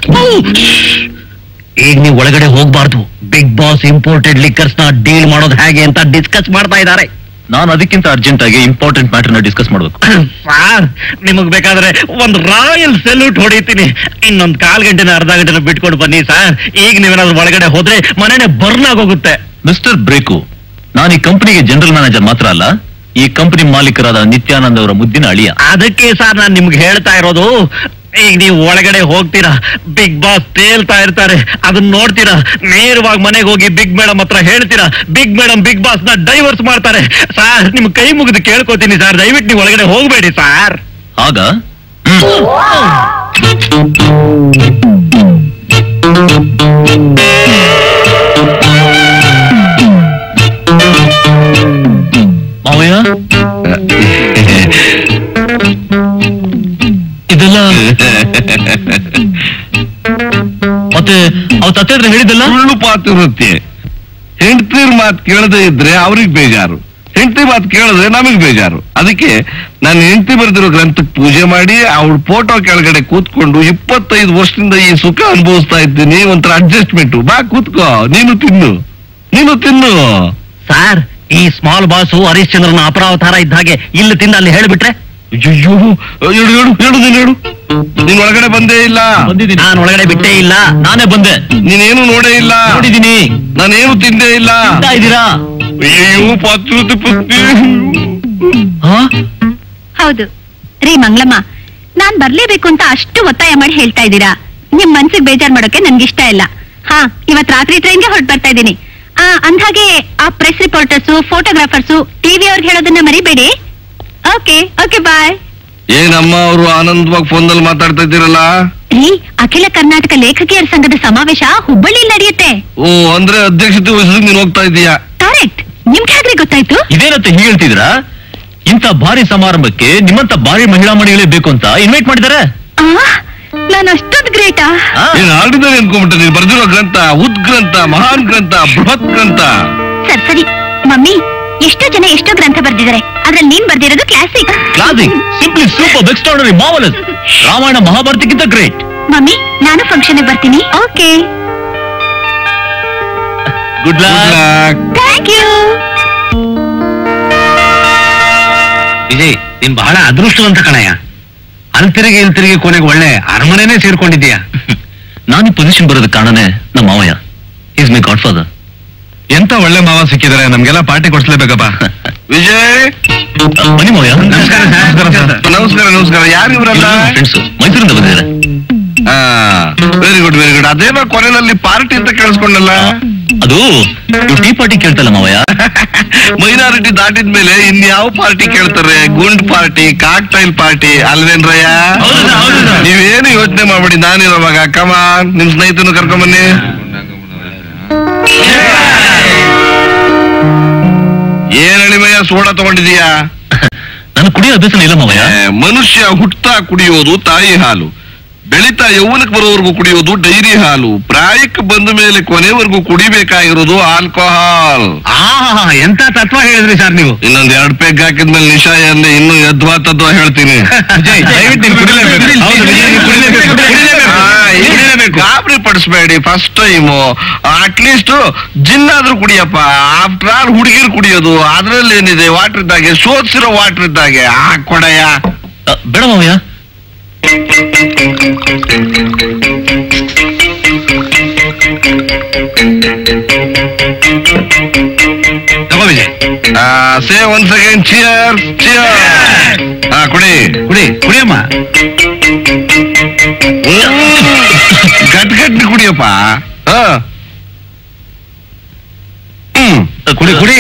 [SPEAKER 7] ಈಗ ನೀವು ಒಳಗಡೆ ಹೋಗ್ಬಾರ್ದು ಬಿಗ್ ಬಾಸ್ ಇಂಪೋರ್ಟೆಡ್ ಲಿಕ್ಕರ್ಸ್ ನ ಡೀಲ್ ಮಾಡೋದು ಹೇಗೆ ಅಂತ ಡಿಸ್ಕಸ್ ಮಾಡ್ತಾ ಇದ್ದಾರೆ
[SPEAKER 5] ನಾನು ಅದಕ್ಕಿಂತ ಅರ್ಜೆಂಟ್ ಆಗಿ ಇಂಪಾರ್ಟೆಂಟ್ ಮ್ಯಾಟರ್ ನ ಡಿಸ್ಕಸ್ ಮಾಡ್ಬೇಕು
[SPEAKER 7] ಸಾರ್ ನಿಮಗ್ ಬೇಕಾದ್ರೆ ಒಂದು ರಾಯಲ್ ಸೆಲ್ಯೂಟ್ ಹೊಡಿತೀನಿ ಇನ್ನೊಂದ್ ಕಾಲ್ ಗಂಟೆನ ಅರ್ಧ ಗಂಟೆನ ಬಿಟ್ಕೊಂಡು ಬನ್ನಿ ಸರ್ ಈಗ ನೀವೇನಾದ್ರೂ ಒಳಗಡೆ ಹೋದ್ರೆ ಮನೆನೇ ಬರ್ನ್ ಆಗೋಗುತ್ತೆ
[SPEAKER 5] ಮಿಸ್ಟರ್ ಬ್ರೇಕು ನಾನು ಈ ಕಂಪನಿಗೆ ಜನರಲ್ ಮ್ಯಾನೇಜರ್ ಮಾತ್ರ ಅಲ್ಲ ಈ ಕಂಪನಿ ಮಾಲೀಕರಾದ ನಿತ್ಯಾನಂದ್ ಅವರ ಮುದ್ದಿನ ಅಳಿಯ
[SPEAKER 7] ಅದಕ್ಕೆ ಸರ್ ನಾನು ನಿಮ್ಗೆ ಹೇಳ್ತಾ ಇರೋದು ಈಗ ನೀವು ಒಳಗಡೆ ಹೋಗ್ತೀರಾ ಬಿಗ್ ಬಾಸ್ ತೇಲ್ತಾ ಇರ್ತಾರೆ ಅದನ್ನ ನೋಡ್ತೀರಾ ನೇರವಾಗಿ ಮನೆಗೆ ಹೋಗಿ ಬಿಗ್ ಮೇಡಮ್ ಹತ್ರ ಹೇಳ್ತೀರಾ ಬಿಗ್ ಮೇಡಮ್ ಬಿಗ್ ಬಾಸ್ ನ ಡೈವರ್ಸ್ ಮಾಡ್ತಾರೆ ಸರ್ ನಿಮ್ ಕೈ ಮುಗಿದು ಕೇಳ್ಕೊತೀನಿ ಸರ್ ದಯವಿಟ್ಟು ನೀವು ಒಳಗಡೆ ಹೋಗ್ಬೇಡಿ ಸರ್
[SPEAKER 5] ಆಗ ಮಾವಯ್ಯ ಇದೆಲ್ಲ ಮತ್ತೆ ಅವ್ ತತ್ತೆ ಹತ್ರ ಹೇಳಿದ್ದಲ್ಲ
[SPEAKER 4] ಸುಳ್ಳು ಪಾತಿರುತ್ತೆ ಹೆಂಡತಿರ್ ಮಾತು ಕೇಳದೆ ಇದ್ರೆ ಅವ್ರಿಗೆ ಬೇಜಾರು ಹೆಂಡತಿ ಮಾತು ಕೇಳಿದ್ರೆ ನಮಗ್ ಬೇಜಾರು ಅದಕ್ಕೆ ನಾನು ಹೆಂಡತಿ ಬರೆದಿರೋ ಗ್ರಂಥಕ್ಕೆ ಪೂಜೆ ಮಾಡಿ ಅವಳ ಫೋಟೋ ಕೆಳಗಡೆ ಕೂತ್ಕೊಂಡು ಇಪ್ಪತ್ತೈದು ವರ್ಷದಿಂದ ಈ ಸುಖ ಅನುಭವಿಸ್ತಾ ಇದ್ದೀನಿ ಒಂಥರ ಅಡ್ಜಸ್ಟ್ಮೆಂಟ್ ಬಾ ಕೂತ್ಕೋ ನೀನು ತಿನ್ನು ನೀನು ತಿನ್ನು
[SPEAKER 7] ಸರ್ ಈ ಸ್ಮಾಲ್ ಬಾಸು ಹರಿಶ್ಚಂದ್ರನ ಅಪರಾವತಾರ ಇದ್ದ ಹಾಗೆ ಇಲ್ಲಿ ತಿಂದ ಅಲ್ಲಿ ಹೇಳ್ಬಿಟ್ರೆ
[SPEAKER 4] ಅಯ್ಯೋ ಹೇಳು ಹೇಳು ಹೇಳು ನೀನು ಹೇಳು ನೀನ್ ಒಳಗಡೆ ಬಂದೇ ಇಲ್ಲ
[SPEAKER 5] ಬಂದಿದ್ದೀನಿ
[SPEAKER 7] ನಾನು ಒಳಗಡೆ ಬಿಟ್ಟೇ ಇಲ್ಲ
[SPEAKER 5] ನಾನೇ ಬಂದೆ
[SPEAKER 4] ನೀನೇನು ನೋಡೇ ಇಲ್ಲ
[SPEAKER 5] ನೋಡಿದ್ದೀನಿ
[SPEAKER 4] ನಾನೇನು ತಿಂದೇ ಇಲ್ಲ
[SPEAKER 5] ತಿಂತಾ ಇದ್ದೀರಾ
[SPEAKER 4] ಅಯ್ಯೋ ಪಾತ್ರುತಿ ಪುತ್ರಿ
[SPEAKER 5] ಹಾ
[SPEAKER 2] ಹೌದು ರೀ ಮಂಗ್ಲಮ್ಮ ನಾನ್ ಬರ್ಲೇಬೇಕು ಅಂತ ಅಷ್ಟು ಒತ್ತಾಯ ಮಾಡಿ ಹೇಳ್ತಾ ಇದ್ದೀರಾ ನಿಮ್ ಮನ್ಸಿಗೆ ಬೇಜಾರ್ ಮಾಡೋಕೆ ನನ್ಗೆ ಇಷ್ಟ ಇಲ್ಲ ಹಾ ಇವತ್ ರಾತ್ರಿ ಟ್ರೈನ್ಗೆ ಹೊರಟ್ ಬರ್ತಾ ಇದ್ದೀನಿ ಆ ಅಂದ್ಹಾಗೆ ಆ ಪ್ರೆಸ್ ರಿಪೋರ್ಟರ್ಸು ಫೋಟೋಗ್ರಾಫರ್ಸು ಟಿವಿ ಅವ್ರಿಗೆ ಹೇಳೋದನ್ನ ಮರಿಬೇಡಿ ಓಕೆ ಓಕೆ ಬಾಯ್
[SPEAKER 4] ಏನಮ್ಮ ಅವರು ಆನಂದವಾಗಿ ಫೋನ್ದಲ್ಲಿ ಮಾತಾಡ್ತಾ ಇದ್ದೀರಲ್ಲ
[SPEAKER 2] ರೀ ಅಖಿಲ ಕರ್ನಾಟಕ ಲೇಖಕಿಯರ ಸಂಘದ ಸಮಾವೇಶ ಹುಬ್ಬಳ್ಳಿಯಲ್ಲಿ ನಡೆಯುತ್ತೆ
[SPEAKER 4] ಓ ಅಂದ್ರೆ ಅಧ್ಯಕ್ಷತೆ ವಹಿಸೋದಕ್ಕೆ ನೀನು ಹೋಗ್ತಾ ಇದೀಯಾ
[SPEAKER 2] ಕರೆಕ್ಟ್ ನಿಮ್ಗೆ ಹೇಗ್ರಿ ಗೊತ್ತಾಯ್ತು
[SPEAKER 5] ಇದೇನಂತ ಹೀಗೆ ಹೇಳ್ತಿದ್ರಾ ಇಂಥ ಭಾರಿ ಸಮಾರಂಭಕ್ಕೆ ನಿಮ್ಮಂತ ಭಾರಿ ಮಹಿಳಾ ಮಣಿಗಳೇ ಬೇಕು ಅಂತ ಇನ್ವೈಟ್ ಮಾಡಿದ್ದಾರೆ
[SPEAKER 2] ಆ ನಾನು ಅಷ್ಟೊಂದು ಗ್ರೇಟಾ
[SPEAKER 4] ನೀನು ಆಲ್ರೆಡಿ ಅನ್ಕೊಂಬಿಟ್ಟೆ ನೀನು ಬರ್ದಿರೋ ಗ್ರಂಥ ಉದ್ಗ್ರಂಥ ಮಹಾನ್ ಗ್ರಂಥ ಬೃಹತ್ ಗ್ರಂಥ
[SPEAKER 2] ಸರ್ ಸರಿ ಮಮ್ಮಿ ಎಷ್ಟೋ ಜನ ಎಷ್ಟೋ ಗ್ರಂಥ ಬರ್ದಿದ್ದಾರೆ ಅದ್ರಲ್ಲಿ ನೀನ್ ಬರ್ದಿರೋದು classic
[SPEAKER 5] classic simply super extraordinary marvellous Ramayana ಮಹಾಭಾರತಕ್ಕಿಂತ ಗ್ರೇಟ್
[SPEAKER 2] ಮಮ್ಮಿ ನಾನು ಫಂಕ್ಷನ್ ಬರ್ತೀನಿ okay
[SPEAKER 5] good
[SPEAKER 4] Good luck.
[SPEAKER 2] Thank you
[SPEAKER 10] Vijay ನೀನ್ ಬಹಳ ಅದೃಷ್ಟವಂತ ಕಣಯ್ಯ ಅಲ್ಲಿ ತಿರುಗಿ ಇಲ್ಲಿ ತಿರುಗಿ ಕೊನೆಗೆ ಒಳ್ಳೆ ಅರಮನೆನೇ ಸೇರ್ಕೊಂಡಿದ್ಯಾ
[SPEAKER 5] ನಾನು ಈ ಪೊಸಿಷನ್ ಬರೋದಕ್ಕೆ ಕಾರಣನೇ ನಮ್ಮ ಮಾವಯ್ಯ ಈಸ್ ಮೈ ಗಾಡ್ ಫಾದರ್
[SPEAKER 10] ಎಂತ ಒಳ್ಳೆ ಮಾವ ಸಿಕ್ಕಿದಾರೆ ನಮ್ಗೆಲ್ಲ ಪಾರ್ಟಿ ಕೊಡ್ಸ್ಲೇಬೇಕಪ್ಪ
[SPEAKER 4] ವಿಜಯ್
[SPEAKER 5] ಬನ್ನಿ ಮಾವಯ್ಯ
[SPEAKER 10] ನಮಸ್ಕಾರ ಸರ್. ನಮಸ್ಕಾರ ಸರ್.
[SPEAKER 4] ನಮಸ್ಕಾರ ನಮಸ್ಕಾರ ಯಾರು ಇವರಲ್ಲ
[SPEAKER 5] ಫ್ರೆಂಡ್ಸ್ ಮೈಸೂರಿಂದ ಬಂದಿದ್ದಾರೆ
[SPEAKER 4] ವೆರಿ ಗುಡ್ ವೆರಿ ಗುಡ್ ಅದೇನೋ ಕೊನೆಯಲ್ಲಿ ಪಾರ್ಟಿ ಅಂತ ಕೇಳಿಸ್ಕೊಂಡಲ್ಲ
[SPEAKER 5] ಅದು ಇವ್ರು ಟೀ ಪಾರ್ಟಿ ಕೇಳ್ತಲ್ಲ ಮಾವಯ್ಯ
[SPEAKER 4] ಮೈನಾರಿಟಿ ದಾಟಿದ ಮೇಲೆ ಇನ್ಯಾವ ಪಾರ್ಟಿ ಕೇಳ್ತಾರೆ ಗುಂಡ್ ಪಾರ್ಟಿ ಕಾಕ್ಟೈಲ್ ಪಾರ್ಟಿ ಅಲ್ವೇನ್ರಯ್ಯ
[SPEAKER 5] ಹೌದು ಸರ್, ಹೌದು ಸರ್.
[SPEAKER 4] ನೀವೇನು ಯೋಚನೆ ಮಾಡ್ಬೇಡಿ ನಾನಿರೋವಾಗ ಕಮಾನ್ ನಿಮ್ ಸ್ನೇಹಿತನು ಕರ್ಕೊಂಬನ್ನಿ ಏನ್ ಹೇಳಿಮಯ್ಯ ಸೋಡಾ ತಗೊಂಡಿದೀಯಾ
[SPEAKER 5] ನಾನು ಕುಡಿಯೋ ಅಭ್ಯಾಸ ಇಲ್ಲ ಮಾವಯ್ಯ
[SPEAKER 4] ಏ, ಮನುಷ್ಯ ಹುಟ್ತಾ ಕುಡಿಯೋದು ತಾಯಿ ಹಾಲು ಬೆಳಿತಾ ಯೌವನಕ್ಕೆ ಬರೋವರೆಗೂ ಕುಡಿಯೋದು ಡೈರಿ ಹಾಲು ಪ್ರಾಯಕ್ಕೆ ಬಂದ ಮೇಲೆ ಕೊನೆವರೆಗೂ ಕುಡಿಬೇಕಾಗಿರೋದು ಆಲ್ಕೋಹಾಲ್
[SPEAKER 10] ಆ ಎಂತ ತತ್ವ ಹೇಳಿದ್ರಿ ಸರ್ ನೀವು
[SPEAKER 4] ಇನ್ನೊಂದ್ ಎರಡ್ ಪೆಗ್ ಹಾಕಿದ್ಮೇಲೆ ನಿಶಾ ಅಂದ್ರೆ ಇನ್ನೂ ಯದ್ವಾ ತದ್ವಾ ಹೇಳ್ತೀನಿ
[SPEAKER 10] ವಿಜಯ್, ದಯವಿಟ್ಟು ನೀನು ಕುಡಿಲೇಬೇಕು. ಹೌದು, ವಿಜಯ್, ನೀನು ಕುಡಿಲೇಬೇಕು, ಕುಡಿಲೇಬೇಕು. ಕುಡಿಲೇಬೇಕು.
[SPEAKER 4] ಗಾಬರಿ ಪಡಿಸ್ಬೇಡಿ ಫಸ್ಟ್ ಟೈಮು ಅಟ್ಲೀಸ್ಟ್ ಜಿನ್ ಆದ್ರೂ ಕುಡಿಯಪ್ಪ ಆಫ್ಟರ್ ಆಲ್ ಹುಡುಗಿರು ಕುಡಿಯೋದು ಅದ್ರಲ್ಲಿ ಏನಿದೆ ವಾಟರ್ ಇದ್ದಾಗೆ ಸೋದ್ಸಿರೋ ವಾಟರ್ ಇದ್ದಾಗೆ ಆ ಕೊಡಯ್ಯ
[SPEAKER 5] ಅ, ಬೇಡ ಮಾವಯ್ಯ
[SPEAKER 10] ತಗೋ Vijay
[SPEAKER 4] say once again cheer cheer ಹಾ ಕುಡಿ
[SPEAKER 10] ಕುಡಿ ಕುಡಿಯಮ್ಮ
[SPEAKER 4] ಗಟ್ ಗಟ್ಟಿ ಕುಡಿಯಪ್ಪ ಹಾ ಹ್ಮ್
[SPEAKER 10] ಕುಡಿ ಕುಡಿ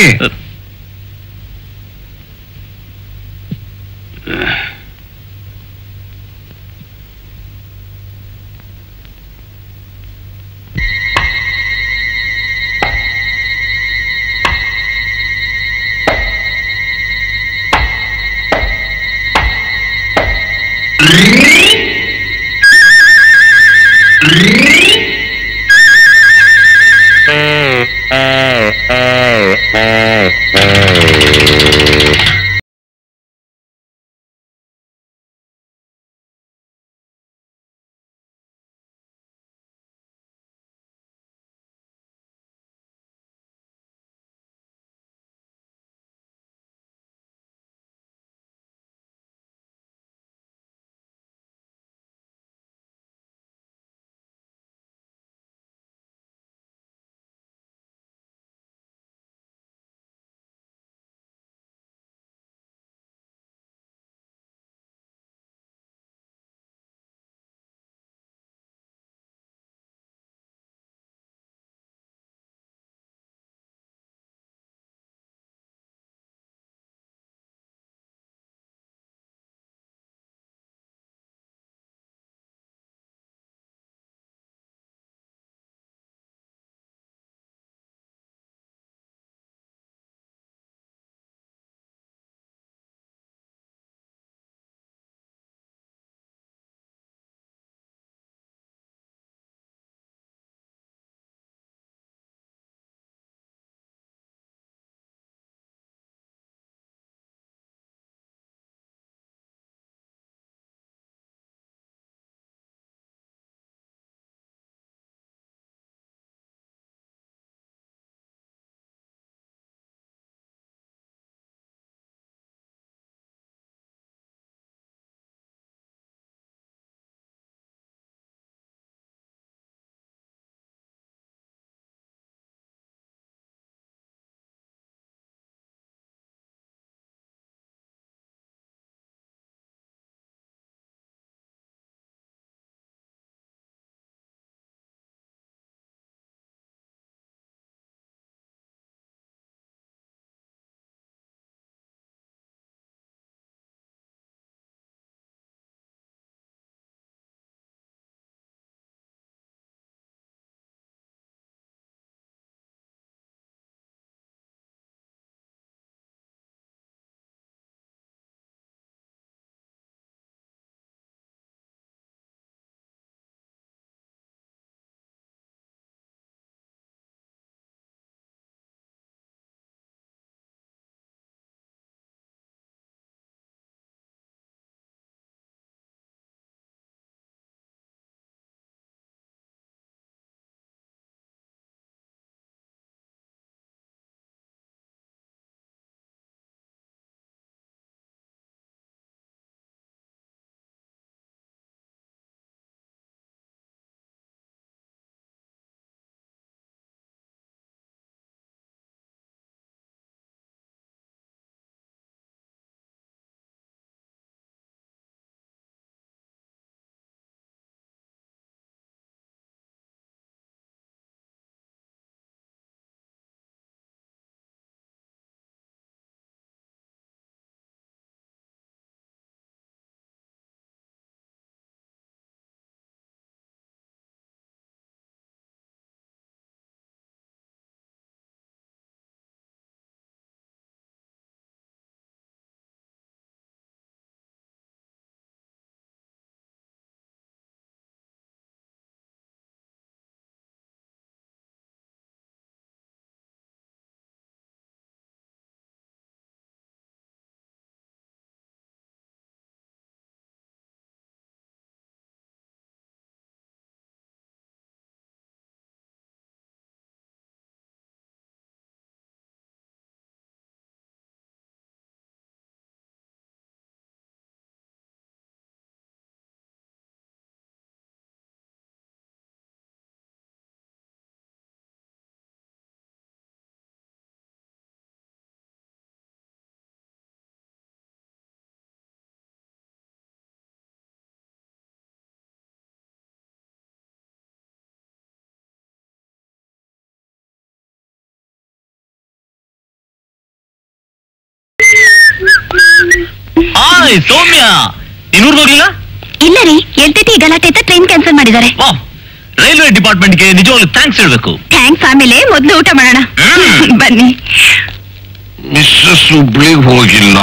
[SPEAKER 5] ಹಾಯ್ ಸೌಮ್ಯ ಇನ್ನೂರ್ಗೆ ಹೋಗ್ಲಿಲ್ಲ
[SPEAKER 2] ಇಲ್ಲ ರೀ ಎಲ್ಟಿಟಿ ಗಲಾಟೆ ಅಂತ ಟ್ರೈನ್ ಕ್ಯಾನ್ಸಲ್ ಮಾಡಿದ್ದಾರೆ
[SPEAKER 5] ವಾ ರೈಲ್ವೆ ಡಿಪಾರ್ಟ್ಮೆಂಟ್ಗೆ ನಿಜವಾಗ್ಲೂ ಥ್ಯಾಂಕ್ಸ್ ಹೇಳ್ಬೇಕು
[SPEAKER 2] ಥ್ಯಾಂಕ್ಸ್ ಆಮೇಲೆ ಮೊದ್ಲು ಊಟ ಮಾಡೋಣ ಬನ್ನಿ
[SPEAKER 4] ಮಿಸ್ಸಸ್ ಹುಬ್ಳಿಗ್ ಹೋಗಿಲ್ಲ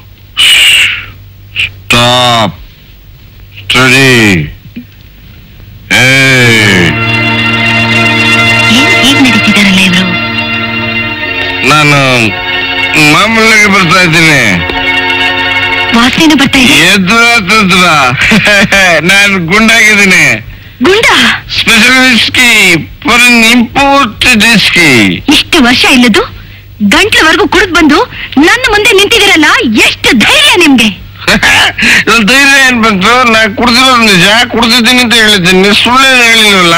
[SPEAKER 4] ಸ್ಟಾಪ್ ಸ್ಟಡಿ ಏ
[SPEAKER 2] ಏನ್ ಹೇಗ್ ನಡೀತಿದಾರಲ್ಲ ಇವರು
[SPEAKER 4] ನಾನು ಮಾಮೂಲಿಗೆ ಬರ್ತಾ ಇದ್ದೀನಿ
[SPEAKER 2] ವಾಸನೆನೂ ಬರ್ತಾ ಇದೆ
[SPEAKER 4] ಎದ್ರ ತಂತ್ರ ನಾನು ಗುಂಡಾಗಿದ್ದೀನಿ
[SPEAKER 2] ಗುಂಡ
[SPEAKER 4] special whisky for import whisky
[SPEAKER 2] ಇಷ್ಟು ವರ್ಷ ಇಲ್ಲದು ಗಂಟ್ಲವರೆಗೂ ಕುಡಿದ್ ಬಂದು ನನ್ನ ಮುಂದೆ ನಿಂತಿದ್ದೀರಲ್ಲ ಎಷ್ಟು ಧೈರ್ಯ ನಿಮ್ಗೆ
[SPEAKER 4] ನನ್ನ ಧೈರ್ಯ ಏನ್ ಬಂತು ನಾ ಕುಡ್ದಿರೋದು ನಿಜ ಕುಡ್ದಿದ್ದೀನಿ ಅಂತ ಹೇಳಿದ್ದೀನಿ ಸುಳ್ಳು ಹೇಳಿಲ್ವಲ್ಲ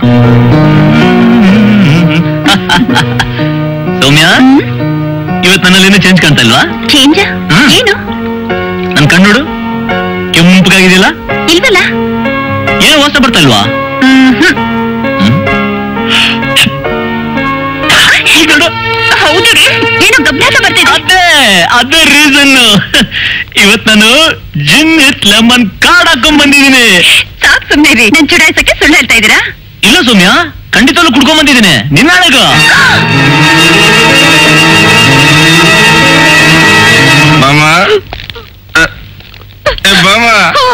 [SPEAKER 5] ಸೌಮ್ಯ ಇವತ್ ನನ್ನಲ್ಲಿ ಚೇಂಜ್ ಕಾಣ್ತಾ ಇಲ್ವಾ
[SPEAKER 2] ಚೇಂಜ್
[SPEAKER 5] ಹ್ಮ್.
[SPEAKER 2] ಏನು
[SPEAKER 5] ನನ್ ಕಣ್ಣೋಡು ಕೆಂಪಗಾಗಿದೆಯಲ್ಲ
[SPEAKER 2] ಇಲ್ವಲ್ಲ
[SPEAKER 5] ಏನೋ ವಾಸನೆ ಬರ್ತಾ ಇಲ್ವಾ
[SPEAKER 2] ಹ್ಮ್
[SPEAKER 5] ಹ್ಮ್? ನೋಡು,
[SPEAKER 2] ಹೌದು ರೀ ಏನೋ ಗಬ್ನಾಟ ಬರ್ತಿದೆ
[SPEAKER 5] ಅದೇ ಅದೇ ರೀಸನ್ ಇವತ್ ನಾನು ಜಿನ್ ವಿತ್ ಲೆಮನ್ ಕಾರ್ಡ್ ಹಾಕೊಂಡ್ ಬಂದಿದ್ದೀನಿ
[SPEAKER 2] ಸಾಕ್ ಸುಮ್ನೆ ರೀ ನನ್ ಚುಡಾಯಿಸಕ್ಕೆ ಸುಳ್ಳು ಹೇಳ್ತಾ ಇದ್ದೀರಾ
[SPEAKER 5] ಇಲ್ಲ ಸೌಮ್ಯ ಖಂಡಿತವೂ ಕುಡ್ಕೊಂಡ್ ಬಂದಿದ್ದೀನಿ ನಿನ್ನಾಳೆಗ
[SPEAKER 4] ಮಾಮ ಅ, ಏ ಮಾಮ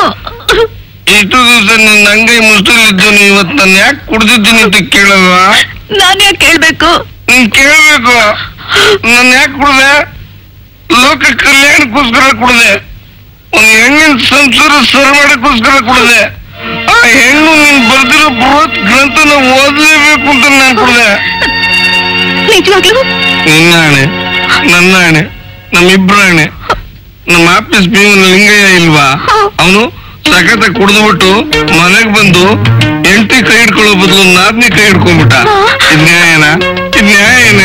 [SPEAKER 4] ಇಷ್ಟು ದಿವಸ ನಿನ್ನ ಅಂಗೈ ಮುಸುಲಿದ್ದು ನೀವು ಇವತ್ತು ನಾನು ಯಾಕೆ ಕುಡ್ದಿದ್ದೀನಿ ಅಂತ ಕೇಳಲ್ವಾ
[SPEAKER 2] ನಾನು ಯಾಕೆ ಕೇಳ್ಬೇಕು
[SPEAKER 4] ನೀನ್ ಕೇಳಬೇಕು ನಾನು ಯಾಕೆ ಕುಡ್ದೆ ಲೋಕ ಕಲ್ಯಾಣಕ್ಕೋಸ್ಕರ ಕುಡ್ದೆ ಒಂದು ಹೆಣ್ಣಿನ ಸಂಸಾರ ಸರ್ ಮಾಡಕ್ಕೋಸ್ಕರ ಕುಡ್ದೆ ಆ ಹೆಣ್ಣು ನೀನ್ ಬರ್ದಿರೋ ಬೃಹತ್ ಗ್ರಂಥನ ಓದಲೇಬೇಕು ಅಂತ ನಾನು ಕುಡ್ದೆ
[SPEAKER 2] ನಿಜವಾಗ್ಲೂ
[SPEAKER 4] ನಿನ್ನ ಆಣೆ ನನ್ನ ಆಣೆ ನಮ್ಮಿಬ್ರ ಆಣೆ ನಮ್ಮ ಆಫೀಸ್ ಪೀವನ್ ಲಿಂಗಯ್ಯ ಇಲ್ವಾ ಅವನು ಸಖತ ಕುಡಿದ್ಬಿಟ್ಟು ಮನೆಗ್ ಬಂದು ಎಂಟಿ ಕೈ ಹಿಡ್ಕೊಳ್ಳೋ ಬದಲು ನಾದ್ನಿ ಕೈ ಹಿಡ್ಕೊಂಡ್ಬಿಟ್ಟ ಇದ್ ನ್ಯಾಯನ ಇದ್ ನ್ಯಾಯನ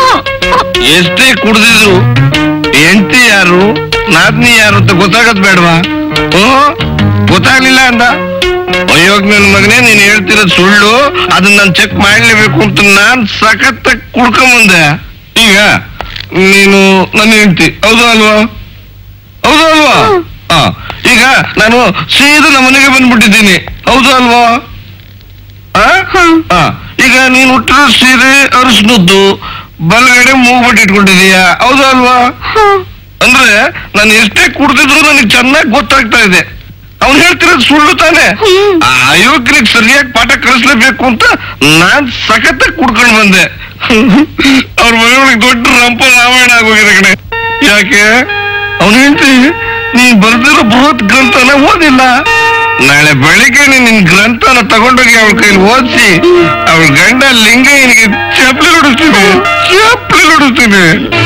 [SPEAKER 4] ಎಷ್ಟೇ ಕುಡ್ದಿದ್ರು ಎಂಟಿ ಯಾರು ನಾದ್ನಿ ಯಾರು ಅಂತ ಗೊತ್ತಾಗದ್ ಬೇಡವಾ ಓ ಗೊತ್ತಾಗ್ಲಿಲ್ಲ ಅಂದ ಅಯ್ಯೋಗ್ ನನ್ ಮಗನೇ ನೀನ್ ಹೇಳ್ತಿರೋದ್ ಸುಳ್ಳು ಅದನ್ನ ನಾನ್ ಚೆಕ್ ಮಾಡ್ಲೇಬೇಕು ಅಂತ ನಾನ್ ಸಖತ್ತಾಗಿ ಕುಡ್ಕೊಂಬಂದೆ ಈಗ ನೀನು ನನ್ನ ಹೆಂಡ್ತಿ ಹೌದು ಅಲ್ವಾ ಹೌದು ಅಲ್ವಾ ಹಾ ಈಗ ನಾನು ಸೀದಾ ನಮ್ಮ ಮನೆಗೆ ಬಂದ್ಬಿಟ್ಟಿದ್ದೀನಿ ಹೌದು ಅಲ್ವಾ ಆ? ಆ, ಈಗ ನೀನು ಹುಟ್ಟಿರೋ ಸೀರೆ ಅರಿಸ್ನದ್ದು ಬಲಗಡೆ ಮೂಗ್ಬಿಟ್ಟು ಇಟ್ಕೊಂಡಿದೀಯಾ ಹೌದು ಅಲ್ವಾ ಅಂದ್ರೆ ನಾನು ಎಷ್ಟೇ ಕುಡ್ದಿದ್ರು ನನಗೆ ಚೆನ್ನಾಗಿ ಗೊತ್ತಾಗ್ತಾ ಇದೆ ಅವ್ನು ಹೇಳ್ತಿರೋದು ಸುಳ್ಳು ತಾನೆ ಆ ಅಯೋಗ್ಯರಿಗೆ ಸರಿಯಾಗಿ ಪಾಠ ಕಲಿಸ್ಲೇಬೇಕು ಅಂತ ನಾನ್ ಸಖತ್ತಾಗಿ ಕುಡ್ಕೊಂಡು ಬಂದೆ ಅವ್ರ ಮನೆಯೊಳಗೆ ದೊಡ್ಡ ರಂಪ ರಾಮಾಯಣ ಆಗೋಗಿದೆ ಕಣೆ ಯಾಕೆ ಅವ್ನು ಹೇಳ್ತಿ ನೀನ್ ಬರ್ದಿರೋ ಬೃಹತ್ ಗ್ರಂಥನ ಓದಿಲ್ಲ ನಾಳೆ ಬೆಳಿಗ್ಗೆ ನೀನ್ ನಿನ್ ಗ್ರಂಥನ ತಗೊಂಡೋಗಿ ಅವಳ ಕೈಲಿ ಓದಿಸಿ ಅವಳ ಗಂಡ ಲಿಂಗಯ್ಯನಿಗೆ ಚಪ್ಪಲಿ ಹೊಡಿಸ್ತೀನಿ ಚಪ್ಪಲಿ ಹೊಡಿಸ್ತೀನಿ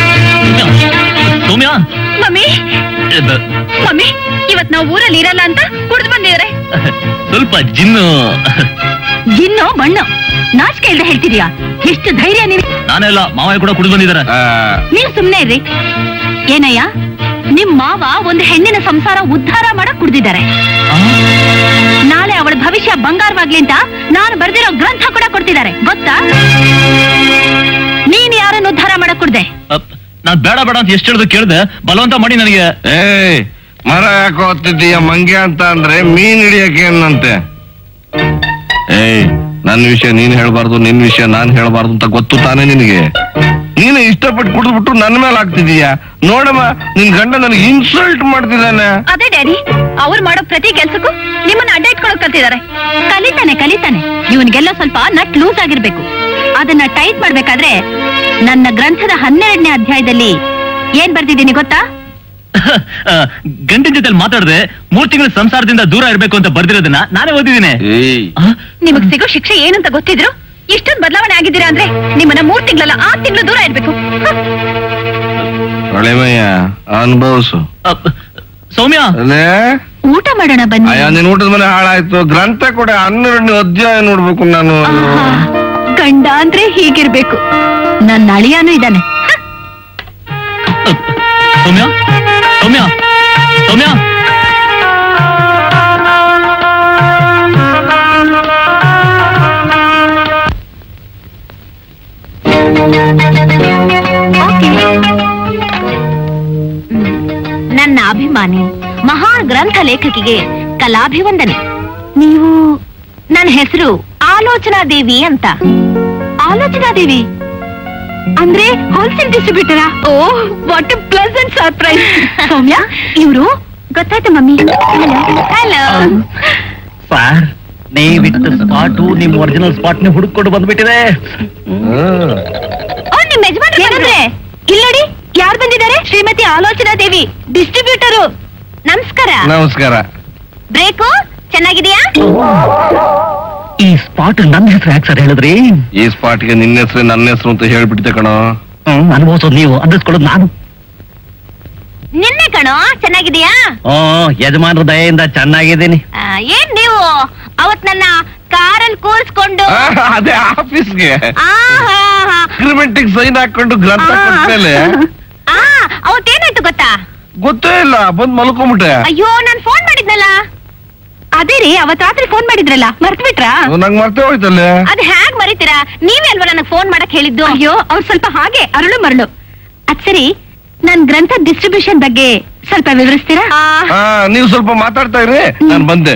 [SPEAKER 5] ಸೌಮ್ಯ
[SPEAKER 2] ಮಮ್ಮಿ
[SPEAKER 5] ಎ, ಬ-
[SPEAKER 2] ಮಮ್ಮಿ ಇವತ್ ನಾವು ಊರಲ್ಲಿ ಇರಲ್ಲ ಅಂತ ಕುಡ್ದು ಬಂದಿದ್ರೆ
[SPEAKER 5] ಸ್ವಲ್ಪ ಜಿನ್ನು
[SPEAKER 2] ಜಿನ್ನೋ ಮಣ್ಣು ನಾಚಿಕೆ ಇಲ್ದೆ ಹೇಳ್ತಿದ್ಯಾ ಎಷ್ಟು ಧೈರ್ಯ ನಿನ್
[SPEAKER 5] ನಾನೆಲ್ಲ ಮಾವಯ್ಯ ಕೂಡ ಕುಡಿದು ಬಂದಿದ್ದಾರೆ
[SPEAKER 4] ಆ,
[SPEAKER 2] ನೀವ್ ಸುಮ್ನೆ ಇರ್ರಿ ಏನಯ್ಯ ನಿಮ್ ಮಾವ ಒಂದು ಹೆಣ್ಣಿನ ಸಂಸಾರ ಉದ್ಧಾರ ಮಾಡಕ್ ಕುಡ್ದಿದ್ದಾರೆ ನಾಳೆ ಅವಳ ಭವಿಷ್ಯ ಬಂಗಾರವಾಗ್ಲಿ ಅಂತ ನಾನು ಬರ್ದಿರೋ ಗ್ರಂಥ ಕೂಡ ಕೊಡ್ತಿದ್ದಾರೆ ಗೊತ್ತಾ ನೀನ್ ಯಾರನ್ನು ಉದ್ಧಾರ ಮಾಡಕ್ ಕುಡ್ದೆ
[SPEAKER 5] ಅಪ್, ನಾನ್ ಬೇಡ ಬೇಡ ಅಂತ ಎಷ್ಟು ಹೇಳಿದ್ರು ಕೇಳ್ದೆ ಬಲವಂತ ಮಾಡಿ ನನಗೆ
[SPEAKER 4] ಏಯ್ ಮರ ಯಾಕೆ ಹೊತ್ತಿದ್ದೀಯ ಮಂಗ್ಯ ಅಂತ ಅಂದ್ರೆ ಮೀನ್ ಹಿಡಿಯಕ್ಕೆ ಏನಂತೆ ಏಯ್ ನನ್ನ ವಿಷಯ ನೀನ್ ಹೇಳ್ಬಾರ್ದು ನಿನ್ ವಿಷಯ ನಾನ್ ಹೇಳ್ಬಾರ್ದು ಅಂತ ಗೊತ್ತು ತಾನೇ ನಿನಗೆ ನೀನು ಇಷ್ಟಪಟ್ಟು ಕುಡಿದ್ಬಿಟ್ಟು ನನ್ನ ಮೇಲೆ ಆಗ್ತಿದೀಯ ನೋಡಮ್ಮ ನಿನ್ ಗಂಡ ನನಗೆ ಇನ್ಸಲ್ಟ್ ಮಾಡ್ತಿದ್ದಾನೆ
[SPEAKER 2] ಅದೇ ಡ್ಯಾಡಿ ಅವ್ರು ಮಾಡೋ ಪ್ರತಿ ಕೆಲ್ಸಕ್ಕೂ ನಿಮ್ಮನ್ನ ಅಡ್ಡ ಇಟ್ಕೊಳಕ್ ಕಲ್ತಿದ್ದಾರೆ ಕಲಿತಾನೆ ಕಲಿತಾನೆ ಇವನ್ಗೆಲ್ಲ ಸ್ವಲ್ಪ ನಟ್ ಲೂಸ್ ಆಗಿರ್ಬೇಕು ಅದನ್ನ ಟೈಟ್ ಮಾಡ್ಬೇಕಾದ್ರೆ ನನ್ನ ಗ್ರಂಥದ ಹನ್ನೆರಡನೇ ಅಧ್ಯಾಯದಲ್ಲಿ ಏನ್ ಬರ್ದಿದ್ದೀನಿ ಗೊತ್ತಾ
[SPEAKER 5] ಆ, ಗಂಡನ ಜೊತೆ ಮಾತಾಡದೆ ಮೂರ್ ತಿಂಗಳ ಸಂಸಾರದಿಂದ ದೂರ ಇರ್ಬೇಕು ಅಂತ ಬರ್ದಿರೋದನ್ನ ನಾನೇ ಓದಿದ್ದೀನಿ
[SPEAKER 4] ಏಯ್
[SPEAKER 5] ಆ,
[SPEAKER 2] ನಿಮಗ್ ಸಿಗೋ ಶಿಕ್ಷೆ ಏನಂತ ಗೊತ್ತಿದ್ರು ಇಷ್ಟೊಂದು ಬದಲಾವಣೆ ಆಗಿದ್ದೀರಾ ಅಂದ್ರೆ ನಿಮ್ಮನ್ನ ಮೂರ್ ತಿಂಗಳಲ್ಲ ಆರ್ ತಿಂಗಳು ದೂರ ಇರ್ಬೇಕು ಹ.
[SPEAKER 4] ಒಳ್ಳೆಮಯ್ಯ ಅನುಭವಿಸು
[SPEAKER 5] ಅಪ್, ಸೌಮ್ಯ
[SPEAKER 4] ಅಲ್ಲೇ
[SPEAKER 2] ಊಟ ಮಾಡೋಣ ಬನ್ನಿ
[SPEAKER 4] ಅಯ್ಯ ನಿನ್ ಊಟದ ಮನೆ ಹಾಳಾಯ್ತು ಗ್ರಂಥ ಕೂಡ ಹನ್ನೆರಡನೇ ಅಧ್ಯಾಯ ನೋಡ್ಬೇಕು ನಾನು
[SPEAKER 2] ಆಹಾ, ಗಂಡ ಅಂದ್ರೆ ಹೀಗಿರ್ಬೇಕು ನನ್ನ ಅಳಿಯಾನು ಇದ್ದಾನೆ
[SPEAKER 5] ಅಪ್, ಸೌಮ್ಯ ಸೌಮ್ಯ ಸೌಮ್ಯ
[SPEAKER 2] ನನ್ನ
[SPEAKER 3] ಅಭಿಮಾನಿ ಮಹಾನ್ ಗ್ರಂಥ ಲೇಖಕಿಗೆ ಕಲಾಭಿವಂದನೆ ನೀವು ನನ್ನ ಹೆಸರು ಆಲೋಚನಾ ದೇವಿ ಅಂತ ಆಲೋಚನಾ ದೇವಿ ಅಂದ್ರೆ ಹೋಲ್ಸೇಲ್ ಡಿಸ್ಟ್ರಿಬ್ಯೂಟರಾ ಓ ವಾಟ್ ಪ್ಲೆಸೆಂಟ್ ಸರ್ಪ್ರೈಸ್ ಸೌಮ್ಯ ಇವರು ಗೊತ್ತಾಯ್ತು ಮಮ್ಮಿ ಹಲೋ
[SPEAKER 7] ಸರ್ ನೀವಿಟ್ಟು ಸ್ಪಾಟು ನಿಮ್ ಒರಿಜಿನಲ್ ಸ್ಪಾಟ್ ನ ಹುಡುಕೊಂಡು ಬಂದ್ಬಿಟ್ಟಿದೆ
[SPEAKER 3] ಓ ನಿಮ್ ಯಜಮಾನ್ರು ಬಂದ್ರೆ ಇಲ್ಲಿ ನೋಡಿ ಯಾರು ಬಂದಿದ್ದಾರೆ ಶ್ರೀಮತಿ ಆಲೋಚನಾ ದೇವಿ ಡಿಸ್ಟ್ರಿಬ್ಯೂಟರು ನಮಸ್ಕಾರ
[SPEAKER 4] ನಮಸ್ಕಾರ
[SPEAKER 3] ಬ್ರೇಕು ಚೆನ್ನಾಗಿದೆಯಾ
[SPEAKER 7] ಈ ಸ್ಪಾಟ್ ನನ್ನ ಹೆಸರು ಯಾಕೆ ಸರ್ ಹೇಳಿದ್ರಿ
[SPEAKER 4] ಈ ಸ್ಪಾಟ್ಗೆ ನಿನ್ನ ಹೆಸರು ನನ್ನ ಹೆಸರು ಅಂತ ಹೇಳ್ಬಿಟ್ಟಿದ್ದೆ ಕಣೋ
[SPEAKER 7] ಹ್ಮ್ ಅನುಭವಿಸೋದು ನೀವು ಅಂದಿಸ್ಕೊಳ್ಳೋದು ನಾನು
[SPEAKER 3] ನಿನ್ನೆ ಕಣೋ ಚೆನ್ನಾಗಿದೆಯಾ
[SPEAKER 7] ಓ ಯಜಮಾನ್ರ ದಯೆಯಿಂದ ಚೆನ್ನಾಗಿದ್ದೀನಿ
[SPEAKER 3] ಆ, ಏನ್ ನೀವು ಅವತ್ ನನ್ನ ಕಾರಲ್ಲಿ ಕೂರಿಸ್ಕೊಂಡು
[SPEAKER 4] ಆ, ಅದೇ ಆಫೀಸ್ಗೆ
[SPEAKER 3] ಆಹಾಹಾ.
[SPEAKER 4] ಅಗ್ರಿಮೆಂಟಿಗೆ ಸೈನ್ ಹಾಕೊಂಡು ಗ್ರಂಥ
[SPEAKER 3] ಆ.
[SPEAKER 4] ಕೊಟ್ಮೇಲೆ
[SPEAKER 3] ಆ ಅವತ್ತೇನಾಯ್ತು ಗೊತ್ತಾ
[SPEAKER 4] ಗೊತ್ತೇ ಇಲ್ಲ ಬಂದ್ ಮಲ್ಕೊಂಬಿಟ್ಟೆ
[SPEAKER 3] ಅಯ್ಯೋ ನಾನ್ ಫೋನ್ ಮಾಡಿದ್ನಲ್ಲ ಅದೇ ರೀ ಅವತ್ ರಾತ್ರಿ ಫೋನ್ ಮಾಡಿದ್ರಲ್ಲ ಮರ್ತ್ ಬಿಟ್ರಾ
[SPEAKER 4] ನಂಗ್ ಮರ್ತೇ ಹೋಯ್ತಲ್ಲೇ
[SPEAKER 3] ಅದ್ ಹ್ಯಾಗ್ ಮರಿತೀರಾ ನೀವೇ ಅಲ್ವಾ ನನಗೆ ಫೋನ್ ಮಾಡಕ್ ಹೇಳಿದ್ದು ಅಯ್ಯೋ ಅವ್ರು ಸ್ವಲ್ಪ ಹಾಗೆ ಅರಳು ಮರಳು ಅದ್ ಸರಿ ನನ್ ಗ್ರಂಥ ಡಿಸ್ಟ್ರಿಬ್ಯೂಷನ್ ಬಗ್ಗೆ ಸ್ವಲ್ಪ ವಿವರಿಸ್ತೀರಾ
[SPEAKER 4] ಆ, ನೀವು ಸ್ವಲ್ಪ ಮಾತಾಡ್ತಾ ಇರಿ ನಾನು ಬಂದೆ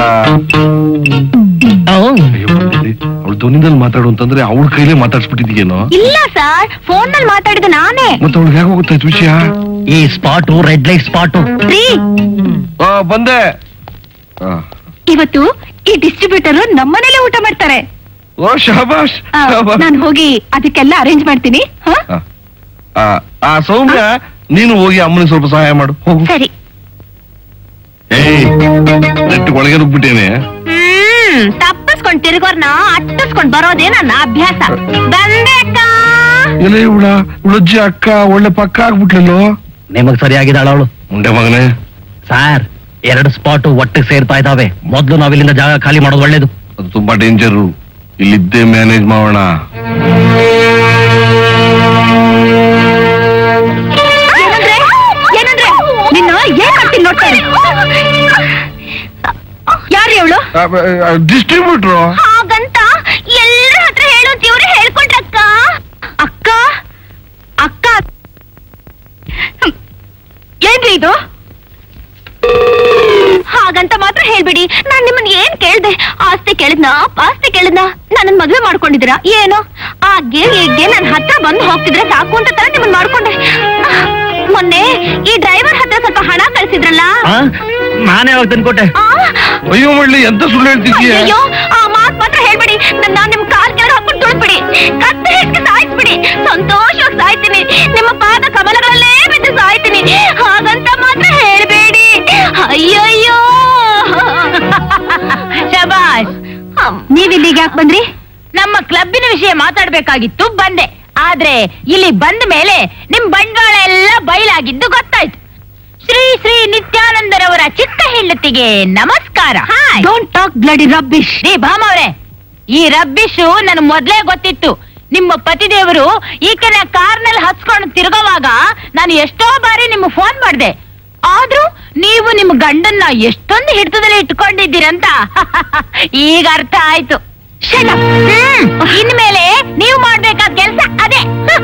[SPEAKER 4] ಅವಳು ಧ್ವನಿದಲ್ಲಿ ಮಾತಾಡು ಅಂತಂದ್ರೆ ಅವಳ ಕೈಲೇ ಮಾತಾಡ್ಸ್ಬಿಟ್ಟಿದ್ಯೇನೋ
[SPEAKER 3] ಇಲ್ಲ ಸರ್ ಫೋನ್ ನಲ್ಲಿ ಮಾತಾಡಿದ ನಾನೇ
[SPEAKER 4] ಮತ್ತೆ ಅವಳಿಗೆ ಹೇಗೆ ಗೊತ್ತಾಯ್ತು ವಿಷಯ
[SPEAKER 7] ಈ ಸ್ಪಾಟು ರೆಡ್ ಲೈಟ್ ಸ್ಪಾಟು
[SPEAKER 3] ರೀ
[SPEAKER 4] ಆ, ಬಂದೆ ಆ.
[SPEAKER 3] ಇವತ್ತು ಈ ಡಿಸ್ಟ್ರಿಬ್ಯೂಟರ್ ನಮ್ಮನೇಲೆ ಊಟ ಮಾಡ್ತಾರೆ
[SPEAKER 4] ಓ ಶಬಾಷ್ ಶಬಾಷ್.
[SPEAKER 3] ನಾನು ಹೋಗಿ ಅದಕ್ಕೆಲ್ಲ ಅರೇಂಜ್ ಮಾಡ್ತೀನಿ ಹ?
[SPEAKER 4] ಆ, ಆ, ಆ ಸೌಮ್ಯ ನೀನು ಹೋಗಿ ಅಮ್ಮನಿಗೆ ಸ್ವಲ್ಪ ಸಹಾಯ ಮಾಡು ಹೋಗು
[SPEAKER 3] ಸರಿ
[SPEAKER 4] ಏಯ್ ನೆಟ್ ಒಳಗೆ ನುಗ್ಬಿಟ್ಟೇನೆ
[SPEAKER 3] ಹ್ಮ್ ತಪ್ಪಿಸ್ಕೊಂಡ್ ತಿರುಗೋರ್ನ ಅಟ್ಟಿಸ್ಕೊಂಡ್ ಬರೋದೇ ನನ್ನ ಅಭ್ಯಾಸ ಬಂದೆ ಅಕ್ಕ
[SPEAKER 4] ಎಲೆ ಇವಳ ಇವಳಜ್ಜಿ ಅಕ್ಕ ಒಳ್ಳೆ ಪಕ್ಕ ಆಗ್ಬಿಟ್ಲಲ್ಲೋ
[SPEAKER 7] ನಿಮಗ್ ಸರಿಯಾಗಿದ್ದಾಳ ಅವಳು
[SPEAKER 4] ಮುಂಡೆ ಮಗನೇ
[SPEAKER 7] ಸರ್ ಎರಡು ಸ್ಪಾಟು ಒಟ್ಟಿಗೆ ಸೇರ್ತಾ ಇದಾವೆ ಮೊದ್ಲು ನಾವ್ ಇಲ್ಲಿಂದ ಜಾಗ ಖಾಲಿ ಮಾಡೋದು ಒಳ್ಳೇದು
[SPEAKER 4] ಅದು ತುಂಬಾ ಡೇಂಜರು ಇಲ್ಲಿದ್ದೇ ಮ್ಯಾನೇಜ್ ಮಾಡೋಣ
[SPEAKER 3] ಏನಂದ್ರೆ ಏನಂದ್ರೆ ನಿನ್ನ ಏನ್ ಮಾಡ್ತೀನಿ ನೋಡ್ತಾರೆ ಯಾರು ಅವಳು
[SPEAKER 4] ಡಿಸ್ಟ್ರಿಬ್ಯೂಟ್ರು
[SPEAKER 3] ಹಾಗಂತ ಎಲ್ಲರ ಹತ್ರ ಹೇಳು ಅಂತ ಇವ್ರೆ ಹೇಳ್ಕೊಂಡ್ರಕ್ಕ ಅಕ್ಕ ಅಕ್ಕ ಹ್ಮ್. ಏನ್ರಿ ಇದು ಹಾಗಂತ ಮಾತ್ರ ಹೇಳ್ಬಿಡಿ ನಾನ್ ನಿಮ್ಮನ್ ಏನ್ ಕೇಳ್ದೆ ಆಸ್ತಿ ಕೇಳಿದ್ನ ಪಾಸ್ತಿ ಕೇಳಿದ್ನ ನನ್ನ ಮದ್ವೆ ಮಾಡ್ಕೊಂಡಿದ್ದೀರಾ ಏನು ಆಗ್ಗೆ ಈಗ್ಗೆ ನನ್ ಹತ್ರ ಬಂದು ಹೋಗ್ತಿದ್ರೆ ಸಾಕು ಅಂತ ತರ ನಿಮ್ಮನ್ ಮಾಡ್ಕೊಂಡೆ ಆಹ್, ಮೊನ್ನೆ ಈ ಡ್ರೈವರ್ ಹತ್ರ ಸ್ವಲ್ಪ ಹಣ ಕಳ್ಸಿದ್ರಲ್ಲ
[SPEAKER 7] ಆ? ನಾನೇ ಯಾವಾಗ ತಂದ್ಕೊಟ್ಟೆ
[SPEAKER 3] ಆ,
[SPEAKER 4] ಅಯ್ಯೋ ಮಳ್ಳಿ ಎಂತ ಸುಳ್ಳು ಹೇಳ್ತಿದ್ಯಾ
[SPEAKER 3] ಅಯ್ಯೋ ಆ ಮಾತ್ ಮಾತ್ರ ಹೇಳ್ಬಿಡಿ ನನ್ನ ನಿಮ್ಮ ಕಾಲ್ ಕೆಳಗೆ ಹಾಕೊಂಡು ತುಳಿದ್ಬಿಡಿ ಕತ್ತೆ ಹಿಡ್ಕೆ ಸಾಯಿಸ್ಬಿಡಿ ಸಂತೋಷವಾಗಿ ಸಾಯ್ತೀನಿ ನಿಮ್ಮ ಪಾದ ಕಮಲಗಳಲ್ಲೇ ಬಿದ್ದು ಸಾಯ್ತೀನಿ ಹಾಗಂತ ಮಾತ್ರ ಹೇಳ್ಬೇಡಿ ಅಯ್ಯಯ್ಯೋ
[SPEAKER 8] ಶಬಾಷ್
[SPEAKER 3] ನೀವಿಲ್ಲಿಗೆ ಯಾಕೆ ಬಂದ್ರಿ
[SPEAKER 8] ನಮ್ಮ ಕ್ಲಬ್ಬಿನ ವಿಷಯ ಮಾತಾಡ್ಬೇಕಾಗಿತ್ತು ಬಂದೆ ಆದ್ರೆ ಇಲ್ಲಿ ಬಂದ ಮೇಲೆ ನಿಮ್ ಬಂಡವಾಳ ಎಲ್ಲ ಬಯಲಾಗಿದ್ದು ಗೊತ್ತಾಯ್ತು ಶ್ರೀ ಶ್ರೀ ನಿತ್ಯಾನಂದರವರ ಚಿಕ್ಕ ಹೆಂಡತಿಗೆ ನಮಸ್ಕಾರ
[SPEAKER 3] ಡೋಂಟ್ ಟಾಕ್ ಬ್ಲಡಿ ರಬ್ಬಿಶ್
[SPEAKER 8] ರೀ ಭಾಮವ್ರೆ ಈ ರಬ್ಬಿಶು ನನ್ ಮೊದ್ಲೇ ಗೊತ್ತಿತ್ತು ನಿಮ್ಮ ಪತಿದೇವರು ಈಕೆನ ಕಾರ್ನಲ್ಲಿ ಹಚ್ಕೊಂಡು ತಿರುಗುವಾಗ ನಾನು ಎಷ್ಟೋ ಬಾರಿ ನಿಮ್ಗೆ ಫೋನ್ ಮಾಡ್ದೆ ಆದ್ರೂ ನೀವು ನಿಮ್ ಗಂಡನ್ನ ಎಷ್ಟೊಂದು ಹಿಡಿತದಲ್ಲಿ ಇಟ್ಕೊಂಡಿದ್ದೀರಂತ ಈಗ ಅರ್ಥ ಆಯ್ತು Shut up. ಹ್ಮ್ ಇನ್ಮೇಲೆ ನೀವು ಮಾಡ್ಬೇಕಾದ ಕೆಲ್ಸ ಅದೇ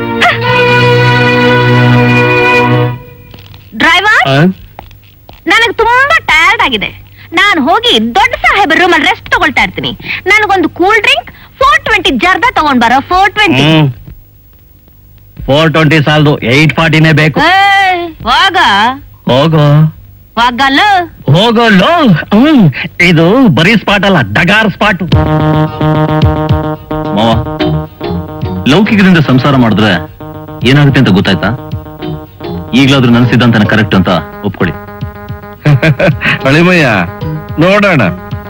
[SPEAKER 3] ಡ್ರೈವರ್ ನನಗೆ ತುಂಬಾ ಟಯರ್ಡ್ ಆಗಿದೆ ನಾನು ಹೋಗಿ ದೊಡ್ಡ ಸಾಹೇಬ್ ರೂಮ್ ಅಲ್ಲಿ ರೆಸ್ಟ್ ತಗೊಳ್ತಾ ಇರ್ತೀನಿ ನನಗೊಂದು ಕೂಲ್ ಡ್ರಿಂಕ್ ಫೋರ್ ಟ್ವೆಂಟಿ ಜರ್ದ ತಗೊಂಡ್ ಬರೋ ಫೋರ್ ಟ್ವೆಂಟಿ
[SPEAKER 7] ಹ್ಮ್ ಫೋರ್ ಟ್ವೆಂಟಿ ಸಾಲದು ಏಟ್ ಫಾರ್ಟಿನೇ ಬೇಕು
[SPEAKER 8] ಹೋಗ
[SPEAKER 7] ಹೋಗೋ
[SPEAKER 8] ಹೋಗಲ್ಲ
[SPEAKER 7] ಹೋಗೋ ಲೋ ಹ್ಮ್ ಇದು ಬರೀ ಸ್ಪಾಟ್ ಅಲ್ಲ ಡಗಾರ್ ಸ್ಪಾಟ್ ಮಾವ ಲೌಕಿಕದಿಂದ ಸಂಸಾರ ಮಾಡಿದ್ರೆ ಏನಾಗುತ್ತೆ ಅಂತ ಗೊತ್ತಾಯ್ತಾ ಈಗ್ಲಾದ್ರೂ ನನ್ನ ಸಿದ್ಧಾಂತನ ಕರೆಕ್ಟ್ ಅಂತ ಒಪ್ಕೊಳ್ಳಿ
[SPEAKER 4] ಅಳಿಮಯ್ಯ ನೋಡೋಣ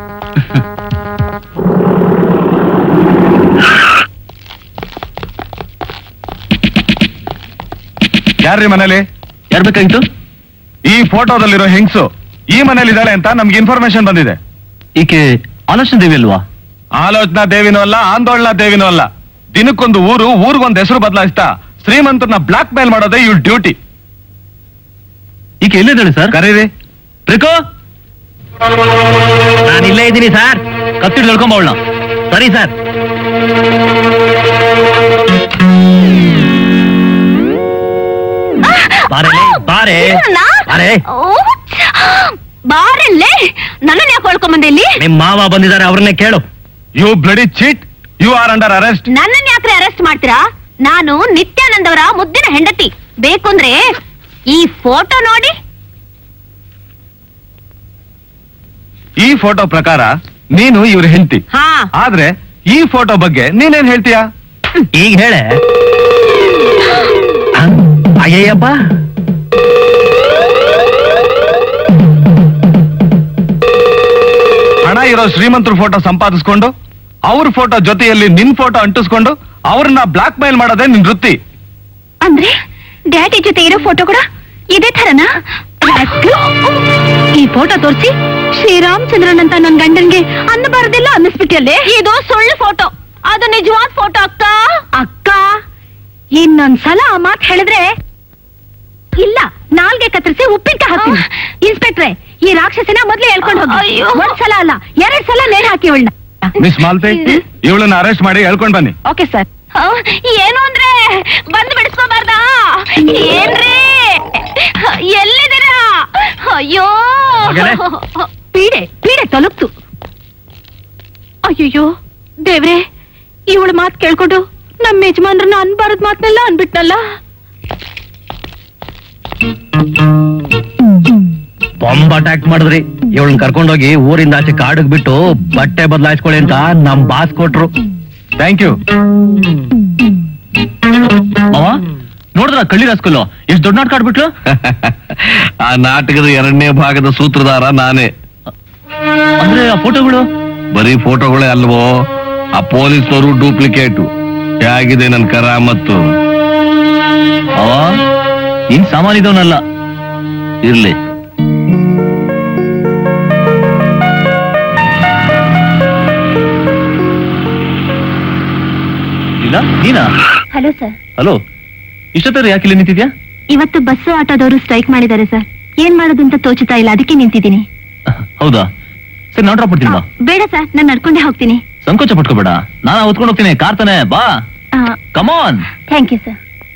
[SPEAKER 6] ಯಾರ್ರಿ ಮನೇಲಿ
[SPEAKER 7] ಯಾರ್ ಬೇಕಾಗಿತ್ತು
[SPEAKER 6] ಈ ಫೋಟೋದಲ್ಲಿರೋ ಹೆಂಗ್ಸು ಈ ಮನೇಲಿ ಇದ್ದಾಳೆ ಅಂತ ನಮ್ಗೆ ಇನ್ಫಾರ್ಮೇಶನ್ ಬಂದಿದೆ
[SPEAKER 7] ಈಕೆ ಆಲೋಚನೆ ದೇವಿ ಅಲ್ವಾ
[SPEAKER 6] ಆಲೋಚನಾ ದೇವಿನೂ ಅಲ್ಲ ಆಂದೋಳನಾ ದೇವಿನೂ ಅಲ್ಲ ದಿನಕ್ಕೊಂದು ಊರು ಊರಿಗೊಂದು ಹೆಸರು ಬದಲಾಯಿಸ್ತಾ ಶ್ರೀಮಂತರನ್ನ ಬ್ಲಾಕ್ ಮೇಲ್ ಮಾಡೋದೇ ಇವ್ ಡ್ಯೂಟಿ
[SPEAKER 7] ಈಕೆ ಎಲ್ಲಿದ್ದಾಳೆ ಸರ್
[SPEAKER 6] ಕರೀರಿ
[SPEAKER 7] ಪ್ರಿಕೋ ನಾನು ಇಲ್ಲೇ ಇದ್ದೀನಿ ಸರ್ ಕತ್ತಿಡ್ ಹೇಳ್ಕೊಂಬೋಳ ಸರಿ ಸರ್ ಬಾರೇ ಬಾರ ಬಾರೆ
[SPEAKER 3] ಇದನ್ನ?
[SPEAKER 7] ಬಾರೆ
[SPEAKER 3] ಓ, ಬಾರಲ್ಲೇ ನನ್ನನ್ನ ಯಾಕೆ ಹೊಳ್ಕೊಂಬಂದೆ ಇಲ್ಲಿ
[SPEAKER 7] ನಿಮ್ ಮಾವ ಬಂದಿದ್ದಾರೆ ಅವ್ರನ್ನೇ ಕೇಳು
[SPEAKER 6] you bloody cheat you are under arrest
[SPEAKER 3] ನನ್ನನ್ನ ಯಾಕ್ರೆ ಅರೆಸ್ಟ್ ಮಾಡ್ತೀರಾ ನಾನು ನಿತ್ಯಾನಂದ್ ಅವರ ಮುದ್ದಿನ ಹೆಂಡತಿ ಬೇಕು ಅಂದ್ರೆ ಈ ಫೋಟೋ ನೋಡಿ
[SPEAKER 6] ಈ ಫೋಟೋ ಪ್ರಕಾರ ನೀನು ಇವ್ರ ಹೆಂಡತಿ
[SPEAKER 3] ಹಾ
[SPEAKER 6] ಆದ್ರೆ ಈ ಫೋಟೋ ಬಗ್ಗೆ ನೀನೇನ್ ಹೇಳ್ತೀಯಾ
[SPEAKER 7] ಈಗ ಹೇಳೆ ಅಯ್ಯಯ್ಯಪ್ಪ
[SPEAKER 6] ಹಣ ಇರೋ ಶ್ರೀಮಂತರ ಫೋಟೋ ಸಂಪಾದಿಸ್ಕೊಂಡು ಅವ್ರ ಫೋಟೋ ಜೊತೆಯಲ್ಲಿ ನಿನ್ ಫೋಟೋ ಅಂಟಿಸ್ಕೊಂಡು ಅವ್ರನ್ನ ಬ್ಲಾಕ್ ಮೇಲ್ ಮಾಡೋದೇ ನಿನ್ ವೃತ್ತಿ
[SPEAKER 2] ಅಂದ್ರೆ ಡ್ಯಾಡಿ ಜೊತೆ ಇರೋ ಫೋಟೋ ಕೂಡ ಇದೇ ತರನಾ ರಾಸ್ಕಲ್. ಈ ಫೋಟೋ ತೋರಿಸಿ ಶ್ರೀರಾಮಚಂದ್ರನ್ ಅಂತ ನನ್ ಗಂಡನ್ಗೆ ಅನ್ನಬಾರದೆಲ್ಲ ಅನ್ನಿಸ್ಬಿಟ್ಟಿಯಲ್ಲೇ
[SPEAKER 3] ಇದು ಸುಳ್ಳು ಫೋಟೋ ಅದು ನಿಜವಾದ ಫೋಟೋ ಅಕ್ಕ
[SPEAKER 2] ಅಕ್ಕ ಇನ್ನೊಂದ್ಸಲ ಆ ಮಾತ್ ಹೇಳಿದ್ರೆ ಇಲ್ಲ ನಾಲ್ಗೆ ಕತ್ತರಿಸಿ ಉಪ್ಪಿನಕಾಯಿ ಹಾಕ್ತೀನಿ ಇನ್ಸ್ಪೆಕ್ಟ್ರೆ ಈ ರಾಕ್ಷಸಿನ ಮೊದ್ಲೇ ಹೇಳ್ಕೊಂಡು ಹೋಗಿ
[SPEAKER 3] ಅಯ್ಯೋ.
[SPEAKER 2] ಒಂದ್ಸಲ ಅಲ್ಲ ಎರಡ್ ಸಲ ನೇಣು ಹಾಕಿ ಅವಳನ್ನ
[SPEAKER 6] ಮಿಸ್ ಮಾಲ್ತೆ ಇವಳನ್ನ ಅರೆಸ್ಟ್ ಮಾಡಿ ಹೇಳ್ಕೊಂಡ್ ಬನ್ನಿ
[SPEAKER 2] ಓಕೆ ಸರ್
[SPEAKER 3] ಆ, ಏನು ಅಂದ್ರೆ ಬಂದು ಬಿಡಿಸ್ಕೋಬಾರ್ದಾ ಏನ್ರಿ ಎಲ್ಲಿದ್ದೀರಾ ಅಯ್ಯೋ
[SPEAKER 7] ಮಗನೇ.
[SPEAKER 2] ಪೀಡೆ ಪೀಡೆ ತಲುಪ್ತು ಅಯ್ಯಯ್ಯೋ ದೇವ್ರೆ ಇವಳ ಮಾತ್ ಕೇಳ್ಕೊಂಡು ನಮ್ಮ ಯಜಮಾನ್ರನ್ನ ಅನ್ಬಾರದ್ ಮಾತ್ನೆಲ್ಲ ಅನ್ಬಿಟ್ನಲ್ಲ
[SPEAKER 7] ಬಾಂಬ್ ಅಟ್ಯಾಕ್ ಮಾಡಿದ್ರಿ ಇವಳನ್ನ ಕರ್ಕೊಂಡೋಗಿ ಊರಿಂದ ಆಚೆ ಕಾಡಿಗೆ ಬಿಟ್ಟು ಬಟ್ಟೆ ಬದಲಾಯಿಸ್ಕೊಳ್ಳಿ ಅಂತ ನಮ್ ಬಾಸ್ ಕೊಟ್ರು
[SPEAKER 6] ಥ್ಯಾಂಕ್ ಯು
[SPEAKER 5] ಮಾವ ನೋಡಿದ್ರ ಕಳ್ಳಿ ರಸ್ಕಲ್ಲು ಎಷ್ಟು ದೊಡ್ಡ ನಾಟಕ ಆಡ್ಬಿಟ್ಲು
[SPEAKER 4] ಆ ನಾಟಕದ ಎರಡನೇ ಭಾಗದ ಸೂತ್ರಧಾರ ನಾನೇ
[SPEAKER 5] ಅಂದ್ರೆ ಆ ಫೋಟೋಗಳು
[SPEAKER 4] ಬರೀ ಫೋಟೋಗಳೇ ಅಲ್ವೋ ಆ ಪೊಲೀಸ್ನವರು ಡೂಪ್ಲಿಕೇಟು ಹೇಗಿದೆ ನನ್ ಕರಾಮತ್ತು
[SPEAKER 5] ಅವ ಏನ್ ಸಾಮಾನ್ಯದವನಲ್ಲ
[SPEAKER 4] ಇರ್ಲಿ
[SPEAKER 5] ಇಲ್ಲ ನೀನಾ
[SPEAKER 2] ಹಲೋ ಸರ್
[SPEAKER 5] ಹಲೋ ಇಷ್ಟೊತ್ತರ ಯಾಕೆ ಇಲ್ಲಿ ನಿಂತಿದ್ಯಾ
[SPEAKER 2] ಇವತ್ತು ಬಸ್ಸು ಆಟೋದವರು ಸ್ಟ್ರೈಕ್ ಮಾಡಿದ್ದಾರೆ ಸರ್ ಏನ್ ಮಾಡೋದು ಅಂತ ತೋಚುತ್ತಾ ಇಲ್ಲ ಅದಕ್ಕೆ ನಿಂತಿದ್ದೀನಿ
[SPEAKER 5] ಹೌದಾ ಸರಿ ನಾನು ಡ್ರಾಪ್ ಮಾಡ್ತೀನಿ ಬಾ
[SPEAKER 2] ಬೇಡ ಸರ್ ನಾನು ನಡ್ಕೊಂಡೇ ಹೋಗ್ತೀನಿ
[SPEAKER 5] ಸಂಕೋಚ ಪಟ್ಕೋಬೇಡ ನಾನು ಹೊತ್ಕೊಂಡು ಹೋಗ್ತೀನಿ ಕಾರ್ ತಾನೆ ಬಾ come on
[SPEAKER 2] thank you sir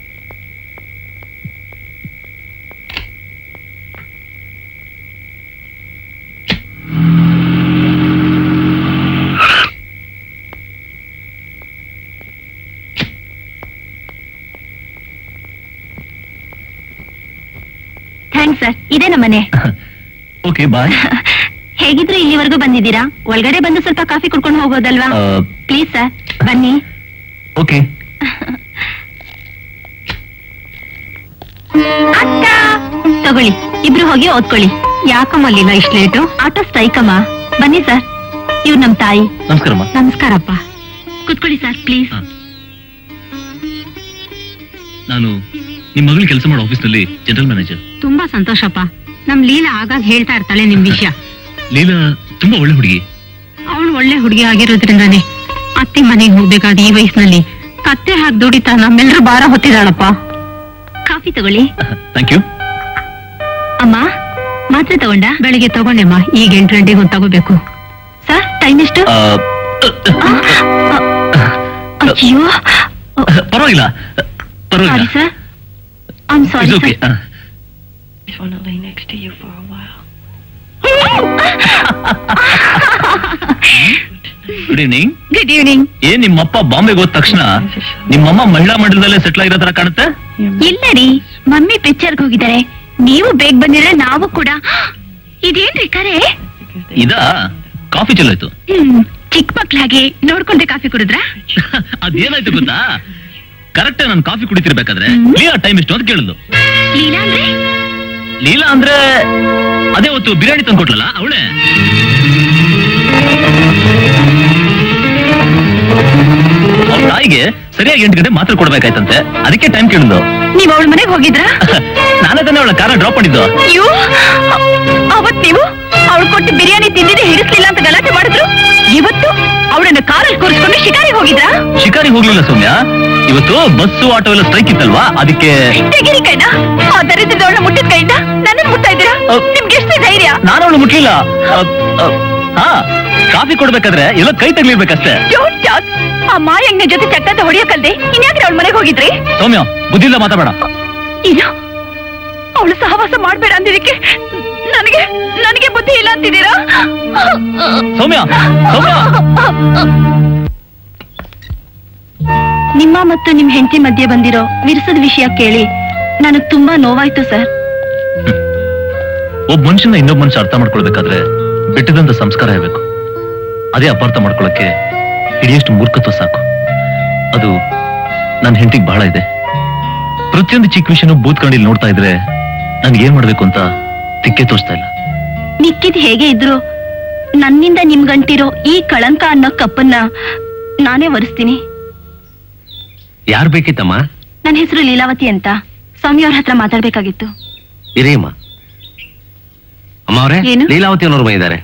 [SPEAKER 2] thanks sir ಇದೇ ನಮ್ಮನೆ
[SPEAKER 5] ಓಕೆ ಬಾಯ್
[SPEAKER 2] ಹೇಗಿದ್ರು ಇಲ್ಲಿವರೆಗೂ ಬಂದಿದ್ದೀರಾ ಒಳಗಡೆ ಬಂದು ಸ್ವಲ್ಪ ಕಾಫಿ ಕುಡ್ಕೊಂಡು ಹೋಗೋದಲ್ವಾ ಪ್ಲೀಸ್ ಸರ್ ಬನ್ನಿ
[SPEAKER 5] ಓಕೆ
[SPEAKER 2] ಅಕ್ಕ ತಗೊಳ್ಳಿ ಇಬ್ರು ಹೋಗಿ ಓದ್ಕೊಳ್ಳಿ ಯಾಕಮ್ಮಲ್ಲಿಲ್ಲ ಇಷ್ಟು ಲೇಟು ಆಟೋ ಸ್ಟ್ರೈಕ್ ಅಮ್ಮ ಬನ್ನಿ ಸರ್ ಇವ್ರು ನಮ್ ತಾಯಿ
[SPEAKER 5] ನಮಸ್ಕಾರಮ್ಮ
[SPEAKER 2] ನಮಸ್ಕಾರಪ್ಪ ಕುತ್ಕೊಳ್ಳಿ ಸರ್ ಪ್ಲೀಸ್
[SPEAKER 5] ನಾನು ನಿಮ್ ಮಗಳು ಕೆಲಸ ಮಾಡೋ ಆಫೀಸ್ನಲ್ಲಿ ಜನರಲ್ ಮ್ಯಾನೇಜರ್
[SPEAKER 8] ತುಂಬಾ ಸಂತೋಷಪ್ಪ ನಮ್ ಲೀಲಾ ಆಗಾಗ ಹೇಳ್ತಾ ಇರ್ತಾಳೆ ನಿಮ್ ವಿಷಯ
[SPEAKER 5] ಲೀಲಾ ತುಂಬಾ ಒಳ್ಳೆ ಹುಡುಗಿ
[SPEAKER 8] ಅವಳು ಒಳ್ಳೆ ಹುಡುಗಿ ಆಗಿರೋದ್ರಿಂದಾನೆ ಅತ್ತೆ ಮನೆಗೆ ಹೋಗ್ಬೇಕಾದ ಈ ವಯಸ್ಸಿನಲ್ಲಿ ಕತ್ತೆ ಹಾಕಿ ದುಡಿತಾ ನಮ್ಮೆಲ್ಲರೂ ಭಾರ ಹೊತ್ತಿದಾಳಪ್ಪ
[SPEAKER 2] ಕಾಫಿ ತಗೊಳ್ಳಿ
[SPEAKER 5] ಥ್ಯಾಂಕ್ ಯು
[SPEAKER 2] ಅಮ್ಮ ಮಾತ್ರೆ ತಗೊಂಡ
[SPEAKER 8] ಬೆಳಿಗ್ಗೆ ತಗೊಂಡೆಮ್ಮ ಈಗ ಎಂಟು ಗಂಟೆಗೆ ಒಂದು ತಗೋಬೇಕು
[SPEAKER 2] ಸರ್ ಟೈಮ್ ಎಷ್ಟು ಅಯ್ಯೋ
[SPEAKER 5] ಪರವಾಗಿಲ್ಲ
[SPEAKER 2] ಸಾರಿ
[SPEAKER 5] ಪರವಾಗಿಲ್ಲ
[SPEAKER 2] sir I'm sorry
[SPEAKER 5] okay good evening
[SPEAKER 2] good evening
[SPEAKER 5] ಏನ್ ನಿಮ್ಮಪ್ಪ ಬಾಂಬೆಗೆ ಹೋದ ತಕ್ಷಣ ನಿಮ್ಮಮ್ಮ ಮಹಿಳಾ ಮಂಡಲದಲ್ಲೇ ಸೆಟ್ಲ್ ಆಗಿರೋ ತರ ಕಾಣುತ್ತೆ
[SPEAKER 2] ಇಲ್ಲ ರೀ ಮಮ್ಮಿ ಪಿಕ್ಚರ್ಗೆ ಹೋಗಿದ್ದಾರೆ ನೀವು ಬೇಗ ಬಂದಿದ್ರೆ ನಾವು ಕೂಡ ಇದೇನ್ರಿ ಕರೆ
[SPEAKER 5] ಇದ ಕಾಫಿ ಚಲೋಯ್ತು
[SPEAKER 2] ಹ್ಮ್ ಚಿಕ್ಕ ಮಕ್ಳಾಗೆ ನೋಡ್ಕೊಂಡೆ ಕಾಫಿ ಕುಡಿದ್ರಾ
[SPEAKER 5] ಅದೇನಾಯ್ತು ಗೊತ್ತಾ ಕರೆಕ್ಟ್ ನಾನು ಕಾಫಿ ಕುಡಿತಿರ್ಬೇಕಾದ್ರೆ ಲೀಲಾ ಟೈಮ್ ಎಷ್ಟು ಅಂತ ಕೇಳಿದ್ಲು
[SPEAKER 2] ಲೀಲಾ ಅಂದ್ರೆ
[SPEAKER 5] ಲೀಲಾ ಅಂದ್ರೆ ಅದೇ ಹೊತ್ತು ಬಿರಿಯಾನಿ ತಂದ್ಕೊಟ್ಲಲ್ಲ ಅವಳೆ ಅವ್ರ ತಾಯಿಗೆ ಸರಿಯಾಗಿ ಎಂಟು ಗಂಟೆ ಮಾತ್ರ ಕೊಡ್ಬೇಕಾಯ್ತಂತೆ ಅದಕ್ಕೆ ಟೈಮ್ ಕೇಳಿದ್ಲು
[SPEAKER 2] ನೀವ್ ಅವಳ ಮನೆಗೆ ಹೋಗಿದ್ರಾ
[SPEAKER 5] ನಾನೇ ತಾನೇ ಅವಳ ಕಾರ ಡ್ರಾಪ್ ಮಾಡಿದ್ದು
[SPEAKER 2] ಅಯ್ಯೋ ಅವತ್ ನೀವು ಅವಳು ಕೊಟ್ಟು ಬಿರಿಯಾನಿ ತಿಂದಿದೆ ಹಿಡಿಸ್ಲಿಲ್ಲ ಅಂತ ಗಲಾಟೆ ಮಾಡಿದ್ರು ಇವತ್ತು ಅವಳನ್ನ ಕಾರಲ್ಲಿ ಕೂರಿಸ್ಕೊಂಡು ಶಿಕಾರಿಗೆ ಹೋಗಿದ್ರಾ
[SPEAKER 5] ಶಿಕಾರಿ ಹೋಗ್ಲಿಲ್ಲ ಸೌಮ್ಯ ಇವತ್ತು ಬಸ್ಸು ಆಟೋ ಎಲ್ಲ ಸ್ಟ್ರೈಕ್ ಇತ್ತಲ್ವಾ ಅದಕ್ಕೆ
[SPEAKER 2] ತೆಗಿರಿ ಕೈನ ಆ ದರಿದ್ರದವಳನ್ನ ಮುಟ್ಟಿದ ಕೈಯಿಂದ ನನ್ನನ್ನು ಮುಟ್ತಾ ಇದ್ದೀರಾ
[SPEAKER 5] ಅ,
[SPEAKER 2] ನಿಮ್ಗೆ ಎಷ್ಟು ಧೈರ್ಯ
[SPEAKER 5] ನಾನು ಅವಳು ಮುಟ್ಲಿಲ್ಲ ಅ, ಅ, ಹಾ ಕಾಫಿ ಕೊಡ್ಬೇಕಾದ್ರೆ ಎಲ್ಲ ಕೈ ತಗ್ಲಿರ್ಬೇಕಷ್ಟೇ
[SPEAKER 2] Don't talk. ಆ ಮಾಯಂಗ್ನ ಜೊತೆ ಚಟ್ಟಂತ ಹೊಡಿಯೋಕಲ್ದೆ ಇನ್ಯಾಕ್ರೆ ಅವಳ ಮನೆಗೆ ಹೋಗಿದ್ರಿ
[SPEAKER 5] ಸೌಮ್ಯ ಬುದ್ಧಿಲ್ಲ ಮಾತಾಬೇಡ
[SPEAKER 2] ಏನು ಅವಳು ಸಹವಾಸ ಮಾಡ್ಬೇಡ ಅಂದಿದ್ದಕ್ಕೆ ನನಗೆ ನನಗೆ ಬುದ್ಧಿ ಇಲ್ಲ ಅಂತಿದ್ದೀರಾ
[SPEAKER 5] ಸೌಮ್ಯ ಸೌಮ್ಯ
[SPEAKER 2] ನಿಮ್ಮ ಮತ್ತು ನಿಮ್ ಹೆಂಡತಿ ಮಧ್ಯೆ ಬಂದಿರೋ ವಿರಸದ ವಿಷಯ ಕೇಳಿ ನನಗ್ ತುಂಬಾ ನೋವಾಯ್ತು ಸರ್
[SPEAKER 5] ಒಬ್ಬ ಮನುಷ್ಯನ ಇನ್ನೊಬ್ಬ ಮನುಷ್ಯ ಅರ್ಥ ಮಾಡ್ಕೊಳ್ಬೇಕಾದ್ರೆ ಬೆಟ್ಟದಂತ ಸಂಸ್ಕಾರ ಇರಬೇಕು ಅದೇ ಅಪಾರ್ಥ ಮಾಡ್ಕೊಳಕ್ಕೆ ಹಿಡಿಯಷ್ಟು ಮೂರ್ಖತ್ವ ಸಾಕು ಅದು ನನ್ನ ಹೆಂಡತಿಗೆ ಬಹಳ ಇದೆ ಪ್ರತಿಯೊಂದು ಚಿಕ್ಕ ವಿಷಯನೂ ಬೂತ್ ಕಂಡಿಲ್ ನೋಡ್ತಾ ಇದ್ರೆ ನನ್ಗೆ ಏನ್ ಮಾಡ್ಬೇಕು ಅಂತ ತಿಕ್ಕೆ ತೋರಿಸ್ತಾ ಇಲ್ಲ
[SPEAKER 2] ಮಿಕ್ಕಿದ್ ಹೇಗೆ ಇದ್ರು ನನ್ನಿಂದ ನಿಮ್ಗಂಟಿರೋ ಈ ಕಳಂಕ ಅನ್ನೋ ಕಪ್ಪನ್ನ ನಾನೇ ಒರೆಸ್ತೀನಿ
[SPEAKER 10] ಯಾರ್ ಬೇಕಿತ್ತಮ್ಮ
[SPEAKER 2] ನನ್ನ ಹೆಸರು ಲೀಲಾವತಿ ಅಂತ ಸ್ವಾಮಿ ಅವ್ರ ಹತ್ರ ಮಾತಾಡ್ಬೇಕಾಗಿತ್ತು
[SPEAKER 10] ಇರೇಮ್ಮ ಅಮ್ಮ ಅವರೇ
[SPEAKER 2] ಏನು?
[SPEAKER 10] ಲೀಲಾವತಿ ಅನ್ನೋರು ಬಂದಿದ್ದಾರೆ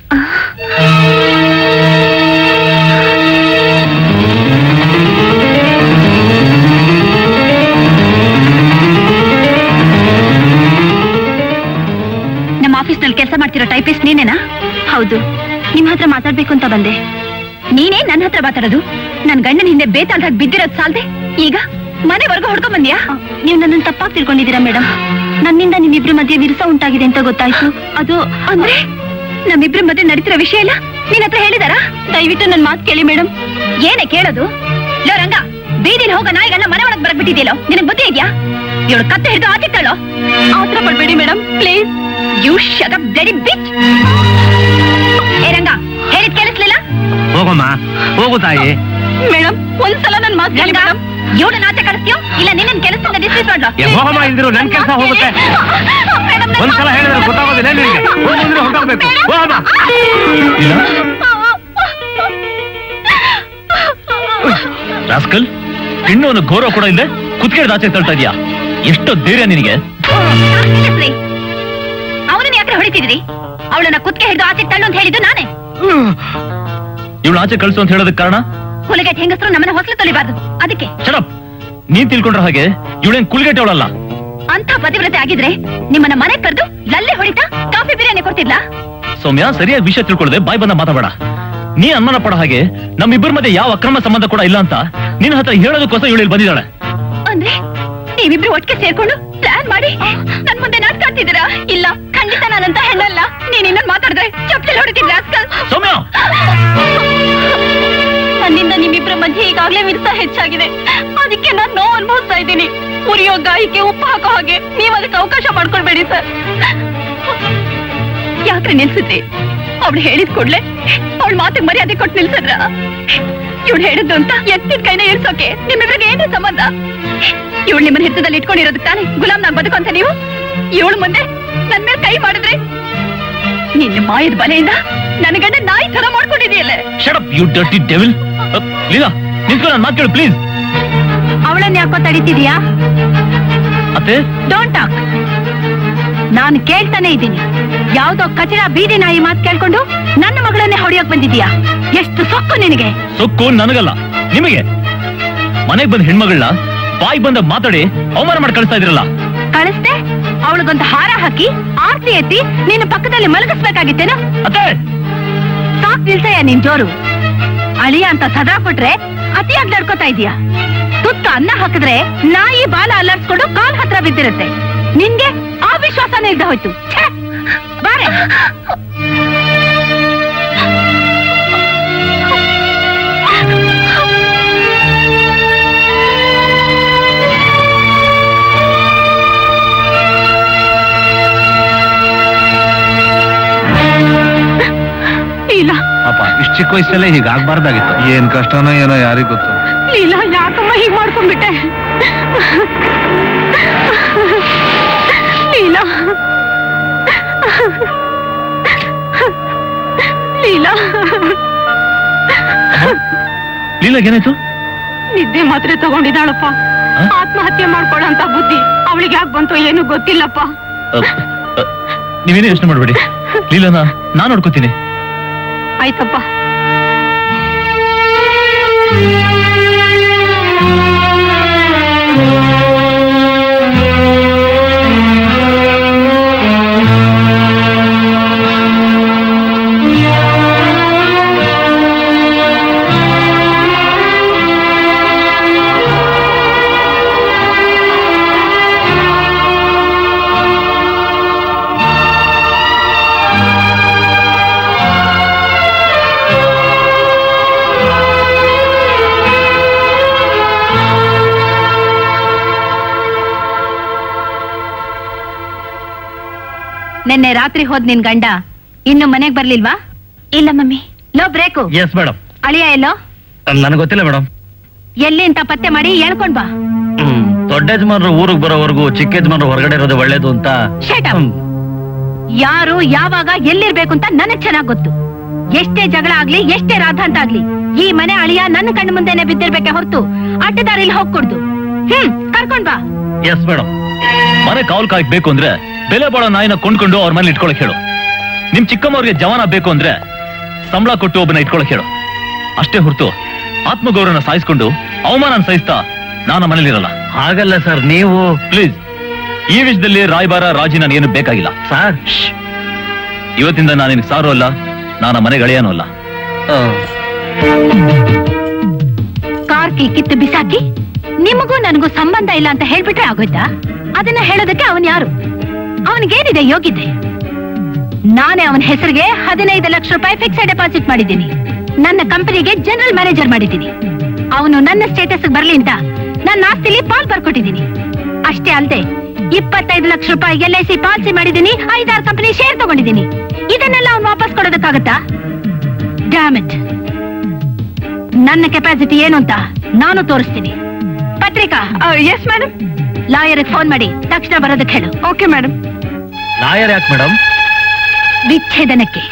[SPEAKER 2] ನಮ್ಮ ಆಫೀಸ್ನಲ್ಲಿ ಕೆಲಸ ಮಾಡ್ತಿರೋ ಟೈಪಿಸ್ಟ್ ನೀನೇನಾ ಹೌದು ನಿಮ್ ಹತ್ರ ಮಾತಾಡ್ಬೇಕು ಅಂತ ಬಂದೆ ನೀನೇ ನನ್ನ ಹತ್ರ ಮಾತಾಡೋದು ನನ್ ಗಂಡನ ಹಿಂದೆ ಬೇತಾಳ್ದಾಗ ಬಿದ್ದಿರೋದ್ ಸಾಲ್ದೆ ಈಗ ಮನೆವರೆಗೂ ಹೊಡ್ಕೊಂಡ್ ಬಂದ್ಯಾ ನೀವು ನನ್ನನ್ನು ತಪ್ಪಾಗಿ ತಿಳ್ಕೊಂಡಿದ್ದೀರಾ ಮೇಡಮ್ ನನ್ನಿಂದ ನಿಮ್ಮಿಬ್ರ ಮಧ್ಯೆ ವಿರಸ ಉಂಟಾಗಿದೆ ಅಂತ ಗೊತ್ತಾಯ್ತು ಅದು ಅಂದ್ರೆ ನಮ್ಮಿಬ್ರ ಮಧ್ಯೆ ನಡೀತಿರೋ ವಿಷಯ ಎಲ್ಲ ನಿನ್ ಹತ್ರ ಹೇಳಿದಾರಾ ದಯವಿಟ್ಟು ನನ್ ಮಾತು ಕೇಳಿ ಮೇಡಮ್ ಏನೇ ಕೇಳೋದು ಲೋ ರಂಗ ಬೀದಿಲ್ ಹೋಗೋ ನಾಯಿಗಳನ್ನ ಮನೆ ಒಳಗ್ ಬರಕ್ ಬಿಟ್ಟಿದ್ಯಲ್ಲೋ ನಿನಗ್ ಬುದ್ಧಿ ಇದೆಯಾ ಇವಳು ಕತ್ತೆ ಹಿಡಿದು ಆಚಿತ್ತಳೋ ಆತರ ಪಡ್ಬೇಡಿ madam please you shut up daddy bitch ಏ ರಂಗ ಹೇಳಿದ್ ಕೇಳಿಸ್ಲಿಲ್ಲ
[SPEAKER 10] ಹೋಗಮ್ಮ ಹೋಗು ತಾಯಿ
[SPEAKER 2] ಮೇಡಮ್ ಒಂದ್ಸಲ ನನ್ ಮಾತು ಕೇಳಿ ಮೇಡಮ್ ಇವಳನ್ನ ಆಚೆ ಕಳಿಸ್ತೀಯೋ ಇಲ್ಲ ನಿನ್ನ ಕೆಲಸದಿಂದ ಡಿಸ್ಮಿಸ್ ಮಾಡ್ಲೋ
[SPEAKER 10] ಏ, ಹೋಗಮ್ಮ, ಇಲ್ದಿರೋ ನನ್ ಕೆಲ್ಸ ಹೋಗುತ್ತೆ. ಒಂದ್ಸಲ ಹೇಳಿದ್ರೆ ಗೊತ್ತಾಗೋದಿಲ್ಲ ನಿನಗೆ ಹೋಗಿದ್ರೆ ಹೊರಟೋಗ್ಬೇಕು ಹೋಗಮ್ಮ
[SPEAKER 5] ರಾಸ್ಕಲ್ ಹೆಣ್ಣು ಗೌರವ ಕೂಡ ಇಲ್ಲದೆ ಕುತ್ಕೆಡ್ ಆಚೆ ತಳ್ತಾ ಇದೀಯಾ ಎಷ್ಟೋ ಧೈರ್ಯ ನಿನಗೆ
[SPEAKER 2] ಅವನನ್ನ ಯಾಕೆ ಹೊಡಿತಿದ್ರಿ ಅವಳನ್ನ ಕುತ್ಕೆ ಹಿಡಿದು ಆಚೆ ತಳ್ಳು ಅಂತ ಹೇಳಿದ್ದು ನಾನೇ
[SPEAKER 5] ಇವಳು ಆಚೆ ಕಳ್ಸು ಅಂತ ಹೇಳೋದಕ್ಕೆ ಕಾರಣ
[SPEAKER 2] ಹುಲಿಗಟ್ ಹೆಂಗಸರು ನಮ್ಮನ್ನ ಹೊಸಲು ತೊಳಿಬಾರ್ದು ಅದಕ್ಕೆ
[SPEAKER 5] ಚಡಪ್ ನೀನ್ ತಿಳ್ಕೊಂಡ್ರ ಹಾಗೆ ಇವಳೇನ್ ಕುಲ್ಗೆಟ್ ಅವಳಲ್ಲ
[SPEAKER 2] ಅಂತ ಪತಿವ್ರತೆ ಆಗಿದ್ರೆ ನಿಮ್ಮನ್ನ ಮನೆ ಕರೆದು ಲಲ್ಲೆ ಹೊಡಿತಾ ಕಾಫಿ ಬಿರಿಯಾನಿ ಕೊಡ್ತಿದ್ಲಾ
[SPEAKER 5] ಸೌಮ್ಯ ಸರಿಯಾಗಿ ವಿಷಯ ತಿಳ್ಕೊಳ್ಳದೆ ಬಾಯ್ ಬಂದ ಮಾತಾಡ ನೀ ಅನುಮಾನ ಪಡೋ ಹಾಗೆ ನಮ್ಮಿಬ್ಬರ ಮಧ್ಯೆ ಯಾವ ಅಕ್ರಮ ಸಂಬಂಧ ಕೂಡ ಇಲ್ಲ ಅಂತ ನಿನ್ನ ಹತ್ರ ಹೇಳೋದಕ್ಕೋಸ್ಕರ ಇವಳು ಇಲ್ಲಿ ಬಂದಿದ್ದಾಳೆ
[SPEAKER 2] ಅಂದ್ರೆ ನೀವಿಬ್ರು ಒಟ್ಟಿಗೆ ಸೇರ್ಕೊಂಡು ಪ್ಲಾನ್ ಮಾಡಿ ನನ್ ಮುಂದೆ ನಾಟಕ ಆಡ್ತಿದ್ದೀರಾ ಇಲ್ಲ ಖಂಡಿತ ನಾನಂತ ಹೆಣ್ಣಲ್ಲ ನೀನ್ ಇನ್ನೊಂದು ಮಾತಾಡಿದ್ರೆ ಚಪ್ಪಲಿ ಹೊಡಿತಿದ್ದೆ ಅಸ್ಕಲ್
[SPEAKER 5] ಸೌಮ್ಯ
[SPEAKER 2] ನನ್ನಿಂದ ನಿಮ್ಮಿಬ್ರ ಮಧ್ಯೆ ಈಗಾಗ್ಲೇ ವಿರಸ ಹೆಚ್ಚಾಗಿದೆ ಅದಕ್ಕೆ ನಾನ್ ನೋವು ಅನುಭವಿಸ್ತಾ ಇದ್ದೀನಿ ಉರಿಯೋ ಗಾಯಕ್ಕೆ ಉಪ್ಪು ಹಾಕೋ ಹಾಗೆ ನೀವ್ ಅದಕ್ಕೆ ಅವಕಾಶ ಮಾಡ್ಕೊಳ್ಬೇಡಿ ಸರ್ ಯಾಕ್ರೆ ನಿಲ್ಸಿದ್ರಿ ಅವಳು ಹೇಳಿದ್ ಕೂಡ್ಲೆ ಅವಳ ಮಾತಿಗೆ ಮರ್ಯಾದೆ ಕೊಟ್ಟು ನಿಲ್ಸದ್ರ ಇವಳು ಹೇಳಿದ್ದು ಅಂತ ಎತ್ತಿದ ಕೈನ ಇರ್ಸೋಕೆ ನಿಮ್ಮಿಬ್ರಿಗೆ ಏನ್ರಿ ಸಂಬಂಧ ಇವಳು ನಿಮ್ಮನ್ನ ಹಿಡಿತದಲ್ಲಿ ಇಟ್ಕೊಂಡಿರೋದಕ್ಕೆ ತಾನೆ ಗುಲಾಮ್ ನಾಗ್ ಬದುಕು ಅಂತ ನೀವು ಇವಳು ಮುಂದೆ ನನ್ ಮೇಲೆ ಕೈ ಮಾಡಿದ್ರೆ ನಿನ್ನ ಮಾಯದ ಬಲೆಯಿಂದ ನನ್ನ ಗಂಡ ನಾಯಿ ತರ ಮಾಡ್ಕೊಂಡಿದೆಯಲ್ಲ
[SPEAKER 5] shut up you dirty devil Leela ನಿಂತ್ಕೊ ನನ್ನ ಮಾತು ಕೇಳು ಪ್ಲೀಸ್
[SPEAKER 2] ಅವಳನ್ನ ಯಾಕೋ ತಡಿತಿದ್ಯಾ
[SPEAKER 5] ಅತ್ತೆ
[SPEAKER 2] ಡೋಂಟ್ ಟಾಕ್ ನಾನು ಕೇಳ್ತಾನೆ ಇದ್ದೀನಿ ಯಾವ್ದೋ ಕಚರ ಬೀದಿ ನಾಯಿ ಮಾತು ಕೇಳ್ಕೊಂಡು ನನ್ನ ಮಗಳನ್ನೇ ಹೊಡಿಯೋಕ್ ಬಂದಿದ್ಯಾ ಎಷ್ಟು ಸೊಕ್ಕು ನಿನಗೆ
[SPEAKER 5] ಸೊಕ್ಕು ನನಗಲ್ಲ ನಿಮಗೆ ಮನೆಗ್ ಬಂದ ಹೆಣ್ಮಗಳನ್ನ ಬಾಯಿ ಬಂದ ಮಾತಾಡಿ ಅವಮಾನ ಮಾಡಿ ಕಳಿಸ್ತಾ ಇದ್ರಲ್ಲ
[SPEAKER 2] ಕಳಿಸ್ದೆ ಅವಳಿಗೊಂದು ಹಾರ ಹಾಕಿ ಆರ್ತಿ ಎತ್ತಿ ನಿನ್ನ ಪಕ್ಕದಲ್ಲಿ ಮಲಗಿಸ್ಬೇಕಾಗಿತ್ತೇನು
[SPEAKER 5] ಅತ್ತೆ
[SPEAKER 2] ಸಾಕ್ ನಿಲ್ಸಯ್ಯ ನಿನ್ ಜೋರು ಅಳಿಯ ಅಂತ ಸದಾ ಕೊಟ್ರೆ ಅತಿಯಾಗಿ ನಡ್ಕೋತಾ ಇದೀಯ ತುತ್ತ ಅನ್ನ ಹಾಕಿದ್ರೆ ನಾಯಿ ಬಾಲ ಅಲ್ಲಾಡ್ಸ್ಕೊಂಡು ಕಾಲ್ ಹತ್ರ ಬಿದ್ದಿರುತ್ತೆ ನಿನ್ಗೆ ಆ ವಿಶ್ವಾಸನೇ ಇಲ್ದ ಹೋಯ್ತು ಛೆ! ಬಾರೆ ಲೀಲಾ
[SPEAKER 10] ಪಾಪ ಇಷ್ಟು ಚಿಕ್ಕ ವಯಸ್ಸಲ್ಲೇ ಹೀಗಾಗ್ಬಾರ್ದಾಗಿತ್ತು
[SPEAKER 4] ಏನ್ ಕಷ್ಟನೋ ಏನೋ ಯಾರಿಗ್ ಗೊತ್ತು
[SPEAKER 2] ಲೀಲಾ ಯಾಕಮ್ಮ ಹೀಗ್ ಮಾಡ್ಕೊಂಡ್ಬಿಟ್ಟೆ ಲೀಲಾ ಲೀಲಾ
[SPEAKER 5] ಲೀಲಾಗ್ ಏನಾಯ್ತು
[SPEAKER 8] ನಿದ್ದೆ ಮಾತ್ರೆ ತಗೊಂಡಿದ್ದಾಳಪ್ಪ
[SPEAKER 5] ಆ?
[SPEAKER 8] ಆತ್ಮಹತ್ಯೆ ಮಾಡ್ಕೊಳ್ಳೋಂತ ಬುದ್ಧಿ ಅವಳಿಗೆ ಯಾಕೆ ಬಂತು ಏನು ಗೊತ್ತಿಲ್ಲಪ್ಪ
[SPEAKER 5] ಅ, ಅ, ನೀವೇನೇ ಯೋಚನೆ ಮಾಡಬೇಡಿ ಲೀಲಾನ ನಾನ್ ನೋಡ್ಕೋತೀನಿ
[SPEAKER 8] ಆಯ್ತಪ್ಪ
[SPEAKER 2] ನಿನ್ನೆ ರಾತ್ರಿ ಹೋದ್ ನಿನ್ ಗಂಡ ಇನ್ನು ಮನೆಗ್ ಬರ್ಲಿಲ್ವಾ
[SPEAKER 3] ಇಲ್ಲ ಮಮ್ಮಿ
[SPEAKER 2] ಲೋ ಬ್ರೇಕು
[SPEAKER 7] ಎಸ್ ಮೇಡಮ್
[SPEAKER 2] ಅಳಿಯ ಎಲ್ಲೋ
[SPEAKER 7] ನನಗೆ ಗೊತ್ತಿಲ್ಲ ಮೇಡಮ್
[SPEAKER 2] ಎಲ್ಲಿ ಅಂತ ಪತ್ತೆ ಮಾಡಿ ಹೇಳ್ಕೊಂಡ್ ಬಾ
[SPEAKER 7] ಹ್ಮ್ ದೊಡ್ಡ ಯಜಮಾನ್ರು ಊರಿಗೆ ಬರೋವರೆಗೂ ಚಿಕ್ಕ ಯಜಮಾನ್ರು ಹೊರಗಡೆ ಇರೋದು ಒಳ್ಳೇದು ಅಂತ
[SPEAKER 2] Shut up.
[SPEAKER 7] ಹ್ಮ್.
[SPEAKER 2] ಯಾರು ಯಾವಾಗ ಎಲ್ಲಿರ್ಬೇಕು ಅಂತ ನನಗ್ ಚೆನ್ನಾಗ್ ಗೊತ್ತು ಎಷ್ಟೇ ಜಗಳ ಆಗ್ಲಿ ಎಷ್ಟೇ ರಾಧಾಂತ ಆಗ್ಲಿ ಈ ಮನೆ ಅಳಿಯ ನನ್ನ ಕಣ್ಣು ಮುಂದೆನೆ ಬಿದ್ದಿರ್ಬೇಕೆ ಹೊರತು ಅಡ್ಡದಾರಿಲಿ ಹೋಗ್ಕೊಡ್ದು ಹ್ಮ್ ಕರ್ಕೊಂಡ್ ಬಾ
[SPEAKER 5] ಎಸ್ ಮೇಡಮ್ ಮನೆ ಕಾವಲ್ ಕಾಯಕ್ ಬೇಕು ಅಂದ್ರೆ ಬೆಲೆ ಬಾಳೋ ನಾಯಿನ ಕೊಂಡ್ಕೊಂಡು ಅವ್ರ ಮನೇಲಿ ಇಟ್ಕೊಳಕ್ ಹೇಳು ನಿಮ್ ಚಿಕ್ಕಮ್ಮವ್ರಿಗೆ ಜವಾನ ಬೇಕು ಅಂದ್ರೆ ಸಂಬಳ ಕೊಟ್ಟು ಒಬ್ಬನ ಇಟ್ಕೊಳಕ್ ಹೇಳು ಅಷ್ಟೇ ಹೊರತು ಆತ್ಮಗೌರವನ ಸಾಯಿಸ್ಕೊಂಡು ಅವಮಾನ ಸಹಿಸ್ತಾ ನಾನು ಮನೇಲಿರಲ್ಲ
[SPEAKER 7] ಹಾಗಲ್ಲ ಸರ್ ನೀವು
[SPEAKER 5] ಪ್ಲೀಸ್ ಈ ವಿಷಯದಲ್ಲಿ ರಾಯಬಾರ ರಾಜಿ ನನಗೇನು ಬೇಕಾಗಿಲ್ಲ
[SPEAKER 7] ಸರ್
[SPEAKER 5] ಇವತ್ತಿಂದ ನಾನು ನಿನಗೆ ಸಾರು ಅಲ್ಲ ನಾನು ಆ ಮನೆಗೆ ಅಳಿಯಾನೂ ಅಲ್ಲ
[SPEAKER 2] ಕಾರ್ ಕಿ ಕಿತ್ತು ಬಿಸಾಕಿ ನಿಮಗೂ ನನಗೂ ಸಂಬಂಧ ಇಲ್ಲ ಅಂತ ಹೇಳ್ಬಿಟ್ರೆ ಆಗೋಯ್ತಾ ಅದನ್ನ ಹೇಳೋದಕ್ಕೆ ಅವನ್ ಯಾರು ಅವನಿಗೇನಿದೆ ಯೋಗ್ಯತೆ ನಾನೇ ಅವನ ಹೆಸರಿಗೆ ಹದಿನೈದು ಲಕ್ಷ ರೂಪಾಯಿ ಫಿಕ್ಸ್ಡ್ ಡೆಪಾಸಿಟ್ ಮಾಡಿದ್ದೀನಿ ನನ್ನ ಕಂಪನಿಗೆ ಜನರಲ್ ಮ್ಯಾನೇಜರ್ ಮಾಡಿದ್ದೀನಿ ಅವನು ನನ್ನ ಸ್ಟೇಟಸ್ ಬರ್ಲಿ ಅಂತ ನನ್ನ ಆಸ್ತಿಲಿ ಪಾಲ್ ಬರ್ಕೊಟ್ಟಿದ್ದೀನಿ ಅಷ್ಟೇ ಅಲ್ಲದೆ ಇಪ್ಪತ್ತೈದು ಲಕ್ಷ ರೂಪಾಯಿ ಎಲ್ ಐ ಸಿ ಪಾಲಿಸಿ ಮಾಡಿದ್ದೀನಿ ಐದಾರು ಕಂಪನಿ ಶೇರ್ ತಗೊಂಡಿದ್ದೀನಿ ಇದನ್ನೆಲ್ಲ ಅವ್ನು ವಾಪಸ್ ಕೊಡೋದಕ್ಕಾಗತ್ತಾ ಡ್ಯಾಮಿಟ್ ನನ್ನ ಕೆಪಾಸಿಟಿ ಏನು ಅಂತ ನಾನು ತೋರಿಸ್ತೀನಿ ಪತ್ರಿಕಾ ಎಸ್ ಮೇಡಮ್ ಲಾಯರ್ ಫೋನ್ ಮಾಡಿ ತಕ್ಷಣ ಬರೋದಕ್ಕೆ ಹೇಳು ಓಕೆ ಮೇಡಮ್
[SPEAKER 7] ಲಾಯರ್ ಯಾಕೆ ಮೇಡಮ್
[SPEAKER 2] ವಿಚ್ಛೇದನಕ್ಕೆ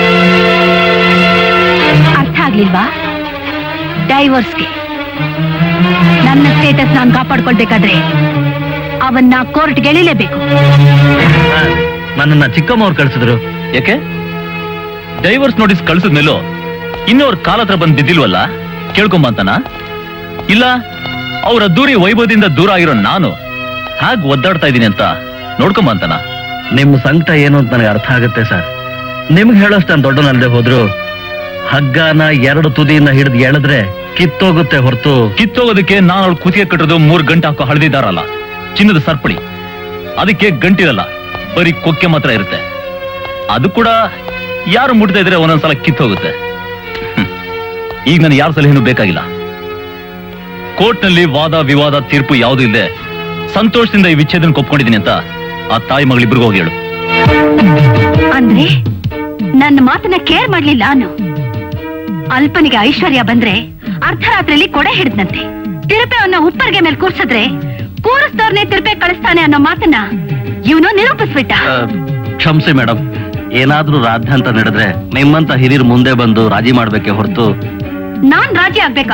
[SPEAKER 2] ಅರ್ಥ ಆಗ್ಲಿಲ್ವಾ ಡೈವೋರ್ಸ್ಗೆ ನನ್ನ ಸ್ಟೇಟಸ್ ನಾನು ಕಾಪಾಡ್ಕೊಳ್ಬೇಕಾದ್ರೆ ಅವನ್ನ ಕೋರ್ಟ್ಗೆ ಎಳಿಲೇಬೇಕು
[SPEAKER 7] ನನ್ನನ್ನ ಚಿಕ್ಕಮ್ಮವ್ರು ಕಳ್ಸಿದ್ರು
[SPEAKER 5] ಯಾಕೆ ಡೈವರ್ಸ್ ನೋಟಿಸ್ ಕಳ್ಸಿದ್ಮೇಲೂ ಇನ್ನೂ ಅವ್ರ ಕಾಲ ಹತ್ರ ಬಂದ್ ಬಿದ್ದಿಲ್ವಲ್ಲ ಕೇಳ್ಕೊಂಬ ಅಂತನಾ ಇಲ್ಲ ಅವ್ರ ಅದ್ದೂರಿ ವೈಭವದಿಂದ ದೂರ ಆಗಿರೋ ನಾನು ಹಾಗ್ ಒದ್ದಾಡ್ತಾ ಇದ್ದೀನಿ ಅಂತ ನೋಡ್ಕೊಂಬ ಅಂತನಾ
[SPEAKER 7] ನಿಮ್ ಸಂಕಟ ಏನು ಅಂತ ನನಗೆ ಅರ್ಥ ಆಗುತ್ತೆ ಸರ್ ನಿಮ್ಗೆ ಹೇಳೋಷ್ಟು ನಾನು ದೊಡ್ಡನಲ್ಲದೆ ಹೋದ್ರು ಹಗ್ಗನ ಎರಡು ತುದಿಯಿಂದ ಹಿಡಿದು ಎಳೆದ್ರೆ ಕಿತ್ತೋಗುತ್ತೆ ಹೊರತು
[SPEAKER 5] ಕಿತ್ತೋಗೋದಕ್ಕೆ ನಾನು ಅವ್ಳು ಕುತ್ತಿಗೆ ಕಟ್ಟೋದು ಮೂರ್ ಗಂಟೆ ಹಾಕೋ ಹಳದಿದಾರಲ್ಲ ಚಿನ್ನದ ಸರ್ಪಳಿ ಅದಕ್ಕೆ ಗಂಟಿರಲ್ಲ ಬರೀ ಕೊಕ್ಕೆ ಮಾತ್ರ ಇರುತ್ತೆ ಅದು ಕೂಡ ಯಾರು ಮುಟ್ತಾ ಇದ್ರೆ ಒಂದೊಂದ್ಸಲ ಕಿತ್ತೋಗುತ್ತೆ ಹ್ಮ್. ಈಗ ನನಗೆ ಯಾರ ಸಲಹೆನೂ ಬೇಕಾಗಿಲ್ಲ ಕೋರ್ಟ್ನಲ್ಲಿ ವಾದ ವಿವಾದ ತೀರ್ಪು ಯಾವುದೂ ಇಲ್ಲದೆ ಸಂತೋಷದಿಂದ ಈ ವಿಚ್ಛೇದನ ಒಪ್ಕೊಂಡಿದ್ದೀನಿ ಅಂತ ಆ ತಾಯಿ ಮಗಳಿಬ್ರಿಗೂ ಹೋಗಿ ಹೇಳು
[SPEAKER 2] ಅಂದ್ರೆ ನನ್ನ ಮಾತನ್ನ ಕೇರ್ ಮಾಡ್ಲಿಲ್ಲ ನಾನು ಅಲ್ಪನಿಗೆ ಐಶ್ವರ್ಯ ಬಂದ್ರೆ ಅರ್ಧರಾತ್ರಿಲಿ ಕೊಡೆ ಹಿಡಿದ್ನಂತೆ ತಿರುಪೆ ಅವನ್ನ ಉಪ್ಪರ್ಗೆ ಮೇಲೆ ಕೂರ್ಸಿದ್ರೆ ಕೂರಿಸ್ದವ್ರನ್ನೇ ತಿರುಪೆ ಕಳಿಸ್ತಾನೆ ಅನ್ನೋ ಮಾತನ್ನ ಇವನು ನಿರೂಪಿಸ್ಬಿಟ್ಟ
[SPEAKER 7] ಆ, ಕ್ಷಮ್ಸಿ ಮೇಡಮ್ ಏನಾದ್ರೂ ರಾಧ್ಯ ಅಂತ ನಡೆದ್ರೆ ನಿಮ್ಮಂತ ಹಿರಿಯರು ಮುಂದೆ ಬಂದು ರಾಜಿ ಮಾಡ್ಬೇಕೆ ಹೊರತು
[SPEAKER 2] ನಾನ್ ರಾಜಿ ಆಗ್ಬೇಕಾ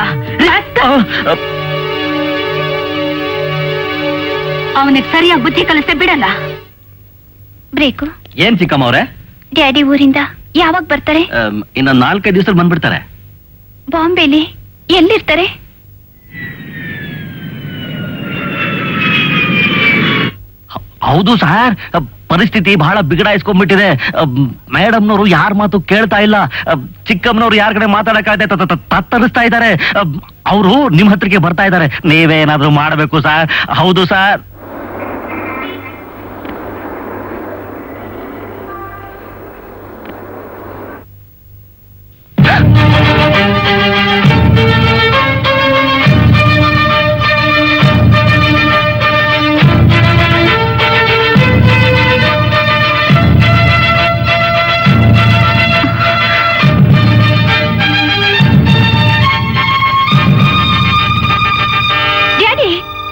[SPEAKER 2] ಅವನಿಗೆ ಸರಿಯಾಗಿ ಬುದ್ಧಿ ಕಲಿಸೆ ಬಿಡಲ್ಲ
[SPEAKER 3] ಬ್ರೇಕು
[SPEAKER 7] ಏನ್ ಚಿಕ್ಕಮ್ಮವ್ರೆ
[SPEAKER 3] ಡ್ಯಾಡಿ ಊರಿಂದ ಯಾವಾಗ ಬರ್ತಾರೆ
[SPEAKER 7] ಆಮ್, ಇನ್ನ ನಾಲ್ಕೈದು ದಿವಸದಲ್ಲಿ ಬಂದ್ಬಿಡ್ತಾರೆ
[SPEAKER 3] ಬಾಂಬೆಲಿ ಎಲ್ಲಿರ್ತಾರೆ
[SPEAKER 7] ಹ- ಹೌದು ಸರ್ ಪರಿಸ್ಥಿತಿ ಬಹಳ ಬಿಗಡಾಯಿಸ್ಕೊಂಡ್ಬಿಟ್ಟಿದೆ ಮೇಡಮ್ನವರು ಯಾರ ಮಾತು ಕೇಳ್ತಾ ಇಲ್ಲ ಅಹ್, ಚಿಕ್ಕಮ್ಮನವ್ರು ಯಾರ ಕಡೆ ಮಾತಾಡಕ್ಕಾಗದೆ ತತ್ತರಿಸ್ತಾ ಇದ್ದಾರೆ ಅವರು ನಿಮ್ ಹತ್ರಕ್ಕೆ ಬರ್ತಾ ಇದ್ದಾರೆ ನೀವೇನಾದ್ರೂ ಮಾಡಬೇಕು ಸರ್ ಹೌದು ಸರ್
[SPEAKER 3] ಡ್ಯಾಡಿ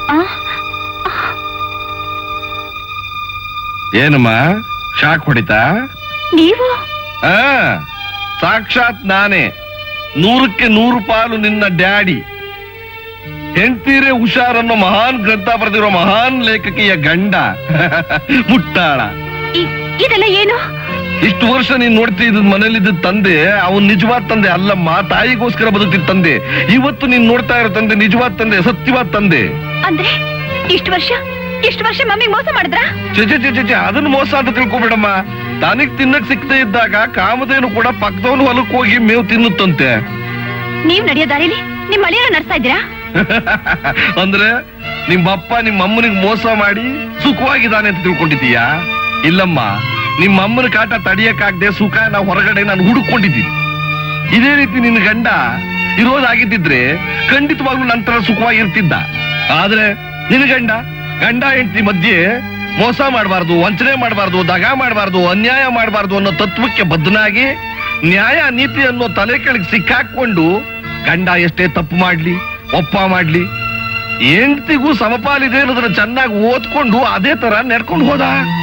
[SPEAKER 4] ಏನಮ್ಮ ಶಾಕ್ ಹೊಡಿತಾ
[SPEAKER 3] ನೀವು
[SPEAKER 4] ಆ ಸಾಕ್ಷಾತ್ ನಾನೇ ನೂರಕ್ಕೆ ನೂರು ಪಾಲು ನಿನ್ನ ಡ್ಯಾಡಿ ಹೆಂಡ್ತೀರೆ ಹುಷಾರನ್ನೋ ಮಹಾನ್ ಗ್ರಂಥ ಬರೆದಿರೋ ಮಹಾನ್ ಲೇಖಕಿಯ ಗಂಡ ಮುಟ್ಟಾಳ
[SPEAKER 2] ಇ- ಇದೆಲ್ಲ ಏನು
[SPEAKER 4] ಇಷ್ಟು ವರ್ಷ ನೀನ್ ನೋಡ್ತಿದ್ದ ಮನೇಲಿದ್ದ ತಂದೆ ಅವನ್ ನಿಜವಾದ ತಂದೆ ಅಲ್ಲಮ್ಮ ತಾಯಿಗೋಸ್ಕರ ಬದುಕ್ತಿದ್ದ ತಂದೆ ಇವತ್ತು ನೀನ್ ನೋಡ್ತಾ ಇರೋ ತಂದೆ ನಿಜವಾದ ತಂದೆ ಸತ್ಯವಾದ ತಂದೆ
[SPEAKER 2] ಅಂದ್ರೆ ಇಷ್ಟು ವರ್ಷ ಇಷ್ಟು ವರ್ಷ ಮಮ್ಮಿ ಮೋಸ ಮಾಡಿದ್ರಾ
[SPEAKER 4] ಚೆ ಚೆ ಚೆ ಚೆ ಚೆ, ಅದನ್ನ ಮೋಸ ಅಂತ ತಿಳ್ಕೊಬೇಡಮ್ಮ ತನಗ್ ತಿನ್ನಕ್ ಸಿಕ್ತೇ ಇದ್ದಾಗ ಕಾಮಧೇನು ಕೂಡ ಪಕ್ಕದವನು ಹೊಲಕ್ ಹೋಗಿ ಮೇವು ತಿನ್ನುತ್ತಂತೆ
[SPEAKER 2] ನೀವ್ ನಡೆಯೋ ದಾರಿಲಿ ನಿಮ್ ಅಳಿಯನ ನಡ್ಸ್ತಾ ಇದ್ದೀರಾ
[SPEAKER 4] ಅಂದ್ರೆ ನಿಮ್ಮಪ್ಪ ನಿಮ್ಮ ಅಮ್ಮನಿಗೆ ಮೋಸ ಮಾಡಿ ಸುಖವಾಗಿದ್ದಾನೆ ಅಂತ ತಿಳ್ಕೊಂಡಿದ್ದೀಯಾ ಇಲ್ಲಮ್ಮ ನಿಮ್ಮ ಅಮ್ಮನ ಕಾಟ ತಡಿಯಕ್ಕಾಗದೆ ಸುಖ ನಾವು ಹೊರಗಡೆ ನಾನು ಹುಡುಕೊಂಡಿದ್ದೀನಿ ಇದೇ ರೀತಿ ನಿನ್ನ ಗಂಡ ಇರೋದಾಗಿದ್ದಿದ್ರೆ ಖಂಡಿತವಾಗ್ಲೂ ನಂತರ ಸುಖವಾಗಿರ್ತಿದ್ದ ಆದ್ರೆ ನಿನ್ನ ಗಂಡ ಗಂಡ ಹೆಂಡತಿ ಮಧ್ಯೆ ಮೋಸ ಮಾಡಬಾರ್ದು ವಂಚನೆ ಮಾಡಬಾರ್ದು ದಗ ಮಾಡಬಾರ್ದು ಅನ್ಯಾಯ ಮಾಡಬಾರ್ದು ಅನ್ನೋ ತತ್ವಕ್ಕೆ ಬದ್ಧನಾಗಿ ನ್ಯಾಯ ನೀತಿ ಅನ್ನೋ ತಲೆ ಕೆಳಗೆ ಸಿಕ್ಕಾಕೊಂಡು ಗಂಡ ಎಷ್ಟೇ ತಪ್ಪು ಮಾಡ್ಲಿ ಒಪ್ಪ ಮಾಡ್ಲಿ ಹೆಂಡತಿಗೂ ಸಮಪಾಲಿದೆ ಅನ್ನೋದನ್ನ ಚೆನ್ನಾಗಿ ಓದ್ಕೊಂಡು ಅದೇ ತರ ನಡ್ಕೊಂಡು ಹೋದ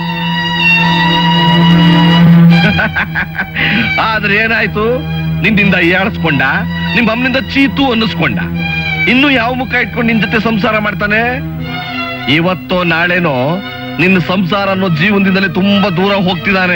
[SPEAKER 4] ಆದ್ರೆ ಏನಾಯ್ತು ನಿನ್ನಿಂದ ಏಳಿಸ್ಕೊಂಡ ನಿಮ್ಮ ಅಮ್ಮನಿಂದ ಚೀತು ಅನ್ನಿಸ್ಕೊಂಡ ಇನ್ನು ಯಾವ ಮುಖ ಇಟ್ಕೊಂಡು ನಿನ್ ಜೊತೆ ಸಂಸಾರ ಮಾಡ್ತಾನೆ ಇವತ್ತೋ ನಾಳೆನೋ ನಿನ್ನ ಸಂಸಾರ ಅನ್ನೋ ಜೀವನದಿಂದಲೇ ತುಂಬಾ ದೂರ ಹೋಗ್ತಿದ್ದಾನೆ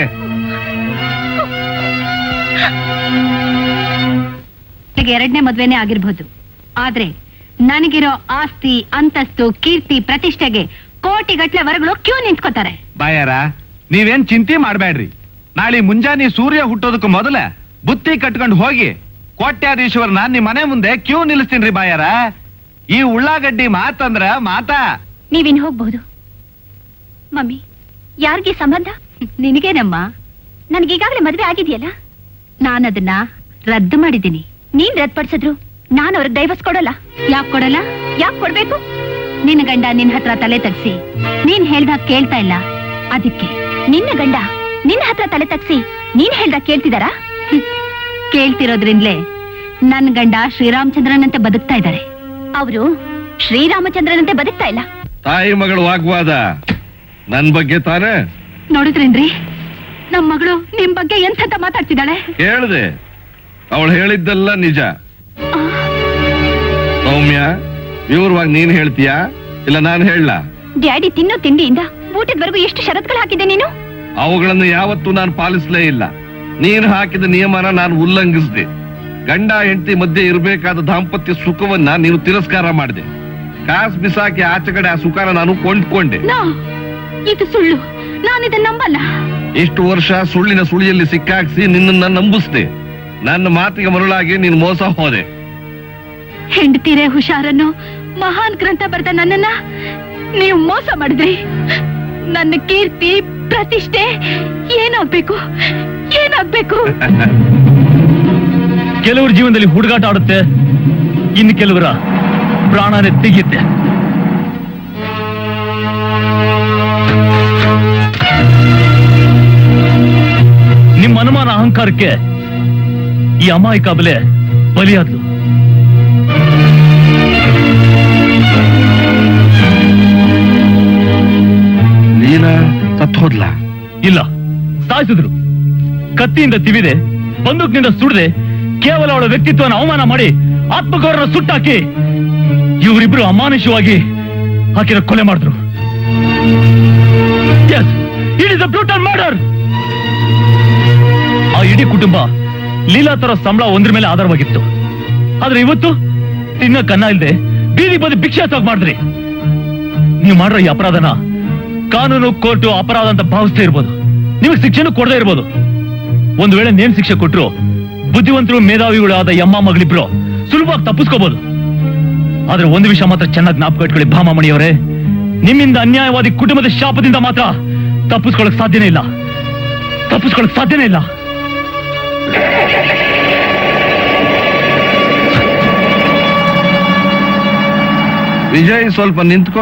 [SPEAKER 2] ಈಗ ಎರಡನೇ ಮದ್ವೆನೇ ಆಗಿರ್ಬೋದು ಆದ್ರೆ ನನಗಿರೋ ಆಸ್ತಿ ಅಂತಸ್ತು ಕೀರ್ತಿ ಪ್ರತಿಷ್ಠೆಗೆ ಕೋಟಿಗಟ್ಲೆ ವರಗಳು ಕ್ಯೂ ನಿಂತ್ಕೋತಾರೆ
[SPEAKER 6] ಬಾಯಾರ ನೀವೇನ್ ಚಿಂತೆ ಮಾಡ್ಬೇಡ್ರಿ ನಾಳೆ ಮುಂಜಾನೆ ಸೂರ್ಯ ಹುಟ್ಟೋದಕ್ಕೂ ಮೊದಲ ಬುತ್ತಿ ಕಟ್ಕೊಂಡು ಹೋಗಿ ಕೋಟ್ಯಾಧೀಶ್ವರನ ನಿಮ್ ಮನೆ ಮುಂದೆ ಕ್ಯೂ ನಿಲ್ಲಿಸ್ತೀನ್ರಿ ಬಾಯಾರ ಈ ಉಳ್ಳಾಗಡ್ಡಿ ಮಾತಂದ್ರ ಮಾತಾ
[SPEAKER 2] ನೀವಿನ್ ಹೋಗ್ಬಹುದು ಮಮ್ಮಿ ಯಾರಿಗೆ ಸಂಬಂಧ ನಿನಗೇನಮ್ಮ ನನಗೀಗಾಗಲೇ ಮದ್ವೆ ಆಗಿದೆಯಲ್ಲ ನಾನದನ್ನ ರದ್ದು ಮಾಡಿದ್ದೀನಿ ನೀನ್ ರದ್ದುಪಡಿಸಿದ್ರು ನಾನು ಅವ್ರಿಗೆ ಡೈವರ್ಸ್ ಕೊಡಲ್ಲ ಯಾಕೆ ಕೊಡಲ್ಲ ಯಾಕೆ ಕೊಡ್ಬೇಕು ನಿನ್ನ ಗಂಡ ನಿನ್ನ ಹತ್ರ ತಲೆ ತಗ್ಸಿ ನೀನ್ ಹೇಳ್ದಾಗ ಕೇಳ್ತಾ ಇಲ್ಲ ಅದಕ್ಕೆ ನಿನ್ನ ಗಂಡ ನಿನ್ನ ಹತ್ರ ತಲೆ ತಗ್ಸಿ ನೀನ್ ಹೇಳ್ದಾಗ ಕೇಳ್ತಿದಾರಾ ಹ್ಮ್. ಕೇಳ್ತಿರೋದ್ರಿಂದಲೇ ನನ್ ಗಂಡ ಶ್ರೀರಾಮಚಂದ್ರನಂತೆ ಬದುಕ್ತಾ ಇದ್ದಾರೆ ಅವರು ಶ್ರೀರಾಮಚಂದ್ರನಂತೆ ಬದುಕ್ತಾ ಇಲ್ಲ
[SPEAKER 4] ತಾಯಿ ಮಗಳು ವಾಗ್ವಾದ ನನ್ ಬಗ್ಗೆ ತಾನೇ
[SPEAKER 2] ನೋಡಿದ್ರೇನ್ರಿ ನಮ್ ಮಗಳು ನಿಮ್ ಬಗ್ಗೆ ಎಂಥಂತ ಮಾತಾಡ್ತಿದ್ದಾಳೆ
[SPEAKER 4] ಹೇಳ್ದೆ ಅವಳು ಹೇಳಿದ್ದೆಲ್ಲ ನಿಜ ಸೌಮ್ಯ ವಿವರವಾಗಿ ನೀನ್ ಹೇಳ್ತೀಯಾ ಇಲ್ಲ ನಾನು ಹೇಳ
[SPEAKER 2] ಡ್ಯಾಡಿ ತಿನ್ನೋ ತಿಂಡಿಯಿಂದ ಊಟದವರೆಗೂ ಎಷ್ಟು ಷರತ್ಗಳು ಹಾಕಿದ್ದೆ ನೀನು
[SPEAKER 4] ಅವುಗಳನ್ನು ಯಾವತ್ತೂ ನಾನು ಪಾಲಿಸಲೇ ಇಲ್ಲ ನೀನು ಹಾಕಿದ ನಿಯಮನ ನಾನು ಉಲ್ಲಂಘಿಸಿದೆ ಗಂಡ ಹೆಂಡತಿ ಮಧ್ಯೆ ಇರಬೇಕಾದ ದಾಂಪತ್ಯ ಸುಖವನ್ನ ನೀನು ತಿರಸ್ಕಾರ ಮಾಡಿದೆ ಕಾಸ್ ಬಿಸಾಕಿ ಆಚೆ ಕಡೆ ಆ ಸುಖನ ನಾನು ಕೊಂಡ್ಕೊಂಡೆ
[SPEAKER 2] ನೋ ಇದು ಸುಳ್ಳು ನಾನು ಇದನ್ನ ನಂಬಲ್ಲ
[SPEAKER 4] ಇಷ್ಟು ವರ್ಷ ಸುಳ್ಳಿನ ಸುಳಿಯಲ್ಲಿ ಸಿಕ್ಕಾಕ್ಸಿ ನಿನ್ನನ್ನ ನಂಬಿಸ್ದೆ ನನ್ನ ಮಾತಿಗೆ ಮರುಳಾಗಿ ನೀನು ಮೋಸ ಹೋದೆ
[SPEAKER 2] ಹೆಂಡತಿರೇ ಹುಷಾರನ್ನು ಮಹಾನ್ ಗ್ರಂಥ ಬರೆದ ನನ್ನನ್ನ ನೀವು ಮೋಸ ಮಾಡಿದ್ರಿ ನನ್ನ ಕೀರ್ತಿ ಪ್ರತಿಷ್ಠೆ ಏನಾಗ್ಬೇಕು ಏನಾಗ್ಬೇಕು
[SPEAKER 5] ಕೆಲವ್ರ ಜೀವನದಲ್ಲಿ ಹುಡುಗಾಟ ಆಡುತ್ತೆ ಇನ್ನು ಕೆಲವರ ಪ್ರಾಣನೇ ತೆಗೆಯುತ್ತೆ ನಿಮ್ಮ ಅನುಮಾನ ಅಹಂಕಾರಕ್ಕೆ ಈ ಅಮಾಯಕ ಬೆಲೆ ಬಲಿಯಾದ್ಲು
[SPEAKER 4] ಲೀಲಾ ಸತ್ ಹೋದ್ಲ
[SPEAKER 5] ಇಲ್ಲ ಸಾಯಿಸಿದ್ರು ಕತ್ತಿಯಿಂದ ತಿವಿದೆ ಬಂದೂಕಿನಿಂದ ಸುಡದೆ ಕೇವಲ ಅವಳ ವ್ಯಕ್ತಿತ್ವನ ಅವಮಾನ ಮಾಡಿ ಆತ್ಮಗೌರವ ಸುಟ್ಟಾಕಿ ಇವರಿಬ್ರು ಅಮಾನುಷವಾಗಿ ಆಕೆನ ಕೊಲೆ ಮಾಡಿದ್ರು it is a brutal murder ಆ ಇಡೀ ಕುಟುಂಬ ಲೀಲಾ ತರ ಸಂಬಳ ಒಂದ್ರ ಮೇಲೆ ಆಧಾರವಾಗಿತ್ತು ಆದ್ರೆ ಇವತ್ತು ತಿನ್ನ ಕನ್ನ ಇಲ್ದೆ ಬೀದಿ ಬದಿ ಭಿಕ್ಷೆ ಸಾಗ್ ಮಾಡಿದ್ರಿ ನೀವು ಮಾಡಿರೋ ಈ ಅಪರಾಧನ ಕಾನೂನು ಕೋರ್ಟು ಅಪರಾಧ ಅಂತ ಭಾವಿಸ್ತಾ ಇರ್ಬೋದು ನಿಮಗೆ ಶಿಕ್ಷೆನೂ ಕೊಡದೇ ಇರ್ಬೋದು ಒಂದು ವೇಳೆ ನೇಮ್ ಶಿಕ್ಷೆ ಕೊಟ್ರು ಬುದ್ಧಿವಂತರು ಮೇಧಾವಿಗಳು ಆದ ಈ ಅಮ್ಮ ಮಗಳಿಬ್ರು ಸುಲಭವಾಗಿ ತಪ್ಪಿಸ್ಕೋಬಹುದು ಆದ್ರೆ ಒಂದು ವಿಷಯ ಮಾತ್ರ ಚೆನ್ನಾಗಿ ಜ್ಞಾಪಕ ಇಟ್ಕೊಳ್ಳಿ ಭಾಮಾಮಣಿಯವರೇ ನಿಮ್ಮಿಂದ ಅನ್ಯಾಯವಾದಿ ಕುಟುಂಬದ ಶಾಪದಿಂದ ಮಾತ್ರ ತಪ್ಪಿಸ್ಕೊಳಕ್ ಸಾಧ್ಯನೇ ಇಲ್ಲ ತಪ್ಪಿಸ್ಕೊಳಕ್ ಸಾಧ್ಯನೇ ಇಲ್ಲ
[SPEAKER 4] ವಿಜಯ್ ಸ್ವಲ್ಪ ನಿಂತ್ಕೋ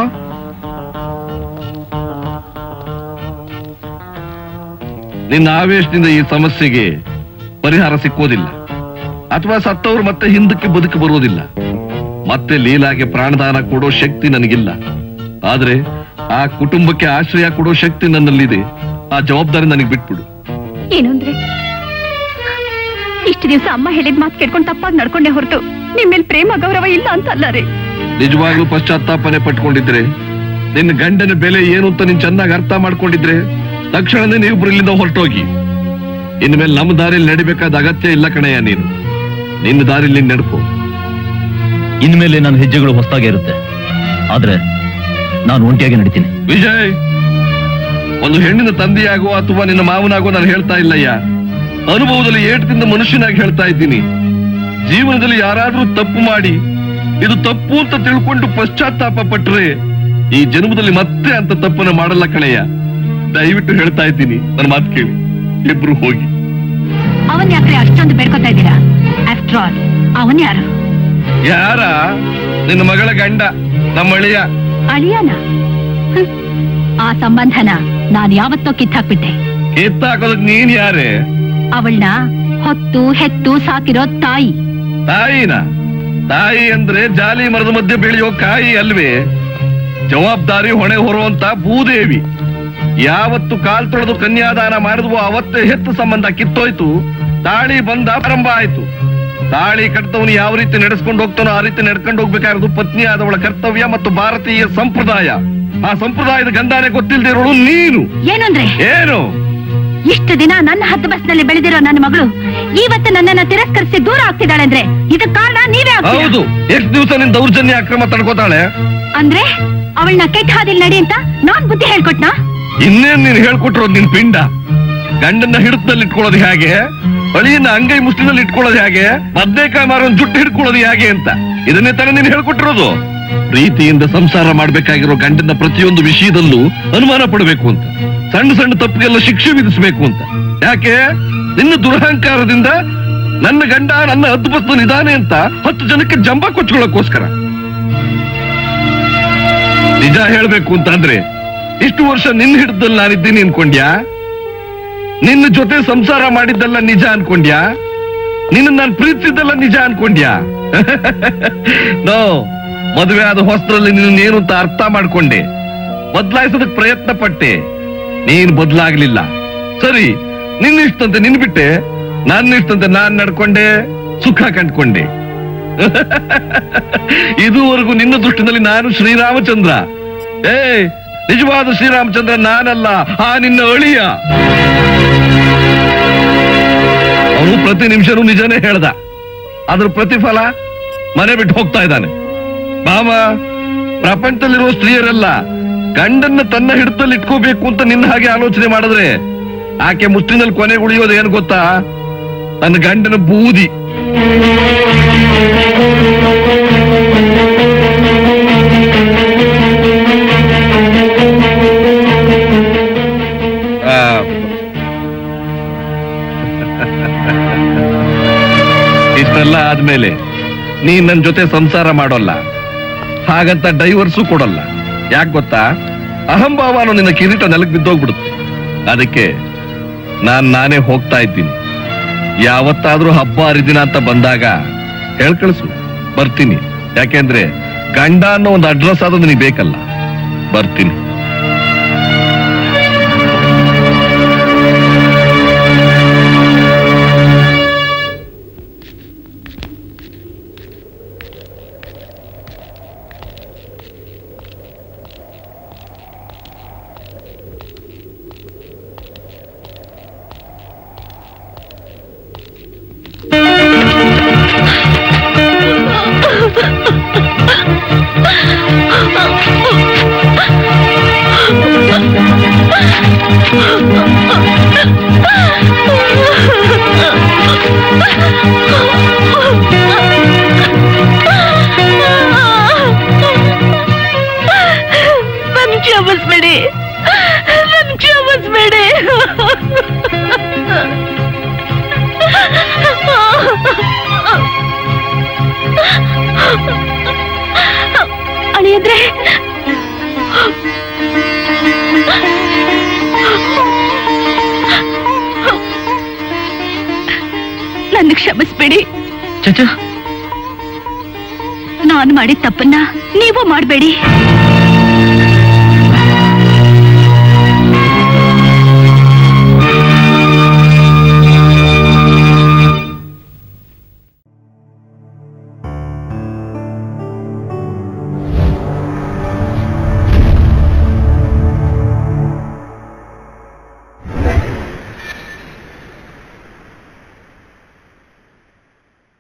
[SPEAKER 4] ನಿನ್ನ ಆವೇಶದಿಂದ ಈ ಸಮಸ್ಯೆಗೆ ಪರಿಹಾರ ಸಿಕ್ಕೋದಿಲ್ಲ ಅಥವಾ ಸತ್ತವರು ಮತ್ತೆ ಹಿಂದಕ್ಕೆ ಬದುಕಿ ಬರುವುದಿಲ್ಲ ಮತ್ತೆ ಲೀಲಾಗೆ ಪ್ರಾಣದಾನ ಕೊಡೋ ಶಕ್ತಿ ನನಗಿಲ್ಲ ಆದ್ರೆ ಆ ಕುಟುಂಬಕ್ಕೆ ಆಶ್ರಯ ಕೊಡೋ ಶಕ್ತಿ ನನ್ನಲ್ಲಿದೆ ಆ ಜವಾಬ್ದಾರಿ ನನಗೆ ಬಿಟ್ಬಿಡು
[SPEAKER 2] ಏನು ಅಂದ್ರೆ ಇಷ್ಟು ದಿವಸ ಅಮ್ಮ ಹೇಳಿದ ಮಾತು ಕೇಳ್ಕೊಂಡು ತಪ್ಪಾಗಿ ನಡ್ಕೊಂಡೆ ಹೊರತು ನಿಮ್ಮೇಲ್ ಪ್ರೇಮ ಗೌರವ ಇಲ್ಲ ಅಂತ ಅಲ್ಲ ರೀ
[SPEAKER 4] ನಿಜವಾಗ್ಲೂ ಪಶ್ಚಾತ್ತಾಪನೆ ಪಟ್ಕೊಂಡಿದ್ರೆ ನಿನ್ನ ಗಂಡನ ಬೆಲೆ ಏನು ಅಂತ ನೀನ್ ಚೆನ್ನಾಗಿ ಅರ್ಥ ಮಾಡ್ಕೊಂಡಿದ್ರೆ ತಕ್ಷಣನೇ ನೀವಿಬ್ರು ಇಲ್ಲಿಂದ ಹೊರಟೋಗಿ ಇನ್ಮೇಲೆ ನಮ್ಮ ದಾರಿಯಲ್ಲಿ ನಡಿಬೇಕಾದ ಅಗತ್ಯ ಇಲ್ಲ ಕಣಯ್ಯ ನೀನು ನಿನ್ನ ದಾರಿಯಲ್ಲಿ ನೀನ್ ನಡ್ಕೋ
[SPEAKER 5] ಇನ್ಮೇಲೆ ನನ್ನ ಹೆಜ್ಜೆಗಳು ಹೊಸದಾಗೇ ಇರುತ್ತೆ ಆದ್ರೆ ನಾನು ಒಂಟಿಯಾಗಿ ನಡಿತೀನಿ
[SPEAKER 4] ವಿಜಯ್ ಒಂದು ಹೆಣ್ಣಿನ ತಂದೆಯಾಗೋ ಅಥವಾ ನಿನ್ನ ಮಾವನಾಗೋ ನಾನು ಹೇಳ್ತಾ ಇಲ್ಲಯ್ಯ ಅನುಭವದಲ್ಲಿ ಏಟದಿಂದ ಮನುಷ್ಯನಾಗಿ ಹೇಳ್ತಾ ಇದ್ದೀನಿ ಜೀವನದಲ್ಲಿ ಯಾರಾದ್ರೂ ತಪ್ಪು ಮಾಡಿ ಇದು ತಪ್ಪು ಅಂತ ತಿಳ್ಕೊಂಡು ಪಶ್ಚಾತ್ತಾಪ ಪಟ್ರೆ ಈ ಜನ್ಮದಲ್ಲಿ ಮತ್ತೆ ಅಂತ ತಪ್ಪನ್ನ ಮಾಡಲ್ಲ ಕಣಯ್ಯ ದಯವಿಟ್ಟು ಹೇಳ್ತಾ ಇದ್ದೀನಿ ನನ್ನ ಮಾತು ಕೇಳಿ ಇಬ್ರು ಹೋಗಿ
[SPEAKER 2] ಅವನ್ ಯಾಕ್ರೆ ಅಷ್ಟೊಂದು ಬೇಡ್ಕೊತಾ ಇದ್ದೀರಾ ಆಫ್ಟರ್ ಆಲ್ ಅವನ್ ಯಾರು
[SPEAKER 4] ಯಾರ ನಿನ್ನ ಮಗಳ ಗಂಡ ನಮ್ಮ ಅಳಿಯ
[SPEAKER 2] ಅಳಿಯಾನ ಹ್ಮ್. ಆ ಸಂಬಂಧನ ನಾನು ಯಾವತ್ತೋ ಕಿತ್ತಾಕ್ಬಿಟ್ಟೆ
[SPEAKER 4] ಕಿತ್ತಾಕೋದಕ್ ನೀನ್ ಯಾರೇ
[SPEAKER 2] ಅವಳನ್ನ ಹೊತ್ತು ಹೆತ್ತು ಸಾಕಿರೋ ತಾಯಿ
[SPEAKER 4] ತಾಯಿನ ತಾಯಿ ಅಂದ್ರೆ ಜಾಲಿ ಮರದ ಮಧ್ಯೆ ಬೆಳೆಯೋ ಕಾಯಿ ಅಲ್ವೇ ಜವಾಬ್ದಾರಿ ಹೊಣೆ ಹೊರುವಂತ ಭೂದೇವಿ ಯಾವತ್ತು ಕಾಲ್ ತೊಳೆದು ಕನ್ಯಾದಾನ ಮಾಡಿದ್ವೋ ಅವತ್ತೇ ಹೆತ್ತು ಸಂಬಂಧ ಕಿತ್ತೋಯ್ತು ತಾಳಿ ಬಂದ ಪ್ರಾರಂಭ ಆಯ್ತು ತಾಳಿ ಕಟ್ಟದವನು ಯಾವ ರೀತಿ ನಡೆಸ್ಕೊಂಡು ಹೋಗ್ತಾನೋ ಆ ರೀತಿ ನಡ್ಕೊಂಡು ಹೋಗ್ಬೇಕಾಗಿರೋದು ಪತ್ನಿ ಆದವಳ ಕರ್ತವ್ಯ ಮತ್ತು ಭಾರತೀಯ ಸಂಪ್ರದಾಯ ಆ ಸಂಪ್ರದಾಯದ ಗಂಧಾನೆ ಗೊತ್ತಿಲ್ಲದೆ ಇರೋಳು ನೀನು
[SPEAKER 2] ಏನಂದ್ರೆ
[SPEAKER 4] ಏನು
[SPEAKER 2] ಇಷ್ಟು ದಿನ ನನ್ನ ಹದ್ದು ಬಸ್ನಲ್ಲಿ ಬೆಳೆದಿರೋ ನನ್ನ ಮಗಳು ಇವತ್ತು ನನ್ನನ್ನ ತಿರಸ್ಕರಿಸಿ ದೂರ ಆಗ್ತಿದ್ದಾಳೆ ಅಂದ್ರೆ ಇದಕ್ ಕಾರಣ ನೀವೇ ಆಗ್ತೀರಾ?
[SPEAKER 4] ಹೌದು ಎಷ್ಟು ದಿವಸ ನಿನ್ ದೌರ್ಜನ್ಯ ಅಕ್ರಮ ತಡ್ಕೋತಾಳೆ
[SPEAKER 2] ಅಂದ್ರೆ ಅವಳನ್ನ ಕೆಟ್ಟ ಹಾದಿಲ್ ನಡಿ ಅಂತ ನಾನ್ ಬುದ್ಧಿ ಹೇಳ್ಕೊಟ್ನಾ
[SPEAKER 4] ಇನ್ನೇನ್ ನೀನ್ ಹೇಳ್ಕೊಟ್ರೋದ್ ನಿನ್ ಪಿಂಡ ಗಂಡನ್ನ ಹಿಡಿತದಲ್ಲಿ ಇಟ್ಕೊಳ್ಳೋದು ಹೇಗೆ ಅಳಿಯನ್ನ ಅಂಗೈ ಮುಷ್ಟಿನಲ್ಲಿ ಇಟ್ಕೊಳ್ಳೋದು ಹೇಗೆ ಬದ್ನೇಕಾಯಿ ಮಾರೋನ್ ಜುಟ್ಟು ಹಿಡ್ಕೊಳ್ಳೋದು ಹೇಗೆ ಅಂತ ಇದನ್ನೇ ತಾನೇ ನೀನ್ ಹೇಳ್ಕೊಟ್ಟಿರೋದು ಪ್ರೀತಿಯಿಂದ ಸಂಸಾರ ಮಾಡ್ಬೇಕಾಗಿರೋ ಗಂಡನ ಪ್ರತಿಯೊಂದು ವಿಷಯದಲ್ಲೂ ಅನುಮಾನ ಪಡಬೇಕು ಅಂತ ಸಣ್ಣ ಸಣ್ಣ ತಪ್ಪಿಗೆಲ್ಲ ಶಿಕ್ಷೆ ವಿಧಿಸಬೇಕು ಅಂತ ಯಾಕೆ ನಿನ್ನ ದುರಹಂಕಾರದಿಂದ ನನ್ನ ಗಂಡ ನನ್ನ ಹದ್ದು ನಿಧಾನೆ ಅಂತ ಹತ್ತು ಜನಕ್ಕೆ ಜಂಬ ಕೊಚ್ಕೊಳ್ಳೋಕೋಸ್ಕರ ನಿಜ ಹೇಳ್ಬೇಕು ಅಂತಂದ್ರೆ ಇಷ್ಟು ವರ್ಷ ನಿನ್ನ ಹಿಡಿದಲ್ಲಿ ನಾನಿದ್ದೀನಿ ಅನ್ಕೊಂಡ್ಯಾ ನಿನ್ನ ಜೊತೆ ಸಂಸಾರ ಮಾಡಿದ್ದೆಲ್ಲ ನಿಜ ಅನ್ಕೊಂಡ್ಯಾ ನಿನ್ನ ನಾನು ಪ್ರೀತಿಸಿದ್ದೆಲ್ಲ ನಿಜ ಅನ್ಕೊಂಡ್ಯಾ ನೋ ಮದುವೆ ಆದ ಹೊಸದ್ರಲ್ಲಿ ನಿನ್ನೇನು ಅಂತ ಅರ್ಥ ಮಾಡ್ಕೊಂಡೆ ಬದಲಾಯಿಸೋದಕ್ ಪ್ರಯತ್ನ ಪಟ್ಟೆ ನೀನ್ ಬದಲಾಗ್ಲಿಲ್ಲ ಸರಿ ನಿನ್ನ ಇಷ್ಟಂತೆ ನಿನ್ ಬಿಟ್ಟೆ ನನ್ನ ಇಷ್ಟಂತೆ ನಾನ್ ನಡ್ಕೊಂಡೆ ಸುಖ ಕಂಡ್ಕೊಂಡೆ ಇದುವರೆಗೂ ನಿನ್ನ ದೃಷ್ಟಿನಲ್ಲಿ ನಾನು ಶ್ರೀರಾಮಚಂದ್ರ ಏ ನಿಜವಾದ ಶ್ರೀರಾಮಚಂದ್ರ ನಾನಲ್ಲ ಆ ನಿನ್ನ ಅಳಿಯ ಅವನು ಪ್ರತಿ ನಿಮಿಷನೂ ನಿಜನೇ ಹೇಳ್ದ ಅದ್ರ ಪ್ರತಿಫಲ ಮನೆ ಬಿಟ್ಟು ಹೋಗ್ತಾ ಇದ್ದಾನೆ ಮಾಮ ಪ್ರಪಂಚದಲ್ಲಿರುವ ಸ್ತ್ರೀಯರೆಲ್ಲ ಗಂಡನ್ನ ತನ್ನ ಹಿಡಿತಲ್ಲಿ ಇಟ್ಕೋಬೇಕು ಅಂತ ನಿನ್ನ ಹಾಗೆ ಆಲೋಚನೆ ಮಾಡಿದ್ರೆ ಆಕೆ ಮುಷ್ಟಿನಲ್ಲಿ ಕೊನೆಗೆ ಉಳಿಯೋದು ಏನ್ ಗೊತ್ತಾ ನನ್ನ ಗಂಡನ ಬೂದಿ ಆ, ಇಷ್ಟೆಲ್ಲ ಆದ್ಮೇಲೆ ನೀನ್ ನನ್ ಜೊತೆ ಸಂಸಾರ ಮಾಡೋಲ್ಲ ಹಾಗಂತ ಡೈವರ್ಸು ಕೊಡಲ್ಲ ಯಾಕೆ ಗೊತ್ತಾ ಅಹಂಭಾವನು ನಿನ್ನ ಕಿರೀಟ ನೆಲಕ್ ಬಿದ್ದೋಗ್ಬಿಡುತ್ತೆ ಅದಕ್ಕೆ ನಾನ್ ನಾನೇ ಹೋಗ್ತಾ ಇದ್ದೀನಿ ಯಾವತ್ತಾದ್ರೂ ಹಬ್ಬ ಹರಿದಿನ ಅಂತ ಬಂದಾಗ ಹೇಳ್ಕಳಿಸು ಬರ್ತೀನಿ ಯಾಕೆಂದ್ರೆ ಗಂಡ ಅನ್ನೋ ಒಂದು ಅಡ್ರೆಸ್ ಆದ್ರೂ ನಿನಗೆ ಬೇಕಲ್ಲ ಬರ್ತೀನಿ
[SPEAKER 8] ನನ್ ಕ್ಷಮಿಸ್ಬೇಡಿ ನನ್ ಕ್ಷಮಿಸ್ಬೇಡಿ
[SPEAKER 2] ಅಳಿಯಂದ್ರೆ ನನ್ನ ಕ್ಷಮಿಸ್ಬೇಡಿ
[SPEAKER 5] ಚಚ
[SPEAKER 2] ನಾನು ಮಾಡಿದ ತಪ್ಪನ್ನ ನೀವು ಮಾಡಬೇಡಿ